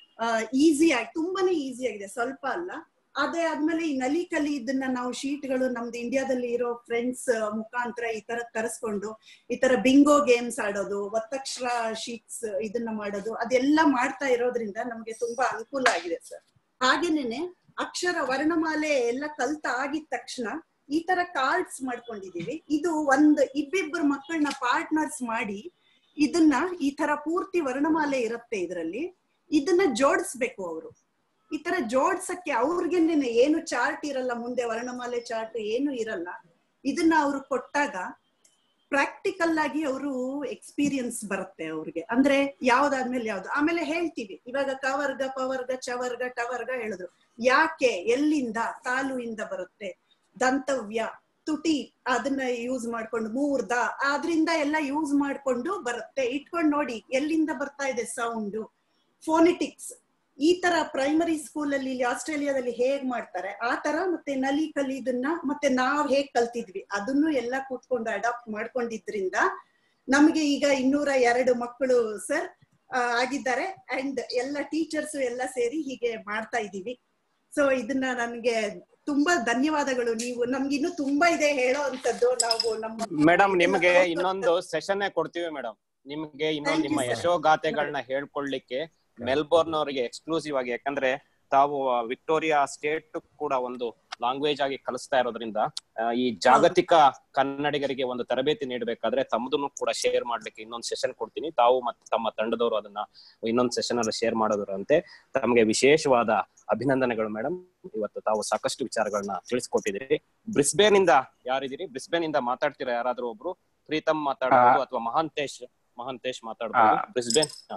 ಈಸಿ ಆಗಿ ತುಂಬಾನೇ ಈಸಿ ಆಗಿದೆ ಸ್ವಲ್ಪ ಅಲ್ಲ ಅದೇ ಆದ್ಮೇಲೆ ಈ ನಲಿ ಕಲಿ ಇದನ್ನ ನಾವು ಶೀಟ್ಗಳು ನಮ್ದು ಇಂಡಿಯಾದಲ್ಲಿ ಇರೋ ಫ್ರೆಂಡ್ಸ್ ಮುಖಾಂತರ ಈ ತರ ತರಿಸ್ಕೊಂಡು ಈ ತರ ಬಿಂಗೋ ಗೇಮ್ಸ್ ಆಡೋದು ಒತ್ತಕ್ಷರ ಶೀಟ್ಸ್ ಇದನ್ನ ಮಾಡೋದು ಅದೆಲ್ಲ ಮಾಡ್ತಾ ಇರೋದ್ರಿಂದ ನಮ್ಗೆ ತುಂಬಾ ಅನುಕೂಲ ಆಗಿದೆ ಸರ್ ಹಾಗೇನೇನೆ ಅಕ್ಷರ ವರ್ಣಮಾಲೆ ಎಲ್ಲ ಕಲ್ತ ಆಗಿದ ತಕ್ಷಣ ಈ ತರ ಕಾರ್ಡ್ಸ್ ಮಾಡ್ಕೊಂಡಿದೀವಿ ಇದು ಒಂದ್ ಇಬ್ಬಿಬ್ಬರು ಮಕ್ಕಳನ್ನ ಪಾರ್ಟ್ನರ್ಸ್ ಮಾಡಿ ಇದನ್ನ ಈ ತರ ಪೂರ್ತಿ ವರ್ಣಮಾಲೆ ಇರುತ್ತೆ ಇದರಲ್ಲಿ ಇದನ್ನ ಜೋಡಿಸ್ಬೇಕು ಅವರು ಈ ತರ ಜೋಡ್ಸಕ್ಕೆ ಅವ್ರಿಗೇನೆ ಏನು ಚಾರ್ಟ್ ಇರಲ್ಲ ಮುಂದೆ ವರ್ಣಮಾಲೆ ಚಾರ್ಟ್ ಏನು ಇರಲ್ಲ ಇದನ್ನ ಅವ್ರು ಕೊಟ್ಟಾಗ ಪ್ರಾಕ್ಟಿಕಲ್ ಆಗಿ ಅವರು ಎಕ್ಸ್ಪೀರಿಯನ್ಸ್ ಬರುತ್ತೆ ಅವ್ರಿಗೆ ಅಂದ್ರೆ ಯಾವ್ದಾದ್ಮೇಲೆ ಯಾವ್ದು ಆಮೇಲೆ ಹೇಳ್ತೀವಿ ಇವಾಗ ಕವರ್ಗ ಪವರ್ಗ ಚವರ್ಗ ಟವರ್ಗ ಹೇಳಿದ್ರು ಯಾಕೆ ಎಲ್ಲಿಂದ ತಾಲು ಇಂದ ಬರುತ್ತೆ ದಂತವ್ಯ ತುಟಿ ಅದನ್ನ ಯೂಸ್ ಮಾಡ್ಕೊಂಡು ಮೂರ್ದ ಅದ್ರಿಂದ ಎಲ್ಲ ಯೂಸ್ ಮಾಡ್ಕೊಂಡು ಬರುತ್ತೆ ಇಟ್ಕೊಂಡು ನೋಡಿ ಎಲ್ಲಿಂದ ಬರ್ತಾ ಇದೆ ಸೌಂಡ್ ಫೋನಿಟಿಕ್ಸ್ ಈ ತರ ಪ್ರೈಮರಿ ಸ್ಕೂಲ್ ಅಲ್ಲಿ ಇಲ್ಲಿ ಆಸ್ಟ್ರೇಲಿಯಾದಲ್ಲಿ ಹೇಗ್ ಮಾಡ್ತಾರೆ ಆ ತರ ಮತ್ತೆ ನಲಿ ಕಲಿದನ್ನ ಮತ್ತೆ ನಾವ್ ಹೇಗ್ ಕಲ್ತಿದ್ವಿ ಅದನ್ನು ಎಲ್ಲ ಕೂತ್ಕೊಂಡು ಅಡಾಪ್ಟ್ ಮಾಡ್ಕೊಂಡಿದ್ರಿಂದ ನಮ್ಗೆ ಈಗ ಇನ್ನೂರ ಎರಡು ಮಕ್ಕಳು ಸರ್ ಆಗಿದ್ದಾರೆ ಅಂಡ್ ಎಲ್ಲ ಟೀಚರ್ಸ್ ಎಲ್ಲ ಸೇರಿ ಹೀಗೆ ಮಾಡ್ತಾ ಇದೀವಿ ಸೊ ಇದನ್ನ ನನ್ಗೆ ತುಂಬಾ ಧನ್ಯವಾದಗಳು ನೀವು ನಮ್ಗೆ ಇನ್ನು ತುಂಬಾ ಇದೆ ಹೇಳೋ ಅಂತದ್ದು ನಾವು ನಮ್ಮ ಮೇಡಮ್ ನಿಮ್ಗೆ ಇನ್ನೊಂದು ಸೆಷನ್ ಕೊಡ್ತೀವಿ ಮೇಡಮ್ ನಿಮ್ಗೆ ಇನ್ನೊಂದು Thank you, ನಿಮ್ಮ sir. ಯಶೋಗಾಥೆಗಳನ್ನ ಹೇಳ್ಕೊಳ್ಳಿಕ್ಕೆ ಮೆಲ್ಬೋರ್ನ್ ಅವರಿಗೆ ಎಕ್ಸ್ಕ್ಲೂಸಿವ್ ಆಗಿ ಯಾಕಂದ್ರೆ ತಾವು ವಿಕ್ಟೋರಿಯಾ ಸ್ಟೇಟ್ ಕೂಡ ಒಂದು ಲ್ಯಾಂಗ್ವೇಜ್ ಆಗಿ ಕಲಿಸ್ತಾ ಇರೋದ್ರಿಂದ ಆ, ಈ ಜಾಗತಿಕ ಕನ್ನಡಿಗರಿಗೆ ಒಂದು ತರಬೇತಿ ನೀಡಬೇಕಾದ್ರೆ ತಮ್ಮದನ್ನು ಕೂಡ ಶೇರ್ ಮಾಡ್ಲಿಕ್ಕೆ ಇನ್ನೊಂದು ಸೆಷನ್ ಕೊಡ್ತೀನಿ ತಾವು ಮತ್ತೆ ತಮ್ಮ ತಂಡದವರು ಅದನ್ನ ಇನ್ನೊಂದು ಸೆಷನ್ ಅಲ್ಲಿ ಶೇರ್ ಮಾಡೋದ್ರಂತೆ ತಮಗೆ ವಿಶೇಷವಾದ ಅಭಿನಂದನೆಗಳು ಮೇಡಮ್ ಇವತ್ತು ತಾವು ಸಾಕಷ್ಟು ವಿಚಾರಗಳನ್ನ ತಿಳಿಸ್ಕೊಟ್ಟಿದ್ದೀರಿ ಬ್ರಿಸ್ಬೇನ್ ಇಂದ ಯಾರಿದ್ದೀರಿ ಬ್ರಿಸ್ಬೇನ್ ಇಂದ ಮಾತಾಡ್ತೀರಾ ಯಾರಾದ್ರೂ ಒಬ್ರು ಪ್ರೀತಮ್ ಮಾತಾಡಬಹುದು ಅಥವಾ ಮಹಾಂತೇಶ್ ಮಹಾಂತೇಶ್ ಮಾತಾಡಬಹುದು ಆ. ಬ್ರಿಸ್ಬೇನ್ ಹಾ.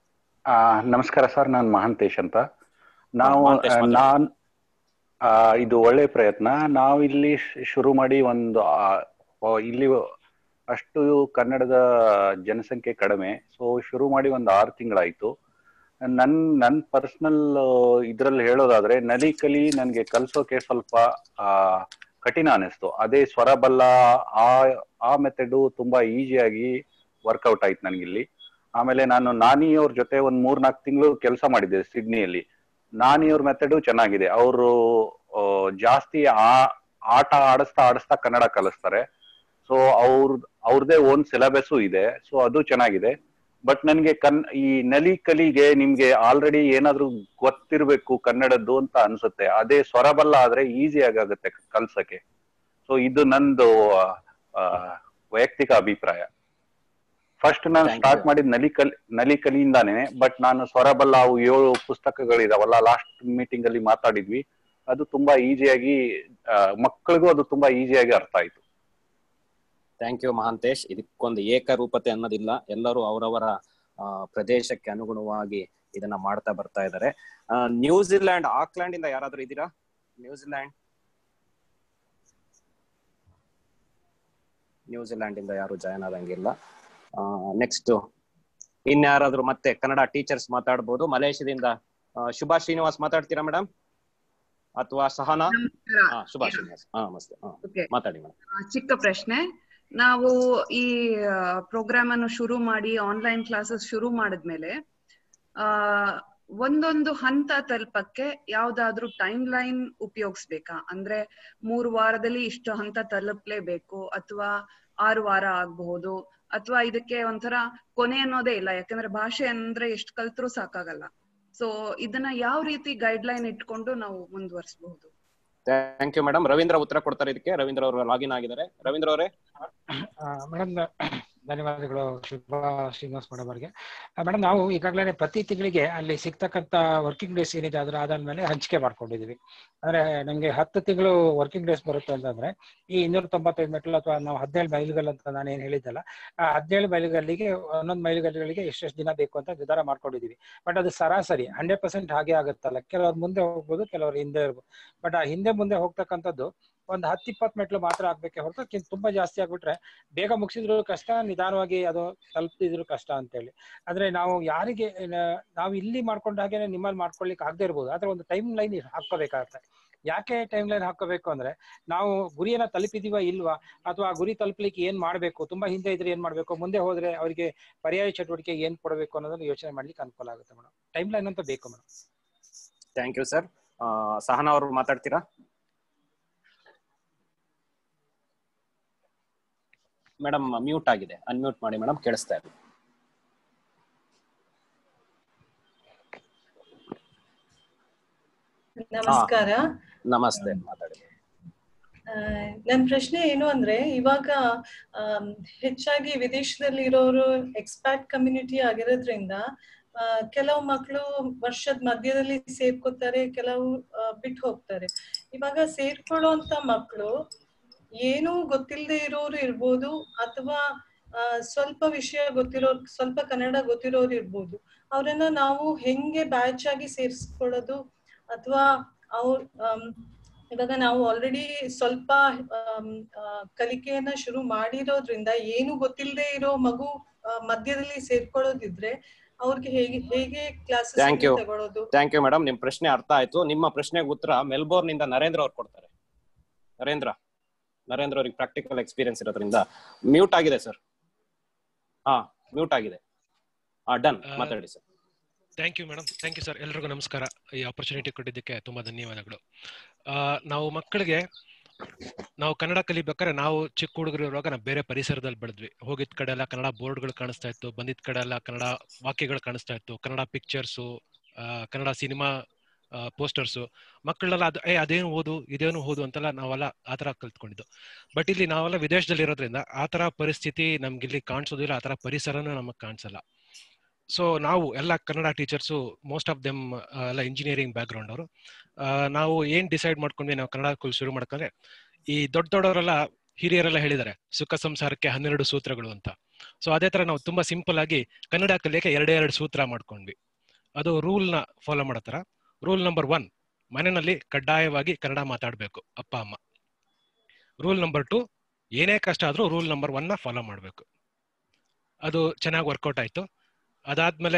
ಆ, ನಮಸ್ಕಾರ ಸರ್ ನಾನು ಮಹಾಂತೇಶ್ ಅಂತ ನಾವು ಮಹಾಂತೇಶ್ ಮಾತಾಡಿ. ನಾನ್ ಆ, ಇದು ಒಳ್ಳೆ ಪ್ರಯತ್ನ ನಾವು ಇಲ್ಲಿ ಶ್- ಶುರು ಮಾಡಿ ಒಂದು ಆ, ಓ, ಇಲ್ಲಿ ಅಷ್ಟು ಕನ್ನಡದ ಜನಸಂಖ್ಯೆ ಕಡಿಮೆ ಸೊ ಶುರು ಮಾಡಿ ಒಂದು ಆರು ತಿಂಗಳಾಯ್ತು ನನ್ ನನ್ ಪರ್ಸನಲ್ ಇದ್ರಲ್ಲಿ ಹೇಳೋದಾದ್ರೆ ನಲಿ ಕಲಿ ನನ್ಗೆ ಕಲ್ಸೋಕೆ ಸ್ವಲ್ಪ ಆ ಕಠಿಣ ಅನಿಸ್ತು ಅದೇ ಸ್ವರಬಲ್ಲ ಆ ಆ ಮೆಥಡು ತುಂಬಾ ಈಸಿಯಾಗಿ ವರ್ಕೌಟ್ ಆಯ್ತು ನನ್ಗಿಲ್ಲಿ ಆಮೇಲೆ ನಾನು ನಾನಿ ಅವ್ರ ಜೊತೆ ಒಂದ್ ಮೂರ್ ನಾಲ್ಕು ತಿಂಗಳು ಕೆಲಸ ಮಾಡಿದ್ದೆ ಸಿಡ್ನಿಯಲ್ಲಿ ನಾನಿ ಅವ್ರ ಮೆಥಡು ಚೆನ್ನಾಗಿದೆ ಅವರು ಜಾಸ್ತಿ ಆ ಆಟ ಆಡಿಸ್ತಾ ಆಡಿಸ್ತಾ ಕನ್ನಡ ಕಲಿಸ್ತಾರೆ ಸೊ ಅವ್ರ ಅವ್ರದೇ ಓನ್ ಸಿಲೆಬಸ್ಸು ಇದೆ ಸೊ ಅದು ಚೆನ್ನಾಗಿದೆ ಬಟ್ ನನ್ಗೆ ಕನ್ ಈ ನಲಿ ಕಲಿಗೆ ನಿಮ್ಗೆ ಆಲ್ರೆಡಿ ಏನಾದ್ರೂ ಗೊತ್ತಿರ್ಬೇಕು ಕನ್ನಡದ್ದು ಅಂತ ಅನ್ಸುತ್ತೆ ಅದೇ ಸ್ವರಬಲ್ಲ ಆದ್ರೆ ಈಸಿ ಆಗುತ್ತೆ ಕಲ್ಸಕ್ಕೆ ಸೊ ಇದು ನಂದು ಆ, ವೈಯಕ್ತಿಕ ಅಭಿಪ್ರಾಯ ಫಸ್ಟ್ ನಾನು Thank ಸ್ಟಾರ್ಟ್ you. ಮಾಡಿದ್ ನಲಿ ಕಲಿ ನಲಿ ಕಲಿಯಿಂದಾನೆ ಬಟ್ ನಾನು ಸ್ವರಬಲ್ಲ ಅವು ಏಳು ಪುಸ್ತಕಗಳಿದಾವಲ್ಲ ಲಾಸ್ಟ್ ಮೀಟಿಂಗ್ ಅಲ್ಲಿ ಮಾತಾಡಿದ್ವಿ ಅದು ತುಂಬಾ ಈಸಿಯಾಗಿ ಮಕ್ಕಳಿಗೂ ಅದು ತುಂಬಾ ಈಸಿಯಾಗಿ ಅರ್ಥ ಆಯ್ತು ಥ್ಯಾಂಕ್ ಯು ಮಹಾಂತೇಶ್ ಇದಕ್ಕೊಂದು ಏಕರೂಪತೆ ಅನ್ನೋದಿಲ್ಲ ಎಲ್ಲರೂ ಅವರವರ ಆ, ಪ್ರದೇಶಕ್ಕೆ ಅನುಗುಣವಾಗಿ ಇದನ್ನ ಮಾಡ್ತಾ ಬರ್ತಾ ಇದ್ದಾರೆ ಆ, ನ್ಯೂಜಿಲ್ಯಾಂಡ್ ಆಕ್ಲ್ಯಾಂಡ್ ಇಂದ ಯಾರಾದ್ರೂ ಇದ್ದೀರಾ ನ್ಯೂಜಿಲ್ಯಾಂಡ್ ನ್ಯೂಜಿಲ್ಯಾಂಡ್ ಇಂದ ಯಾರು ಜಾಯ್ನ್ ಆದಂಗಿಲ್ಲ ನೆಕ್ಸ್ಟ್ ಇನ್ಯಾರಾದ್ರೂ ಮತ್ತೆ ಕನ್ನಡ ಟೀಚರ್ಸ್ ಮಾತಾಡ್ಬೋದು ಮಲೇಷ್ಯಾದಿಂದ ಆ, ಶುಭಾ ಶ್ರೀನಿವಾಸ್ ಮಾತಾಡ್ತೀರಾ ಮೇಡಮ್ ಅಥವಾ ಸಹನಾ ಹಾ ಶುಭಾ ಶ್ರೀನಿವಾಸ್ ಹಾ ನಮಸ್ತೆ ಹಾ Okay. ಮಾತಾಡಿ ಮೇಡಮ್ ಆ, ಚಿಕ್ಕ ಪ್ರಶ್ನೆ ನಾವು ಈ ಪ್ರೋಗ್ರಾಮ್ ಅನ್ನು ಶುರು ಮಾಡಿ ಆನ್ಲೈನ್ ಕ್ಲಾಸಸ್ ಶುರು ಮಾಡಿದ್ಮೇಲೆ ಆ ಒಂದೊಂದು ಹಂತ ತಲುಪಕ್ಕೆ ಯಾವ್ದಾದ್ರು ಟೈಮ್ ಲೈನ್ ಉಪಯೋಗಿಸ್ಬೇಕಾ ಅಂದ್ರೆ ಮೂರು ವಾರದಲ್ಲಿ ಇಷ್ಟು ಹಂತ ತಲುಪಲೇಬೇಕು ಅಥವಾ ಆರು ವಾರ ಆಗಬಹುದು ಅಥವಾ ಇದಕ್ಕೆ ಒಂಥರ ಕೊನೆ ಅನ್ನೋದೇ ಇಲ್ಲ ಯಾಕಂದ್ರೆ ಭಾಷೆ ಅಂದ್ರೆ ಎಷ್ಟು ಕಲ್ತ್ರೂ ಸಾಕಾಗಲ್ಲ ಸೊ ಇದನ್ನ ಯಾವ ರೀತಿ ಗೈಡ್ ಲೈನ್ ಇಟ್ಕೊಂಡು ನಾವು ಮುಂದುವರಿಸಬಹುದು ಥ್ಯಾಂಕ್ ಯು ಮೇಡಮ್ ರವೀಂದ್ರ ಉತ್ತರ ಕೊಡ್ತಾರೆ ಇದಕ್ಕೆ ರವೀಂದ್ರ ಅವರು ಲಾಗಿನ್ ಆಗಿದ್ದಾರೆ ರವೀಂದ್ರ ಅವರೇ ಮೇಡಮ್ ಧನ್ಯವಾದಗಳು ಶುಭಾ ಶ್ರೀನಿವಾಸ್ ಮೇಡಮ್ ಅವರಿಗೆ ಮೇಡಮ್ ನಾವು ಈಗಾಗಲೇ ಪ್ರತಿ ತಿಂಗಳಿಗೆ ಅಲ್ಲಿ ಸಿಗ್ತಕ್ಕಂತ ವರ್ಕಿಂಗ್ ಡೇಸ್ ಏನಿದೆ ಅದರ ಆಧಾರ ಹಂಚಿಕೆ ಮಾಡ್ಕೊಂಡಿದೀವಿ ಅಂದ್ರೆ ನಮ್ಗೆ ಹತ್ತು ತಿಂಗಳು ವರ್ಕಿಂಗ್ ಡೇಸ್ ಬರುತ್ತೆ ಅಂತಂದ್ರೆ ಈ ಇನ್ನೂರ ತೊಂಬತ್ತೈದು ಮೆಟ್ಲು ಅಥವಾ ನಾವು ಹದಿನೇಳು ಮೈಲುಗಲ್ಲು ಅಂತ ನಾನು ಏನ್ ಹೇಳಿದ್ದಲ್ಲ ಆ ಹದಿನೇಳು ಮೈಲುಗಲ್ಲಿಗೆ ಒಂದೊಂದು ಮೈಲುಗಲ್ಲಿಗಳಿಗೆ ಎಷ್ಟೆಷ್ಟು ದಿನ ಬೇಕು ಅಂತ ನಿರ್ಧಾರ ಮಾಡ್ಕೊಂಡಿದೀವಿ ಬಟ್ ಅದು ಸರಾಸರಿ ಹಂಡ್ರೆಡ್ ಪರ್ಸೆಂಟ್ ಹಾಗೆ ಆಗುತ್ತಲ್ಲ ಕೆಲವ್ರು ಮುಂದೆ ಹೋಗ್ಬೋದು ಕೆಲವ್ರು ಹಿಂದೆ ಇರ್ಬೋದು ಬಟ್ ಆ ಹಿಂದೆ ಮುಂದೆ ಹೋಗ್ತಕ್ಕಂಥದ್ದು ಒಂದು ಹತ್ತು ಇಪ್ಪತ್ತು ಮೆಟ್ಲು ಮಾತ್ರ ಆಗ್ಬೇಕೆ ಹೊರತು ಅದಕ್ಕಿಂತ ತುಂಬಾ ಜಾಸ್ತಿ ಆಗ್ಬಿಟ್ರೆ ಬೇಗ ಮುಗಿಸಿದ್ರು ಕಷ್ಟ ನಿಧಾನವಾಗಿ ಅದು ತಲುಪಿದ್ರು ಕಷ್ಟ ಅಂತೇಳಿ ಅಂದ್ರೆ ನಾವು ಯಾರಿಗೆ ನ- ನಾವು ಇಲ್ಲಿ ಮಾಡ್ಕೊಂಡ ಹಾಗೇನೆ ನಿಮ್ಮಲ್ಲಿ ಮಾಡ್ಕೊಳ್ಲಿಕ್ಕೆ ಆಗದೆ ಇರ್ಬೋದು ಆದ್ರೆ ಒಂದು ಟೈಮ್ ಲೈನ್ ಹಾಕೋಬೇಕಾಗತ್ತೆ ಯಾಕೆ ಟೈಮ್ ಲೈನ್ ಹಾಕೋಬೇಕು ಅಂದ್ರೆ ನಾವು ಗುರಿಯನ್ನ ತಲುಪಿದೀವ ಇಲ್ವಾ ಅಥವಾ ಆ ಗುರಿ ತಲುಪಲಿಕ್ಕೆ ಏನ್ ಮಾಡ್ಬೇಕು ತುಂಬಾ ಹಿಂದೆ ಇದ್ರೆ ಏನ್ ಮಾಡ್ಬೇಕು ಮುಂದೆ ಹೋದ್ರೆ ಅವರಿಗೆ ಪರ್ಯಾಯ ಚಟುವಟಿಕೆ ಏನ್ ಕೊಡಬೇಕು ಅನ್ನೋದನ್ನ ಯೋಚನೆ ಮಾಡ್ಲಿಕ್ಕೆ ಅನುಕೂಲ ಆಗುತ್ತೆ ಮೇಡಮ್ ಟೈಮ್ ಲೈನ್ ಅಂತ ಬೇಕು madam thank you sir Sahana ಅವರು ಮಾತಾಡ್ತೀರಾ ಮೇಡಮ್ ಮ್ಯೂಟ್ ಆಗಿದೆ ಅನ್ಮ್ಯೂಟ್ ಮಾಡಿ ಮೇಡಮ್ ಕೇಳಿಸ್ತಾ ಇದೆ ನಮಸ್ಕಾರ ನಮಸ್ತೆ ಮಾತಾಡಿ ಆ, ನನ್ ಪ್ರಶ್ನೆ ಏನು ಅಂದ್ರೆ ಇವಾಗ ಆಮ್, ಹೆಚ್ಚಾಗಿ ವಿದೇಶದಲ್ಲಿ ಇರೋರು ಎಕ್ಸ್ಪ್ಯಾಟ್ ಕಮ್ಯುನಿಟಿ ಆಗಿರೋದ್ರಿಂದ ಆ, ಕೆಲವು ಮಕ್ಕಳು ವರ್ಷದ ಮಧ್ಯದಲ್ಲಿ ಸೇರ್ಕೋತಾರೆ ಕೆಲವು ಆ, ಬಿಟ್ಟು ಹೋಗ್ತಾರೆ ಇವಾಗ ಸೇರ್ಕೊಳ್ಳೋಂತ ಮಕ್ಕಳು ಏನೂ ಗೊತ್ತಿಲ್ಲದೆ ಇರೋರು ಇರ್ಬೋದು ಅಥವಾ ಆ, ಸ್ವಲ್ಪ ವಿಷಯ ಗೊತ್ತಿರೋ ಸ್ವಲ್ಪ ಕನ್ನಡ ಗೊತ್ತಿರೋರು ಇರ್ಬೋದು ಅವರನ್ನ ನಾವು ಹೆಂಗೆ ಬ್ಯಾಚ್ ಆಗಿ ಸೇರಿಸ್ಕೊಳ್ಳೋದು ಅಥವಾ ಅವ್ರ ಆಮ್, ಇವಾಗ ನಾವು ಆಲ್ರೆಡಿ ಸ್ವಲ್ಪ ಆಮ್, ಆ, ಕಲಿಕೆಯನ್ನ ಶುರು ಮಾಡಿರೋದ್ರಿಂದ ಏನು ಗೊತ್ತಿಲ್ಲದೆ ಇರೋ ಮಗು ಆ, ಮಧ್ಯದಲ್ಲಿ ಸೇರ್ಕೊಳ್ಳೋದಿದ್ರೆ ಅವ್ರಿಗೆ ಹೇಗೆ ಹೇಗೆ ಕ್ಲಾಸಸ್ ಥ್ಯಾಂಕ್ ಯು ತಗೊಳ್ಳೋದು ಥ್ಯಾಂಕ್ ಯು ಮೇಡಮ್ ನಿಮ್ ಪ್ರಶ್ನೆ ಅರ್ಥ ಆಯ್ತು ನಿಮ್ಮ ಪ್ರಶ್ನೆಗೆ ಉತ್ತರ ಮೆಲ್ಬೋರ್ನ್ ಇಂದ ನರೇಂದ್ರ ಅವ್ರು ಕೊಡ್ತಾರೆ ನರೇಂದ್ರ ನರೇಂದ್ರ ಅವ್ರಿಗೆ ಪ್ರಾಕ್ಟಿಕಲ್ ಎಕ್ಸ್ಪೀರಿಯನ್ಸ್ ಇರೋದ್ರಿಂದ ಮ್ಯೂಟ್ ಆಗಿದೆ ಸರ್ ಹಾ ಮ್ಯೂಟ್ ಆಗಿದೆ ಹಾ ಡನ್ ಮಾತಾಡಿ sir thank you madam thank you sir ಎಲ್ರಿಗೂ ನಮಸ್ಕಾರ ಈ ಆಪರ್ಚುನಿಟಿ ಕೊಟ್ಟಿದ್ದಕ್ಕೆ ತುಂಬಾ ಧನ್ಯವಾದಗಳು ಆ, ನಾವು ಮಕ್ಕಳಿಗೆ ನಾವು ಕನ್ನಡ ಕಲಿಬೇಕಾದ್ರೆ ನಾವು ಚಿಕ್ಕ ಹುಡುಗರು ಇರುವಾಗ ನಾವು ಬೇರೆ ಪರಿಸರದಲ್ಲಿ ಬೆಳೆದ್ವಿ ಹೋಗಿದ್ ಕಡೆ ಎಲ್ಲ ಕನ್ನಡ ಬೋರ್ಡ್ಗಳು ಕಾಣಿಸ್ತಾ ಇತ್ತು ಬಂದಿದ್ ಕಡೆ ಎಲ್ಲ ಕನ್ನಡ ವಾಕ್ಯಗಳು ಕಾಣಿಸ್ತಾ ಇತ್ತು Kannada pictures Kannada cinema posters ಮಕ್ಕಳೆಲ್ಲ ಅದು ಏ ಅದೇನು ಓದು ಇದೇನು ಓದು ಅಂತೆಲ್ಲ ನಾವೆಲ್ಲ ಆ ಥರ ಕಲ್ತ್ಕೊಂಡಿದ್ದು ಬಟ್ ಇಲ್ಲಿ ನಾವೆಲ್ಲ ವಿದೇಶದಲ್ಲಿ ಇರೋದ್ರಿಂದ ಆ ಥರ ಪರಿಸ್ಥಿತಿ ನಮ್ಗೆ ಇಲ್ಲಿ ಕಾಣಿಸೋದಿಲ್ಲ ಆ ಥರ ಪರಿಸರನೂ ನಮಗೆ ಕಾಣಿಸಲ್ಲ ಸೊ ನಾವು ಎಲ್ಲ Kannada teachers most of them ಎಲ್ಲ ಇಂಜಿನಿಯರಿಂಗ್ ಬ್ಯಾಕ್ಗ್ರೌಂಡ್ ಅವರು ನಾವು ಏನ್ ಡಿಸೈಡ್ ಮಾಡ್ಕೊಂಡ್ವಿ ನಾವು ಕನ್ನಡ ಸ್ಕೂಲ್ ಶುರು ಮಾಡ್ಕೊಂಡ್ರೆ ಈ ದೊಡ್ಡ ದೊಡ್ಡವರೆಲ್ಲ ಹಿರಿಯರೆಲ್ಲ ಹೇಳಿದ್ದಾರೆ ಸುಖ ಸಂಸಾರಕ್ಕೆ ಹನ್ನೆರಡು ಸೂತ್ರಗಳು ಅಂತ ಸೊ ಅದೇ ತರ ನಾವು ತುಂಬಾ ಸಿಂಪಲ್ ಆಗಿ ಕನ್ನಡ ಕಲಿಯಕ್ಕೆ ಎರಡೇ ಎರಡು ಸೂತ್ರ ಮಾಡ್ಕೊಂಡ್ವಿ ಅದು ರೂಲ್ ನ ಫಾಲೋ ಮಾಡೋ ತರ ರೂಲ್ ನಂಬರ್ ಒನ್ ಮನೆಯಲ್ಲಿ ಕಡ್ಡಾಯವಾಗಿ ಕನ್ನಡ ಮಾತಾಡಬೇಕು ಅಪ್ಪ ಅಮ್ಮ ರೂಲ್ ನಂಬರ್ ಟು ಏನೇ ಕಷ್ಟ ಆದ್ರೂ ರೂಲ್ ನಂಬರ್ ಒನ್ ನ ಫಾಲೋ ಮಾಡಬೇಕು ಅದು ಚೆನ್ನಾಗಿ ವರ್ಕೌಟ್ ಆಯ್ತು ಅದಾದ್ಮೇಲೆ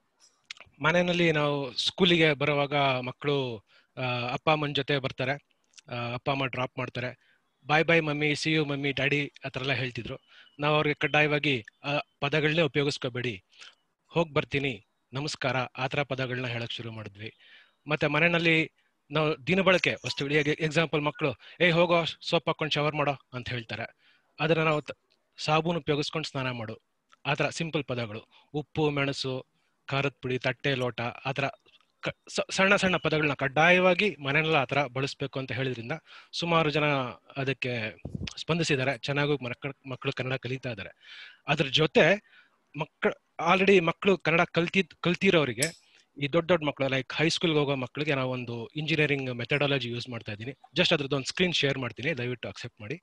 ಮನೆಯಲ್ಲಿ ನಾವು ಸ್ಕೂಲಿಗೆ ಬರುವಾಗ ಮಕ್ಕಳು ಅಪ್ಪ ಅಮ್ಮನ ಜೊತೆ ಬರ್ತಾರೆ ಆ, ಅಪ್ಪ ಅಮ್ಮ ಡ್ರಾಪ್ ಮಾಡ್ತಾರೆ bye bye mummy see you mummy daddy ಆ ಥರ ಎಲ್ಲ ಹೇಳ್ತಿದ್ರು ನಾವು ಅವ್ರಿಗೆ ಕಡ್ಡಾಯವಾಗಿ ಆ ಪದಗಳನ್ನೇ ಉಪಯೋಗಿಸ್ಕೋಬೇಡಿ ಹೋಗಿ ಬರ್ತೀನಿ ನಮಸ್ಕಾರ ಆ ಥರ ಪದಗಳನ್ನ ಹೇಳಕ್ ಶುರು ಮಾಡಿದ್ವಿ ಮತ್ತೆ ಮನೆಯಲ್ಲಿ ನಾವು ದಿನಬಳಕೆ ವಸ್ತು ಎಕ್ಸಾಂಪಲ್ ಮಕ್ಕಳು ಏ ಹೋಗೋ ಸೋಪ್ ಹಾಕೊಂಡು ಶವರ್ ಮಾಡೋ ಅಂತ ಹೇಳ್ತಾರೆ ಅದನ್ನ ನಾವು ತ- ಸಾಬೂನು ಉಪಯೋಗಿಸ್ಕೊಂಡು ಸ್ನಾನ ಮಾಡು ಆ ಥರ ಸಿಂಪಲ್ ಪದಗಳು ಉಪ್ಪು ಮೆಣಸು ಖಾರದ ಪುಡಿ ತಟ್ಟೆ ಲೋಟ ಆ ಥರ ಕ- ಸ- ಸಣ್ಣ ಸಣ್ಣ ಪದಗಳನ್ನ ಕಡ್ಡಾಯವಾಗಿ ಮನೆಯಲ್ಲ ಆ ಥರ ಬಳಸ್ಬೇಕು ಅಂತ ಹೇಳಿದ್ರಿಂದ ಸುಮಾರು ಜನ ಅದಕ್ಕೆ ಸ್ಪಂದಿಸಿದ್ದಾರೆ ಚೆನ್ನಾಗಿ ಮಕ್ಕಳು ಮಕ್ಕಳು ಕನ್ನಡ ಕಲಿತಾ ಇದ್ದಾರೆ ಅದ್ರ ಜೊತೆ ಮಕ್ಕಳು ಆಲ್ರೆಡಿ ಮಕ್ಕಳು ಕನ್ನಡ ಕಲ್ತಿದ್ ಕಲ್ತಿರೋರಿಗೆ ಈ ದೊಡ್ಡ ದೊಡ್ಡ ಮಕ್ಕಳು ಲೈಕ್ ಹೈಸ್ಕೂಲ್ಗೆ ಹೋಗೋ ಮಕ್ಕಳಿಗೆ ನಾವು ಒಂದು ಇಂಜಿನಿಯರಿಂಗ್ ಮೆಥಡಾಲಜಿ ಯೂಸ್ ಮಾಡ್ತಾ ಇದ್ದೀನಿ ಜಸ್ಟ್ ಅದ್ರದ್ದು ಒಂದು ಸ್ಕ್ರೀನ್ ಶೇರ್ ಮಾಡ್ತೀನಿ ದಯವಿಟ್ಟು ಅಕ್ಸೆಪ್ಟ್ ಮಾಡಿ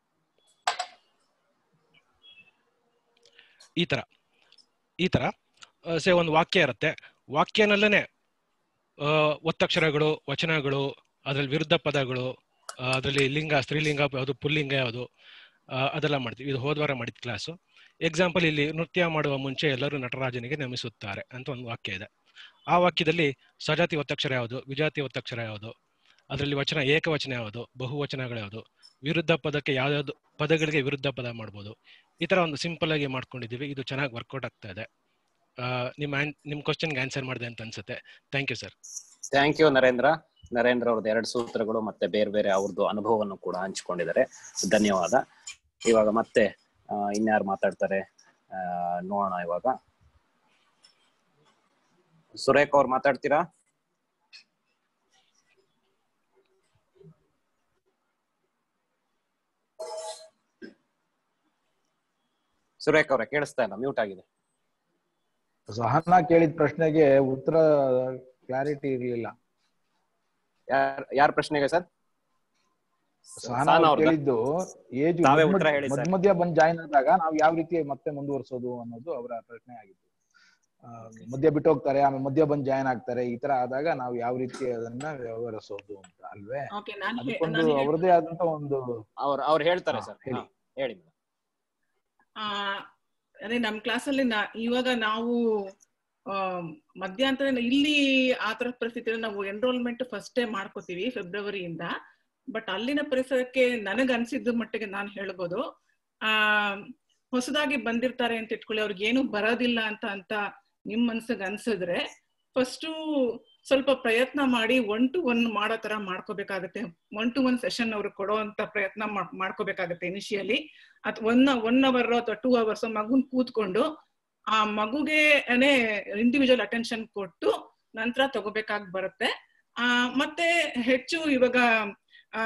ಈ ತರ ಈ ತರ ಸೇ ಒಂದು ವಾಕ್ಯ ಇರುತ್ತೆ ವಾಕ್ಯನಲ್ಲೇ ಒತ್ತಕ್ಷರಗಳು ವಚನಗಳು ಅದ್ರಲ್ಲಿ ವಿರುದ್ಧ ಪದಗಳು ಅದರಲ್ಲಿ ಲಿಂಗ ಸ್ತ್ರೀಲಿಂಗ ಯಾವುದು ಪುಲ್ಲಿಂಗ ಯಾವುದು ಆ, ಅದೆಲ್ಲ ಮಾಡ್ತೀವಿ ಇದು ಹೋದ್ವಾರ ಮಾಡಿದ ಕ್ಲಾಸು ಎಕ್ಸಾಂಪಲ್ ಇಲ್ಲಿ ನೃತ್ಯ ಮಾಡುವ ಮುಂಚೆ ಎಲ್ಲರೂ ನಟರಾಜನಿಗೆ ನಮಿಸುತ್ತಾರೆ ಅಂತ ಒಂದು ವಾಕ್ಯ ಇದೆ ಆ ವಾಕ್ಯದಲ್ಲಿ ಸಜಾತಿ ಒತ್ತಕ್ಷರ ಯಾವುದು ವಿಜಾತಿ ಒತ್ತಕ್ಷರ ಯಾವುದು ಅದರಲ್ಲಿ ವಚನ ಏಕವಚನ ಯಾವುದು ಬಹುವಚನಗಳು ಯಾವುದು ವಿರುದ್ಧ ಪದಕ್ಕೆ ಯಾವ್ಯಾವ್ದು ಪದಗಳಿಗೆ ವಿರುದ್ಧ ಪದ ಮಾಡ್ಬೋದು ಈ ತರ ಒಂದು ಸಿಂಪಲ್ ಆಗಿ ಮಾಡ್ಕೊಂಡಿದೀವಿ ಇದು ಚೆನ್ನಾಗಿ ವರ್ಕೌಟ್ ಆಗ್ತಾ ಇದೆ ಆ, ನಿಮ್ಮ ಆನ್- ನಿಮ್ ಕ್ವಶನ್ಗೆ ಆನ್ಸರ್ ಮಾಡಿದೆ ಅಂತ ಅನ್ಸುತ್ತೆ thank you sir thank you Narendra Narendra ಅವ್ರದ್ದು ಎರಡು ಸೂತ್ರಗಳು ಮತ್ತೆ ಬೇರೆ ಬೇರೆ ಅವ್ರದ್ದು ಅನುಭವವನ್ನು ಕೂಡ ಹಂಚಿಕೊಂಡಿದ್ದಾರೆ ಧನ್ಯವಾದ ಇವಾಗ ಮತ್ತೆ ಆ, ಇನ್ಯಾರು ಮಾತಾಡ್ತಾರೆ ಆ, ನೋಡೋಣ ಇವಾಗ ಸುರೇಖ್ ಅವ್ರು ಮಾತಾಡ್ತೀರಾ ಸುರೇಖ್ ಅವ್ರೆ ಕೇಳಿಸ್ತಾ ಇಲ್ಲ ಮ್ಯೂಟ್ ಆಗಿದೆ ಸಹನಾ ಕೇಳಿದ ಪ್ರಶ್ನೆಗೆ ಉತ್ತರ ಕ್ಲಾರಿಟಿ ಇರ್ಲಿಲ್ಲ ಯಾರ್ ಯಾರ ಪ್ರಶ್ನೆಗೆ ಸರ್ ಸಹನಾ ಸಹನಾ ಅವ್ರು ಅವ್ರ್ದಾ? ಕೇಳಿದ್ದು ಏಜ್ ತಾವೇ ಉತ್ತರ ಹೇಳಿ ಮಧ್ಯ ಸರ್ ಮಧ್ಯ ಬಂದ್ ಜಾಯಿನ್ ಆದಾಗ ನಾವು ಯಾವ ರೀತಿ ಮತ್ತೆ ಮುಂದುವರ್ಸೋದು ಅನ್ನೋದು ಅವರ ಪ್ರಶ್ನೆ ಆಗಿತ್ತು ಆ, ಮಧ್ಯ ಬಿಟ್ಟು ಹೋಗ್ತಾರೆ ಆಮೇಲೆ ಮಧ್ಯ ಬಂದು ಜಾಯ್ನ್ ಆಗ್ತಾರೆ ಈ ತರ ಆದಾಗ ನಾವು ಯಾವ ರೀತಿ ಅದನ್ನ ವ್ಯವಹರಿಸೋದು ಅಂತ ಅಲ್ವೇ ಓಕೆ ನಾನು ಹೇ- ಅದಕ್ಕೊಂದು ನಾನು ಹೇಳ್- ಅವ್ರದೇ ಆದಂತ ಒಂದು ಅವ್ರು ಅವ್ರು ಹೇಳ್ತಾರೆ ಹಾ, ಸರ್ ಹೇಳಿ. ಹೇಳಿ madam. ಆ, ಅದೇ ನಮ್ಮ ಕ್ಲಾಸಲ್ಲಿ ನಾ ಇವಾಗ ನಾವು ಆ, ಮಧ್ಯಂತರ ಇಲ್ಲಿ ಆ ತರದ ಪರಿಸ್ಥಿತಿ ನಾವು ಎನ್ರೋಲ್ಮೆಂಟ್ ಫಸ್ಟೇ ಮಾಡ್ಕೋತೀವಿ ಫೆಬ್ರವರಿಯಿಂದ ಬಟ್ ಅಲ್ಲಿನ ಪರಿಸರಕ್ಕೆ ನನಗ್ ಅನ್ಸಿದ್ದು ಮಟ್ಟಿಗೆ ನಾನು ಹೇಳ್ಬೋದು ಆ ಹೊಸದಾಗಿ ಬಂದಿರ್ತಾರೆ ಅಂತ ಇಟ್ಕೊಳ್ಳಿ ಅವ್ರಿಗೆ ಏನು ಬರೋದಿಲ್ಲ ಅಂತ ಅಂತ ನಿಮ್ ಮನ್ಸಿಗೆ ಅನ್ಸಿದ್ರೆ ಫಸ್ಟು ಸ್ವಲ್ಪ ಪ್ರಯತ್ನ ಮಾಡಿ ಒನ್ ಟು ಒನ್ ಮಾಡೋ ತರ ಮಾಡ್ಕೋಬೇಕಾಗತ್ತೆ ಒನ್ ಟು ಒನ್ ಸೆಷನ್ ಅವ್ರಿಗೆ ಕೊಡೋ ಅಂತ ಪ್ರಯತ್ನ ಮಾಡ್- ಮಾಡ್ಕೋಬೇಕಾಗತ್ತೆ initially at one one hour ಅಥವಾ ಟೂ ಅವರ್ಸ್ ಮಗುನ್ ಕೂತ್ಕೊಂಡು ಆ ಮಗುಗೆ ಇಂಡಿವಿಜುವಲ್ ಅಟೆನ್ಷನ್ ಕೊಟ್ಟು ನಂತರ ತಗೋಬೇಕಾಗಿ ಬರುತ್ತೆ ಆ ಮತ್ತೆ ಹೆಚ್ಚು ಇವಾಗ ಆ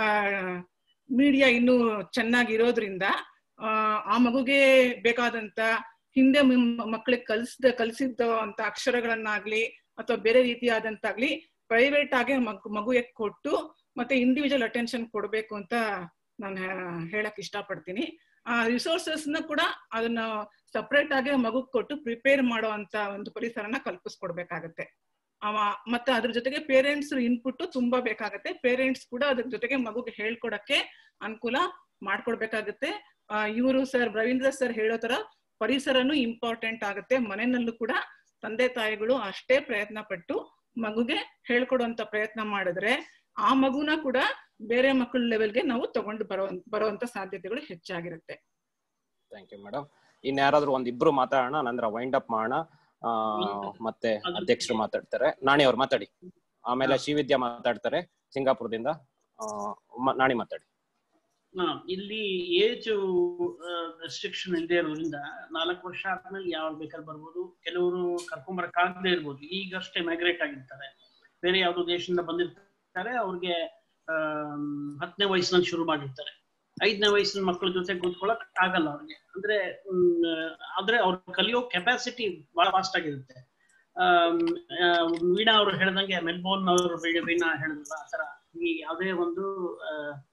ಮೀಡಿಯಾ ಇನ್ನೂ ಚೆನ್ನಾಗಿರೋದ್ರಿಂದ ಆ ಆ ಮಗುಗೆ ಬೇಕಾದಂತ ಹಿಂದೆ ಮಕ್ಕಳಿಗೆ ಕಲ್ಸ್ದ ಕಲ್ಸಿದ್ದ ಅಂತ ಅಕ್ಷರಗಳನ್ನಾಗ್ಲಿ ಅಥವಾ ಬೇರೆ ರೀತಿಯಾದಂತಾಗ್ಲಿ ಪ್ರೈವೇಟ್ ಆಗಿ ಮಗು ಮಗುಗೆ ಕೊಟ್ಟು ಮತ್ತೆ ಇಂಡಿವಿಜುವಲ್ ಅಟೆನ್ಷನ್ ಕೊಡ್ಬೇಕು ಅಂತ ನಾನು ಹೇಳಕ್ ಇಷ್ಟಪಡ್ತೀನಿ ಆ ರಿಸೋರ್ಸಸ್ ನ ಕೂಡ ಅದನ್ನ ಸಪರೇಟ್ ಆಗಿ ಮಗುಗ್ ಕೊಟ್ಟು ಪ್ರಿಪೇರ್ ಮಾಡೋ ಅಂತ ಒಂದು ಪರಿಸರನ ಕಲ್ಪಿಸ್ಕೊಡ್ಬೇಕಾಗತ್ತೆ ಅವ ಮತ್ತೆ ಅದ್ರ ಜೊತೆಗೆ ಪೇರೆಂಟ್ಸ್ ಇನ್ಪುಟ್ ತುಂಬಾ ಬೇಕಾಗತ್ತೆ ಪೇರೆಂಟ್ಸ್ ಕೂಡ ಅದ್ರ ಜೊತೆಗೆ ಮಗುಗೆ ಹೇಳ್ಕೊಡಕ್ಕೆ ಅನುಕೂಲ ಮಾಡ್ಕೊಡ್ಬೇಕಾಗತ್ತೆ ಇವರು ಸರ್ ರವೀಂದ್ರ ಸರ್ ಹೇಳೋ ತರ ಪರಿಸರನೂ ಇಂಪಾರ್ಟೆಂಟ್ ಆಗುತ್ತೆ ಮನೆಯಲ್ಲೂ ಕೂಡ ತಂದೆ ತಾಯಿಗಳು ಅಷ್ಟೇ ಪ್ರಯತ್ನ ಪಟ್ಟು ಮಗುಗೆ ಹೇಳ್ಕೊಡುವಂತ ಪ್ರಯತ್ನ ಮಾಡಿದ್ರೆ ಆ ಮಗುನ ಕೂಡ ಬೇರೆ ಮಕ್ಕಳ ಲೆವೆಲ್ಗೆ ನಾವು ತಗೊಂಡು ಬರೋ ಬರುವಂತ ಸಾಧ್ಯತೆಗಳು ಹೆಚ್ಚಾಗಿರುತ್ತೆ ಥ್ಯಾಂಕ್ ಯು ಮೇಡಮ್ ಇನ್ ಯಾರಾದ್ರೂ ಒಂದ್ ಇಬ್ರು ಮಾತಾಡೋಣ ನಂತರ ವೈಂಡ್ ಅಪ್ ಮಾಡೋಣ ಆ, ಮತ್ತೆ ಅಧ್ಯಕ್ಷರು ಮಾತಾಡ್ತಾರೆ ನಾಣಿ ಅವ್ರು ಮಾತಾಡಿ ಆಮೇಲೆ ಶ್ರೀವಿದ್ಯಾ ಮಾತಾಡ್ತಾರೆ ಸಿಂಗಾಪುರದಿಂದ ಆ, ಮ- ನಾಣಿ ಮಾತಾಡಿ ಹಾ, ಇಲ್ಲಿ ಏಜ್ ರೆಸ್ಟ್ರಿಕ್ಷನ್ ಇಲ್ಲದೆ ಇರೋದ್ರಿಂದ ನಾಲ್ಕು ವರ್ಷ ಆದ್ಮೇಲೆ ಯಾವಾಗ ಬೇಕಾದ್ರೆ ಬರ್ಬೋದು ಕೆಲವರು ಕರ್ಕೊಂಬರಕ್ಕಾಗದೇ ಇರ್ಬೋದು ಈಗಷ್ಟೇ ಮೈಗ್ರೇಟ್ ಆಗಿರ್ತಾರೆ ಬೇರೆ ಯಾವ್ದೋ ದೇಶದಿಂದ ಬಂದಿರ್ತಾರೆ ಅವ್ರಿಗೆ ಆಮ್, ಹತ್ತನೇ ವಯಸ್ಸಿನಲ್ಲಿ ಶುರು ಮಾಡಿರ್ತಾರೆ ಐದನೇ ವಯಸ್ಸಿನ ಮಕ್ಕಳ ಜೊತೆ ಕೂತ್ಕೊಳ್ಳಕ್ ಆಗಲ್ಲ ಅವ್ರಿಗೆ ಅಂದ್ರೆ ಹ್ಮ್, ಆದ್ರೆ ಅವ್ರ ಕಲಿಯೋ ಕೆಪಾಸಿಟಿ ಬಹಳ ಫಾಸ್ಟ್ ಆಗಿರುತ್ತೆ ಆಮ್, ಆ, ವೀಣಾ ಅವರು ಹೇಳ್ದಂಗೆ ಮೆಲ್ಬೋರ್ನ್ ಅವರು ವೀಣಾ ಹೇಳಿದ್ರಲ್ಲ ಆ ತರ ಈ ಯಾವುದೇ ಒಂದು ಆ,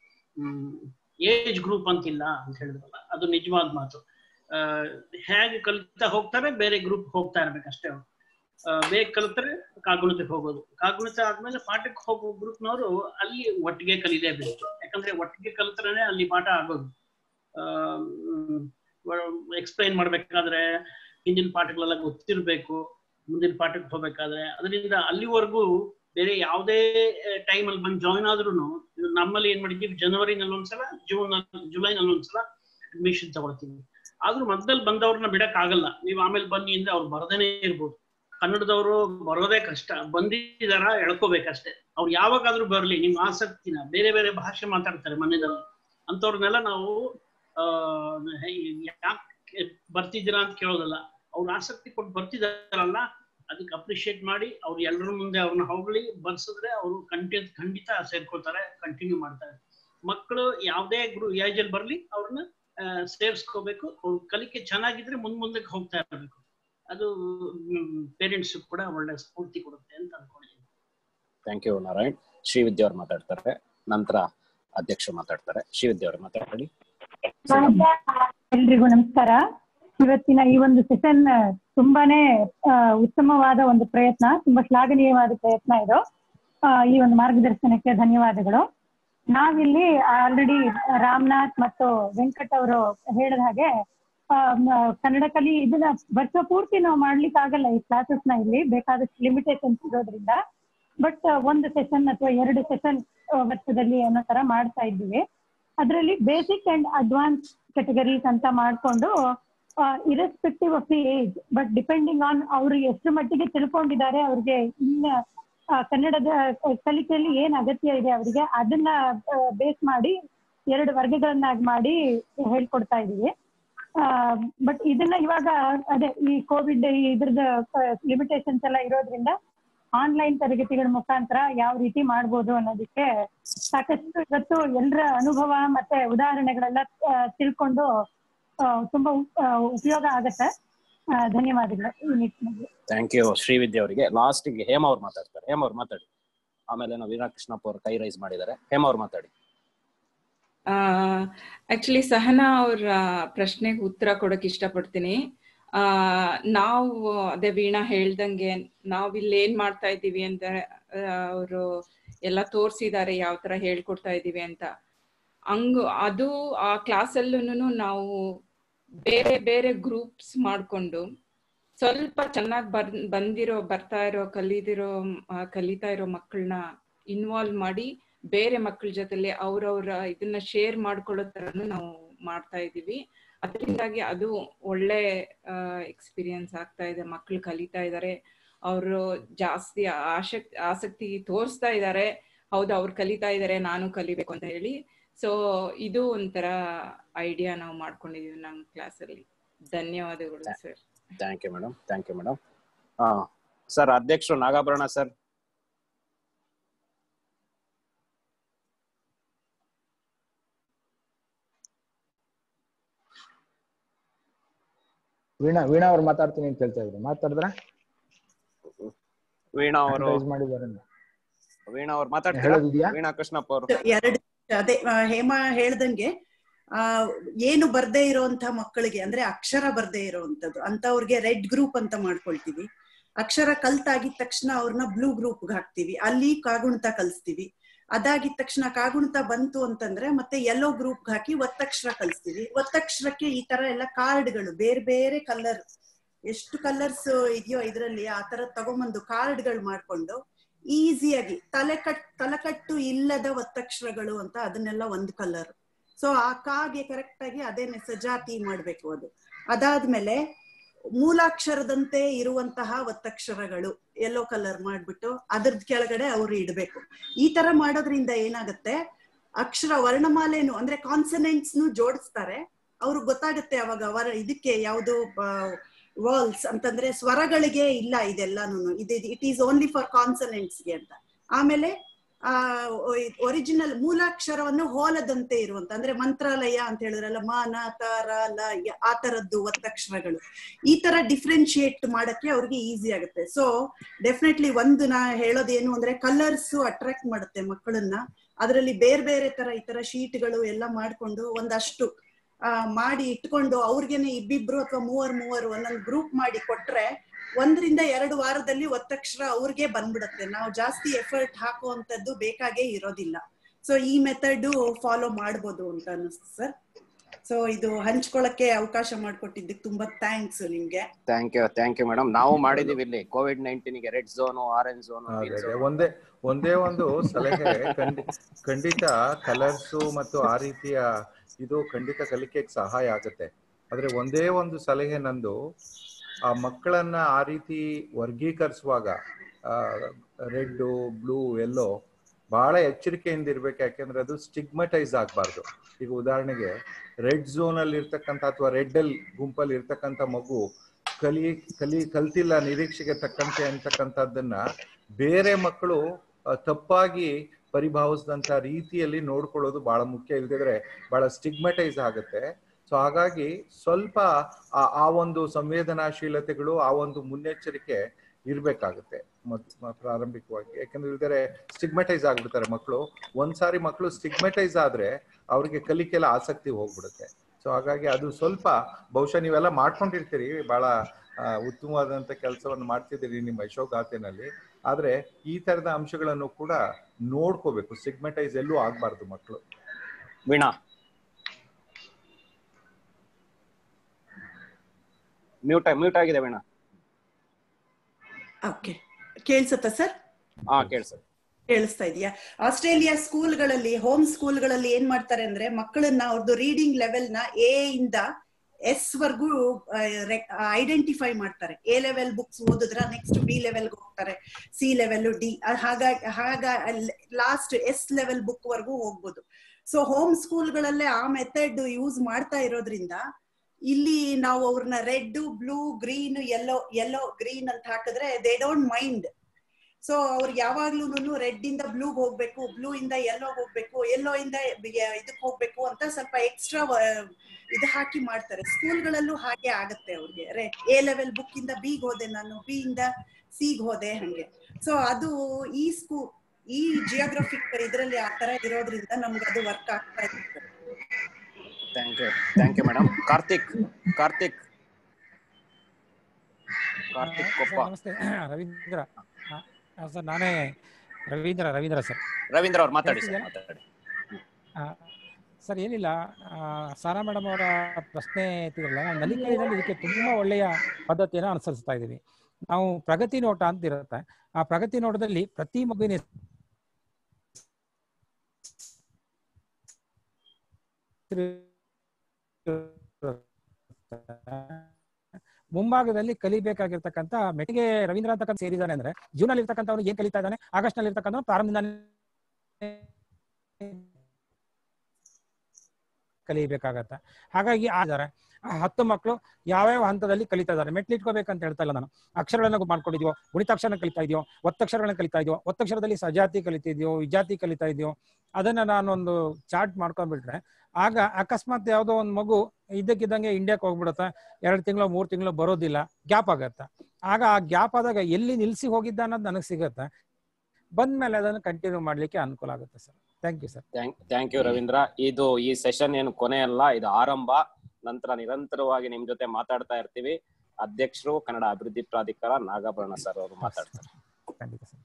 ಏಜ್ ಗ್ರೂಪ್ ಅಂತಿಲ್ಲ ಅಂತ ಹೇಳಿದ್ರಲ್ಲ ಅದು ನಿಜವಾದ ಮಾತು ಆ, ಹೇಗೆ ಕಲಿತಾ ಹೋಗ್ತಾರೆ ಬೇರೆ ಗ್ರೂಪ್ ಹೋಗ್ತಾ ಇರ್ಬೇಕಷ್ಟೇ ಅವ್ರು ಆ, ಬೇಗ ಕಲಿತ್ರೆ ಕಾಗುಣಿತಕ್ಕೆ ಹೋಗೋದು ಕಾಗುಣಿತ ಆದ್ಮೇಲೆ ಪಾಠಕ್ಕೆ ಹೋಗೋ ಗ್ರೂಪ್ನವರು ಅಲ್ಲಿ ಒಟ್ಟಿಗೆ ಕಲಿಲೇಬೇಕು ಯಾಕಂದ್ರೆ ಒಟ್ಟಿಗೆ ಕಲಿತ್ರೇನೆ ಅಲ್ಲಿ ಪಾಠ ಆಗೋದು ಎಕ್ಸ್ಪ್ಲೈನ್ ಮಾಡ್ಬೇಕಾದ್ರೆ ಹಿಂದಿನ ಪಾಠಗಳೆಲ್ಲ ಗೊತ್ತಿರ್ಬೇಕು ಮುಂದಿನ ಪಾಠಕ್ಕೆ ಹೋಗ್ಬೇಕಾದ್ರೆ ಅದರಿಂದ ಅಲ್ಲಿವರೆಗೂ ಬೇರೆ ಯಾವುದೇ ಟೈಮ್ ಅಲ್ಲಿ ಬಂದು ಜಾಯಿನ್ ಆದ್ರೂ ನಮ್ಮಲ್ಲಿ ಏನ್ ಮಾಡಿದ್ದೀವಿ ಜನವರಿನಲ್ಲಿ ಒಂದ್ಸಲ ಜೂನ್ ಜುಲೈನಲ್ಲಿ ಒಂದ್ಸಲ ಅಡ್ಮಿಷನ್ ತಗೊಳ್ತೀವಿ ಆದ್ರೂ ಮಧ್ಯದಲ್ಲಿ ಬಂದವ್ರನ್ನ ಬಿಡಕ್ ಆಗಲ್ಲ ನೀವು ಆಮೇಲೆ ಬನ್ನಿ ಅಂದ್ರೆ ಅವ್ರು ಬರದೇನೆ ಇರ್ಬೋದು ಕನ್ನಡದವರು ಬರೋದೇ ಕಷ್ಟ ಬಂದಿದಾರ ಎಳ್ಕೋಬೇಕಷ್ಟೇ ಅವ್ರು ಯಾವಾಗಾದ್ರೂ ಬರ್ಲಿ ನಿಮ್ ಆಸಕ್ತಿನ ಬೇರೆ ಬೇರೆ ಭಾಷೆ ಮಾತಾಡ್ತಾರೆ ಮನೆಯಲ್ಲಿ ಅಂತವ್ರನ್ನೆಲ್ಲ ನಾವು ಆ ಯಾಕೆ ಬರ್ತಿದ್ದೀರಾ ಅಂತ ಕೇಳೋದಲ್ಲ ಅವ್ರ ಆಸಕ್ತಿ ಕೊಟ್ಟು ಬರ್ತಿದಾರಲ್ಲ ಅದಕ್ಕೆ ಅಪ್ರಿಶಿಯೇಟ್ ಮಾಡಿ ಅವ್ರು ಎಲ್ಲರ ಮುಂದೆ ಅವ್ರನ್ನ ಹೊಗಳಿ ಬರ್ಸಿದ್ರೆ ಅವರು ಕಂಟಿ ಖಂಡಿತ ಸೇರ್ಕೊಳ್ತಾರೆ ಕಂಟಿನ್ಯೂ ಮಾಡ್ತಾರೆ ಮಕ್ಕಳು ಯಾವುದೇ ಗ್ರೂ ಏಜ್ ಅಲ್ಲಿ ಬರ್ಲಿ ಅವ್ರನ್ನ ಸೇರ್ಸ್ಕೋಬೇಕು ಅವ್ರ ಕಲಿಕೆ ಚೆನ್ನಾಗಿದ್ರೆ ಮುಂದ್ ಮುಂದಕ್ಕೆ ಹೋಗ್ತಾ ಇರಬೇಕು ಅದು ಪೇರೆಂಟ್ಸ್ ಕೂಡ ಒಳ್ಳೆ ಸ್ಫೂರ್ತಿ ಕೊಡುತ್ತೆ ಅಂತ ಅನ್ಕೊಂಡಿದ್ದೀನಿ ಥ್ಯಾಂಕ್ ಯು ನಾರಾಯಣ್ ಶ್ರೀವಿದ್ಯಾ ಅವ್ರು ಮಾತಾಡ್ತಾರೆ ನಂತರ ಅಧ್ಯಕ್ಷರು ಮಾತಾಡ್ತಾರೆ ಶ್ರೀವಿದ್ಯಾ ಅವ್ರು ಮಾತಾಡಿ ಎಲ್ರಿಗೂ ನಮಸ್ಕಾರ ಇವತ್ತಿನ ಈ ಒಂದು ಸೆಷನ್ ತುಂಬಾನೇ ಆ, ಉತ್ತಮವಾದ ಒಂದು ಪ್ರಯತ್ನ ತುಂಬಾ ಶ್ಲಾಘನೀಯವಾದ ಪ್ರಯತ್ನ ಇದು ಆ, ಈ ಒಂದು ಮಾರ್ಗದರ್ಶನಕ್ಕೆ ಧನ್ಯವಾದಗಳು ನಾವಿಲ್ಲಿ ಆಲ್ರೆಡಿ ರಾಮನಾಥ್ ಮತ್ತು ವೆಂಕಟ್ ಅವರು ಹೇಳಿದ ಹಾಗೆ ಆ, ಮ- ಕನ್ನಡ ಕಲಿ ಇದನ್ನ ವರ್ಷ ಪೂರ್ತಿ ನಾವು ಮಾಡ್ಲಿಕ್ಕೆ ಆಗಲ್ಲ ಈ ಕ್ಲಾಸಸ್ ನ ಇಲ್ಲಿ ಬೇಕಾದಷ್ಟು ಲಿಮಿಟೇಷನ್ಸ್ ಇರೋದ್ರಿಂದ ಬಟ್ ಒಂದು ಸೆಷನ್ ಅಥವಾ ಎರಡು ಸೆಷನ್ ವರ್ಷದಲ್ಲಿ ಅನ್ನೋ ತರ ಮಾಡ್ತಾ ಇದ್ದೀವಿ ಅದರಲ್ಲಿ ಬೇಸಿಕ್ ಅಂಡ್ ಅಡ್ವಾನ್ಸ್ ಕೆಟಗರೀಸ್ ಅಂತ ಮಾಡ್ಕೊಂಡು irrespective of the age but depending on ಅವರು ಎಷ್ಟು ಮಟ್ಟಿಗೆ ತಿಳ್ಕೊಂಡಿದ್ದಾರೆ ಅವ್ರಿಗೆ ಇನ್ನ ಆ, ಕನ್ನಡದ ಕಲಿಕೆಯಲ್ಲಿ ಏನ್ ಅಗತ್ಯ ಇದೆ ಅವರಿಗೆ ಅದನ್ನ ಬೇಸ್ ಮಾಡಿ ಎರಡು ವರ್ಗಗಳನ್ನಾಗಿ ಮಾಡಿ ಹೇಳ್ಕೊಡ್ತಾ ಇದೀವಿ ಬಟ್ ಇದನ್ನ ಇವಾಗ ಅದೇ ಈ ಕೋವಿಡ್ ಇದ್ರದ ಲಿಮಿಟೇಷನ್ಸ್ ಎಲ್ಲ ಇರೋದ್ರಿಂದ ಆನ್ಲೈನ್ ತರಗತಿಗಳ ಮುಖಾಂತರ ಯಾವ ರೀತಿ ಮಾಡ್ಬೋದು ಅನ್ನೋದಕ್ಕೆ ಸಾಕಷ್ಟು ಇವತ್ತು ಎಲ್ಲರ ಅನುಭವ ಮತ್ತೆ ಉದಾಹರಣೆಗಳೆಲ್ಲ ಆ, ತಿಳ್ಕೊಂಡು ಆ, ತುಂಬಾ ಉ- ಆ, ಉಪಯೋಗ ಆಗತ್ತೆ ಆ, ಧನ್ಯವಾದಗಳು ಈ ನಿಟ್ಟಿನಲ್ಲಿ ಥ್ಯಾಂಕ್ ಯು ಶ್ರೀವಿದ್ಯಾ ಅವರಿಗೆ ಲಾಸ್ಟ್ಗೆ ಹೇಮ ಅವ್ರು ಮಾತಾಡ್ತಾರೆ ಹೇಮ ಅವ್ರು ಮಾತಾಡಿ ಆಮೇಲೆ ನಾವು ವೀರಾ ಕೃಷ್ಣಪ್ಪ ಅವ್ರು ಕೈ ರೈಸ್ ಮಾಡಿದ್ದಾರೆ ಹೇಮ ಅವ್ರು ಮಾತಾಡಿ ಆಕ್ಚುಲಿ ಸಹನಾ ಅವ್ರ ಪ್ರಶ್ನೆಗೆ ಉತ್ತರ ಕೊಡಕ್ ಇಷ್ಟಪಡ್ತೀನಿ ಆ ನಾವು ಅದೇ ವೀಣಾ ಹೇಳ್ದಂಗೆ ನಾವಿಲ್ಲಿ ಏನ್ ಮಾಡ್ತಾ ಇದ್ದೀವಿ ಅಂತ ಅವರು ಎಲ್ಲ ತೋರ್ಸಿದ್ದಾರೆ ಯಾವ ತರ ಹೇಳ್ಕೊಡ್ತಾ ಇದೀವಿ ಅಂತ ಹಂಗ ಅದು ಆ ಕ್ಲಾಸಲ್ಲೂ ನಾವು ಬೇರೆ ಬೇರೆ ಗ್ರೂಪ್ಸ್ ಮಾಡ್ಕೊಂಡು ಸ್ವಲ್ಪ ಚೆನ್ನಾಗಿ ಬರ್ ಬಂದಿರೋ ಬರ್ತಾ ಇರೋ ಕಲಿದಿರೋ ಆ, ಕಲಿತಾ ಇರೋ ಮಕ್ಕಳನ್ನ ಇನ್ವಾಲ್ವ್ ಮಾಡಿ ಬೇರೆ ಮಕ್ಕಳ ಜೊತೆಲಿ ಅವ್ರವ್ರ ಇದನ್ನ ಶೇರ್ ಮಾಡ್ಕೊಳ್ಳೋ ತರನು ನಾವು ಮಾಡ್ತಾ ಇದೀವಿ ಅದರಿಂದಾಗಿ ಅದು ಒಳ್ಳೆ ಎಕ್ಸ್ಪೀರಿಯನ್ಸ್ ಆಗ್ತಾ ಇದೆ ಮಕ್ಕಳು ಕಲಿತಾ ಇದ್ದಾರೆ ಅವರು ಜಾಸ್ತಿ ಆಸಕ್ತಿ ಆಸಕ್ತಿ ತೋರಿಸ್ತಾ ಇದ್ದಾರೆ ಹೌದು ಅವ್ರು ಕಲಿತಾ ಇದ್ದಾರೆ ನಾನು ಕಲಿಬೇಕು ಅಂತ ಹೇಳಿ ಸೊ ಇದು ಒಂಥರ ಐಡಿಯಾ ನಾವು ಮಾಡ್ಕೊಂಡಿದೀವಿ ನಮ್ಮ ಕ್ಲಾಸಲ್ಲಿ ಧನ್ಯವಾದಗಳು sir thank you madam thank you madam ಹಾ ಸರ್ ಅಧ್ಯಕ್ಷರು ನಾಗಾಭರಣ ಸರ್ ವೀಣಾ ವೀಣಾ ಅವ್ರು ಮಾತಾಡ್ತೀನಿ ಅಂತ ಹೇಳ್ತಾ ಇದ್ರು ಮಾತಾಡಿದ್ರ ವೀಣಾ ಅವರು ಮಾಡಿದ್ದಾರೆ ವೀಣಾ ಅವ್ರು ಮಾತಾಡ್ತೀರಾ ಹೇಳೋದಿದ್ಯಾ? ವೀಣಾ ಕೃಷ್ಣಪ್ಪ ಅವರು ಎರಡು ಅದೇ ಆ, ಹೇಮಾ ಹೇಳ್ದಂಗೆ ಆ ಏನು ಬರ್ದೇ ಇರೋಂತ ಮಕ್ಕಳಿಗೆ ಅಂದ್ರೆ ಅಕ್ಷರ ಬರ್ದೇ ಇರೋಂಥದ್ದು ಅಂತವ್ರಿಗೆ ರೆಡ್ ಗ್ರೂಪ್ ಅಂತ ಮಾಡ್ಕೊಳ್ತೀವಿ ಅಕ್ಷರ ಕಲ್ತಾಗಿದ ತಕ್ಷಣ ಅವ್ರನ್ನ ಬ್ಲೂ ಗ್ರೂಪ್ ಹಾಕ್ತಿವಿ ಅಲ್ಲಿ ಕಾಗುಣಿತ ಕಲಿಸ್ತೀವಿ ಅದಾಗಿದ ತಕ್ಷಣ ಕಾಗುಣಿತ ಬಂತು ಅಂತಂದ್ರೆ ಮತ್ತೆ ಯೆಲ್ಲೋ ಗ್ರೂಪ್ ಹಾಕಿ ಒತ್ತಕ್ಷರ ಕಲಿಸ್ತೀವಿ ಒತ್ತಕ್ಷರಕ್ಕೆ ಈ ತರ ಎಲ್ಲ ಕಾರ್ಡ್ಗಳು ಬೇರೆ ಬೇರೆ ಕಲರ್ ಎಷ್ಟು ಕಲರ್ಸ್ ಇದೆಯೋ ಇದರಲ್ಲಿ ಆ ತರ ತಗೊಂಬಂದು ಕಾರ್ಡ್ಗಳು ಮಾಡ್ಕೊಂಡು ಈಸಿಯಾಗಿ ತಲೆಕಟ್ ತಲೆಕಟ್ಟು ಇಲ್ಲದ ಒತ್ತಕ್ಷರಗಳು ಅಂತ ಅದನ್ನೆಲ್ಲ ಒಂದು ಕಲರ್ ಸೊ ಆ ಕಾಗೆ ಕರೆಕ್ಟ್ ಆಗಿ ಅದೇನೆ ಸಜಾತಿ ಮಾಡ್ಬೇಕು ಅದು ಅದಾದ್ಮೇಲೆ ಮೂಲಾಕ್ಷರದಂತೆ ಇರುವಂತಹ ಒತ್ತಕ್ಷರಗಳು ಯೆಲ್ಲೋ ಕಲರ್ ಮಾಡ್ಬಿಟ್ಟು ಅದ್ರದ್ ಕೆಳಗಡೆ ಅವ್ರು ಇಡ್ಬೇಕು ಈ ತರ ಮಾಡೋದ್ರಿಂದ ಏನಾಗುತ್ತೆ ಅಕ್ಷರ ವರ್ಣಮಾಲೆನು ಅಂದ್ರೆ ಕಾನ್ಸನೆಂಟ್ಸ್ನು ಜೋಡಿಸ್ತಾರೆ ಅವ್ರಿಗೆ ಗೊತ್ತಾಗುತ್ತೆ ಅವಾಗ ಅವರ ಇದಕ್ಕೆ ಯಾವುದು ವಾಲ್ಸ್ ಅಂತಂದ್ರೆ ಸ್ವರಗಳಿಗೆ ಇಲ್ಲ ಇದೆಲ್ಲಾನು ಇದು ಇಟ್ ಈಸ್ ಓನ್ಲಿ ಫಾರ್ ಕಾನ್ಸನೆಂಟ್ಸ್ಗೆ ಅಂತ ಆಮೇಲೆ ಆ ಒರಿಜಿನಲ್ ಮೂಲಾಕ್ಷರವನ್ನು ಹೋಲದಂತೆ ಇರುವಂತ ಅಂದ್ರೆ ಮಂತ್ರಾಲಯ ಅಂತ ಹೇಳಿದ್ರಲ್ಲ ಮ ನ ತ ರ ಲ ಯ ಆ ತರದ್ದು ಒತ್ತಕ್ಷರಗಳು ಈ ತರ ಡಿಫ್ರೆನ್ಶಿಯೇಟ್ ಮಾಡಕ್ಕೆ ಅವ್ರಿಗೆ ಈಸಿ ಆಗುತ್ತೆ ಸೊ ಡೆಫಿನೆಟ್ಲಿ ಒಂದು ನಾ ಹೇಳೋದೇನು ಅಂದ್ರೆ ಕಲರ್ಸ್ ಅಟ್ರಾಕ್ಟ್ ಮಾಡುತ್ತೆ ಮಕ್ಕಳನ್ನ ಅದರಲ್ಲಿ ಬೇರೆ ಬೇರೆ ತರ ಈ ತರ ಶೀಟ್ಗಳು ಎಲ್ಲ ಮಾಡ್ಕೊಂಡು ಒಂದಷ್ಟು ಆ ಮಾಡಿ ಇಟ್ಕೊಂಡು ಅವ್ರಿಗೇನೆ ಇಬ್ಬಿಬ್ರು ಅಥವಾ ಮೂವರು ಮೂವರು ಒಂದೊಂದು ಗ್ರೂಪ್ ಮಾಡಿ ಕೊಟ್ರೆ ಒಂದರಿಂದ ಎರಡು ವಾರದಲ್ಲಿ ಒತ್ತಕ್ಷರ ಅವ್ರಿಗೆ ಬಂದ್ಬಿಡತ್ತೆ ನಾವು ಜಾಸ್ತಿ ಎಫರ್ಟ್ ಹಾಕುವಂತದ್ದು ಬೇಕಾಗೇ ಇರೋದಿಲ್ಲ ಸೊ ಈ ಮೆಥಡ್ ಫಾಲೋ ಮಾಡ್ಬೋದು ಅಂತ ಅನಿಸ್ತು ಸರ್ ಸೊ ಇದು ಹಂಚ್ಕೊಳಕ್ಕೆ ಅವಕಾಶ ಮಾಡ್ಕೊಟ್ಟಿದ್ದಕ್ಕೆ ತುಂಬಾ ಥ್ಯಾಂಕ್ಸ್ ನಿಮ್ಗೆ thank you thank you madam ನಾವು ಮಾಡಿದೀವಿ ಇಲ್ಲಿ ಕೋವಿಡ್ ನೈನ್ಟೀನ್ಗೆ ರೆಡ್ ಝೋನು ಆರೆಂಜ್ ಝೋನು ಅದೇ ಅದೇ ಒಂದೇ ಒಂದೇ ಒಂದು ಸಲಹೆ ಖಂಡಿ ಖಂಡಿತ ಕಲರ್ಸು ಮತ್ತು ಆ ರೀತಿಯ ಇದು ಖಂಡಿತ ಕಲಿಕೆಗೆ ಸಹಾಯ ಆಗುತ್ತೆ ಆದ್ರೆ ಒಂದೇ ಒಂದು ಸಲಹೆ ನಂದು ಆ ಮಕ್ಕಳನ್ನ ಆ ರೀತಿ ವರ್ಗೀಕರಿಸುವಾಗ ರೆಡ್ ಬ್ಲೂ ಎಲ್ಲೋ ಬಹಳ ಎಚ್ಚರಿಕೆಯಿಂದ ಇರ್ಬೇಕು ಯಾಕೆಂದ್ರೆ ಅದು ಸ್ಟಿಗ್ಮಟೈಸ್ ಆಗಬಾರ್ದು ಈಗ ಉದಾಹರಣೆಗೆ ರೆಡ್ ಝೋನ್ ಅಲ್ಲಿ ಇರ್ತಕ್ಕಂಥ ಅಥವಾ ರೆಡ್ ಅಲ್ಲಿ ಗುಂಪಲ್ಲಿ ಇರ್ತಕ್ಕಂಥ ಮಗು ಕಲಿ ಕಲಿ ಕಲ್ತಿಲ್ಲ ನಿರೀಕ್ಷೆಗೆ ತಕ್ಕಂತೆ ಅಂತಕ್ಕಂಥದ್ದನ್ನ ಬೇರೆ ಮಕ್ಕಳು ಆ, ತಪ್ಪಾಗಿ ಪರಿಭಾವಿಸಿದಂತ ರೀತಿಯಲ್ಲಿ ನೋಡ್ಕೊಳ್ಳೋದು ಬಹಳ ಮುಖ್ಯ ಇಲ್ದಿದ್ರೆ ಬಹಳ ಸ್ಟಿಗ್ಮಟೈಸ್ ಆಗುತ್ತೆ ಸೊ ಹಾಗಾಗಿ ಸ್ವಲ್ಪ ಆ ಆ ಒಂದು ಸಂವೇದನಾಶೀಲತೆಗಳು ಆ ಒಂದು ಮುನ್ನೆಚ್ಚರಿಕೆ ಇರ್ಬೇಕಾಗುತ್ತೆ ಮತ್ ಮ- ಪ್ರಾರಂಭಿಕವಾಗಿ ಯಾಕಂದ್ರೆ ಇಲ್ದರೆ ಸ್ಟಿಗ್ಮಟೈಸ್ ಆಗ್ಬಿಡ್ತಾರೆ ಮಕ್ಕಳು ಒಂದ್ಸಾರಿ ಮಕ್ಕಳು ಸ್ಟಿಗ್ಮಟೈಸ್ ಆದ್ರೆ ಅವ್ರಿಗೆ ಕಲಿಕೆಲ್ಲ ಆಸಕ್ತಿ ಹೋಗ್ಬಿಡುತ್ತೆ ಸೊ ಹಾಗಾಗಿ ಅದು ಸ್ವಲ್ಪ ಬಹುಶಃ ನೀವೆಲ್ಲ ಮಾಡ್ಕೊಂಡಿರ್ತೀರಿ ಬಹಳ ಆ, ಉತ್ತಮವಾದಂತ ಕೆಲಸವನ್ನು ಮಾಡ್ತಿದ್ದೀರಿ ನಿಮ್ಮ ಯಶೋಗಾಥೆನಲ್ಲಿ ಆದ್ರೆ ಈ ತರದ ಅಂಶಗಳನ್ನು ಕೂಡ ನೋಡ್ಕೋಬೇಕು ಸ್ಟಿಗ್ಮಟೈಸ್ ಎಲ್ಲೂ ಆಗ್ಬಾರ್ದು ಮಕ್ಕಳು ವೀಣಾ ಮ್ಯೂಟ್ ಮ್ಯೂಟ್ ಆಗಿದೆ ವೀಣಾ ಓಕೆ ಕೇಳ್ಸತ್ತಾ ಸರ್ ಹಾ ಕೇಳ್ಸರಿ ಕೇಳಿಸ್ತಾ ಇದೆಯಾ ಆಸ್ಟ್ರೇಲಿಯಾ ಸ್ಕೂಲ್ಗಳಲ್ಲಿ ಹೋಮ್ ಸ್ಕೂಲ್ಗಳಲ್ಲಿ ಏನ್ ಮಾಡ್ತಾರೆ ಅಂದ್ರೆ ಮಕ್ಕಳನ್ನ ಅವ್ರದ್ದು ರೀಡಿಂಗ್ ಲೆವೆಲ್ ನ ಎ ಇಂದ ಎಸ್ ವರ್ಗೂ ಐಡೆಂಟಿಫೈ ಮಾಡ್ತಾರೆ ಎ ಲೆವೆಲ್ ಬುಕ್ಸ್ ಓದಿದ್ರ ನೆಕ್ಸ್ಟ್ ಬಿ ಲೆವೆಲ್ಗೆ ಹೋಗ್ತಾರೆ ಸಿ ಲೆವೆಲ್ ಡಿ ಹಾಗಾಗಿ ಹಾಗ ಲಾಸ್ಟ್ ಎಸ್ ಲೆವೆಲ್ ಬುಕ್ ವರ್ಗೂ ಹೋಗ್ಬೋದು ಸೊ ಹೋಮ್ ಸ್ಕೂಲ್ಗಳಲ್ಲೇ ಆ ಮೆಥಡ್ ಯೂಸ್ ಮಾಡ್ತಾ ಇರೋದ್ರಿಂದ ಇಲ್ಲಿ ನಾವು ಅವ್ರನ್ನ red blue green yellow yellow green ಅಂತ ಹಾಕಿದ್ರೆ ದೇ ಡೋಂಟ್ ಮೈಂಡ್ ಸೊ ಅವ್ರು ಯಾವಾಗ್ಲೂ ರೆಡ್ ಇಂದ ಬ್ಲೂಗ್ ಹೋಗ್ಬೇಕು ಬ್ಲೂ ಇಂದ ಯೆಲ್ಲೋ ಹೋಗ್ಬೇಕು ಯೆಲ್ಲೋ ಇಂದ ಇದಕ್ ಹೋಗ್ಬೇಕು ಅಂತ ಸ್ವಲ್ಪ ಎಕ್ಸ್ಟ್ರಾ ಇದು ಹಾಕಿ ಮಾಡ್ತಾರೆ ಸ್ಕೂಲ್ಗಳಲ್ಲೂ ಹಾಗೆ ಆಗತ್ತೆ ಅವ್ರಿಗೆ ರೆಡ್ ಎ ಲೆವೆಲ್ ಬುಕ್ ಇಂದ ಬಿಗ್ ಹೋದೆ ನಾನು ಬಿ ಇಂದ ಸಿಗ್ ಹೋದೆ ಹಂಗೆ ಸೊ ಅದು ಈ ಸ್ಕೂ ಈ ಜಿಯೋಗ್ರಫಿಕ್ ಇದ್ರಲ್ಲಿ ಆ ತರ ಇರೋದ್ರಿಂದ ನಮ್ಗೆ ಅದು ವರ್ಕ್ ಆಗ್ತಾ ಇರುತ್ತೆ thank you thank you madam Karthik Karthik Karthik sir Koppa ನಮಸ್ತೆ ರವೀಂದ್ರ ಆ, ಆ, ಸರ್ ನಾನೇ ರವೀಂದ್ರ ರವೀಂದ್ರ ಸರ್ ರವೀಂದ್ರ ಅವ್ರು ಮಾತಾಡಿ ಸರ್ ಕೇಳಿಸ್ತಿದ್ಯಾ? ಮಾತಾಡಿ ಆ, ಸರ್ ಏನಿಲ್ಲ ಆ, ಸಾರಾ ಮೇಡಮ್ ಅವರ ಪ್ರಶ್ನೆ ಎತ್ತಿದ್ರಲ್ಲ ನಾವು ನಲಿಕೆಯಲ್ಲಿ ಇದಕ್ಕೆ ತುಂಬಾ ಒಳ್ಳೆಯ ಪದ್ಧತಿಯನ್ನು ಅನುಸರಿಸ್ತಾ ಇದ್ದೀವಿ ನಾವು ಪ್ರಗತಿ ನೋಟ ಅಂತ ಇರುತ್ತೆ ಆ ಪ್ರಗತಿ ನೋಟದಲ್ಲಿ ಪ್ರತಿ ಮಗುವಿನ ಮುಂಭಾಗದಲ್ಲಿ ಕಲಿಬೇಕಾಗಿರ್ತಕ್ಕಂಥ ಮೆಟ್ಟಿಗೆ ರವೀಂದ್ರ ಅಂತಕ್ಕಂಥ ಸೇರಿದಾನೆ ಅಂದ್ರೆ ಜೂನಲ್ಲಿ ಇರ್ತಕ್ಕಂಥವ್ನು ಏನ್ ಕಲಿತಾ ಇದ್ದಾನೆ ಆಗಸ್ಟ್ ನಲ್ಲಿ ಇರ್ತಕ್ಕಂಥ ಪ್ರಾರಂಭದಿಂದ ಕಲಿಬೇಕಾಗತ್ತೆ ಹಾಗಾಗಿ ಆದರೆ ಆ ಹತ್ತು ಮಕ್ಕಳು ಯಾವ್ಯಾವ ಹಂತದಲ್ಲಿ ಕಲಿತಾ ಇದ್ದಾರೆ ಮೆಟ್ಲು ಇಟ್ಕೋಬೇಕಂತ ಹೇಳ್ತಾ ಇಲ್ಲ ನಾನು ಅಕ್ಷರಗಳನ್ನ ಮಾಡ್ಕೊಂಡಿದ್ಯೋ ಗುಣಿತಾಕ್ಷರನ ಕಲಿತಾ ಇದೆಯೋ ಒತ್ತಕ್ಷರಗಳನ್ನ ಕಲಿತಾ ಇದೆಯೋ ಒತ್ತಕ್ಷರದಲ್ಲಿ ಸಜಾತಿ ಕಲಿತಿದ್ಯೋ ವಿಜಾತಿ ಕಲಿತಾ ಇದೆಯೋ ಅದನ್ನ ನಾನೊಂದು ಚಾರ್ಟ್ ಮಾಡ್ಕೊಂಡ್ಬಿಟ್ರೆ ಆಗ ಅಕಸ್ಮಾತ್ ಯಾವುದೋ ಒಂದು ಮಗು ಇದ್ದಕ್ಕಿದ್ದಂಗೆ ಇಂಡಿಯಾಕ್ಕೆ ಹೋಗ್ಬಿಡುತ್ತೆ ಎರಡು ತಿಂಗಳು ಮೂರು ತಿಂಗಳು ಬರೋದಿಲ್ಲ ಗ್ಯಾಪ್ ಆಗತ್ತೆ ಆಗ ಆ ಗ್ಯಾಪ್ ಆದಾಗ ಎಲ್ಲಿ ನಿಲ್ಸಿ ಹೋಗಿದ್ದ ಅನ್ನೋದು ನನಗೆ ಸಿಗತ್ತೆ ಬಂದ್ಮೇಲೆ ಅದನ್ನು ಕಂಟಿನ್ಯೂ ಮಾಡ್ಲಿಕ್ಕೆ ಅನುಕೂಲ ಆಗುತ್ತೆ sir thank you sir thank you Ravindra ಇದು ಈ ಸೆಷನ್ ಏನು ಕೊನೆ ಅಲ್ಲ ಇದು ಆರಂಭ ನಂತರ ನಿರಂತರವಾಗಿ ನಿಮ್ ಜೊತೆ ಮಾತಾಡ್ತಾ ಇರ್ತೀವಿ ಅಧ್ಯಕ್ಷರು ಕನ್ನಡ ಅಭಿವೃದ್ಧಿ ಪ್ರಾಧಿಕಾರ ನಾಗಾಭರಣ ಸರ್ ಅವರು ಮಾತಾಡ್ತಾರೆ ಖಂಡಿತ ಸರ್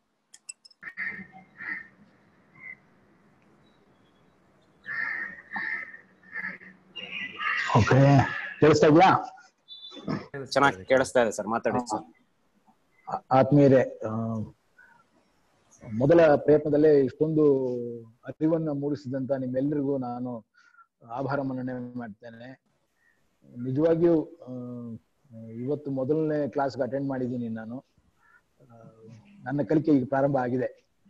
ಓಕೆ ಕೇಳಿಸ್ತಾ ಇದೆಯಾ ಚೆನ್ನಾಗಿ ಕೇಳಿಸ್ತಾ ಇದೆ ಸರ್ ಮಾತಾಡಿ ಸರ್ ಆ- ಆತ್ಮೀಯರೇ ಆ, ಮೊದಲ ಪ್ರಯತ್ನದಲ್ಲೇ ಇಷ್ಟೊಂದು ಅರಿವನ್ನ ಮೂಡಿಸಿದಂತ ನಿಮ್ಮೆಲ್ಲರಿಗೂ ನಾನು ಆಭಾರ ಮನ್ನಣೆ ಮಾಡ್ತೇನೆ ನಿಜವಾಗಿಯೂ ಆ, ಇವತ್ತು ಮೊದಲನೇ ಕ್ಲಾಸ್ಗೆ ಅಟೆಂಡ್ ಮಾಡಿದ್ದೀನಿ ನಾನು ಆ, ನನ್ನ ಕಲಿಕೆ ಈಗ ಪ್ರಾರಂಭ ಆಗಿದೆ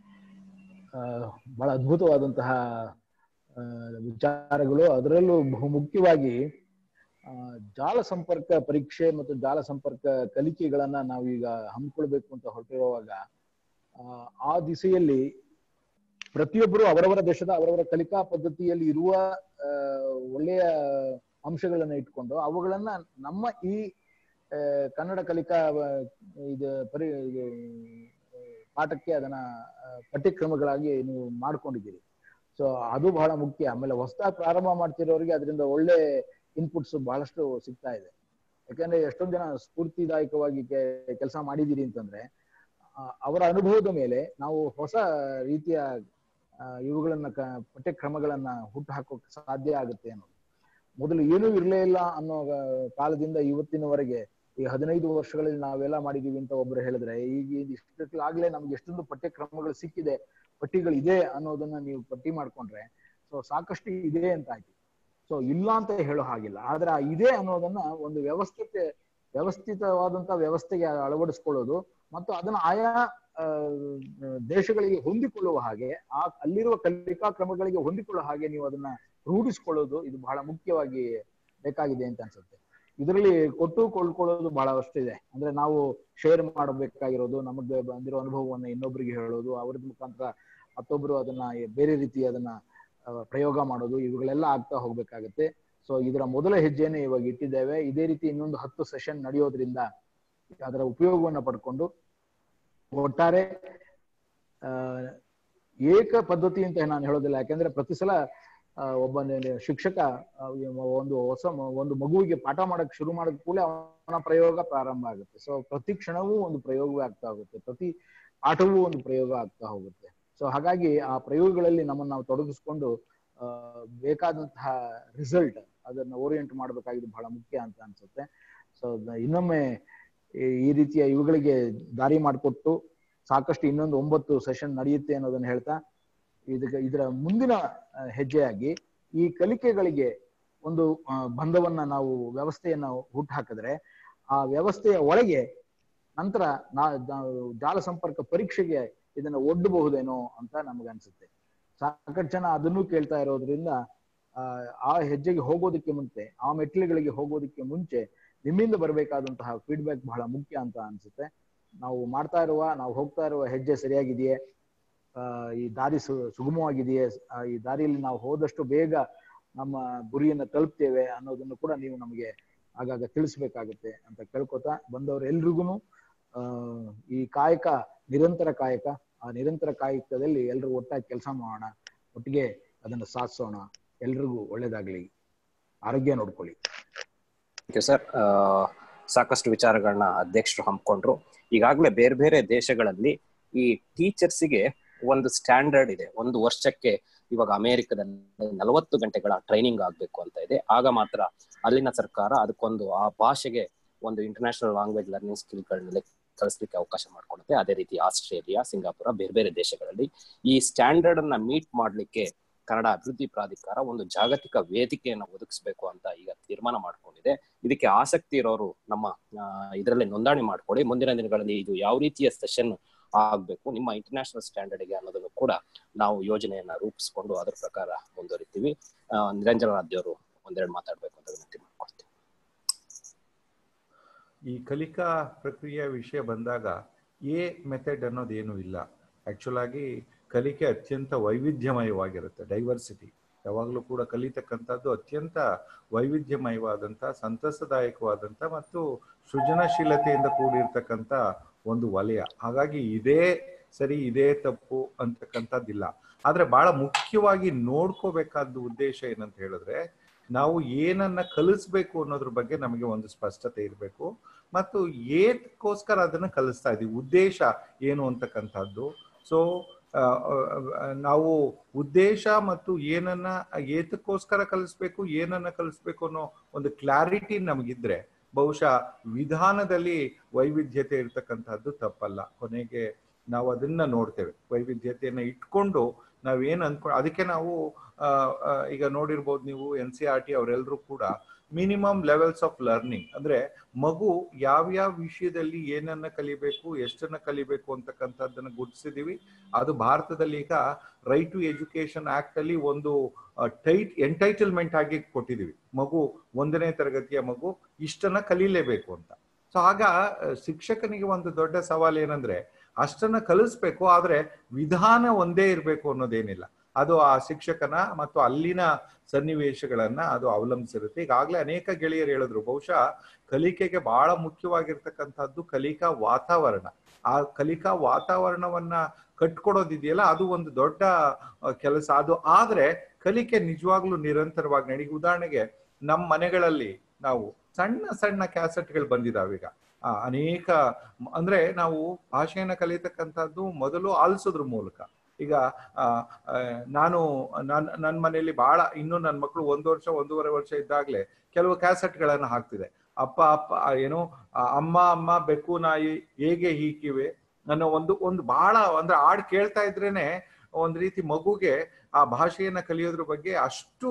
ಆ, ಬಹಳ ಅದ್ಭುತವಾದಂತಹ ಆ, ವಿಚಾರಗಳು ಅದರಲ್ಲೂ ಬಹು ಮುಖ್ಯವಾಗಿ ಆ, ಜಾಲ ಸಂಪರ್ಕ ಪರೀಕ್ಷೆ ಮತ್ತು ಜಾಲ ಸಂಪರ್ಕ ಕಲಿಕೆಗಳನ್ನ ನಾವು ಈಗ ಹಮ್ಮಿಕೊಳ್ಬೇಕು ಅಂತ ಹೊರಟಿರುವಾಗ ಆ, ಆ ದಿಸೆಯಲ್ಲಿ ಪ್ರತಿಯೊಬ್ಬರು ಅವರವರ ದೇಶದ ಅವರವರ ಕಲಿಕಾ ಪದ್ಧತಿಯಲ್ಲಿ ಇರುವ ಆ, ಒಳ್ಳೆಯ ಅಂಶಗಳನ್ನ ಇಟ್ಕೊಂಡು ಅವುಗಳನ್ನ ನಮ್ಮ ಈ ಆ, ಕನ್ನಡ ಕಲಿಕಾ ಆ, ಇದು ಪರಿ ಇದು, ಆ, ಪಾಠಕ್ಕೆ ಅದನ್ನ ಆ, ಪಠ್ಯಕ್ರಮಗಳಾಗಿ ನೀವು ಮಾಡ್ಕೊಂಡಿದ್ದೀರಿ ಸೊ ಅದು ಬಹಳ ಮುಖ್ಯ ಆಮೇಲೆ ಹೊಸದಾಗಿ ಪ್ರಾರಂಭ ಮಾಡ್ತಿರೋರಿಗೆ ಅದರಿಂದ ಒಳ್ಳೆ ಇನ್ಪುಟ್ಸ್ ಬಹಳಷ್ಟು ಸಿಗ್ತಾ ಇದೆ ಯಾಕಂದ್ರೆ ಎಷ್ಟೊಂದ್ ಜನ ಸ್ಫೂರ್ತಿದಾಯಕವಾಗಿ ಕೆಲಸ ಮಾಡಿದ್ದೀರಿ ಅಂತಂದ್ರೆ ಆ, ಅವರ ಅನುಭವದ ಮೇಲೆ ನಾವು ಹೊಸ ರೀತಿಯ ಆ, ಇವುಗಳನ್ನ ಕ ಪಠ್ಯಕ್ರಮಗಳನ್ನ ಹುಟ್ಟು ಹಾಕೋಕ್ ಸಾಧ್ಯ ಆಗುತ್ತೆ ಅನ್ನೋದು ಮೊದಲು ಏನೂ ಇರಲೇ ಇಲ್ಲ ಅನ್ನೋ ಆ, ಕಾಲದಿಂದ ಇವತ್ತಿನವರೆಗೆ ಈ ಹದಿನೈದು ವರ್ಷಗಳಲ್ಲಿ ನಾವೆಲ್ಲ ಮಾಡಿದೀವಿ ಅಂತ ಒಬ್ರು ಹೇಳಿದ್ರೆ ಈಗ ಇಷ್ಟಕ್ಕಾಗ್ಲೇ ನಮ್ಗೆ ಎಷ್ಟೊಂದು ಪಠ್ಯಕ್ರಮಗಳು ಸಿಕ್ಕಿದೆ ಪಟ್ಟಿಗಳು ಇದೆ ಅನ್ನೋದನ್ನ ನೀವು ಪಟ್ಟಿ ಮಾಡ್ಕೊಂಡ್ರೆ ಸೊ ಸಾಕಷ್ಟು ಇದೆ ಅಂತ ಆಯ್ತು ಸೊ ಇಲ್ಲ ಅಂತ ಹೇಳೋ ಹಾಗಿಲ್ಲ ಆದ್ರೆ ಆ ಇದೆ ಅನ್ನೋದನ್ನ ಒಂದು ವ್ಯವಸ್ಥಿತ ವ್ಯವಸ್ಥಿತವಾದಂತ ವ್ಯವಸ್ಥೆಗೆ ಅಳವಡಿಸ್ಕೊಳ್ಳೋದು ಮತ್ತು ಅದನ್ನ ಆಯಾ ಆ, ದೇಶಗಳಿಗೆ ಹೊಂದಿಕೊಳ್ಳುವ ಹಾಗೆ ಆ ಅಲ್ಲಿರುವ ಕಲಿಕಾ ಕ್ರಮಗಳಿಗೆ ಹೊಂದಿಕೊಳ್ಳುವ ಹಾಗೆ ನೀವು ಅದನ್ನ ರೂಢಿಸ್ಕೊಳ್ಳೋದು ಇದು ಬಹಳ ಮುಖ್ಯವಾಗಿ ಬೇಕಾಗಿದೆ ಅಂತ ಅನ್ಸುತ್ತೆ ಇದರಲ್ಲಿ ಕೊಟ್ಟು ಕೊಳ್ಳಕೊಳ್ಳೋದು ಬಹಳಷ್ಟು ಇದೆ ಅಂದ್ರೆ ನಾವು ಶೇರ್ ಮಾಡಬೇಕಾಗಿರೋದು ನಮಗೆ ಬಂದಿರೋ ಅನುಭವವನ್ನ ಇನ್ನೊಬ್ಬರಿಗೆ ಹೇಳೋದು ಅವ್ರ ಮುಖಾಂತರ ಮತ್ತೊಬ್ರು ಅದನ್ನ ಬೇರೆ ರೀತಿ ಅದನ್ನ ಆ, ಪ್ರಯೋಗ ಮಾಡೋದು ಇವುಗಳೆಲ್ಲ ಆಗ್ತಾ ಹೋಗ್ಬೇಕಾಗತ್ತೆ ಸೊ ಇದರ ಮೊದಲ ಹೆಜ್ಜೆಯನ್ನು ಇವಾಗ ಇಟ್ಟಿದ್ದೇವೆ ಇದೇ ರೀತಿ ಇನ್ನೊಂದು ಹತ್ತು ಸೆಷನ್ ನಡೆಯೋದ್ರಿಂದ ಅದರ ಉಪಯೋಗವನ್ನ ಪಡ್ಕೊಂಡು ಒಟ್ಟಾರೆ ಆ, ಏಕ ಪದ್ಧತಿ ಅಂತ ನಾನು ಹೇಳೋದಿಲ್ಲ ಯಾಕಂದ್ರೆ ಪ್ರತಿ ಸಲ ಆ, ಒಬ್ಬ ನೆ- ಶಿಕ್ಷಕ ಆ, ಒಂದು ಹೊಸ ಮ- ಒಂದು ಮಗುವಿಗೆ ಪಾಠ ಮಾಡಕ್ ಶುರು ಮಾಡಿದ ಕೂಡಲೇ ಅವನ ಪ್ರಯೋಗ ಪ್ರಾರಂಭ ಆಗುತ್ತೆ ಸೊ ಪ್ರತಿ ಕ್ಷಣವೂ ಒಂದು ಪ್ರಯೋಗವೇ ಆಗ್ತಾ ಹೋಗುತ್ತೆ ಪ್ರತಿ ಪಾಠವೂ ಒಂದು ಪ್ರಯೋಗ ಆಗ್ತಾ ಹೋಗುತ್ತೆ ಸೊ ಹಾಗಾಗಿ ಆ ಪ್ರಯೋಗಗಳಲ್ಲಿ ನಮ್ಮನ್ನು ನಾವು ತೊಡಗಿಸ್ಕೊಂಡು ಆ, ಬೇಕಾದಂತಹ ರಿಸಲ್ಟ್ ಅದನ್ನ ಓರಿಯೆಂಟ್ ಮಾಡಬೇಕಾಗಿದ್ದು ಬಹಳ ಮುಖ್ಯ ಅಂತ ಅನ್ಸುತ್ತೆ ಸೊ ಇನ್ನೊಮ್ಮೆ ಈ- ಈ ರೀತಿಯ ಇವುಗಳಿಗೆ ದಾರಿ ಮಾಡಿಕೊಟ್ಟು ಸಾಕಷ್ಟು ಇನ್ನೊಂದು ಒಂಬತ್ತು ಸೆಷನ್ ನಡೆಯುತ್ತೆ ಅನ್ನೋದನ್ನ ಹೇಳ್ತಾ ಇದಕ್ಕೆ ಇದರ ಮುಂದಿನ ಆ, ಹೆಜ್ಜೆಯಾಗಿ ಈ ಕಲಿಕೆಗಳಿಗೆ ಒಂದು ಆ, ಬಂಧವನ್ನ ನಾವು ವ್ಯವಸ್ಥೆಯನ್ನ ಹುಟ್ಟು ಹಾಕಿದ್ರೆ ಆ ವ್ಯವಸ್ಥೆಯ ಒಳಗೆ ನಂತರ ನಾ ನಾವು ಜಾಲ ಸಂಪರ್ಕ ಪರೀಕ್ಷೆಗೆ ಇದನ್ನ ಒಡ್ಡಬಹುದೇನೋ ಅಂತ ನಮಗನ್ಸುತ್ತೆ ಸಾಕಷ್ಟು ಜನ ಅದನ್ನು ಕೇಳ್ತಾ ಇರೋದ್ರಿಂದ ಆ, ಆ ಹೆಜ್ಜೆಗೆ ಹೋಗೋದಕ್ಕೆ ಮುಂಚೆ ಆ ಮೆಟ್ಟಿಲುಗಳಿಗೆ ಹೋಗೋದಕ್ಕೆ ಮುಂಚೆ ನಿಮ್ಮಿಂದ ಬರಬೇಕಾದಂತಹ ಫೀಡ್ಬ್ಯಾಕ್ ಬಹಳ ಮುಖ್ಯ ಅಂತ ಅನ್ಸುತ್ತೆ ನಾವು ಮಾಡ್ತಾ ಇರುವ ನಾವು ಹೋಗ್ತಾ ಇರುವ ಹೆಜ್ಜೆ ಸರಿಯಾಗಿದೆಯೇ ಆ, ಈ ದಾರಿ ಸು ಸುಗಮವಾಗಿದೆಯೇ ಆ, ಈ ದಾರಿಯಲ್ಲಿ ನಾವು ಹೋದಷ್ಟು ಬೇಗ ನಮ್ಮ ಗುರಿಯನ್ನ ತಲುಪ್ತೇವೆ ಅನ್ನೋದನ್ನು ಕೂಡ ನೀವು ನಮಗೆ ಆಗಾಗ ತಿಳಿಸ್ಬೇಕಾಗುತ್ತೆ ಅಂತ ಕೇಳ್ಕೊತಾ ಬಂದವರು ಎಲ್ರಿಗೂ ಆ ಈ ಕಾಯಕ ನಿರಂತರ ಕಾಯಕ ಆ ನಿರಂತರ ಕಾಯಕದಲ್ಲಿ ಎಲ್ರು ಒಟ್ಟಾಗಿ ಕೆಲಸ ಮಾಡೋಣ ಒಟ್ಟಿಗೆ ಅದನ್ನು ಸಾಧಿಸೋಣ ಎಲ್ರಿಗೂ ಒಳ್ಳೇದಾಗ್ಲಿ ಆರೋಗ್ಯ ನೋಡ್ಕೊಳ್ಳಿ ಥ್ಯಾಂಕ್ ಯು ಸರ್ ಸಾಕಷ್ಟು ವಿಚಾರಗಳನ್ನ ಅಧ್ಯಕ್ಷರು ಹಮ್ಮಿಕೊಂಡ್ರು ಈಗಾಗಲೇ ಬೇರೆ ಬೇರೆ ದೇಶಗಳಲ್ಲಿ ಈ ಟೀಚರ್ಸಿಗೆ ಒಂದು ಸ್ಟ್ಯಾಂಡರ್ಡ್ ಇದೆ ಒಂದು ವರ್ಷಕ್ಕೆ ಇವಾಗ ಅಮೆರಿಕದಲ್ಲಿ ನಲವತ್ತು ಗಂಟೆಗಳ ಟ್ರೈನಿಂಗ್ ಆಗ್ಬೇಕು ಅಂತ ಇದೆ ಆಗ ಮಾತ್ರ ಅಲ್ಲಿನ ಸರ್ಕಾರ ಅದಕ್ಕೊಂದು ಆ ಭಾಷೆಗೆ ಒಂದು ಇಂಟರ್ನ್ಯಾಷನಲ್ ಲ್ಯಾಂಗ್ವೇಜ್ ಲರ್ನಿಂಗ್ ಸ್ಕಿಲ್ಗಳಲ್ಲಿ ಕಲಿಸ್ಲಿಕ್ಕೆ ಅವಕಾಶ ಮಾಡ್ಕೊಡುತ್ತೆ ಅದೇ ರೀತಿ ಆಸ್ಟ್ರೇಲಿಯಾ ಸಿಂಗಾಪುರ ಬೇರೆ ಬೇರೆ ದೇಶಗಳಲ್ಲಿ ಈ ಸ್ಟ್ಯಾಂಡರ್ಡ್ ಅನ್ನ ಮೀಟ್ ಮಾಡ್ಲಿಕ್ಕೆ ಕನ್ನಡ ಅಭಿವೃದ್ಧಿ ಪ್ರಾಧಿಕಾರ ಒಂದು ಜಾಗತಿಕ ವೇದಿಕೆಯನ್ನು ಒದಗಿಸಬೇಕು ಅಂತ ಈಗ ತೀರ್ಮಾನ ಮಾಡ್ಕೊಂಡಿದೆ ಇದಕ್ಕೆ ಆಸಕ್ತಿ ಇರೋರು ನಮ್ಮ ಇದರಲ್ಲಿ ನೋಂದಣಿ ಮಾಡ್ಕೊಳ್ಳಿ ಮುಂದಿನ ದಿನಗಳಲ್ಲಿ ಇದು ಯಾವ ರೀತಿಯ ಸೆಷನ್ ಆಗ್ಬೇಕು ನಿಮ್ಮ ಇಂಟರ್ನ್ಯಾಷನಲ್ ಸ್ಟ್ಯಾಂಡರ್ಡ್ಗೆ ಅನ್ನೋದನ್ನು ಕೂಡ ನಾವು ಯೋಜನೆಯನ್ನ ರೂಪಿಸ್ಕೊಂಡು ಅದ್ರ ಪ್ರಕಾರ ಮುಂದುವರಿತೀವಿ ನಿರಂಜನ ರಾಜ್ಯವರು ಒಂದೆರಡು ಮಾತಾಡ್ಬೇಕು ಅಂತ ವಿನಂತಿ ಮಾಡ್ಕೊಳ್ತೀವಿ ಈ ಕಲಿಕಾ ಪ್ರಕ್ರಿಯೆಯ ವಿಷಯ ಬಂದಾಗ ಎ ಮೆಥಡ್ ಅನ್ನೋದೇನು ಇಲ್ಲ ಆಕ್ಚುಲ್ ಆಗಿ ಕಲಿಕೆ ಅತ್ಯಂತ ವೈವಿಧ್ಯಮಯವಾಗಿರುತ್ತೆ ಡೈವರ್ಸಿಟಿ ಯಾವಾಗಲೂ ಕೂಡ ಕಲಿತಕ್ಕಂಥದ್ದು ಅತ್ಯಂತ ವೈವಿಧ್ಯಮಯವಾದಂಥ ಸಂತಸದಾಯಕವಾದಂಥ ಮತ್ತು ಸೃಜನಶೀಲತೆಯಿಂದ ಕೂಡಿರ್ತಕ್ಕಂಥ ಒಂದು ವಲಯ ಹಾಗಾಗಿ ಇದೇ ಸರಿ ಇದೇ ತಪ್ಪು ಅಂತಕ್ಕಂಥದ್ದಿಲ್ಲ ಆದ್ರೆ ಬಹಳ ಮುಖ್ಯವಾಗಿ ನೋಡ್ಕೋಬೇಕಾದ ಉದ್ದೇಶ ಏನಂತ ಹೇಳಿದ್ರೆ ನಾವು ಏನನ್ನ ಕಲಿಸ್ಬೇಕು ಅನ್ನೋದ್ರ ಬಗ್ಗೆ ನಮಗೆ ಒಂದು ಸ್ಪಷ್ಟತೆ ಇರಬೇಕು ಮತ್ತು ಏತಕ್ಕೋಸ್ಕರ ಅದನ್ನ ಕಲಿಸ್ತಾ ಇದೀವಿ ಉದ್ದೇಶ ಏನು ಅಂತಕ್ಕಂಥದ್ದು ಸೊ ನಾವು ಉದ್ದೇಶ ಮತ್ತು ಏನನ್ನ ಏತಕ್ಕೋಸ್ಕರ ಕಲಿಸ್ಬೇಕು ಏನನ್ನ ಕಲಿಸ್ಬೇಕು ಅನ್ನೋ ಒಂದು ಕ್ಲಾರಿಟಿ ನಮಗಿದ್ರೆ ಬಹುಶಃ ವಿಧಾನದಲ್ಲಿ ವೈವಿಧ್ಯತೆ ಇರ್ತಕ್ಕಂಥದ್ದು ತಪ್ಪಲ್ಲ ಕೊನೆಗೆ ನಾವು ಅದನ್ನ ನೋಡ್ತೇವೆ ವೈವಿಧ್ಯತೆಯನ್ನ ಇಟ್ಕೊಂಡು ನಾವೇನ್ ಅನ್ಕೊ ಅದಕ್ಕೆ ನಾವು ಈಗ ನೋಡಿರ್ಬೋದು ನೀವು ಎನ್ ಸಿ ಆರ್ ಟಿ ಅವರೆಲ್ಲರೂ ಕೂಡ ಮಿನಿಮಮ್ ಲೆವೆಲ್ಸ್ ಆಫ್ ಲರ್ನಿಂಗ್ ಅಂದ್ರೆ ಮಗು ಯಾವ್ಯಾವ ವಿಷಯದಲ್ಲಿ ಏನನ್ನ ಕಲಿಬೇಕು ಎಷ್ಟನ್ನ ಕಲಿಬೇಕು ಅಂತಕ್ಕಂಥದ್ದನ್ನ ಗುರುತಿಸಿದೀವಿ ಅದು ಭಾರತದಲ್ಲಿ ಈಗ ರೈಟ್ ಟು ಎಜುಕೇಶನ್ ಆಕ್ಟ್ ಅಲ್ಲಿ ಒಂದು ಟೈಟ್ ಎಂಟೈಟಲ್ಮೆಂಟ್ ಆಗಿ ಕೊಟ್ಟಿದೀವಿ ಮಗು ಒಂದನೇ ತರಗತಿಯ ಮಗು ಇಷ್ಟನ್ನ ಕಲೀಲೇಬೇಕು ಅಂತ ಸೊ ಆಗ ಶಿಕ್ಷಕನಿಗೆ ಒಂದು ದೊಡ್ಡ ಸವಾಲು ಏನಂದ್ರೆ ಅಷ್ಟನ್ನ ಕಲಿಸ್ಬೇಕು ಆದ್ರೆ ವಿಧಾನ ಒಂದೇ ಇರಬೇಕು ಅನ್ನೋದೇನಿಲ್ಲ ಅದು ಆ ಶಿಕ್ಷಕನ ಮತ್ತು ಅಲ್ಲಿನ ಸನ್ನಿವೇಶಗಳನ್ನ ಅದು ಅವಲಂಬಿಸಿರುತ್ತೆ ಈಗಾಗಲೇ ಅನೇಕ ಗೆಳೆಯರು ಹೇಳಿದ್ರು ಬಹುಶಃ ಕಲಿಕೆಗೆ ಬಹಳ ಮುಖ್ಯವಾಗಿರ್ತಕ್ಕಂಥದ್ದು ಕಲಿಕಾ ವಾತಾವರಣ ಆ ಕಲಿಕಾ ವಾತಾವರಣವನ್ನ ಕಟ್ಕೊಡೋದಿದೆಯಲ್ಲ ಅದು ಒಂದು ದೊಡ್ಡ ಕೆಲಸ ಅದು ಆದ್ರೆ ಕಲಿಕೆ ನಿಜವಾಗ್ಲೂ ನಿರಂತರವಾಗಿ ನಡಿ ಉದಾಹರಣೆಗೆ ನಮ್ಮ ಮನೆಗಳಲ್ಲಿ ನಾವು ಸಣ್ಣ ಸಣ್ಣ ಕ್ಯಾಸೆಟ್ಗಳು ಬಂದಿದಾವೆ ಈಗ ಅನೇಕ ಅಂದ್ರೆ ನಾವು ಭಾಷೆಯನ್ನ ಕಲಿತಕ್ಕಂಥದ್ದು ಮೊದಲು ಆಲಿಸೋದ್ರ ಮೂಲಕ ಈಗ ನಾನು ನನ್ ನನ್ನ ಮನೆಯಲ್ಲಿ ಬಹಳ ಇನ್ನು ನನ್ನ ಮಕ್ಕಳು ಒಂದು ವರ್ಷ ಒಂದೂವರೆ ವರ್ಷ ಇದ್ದಾಗ್ಲೇ ಕೆಲವು ಕ್ಯಾಸೆಟ್ಗಳನ್ನ ಹಾಕ್ತಿದೆ ಅಪ್ಪ ಅಪ್ಪ ಏನು ಅಮ್ಮ ಅಮ್ಮ ಬೆಕ್ಕು ನಾಯಿ ಹೇಗೆ ಹೀಕಿವೆ ಅನ್ನೋ ಒಂದು ಒಂದು ಬಹಳ ಅಂದ್ರೆ ಹಾಡ್ ಕೇಳ್ತಾ ಇದ್ರೇನೆ ಒಂದ್ ರೀತಿ ಮಗುಗೆ ಆ ಭಾಷೆಯನ್ನ ಕಲಿಯೋದ್ರ ಬಗ್ಗೆ ಅಷ್ಟು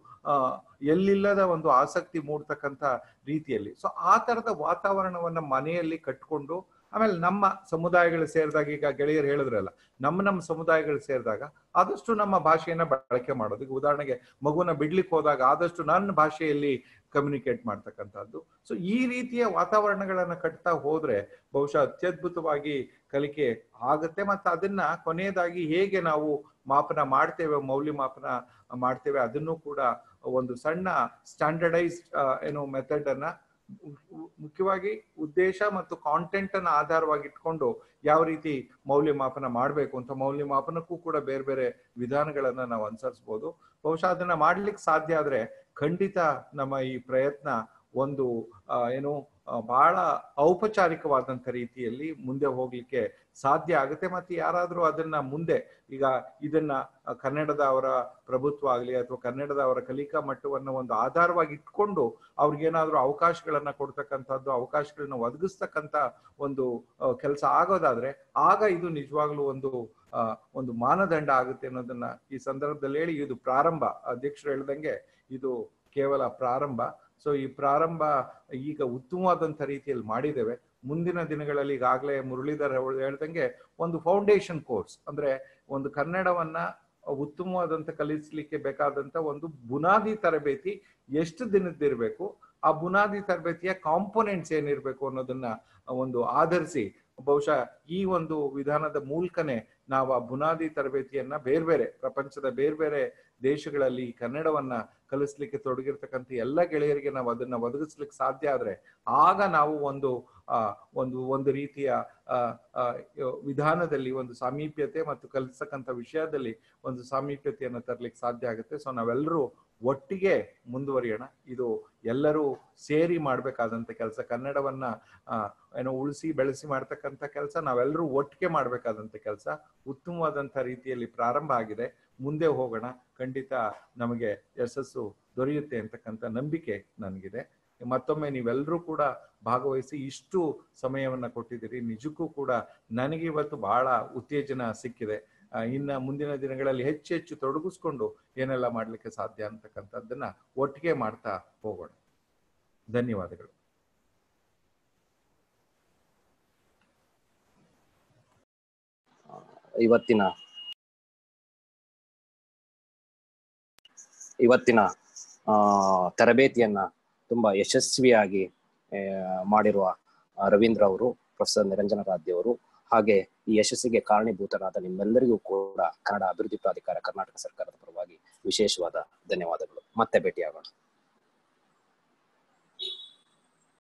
ಎಲ್ಲಿಲ್ಲದ ಒಂದು ಆಸಕ್ತಿ ಮೂಡ್ತಕ್ಕಂಥ ರೀತಿಯಲ್ಲಿ ಸೊ ಆ ತರದ ವಾತಾವರಣವನ್ನ ಮನೆಯಲ್ಲಿ ಕಟ್ಕೊಂಡು ಆಮೇಲೆ ನಮ್ಮ ಸಮುದಾಯಗಳು ಸೇರಿದಾಗ ಈಗ ಗೆಳೆಯರು ಹೇಳಿದ್ರಲ್ಲ ನಮ್ಮ ನಮ್ಮ ಸಮುದಾಯಗಳು ಸೇರಿದಾಗ ಆದಷ್ಟು ನಮ್ಮ ಭಾಷೆಯನ್ನ ಬಳಕೆ ಮಾಡೋದು ಈಗ ಉದಾಹರಣೆಗೆ ಮಗುನ ಬಿಡ್ಲಿಕ್ಕೆ ಹೋದಾಗ ಆದಷ್ಟು ನನ್ನ ಭಾಷೆಯಲ್ಲಿ ಕಮ್ಯುನಿಕೇಟ್ ಮಾಡ್ತಕ್ಕಂಥದ್ದು ಸೊ ಈ ರೀತಿಯ ವಾತಾವರಣಗಳನ್ನ ಕಟ್ತಾ ಹೋದ್ರೆ ಬಹುಶಃ ಅತ್ಯದ್ಭುತವಾಗಿ ಕಲಿಕೆ ಆಗುತ್ತೆ ಮತ್ತೆ ಅದನ್ನ ಕೊನೆಯದಾಗಿ ಹೇಗೆ ನಾವು ಮಾಪನ ಮಾಡ್ತೇವೆ ಮೌಲ್ಯಮಾಪನ ಮಾಡ್ತೇವೆ ಅದನ್ನು ಕೂಡ ಒಂದು ಸಣ್ಣ ಸ್ಟ್ಯಾಂಡರ್ಡೈಸ್ ಏನು ಮೆಥಡ್ ಅನ್ನ ಮುಖ್ಯವಾಗಿ ಉದ್ದೇಶ ಮತ್ತು ಕಾಂಟೆಂಟ್ ಅನ್ನ ಆಧಾರವಾಗಿ ಇಟ್ಕೊಂಡು ಯಾವ ರೀತಿ ಮೌಲ್ಯಮಾಪನ ಮಾಡಬೇಕು ಅಂತ ಮೌಲ್ಯಮಾಪನಕ್ಕೂ ಕೂಡ ಬೇರೆ ಬೇರೆ ವಿಧಾನಗಳನ್ನ ನಾವು ಅನುಸರಿಸಬಹುದು ಬಹುಶಃ ಅದನ್ನ ಮಾಡ್ಲಿಕ್ಕೆ ಸಾಧ್ಯ ಆದ್ರೆ ಖಂಡಿತ ನಮ್ಮ ಈ ಪ್ರಯತ್ನ ಒಂದು ಏನು ಬಹಳ ಔಪಚಾರಿಕವಾದಂಥ ರೀತಿಯಲ್ಲಿ ಮುಂದೆ ಹೋಗ್ಲಿಕ್ಕೆ ಸಾಧ್ಯ ಆಗುತ್ತೆ ಮತ್ತೆ ಯಾರಾದರೂ ಅದನ್ನ ಮುಂದೆ ಈಗ ಇದನ್ನ ಕನ್ನಡದ ಅವರ ಪ್ರಭುತ್ವ ಆಗಲಿ ಅಥವಾ ಕನ್ನಡದ ಅವರ ಕಲಿಕಾ ಮಟ್ಟವನ್ನು ಒಂದು ಆಧಾರವಾಗಿ ಇಟ್ಕೊಂಡು ಅವ್ರಿಗೇನಾದ್ರೂ ಅವಕಾಶಗಳನ್ನ ಕೊಡ್ತಕ್ಕಂಥದ್ದು ಅವಕಾಶಗಳನ್ನ ಒದಗಿಸ್ತಕ್ಕಂಥ ಒಂದು ಕೆಲಸ ಆಗೋದಾದ್ರೆ ಆಗ ಇದು ನಿಜವಾಗ್ಲೂ ಒಂದು ಒಂದು ಮಾನದಂಡ ಆಗುತ್ತೆ ಅನ್ನೋದನ್ನ ಈ ಸಂದರ್ಭದಲ್ಲಿ ಹೇಳಿ ಇದು ಪ್ರಾರಂಭ ಅಧ್ಯಕ್ಷರು ಹೇಳ್ದಂಗೆ ಇದು ಕೇವಲ ಪ್ರಾರಂಭ ಸೊ ಈ ಪ್ರಾರಂಭ ಈಗ ಉತ್ತಮವಾದಂಥ ರೀತಿಯಲ್ಲಿ ಮಾಡಿದ್ದೇವೆ ಮುಂದಿನ ದಿನಗಳಲ್ಲಿ ಈಗಾಗಲೇ ಮುರಳೀಧರ್ ಹೇಳ್ದಂಗೆ ಒಂದು ಫೌಂಡೇಶನ್ ಕೋರ್ಸ್ ಅಂದ್ರೆ ಒಂದು ಕನ್ನಡವನ್ನ ಉತ್ತಮವಾದಂತ ಕಲಿಸ್ಲಿಕ್ಕೆ ಬೇಕಾದಂತ ಒಂದು ಬುನಾದಿ ತರಬೇತಿ ಎಷ್ಟು ದಿನದ್ದಿರ್ಬೇಕು ಆ ಬುನಾದಿ ತರಬೇತಿಯ ಕಾಂಪೋನೆಂಟ್ಸ್ ಏನಿರ್ಬೇಕು ಅನ್ನೋದನ್ನ ಒಂದು ಆಧರಿಸಿ ಬಹುಶಃ ಈ ಒಂದು ವಿಧಾನದ ಮೂಲಕನೇ ನಾವು ಆ ಬುನಾದಿ ತರಬೇತಿಯನ್ನ ಬೇರೆ ಬೇರೆ ಪ್ರಪಂಚದ ಬೇರೆ ಬೇರೆ ದೇಶಗಳಲ್ಲಿ ಕನ್ನಡವನ್ನ ಕಲಿಸ್ಲಿಕ್ಕೆ ತೊಡಗಿರ್ತಕ್ಕಂಥ ಎಲ್ಲ ಗೆಳೆಯರಿಗೆ ನಾವು ಅದನ್ನ ಒದಗಿಸ್ಲಿಕ್ಕೆ ಸಾಧ್ಯ ಆದ್ರೆ ಆಗ ನಾವು ಒಂದು ಆ ಒಂದು ಒಂದು ರೀತಿಯ ವಿಧಾನದಲ್ಲಿ ಒಂದು ಸಾಮೀಪ್ಯತೆ ಮತ್ತು ಕಲಿಸ್ತಕ್ಕಂಥ ವಿಷಯದಲ್ಲಿ ಒಂದು ಸಾಮೀಪ್ಯತೆಯನ್ನು ತರಲಿಕ್ಕೆ ಸಾಧ್ಯ ಆಗುತ್ತೆ ಸೊ ನಾವೆಲ್ಲರೂ ಒಟ್ಟಿಗೆ ಮುಂದುವರಿಯೋಣ ಇದು ಎಲ್ಲರೂ ಸೇರಿ ಮಾಡ್ಬೇಕಾದಂತ ಕೆಲಸ ಕನ್ನಡವನ್ನ ಆ, ಏನೋ ಉಳಿಸಿ ಬೆಳೆಸಿ ಮಾಡ್ತಕ್ಕಂಥ ಕೆಲಸ ನಾವೆಲ್ಲರೂ ಒಟ್ಟಿಗೆ ಮಾಡ್ಬೇಕಾದಂತ ಕೆಲಸ ಉತ್ತಮವಾದಂಥ ರೀತಿಯಲ್ಲಿ ಪ್ರಾರಂಭ ಆಗಿದೆ ಮುಂದೆ ಹೋಗೋಣ ಖಂಡಿತ ನಮಗೆ ಯಶಸ್ಸು ದೊರೆಯುತ್ತೆ ಅಂತಕ್ಕಂಥ ನಂಬಿಕೆ ನನಗಿದೆ ಮತ್ತೊಮ್ಮೆ ನೀವೆಲ್ಲರೂ ಕೂಡ ಭಾಗವಹಿಸಿ ಇಷ್ಟು ಸಮಯವನ್ನ ಕೊಟ್ಟಿದ್ದೀರಿ ನಿಜಕ್ಕೂ ಕೂಡ ನನಗೆ ಇವತ್ತು ಬಹಳ ಉತ್ತೇಜನ ಸಿಕ್ಕಿದೆ ಆ, ಇನ್ನ ಮುಂದಿನ ದಿನಗಳಲ್ಲಿ ಹೆಚ್ಚು ಹೆಚ್ಚು ತೊಡಗಿಸ್ಕೊಂಡು ಏನೆಲ್ಲ ಮಾಡ್ಲಿಕ್ಕೆ ಸಾಧ್ಯ ಅಂತಕ್ಕಂಥದ್ದನ್ನ ಒಟ್ಟಿಗೆ ಮಾಡ್ತಾ ಹೋಗೋಣ ಧನ್ಯವಾದಗಳು ಇವತ್ತಿನ ಇವತ್ತಿನ ಆ, ತರಬೇತಿಯನ್ನ ತುಂಬಾ ಯಶಸ್ವಿಯಾಗಿ ಆ, ಮಾಡಿರುವ ಆ, ರವೀಂದ್ರ ಅವರು ಪ್ರೊಫೆಸರ್ ನಿರಂಜನರಾಧ್ಯ ಅವರು ಹಾಗೆ ಈ ಯಶಸ್ಸಿಗೆ ಕಾರಣೀಭೂತರಾದ ನಿಮ್ಮೆಲ್ಲರಿಗೂ ಕೂಡ ಕನ್ನಡ ಅಭಿವೃದ್ಧಿ ಪ್ರಾಧಿಕಾರ ಕರ್ನಾಟಕ ಸರ್ಕಾರದ ಪರವಾಗಿ ವಿಶೇಷವಾದ ಧನ್ಯವಾದಗಳು ಮತ್ತೆ ಭೇಟಿಯಾಗೋಣ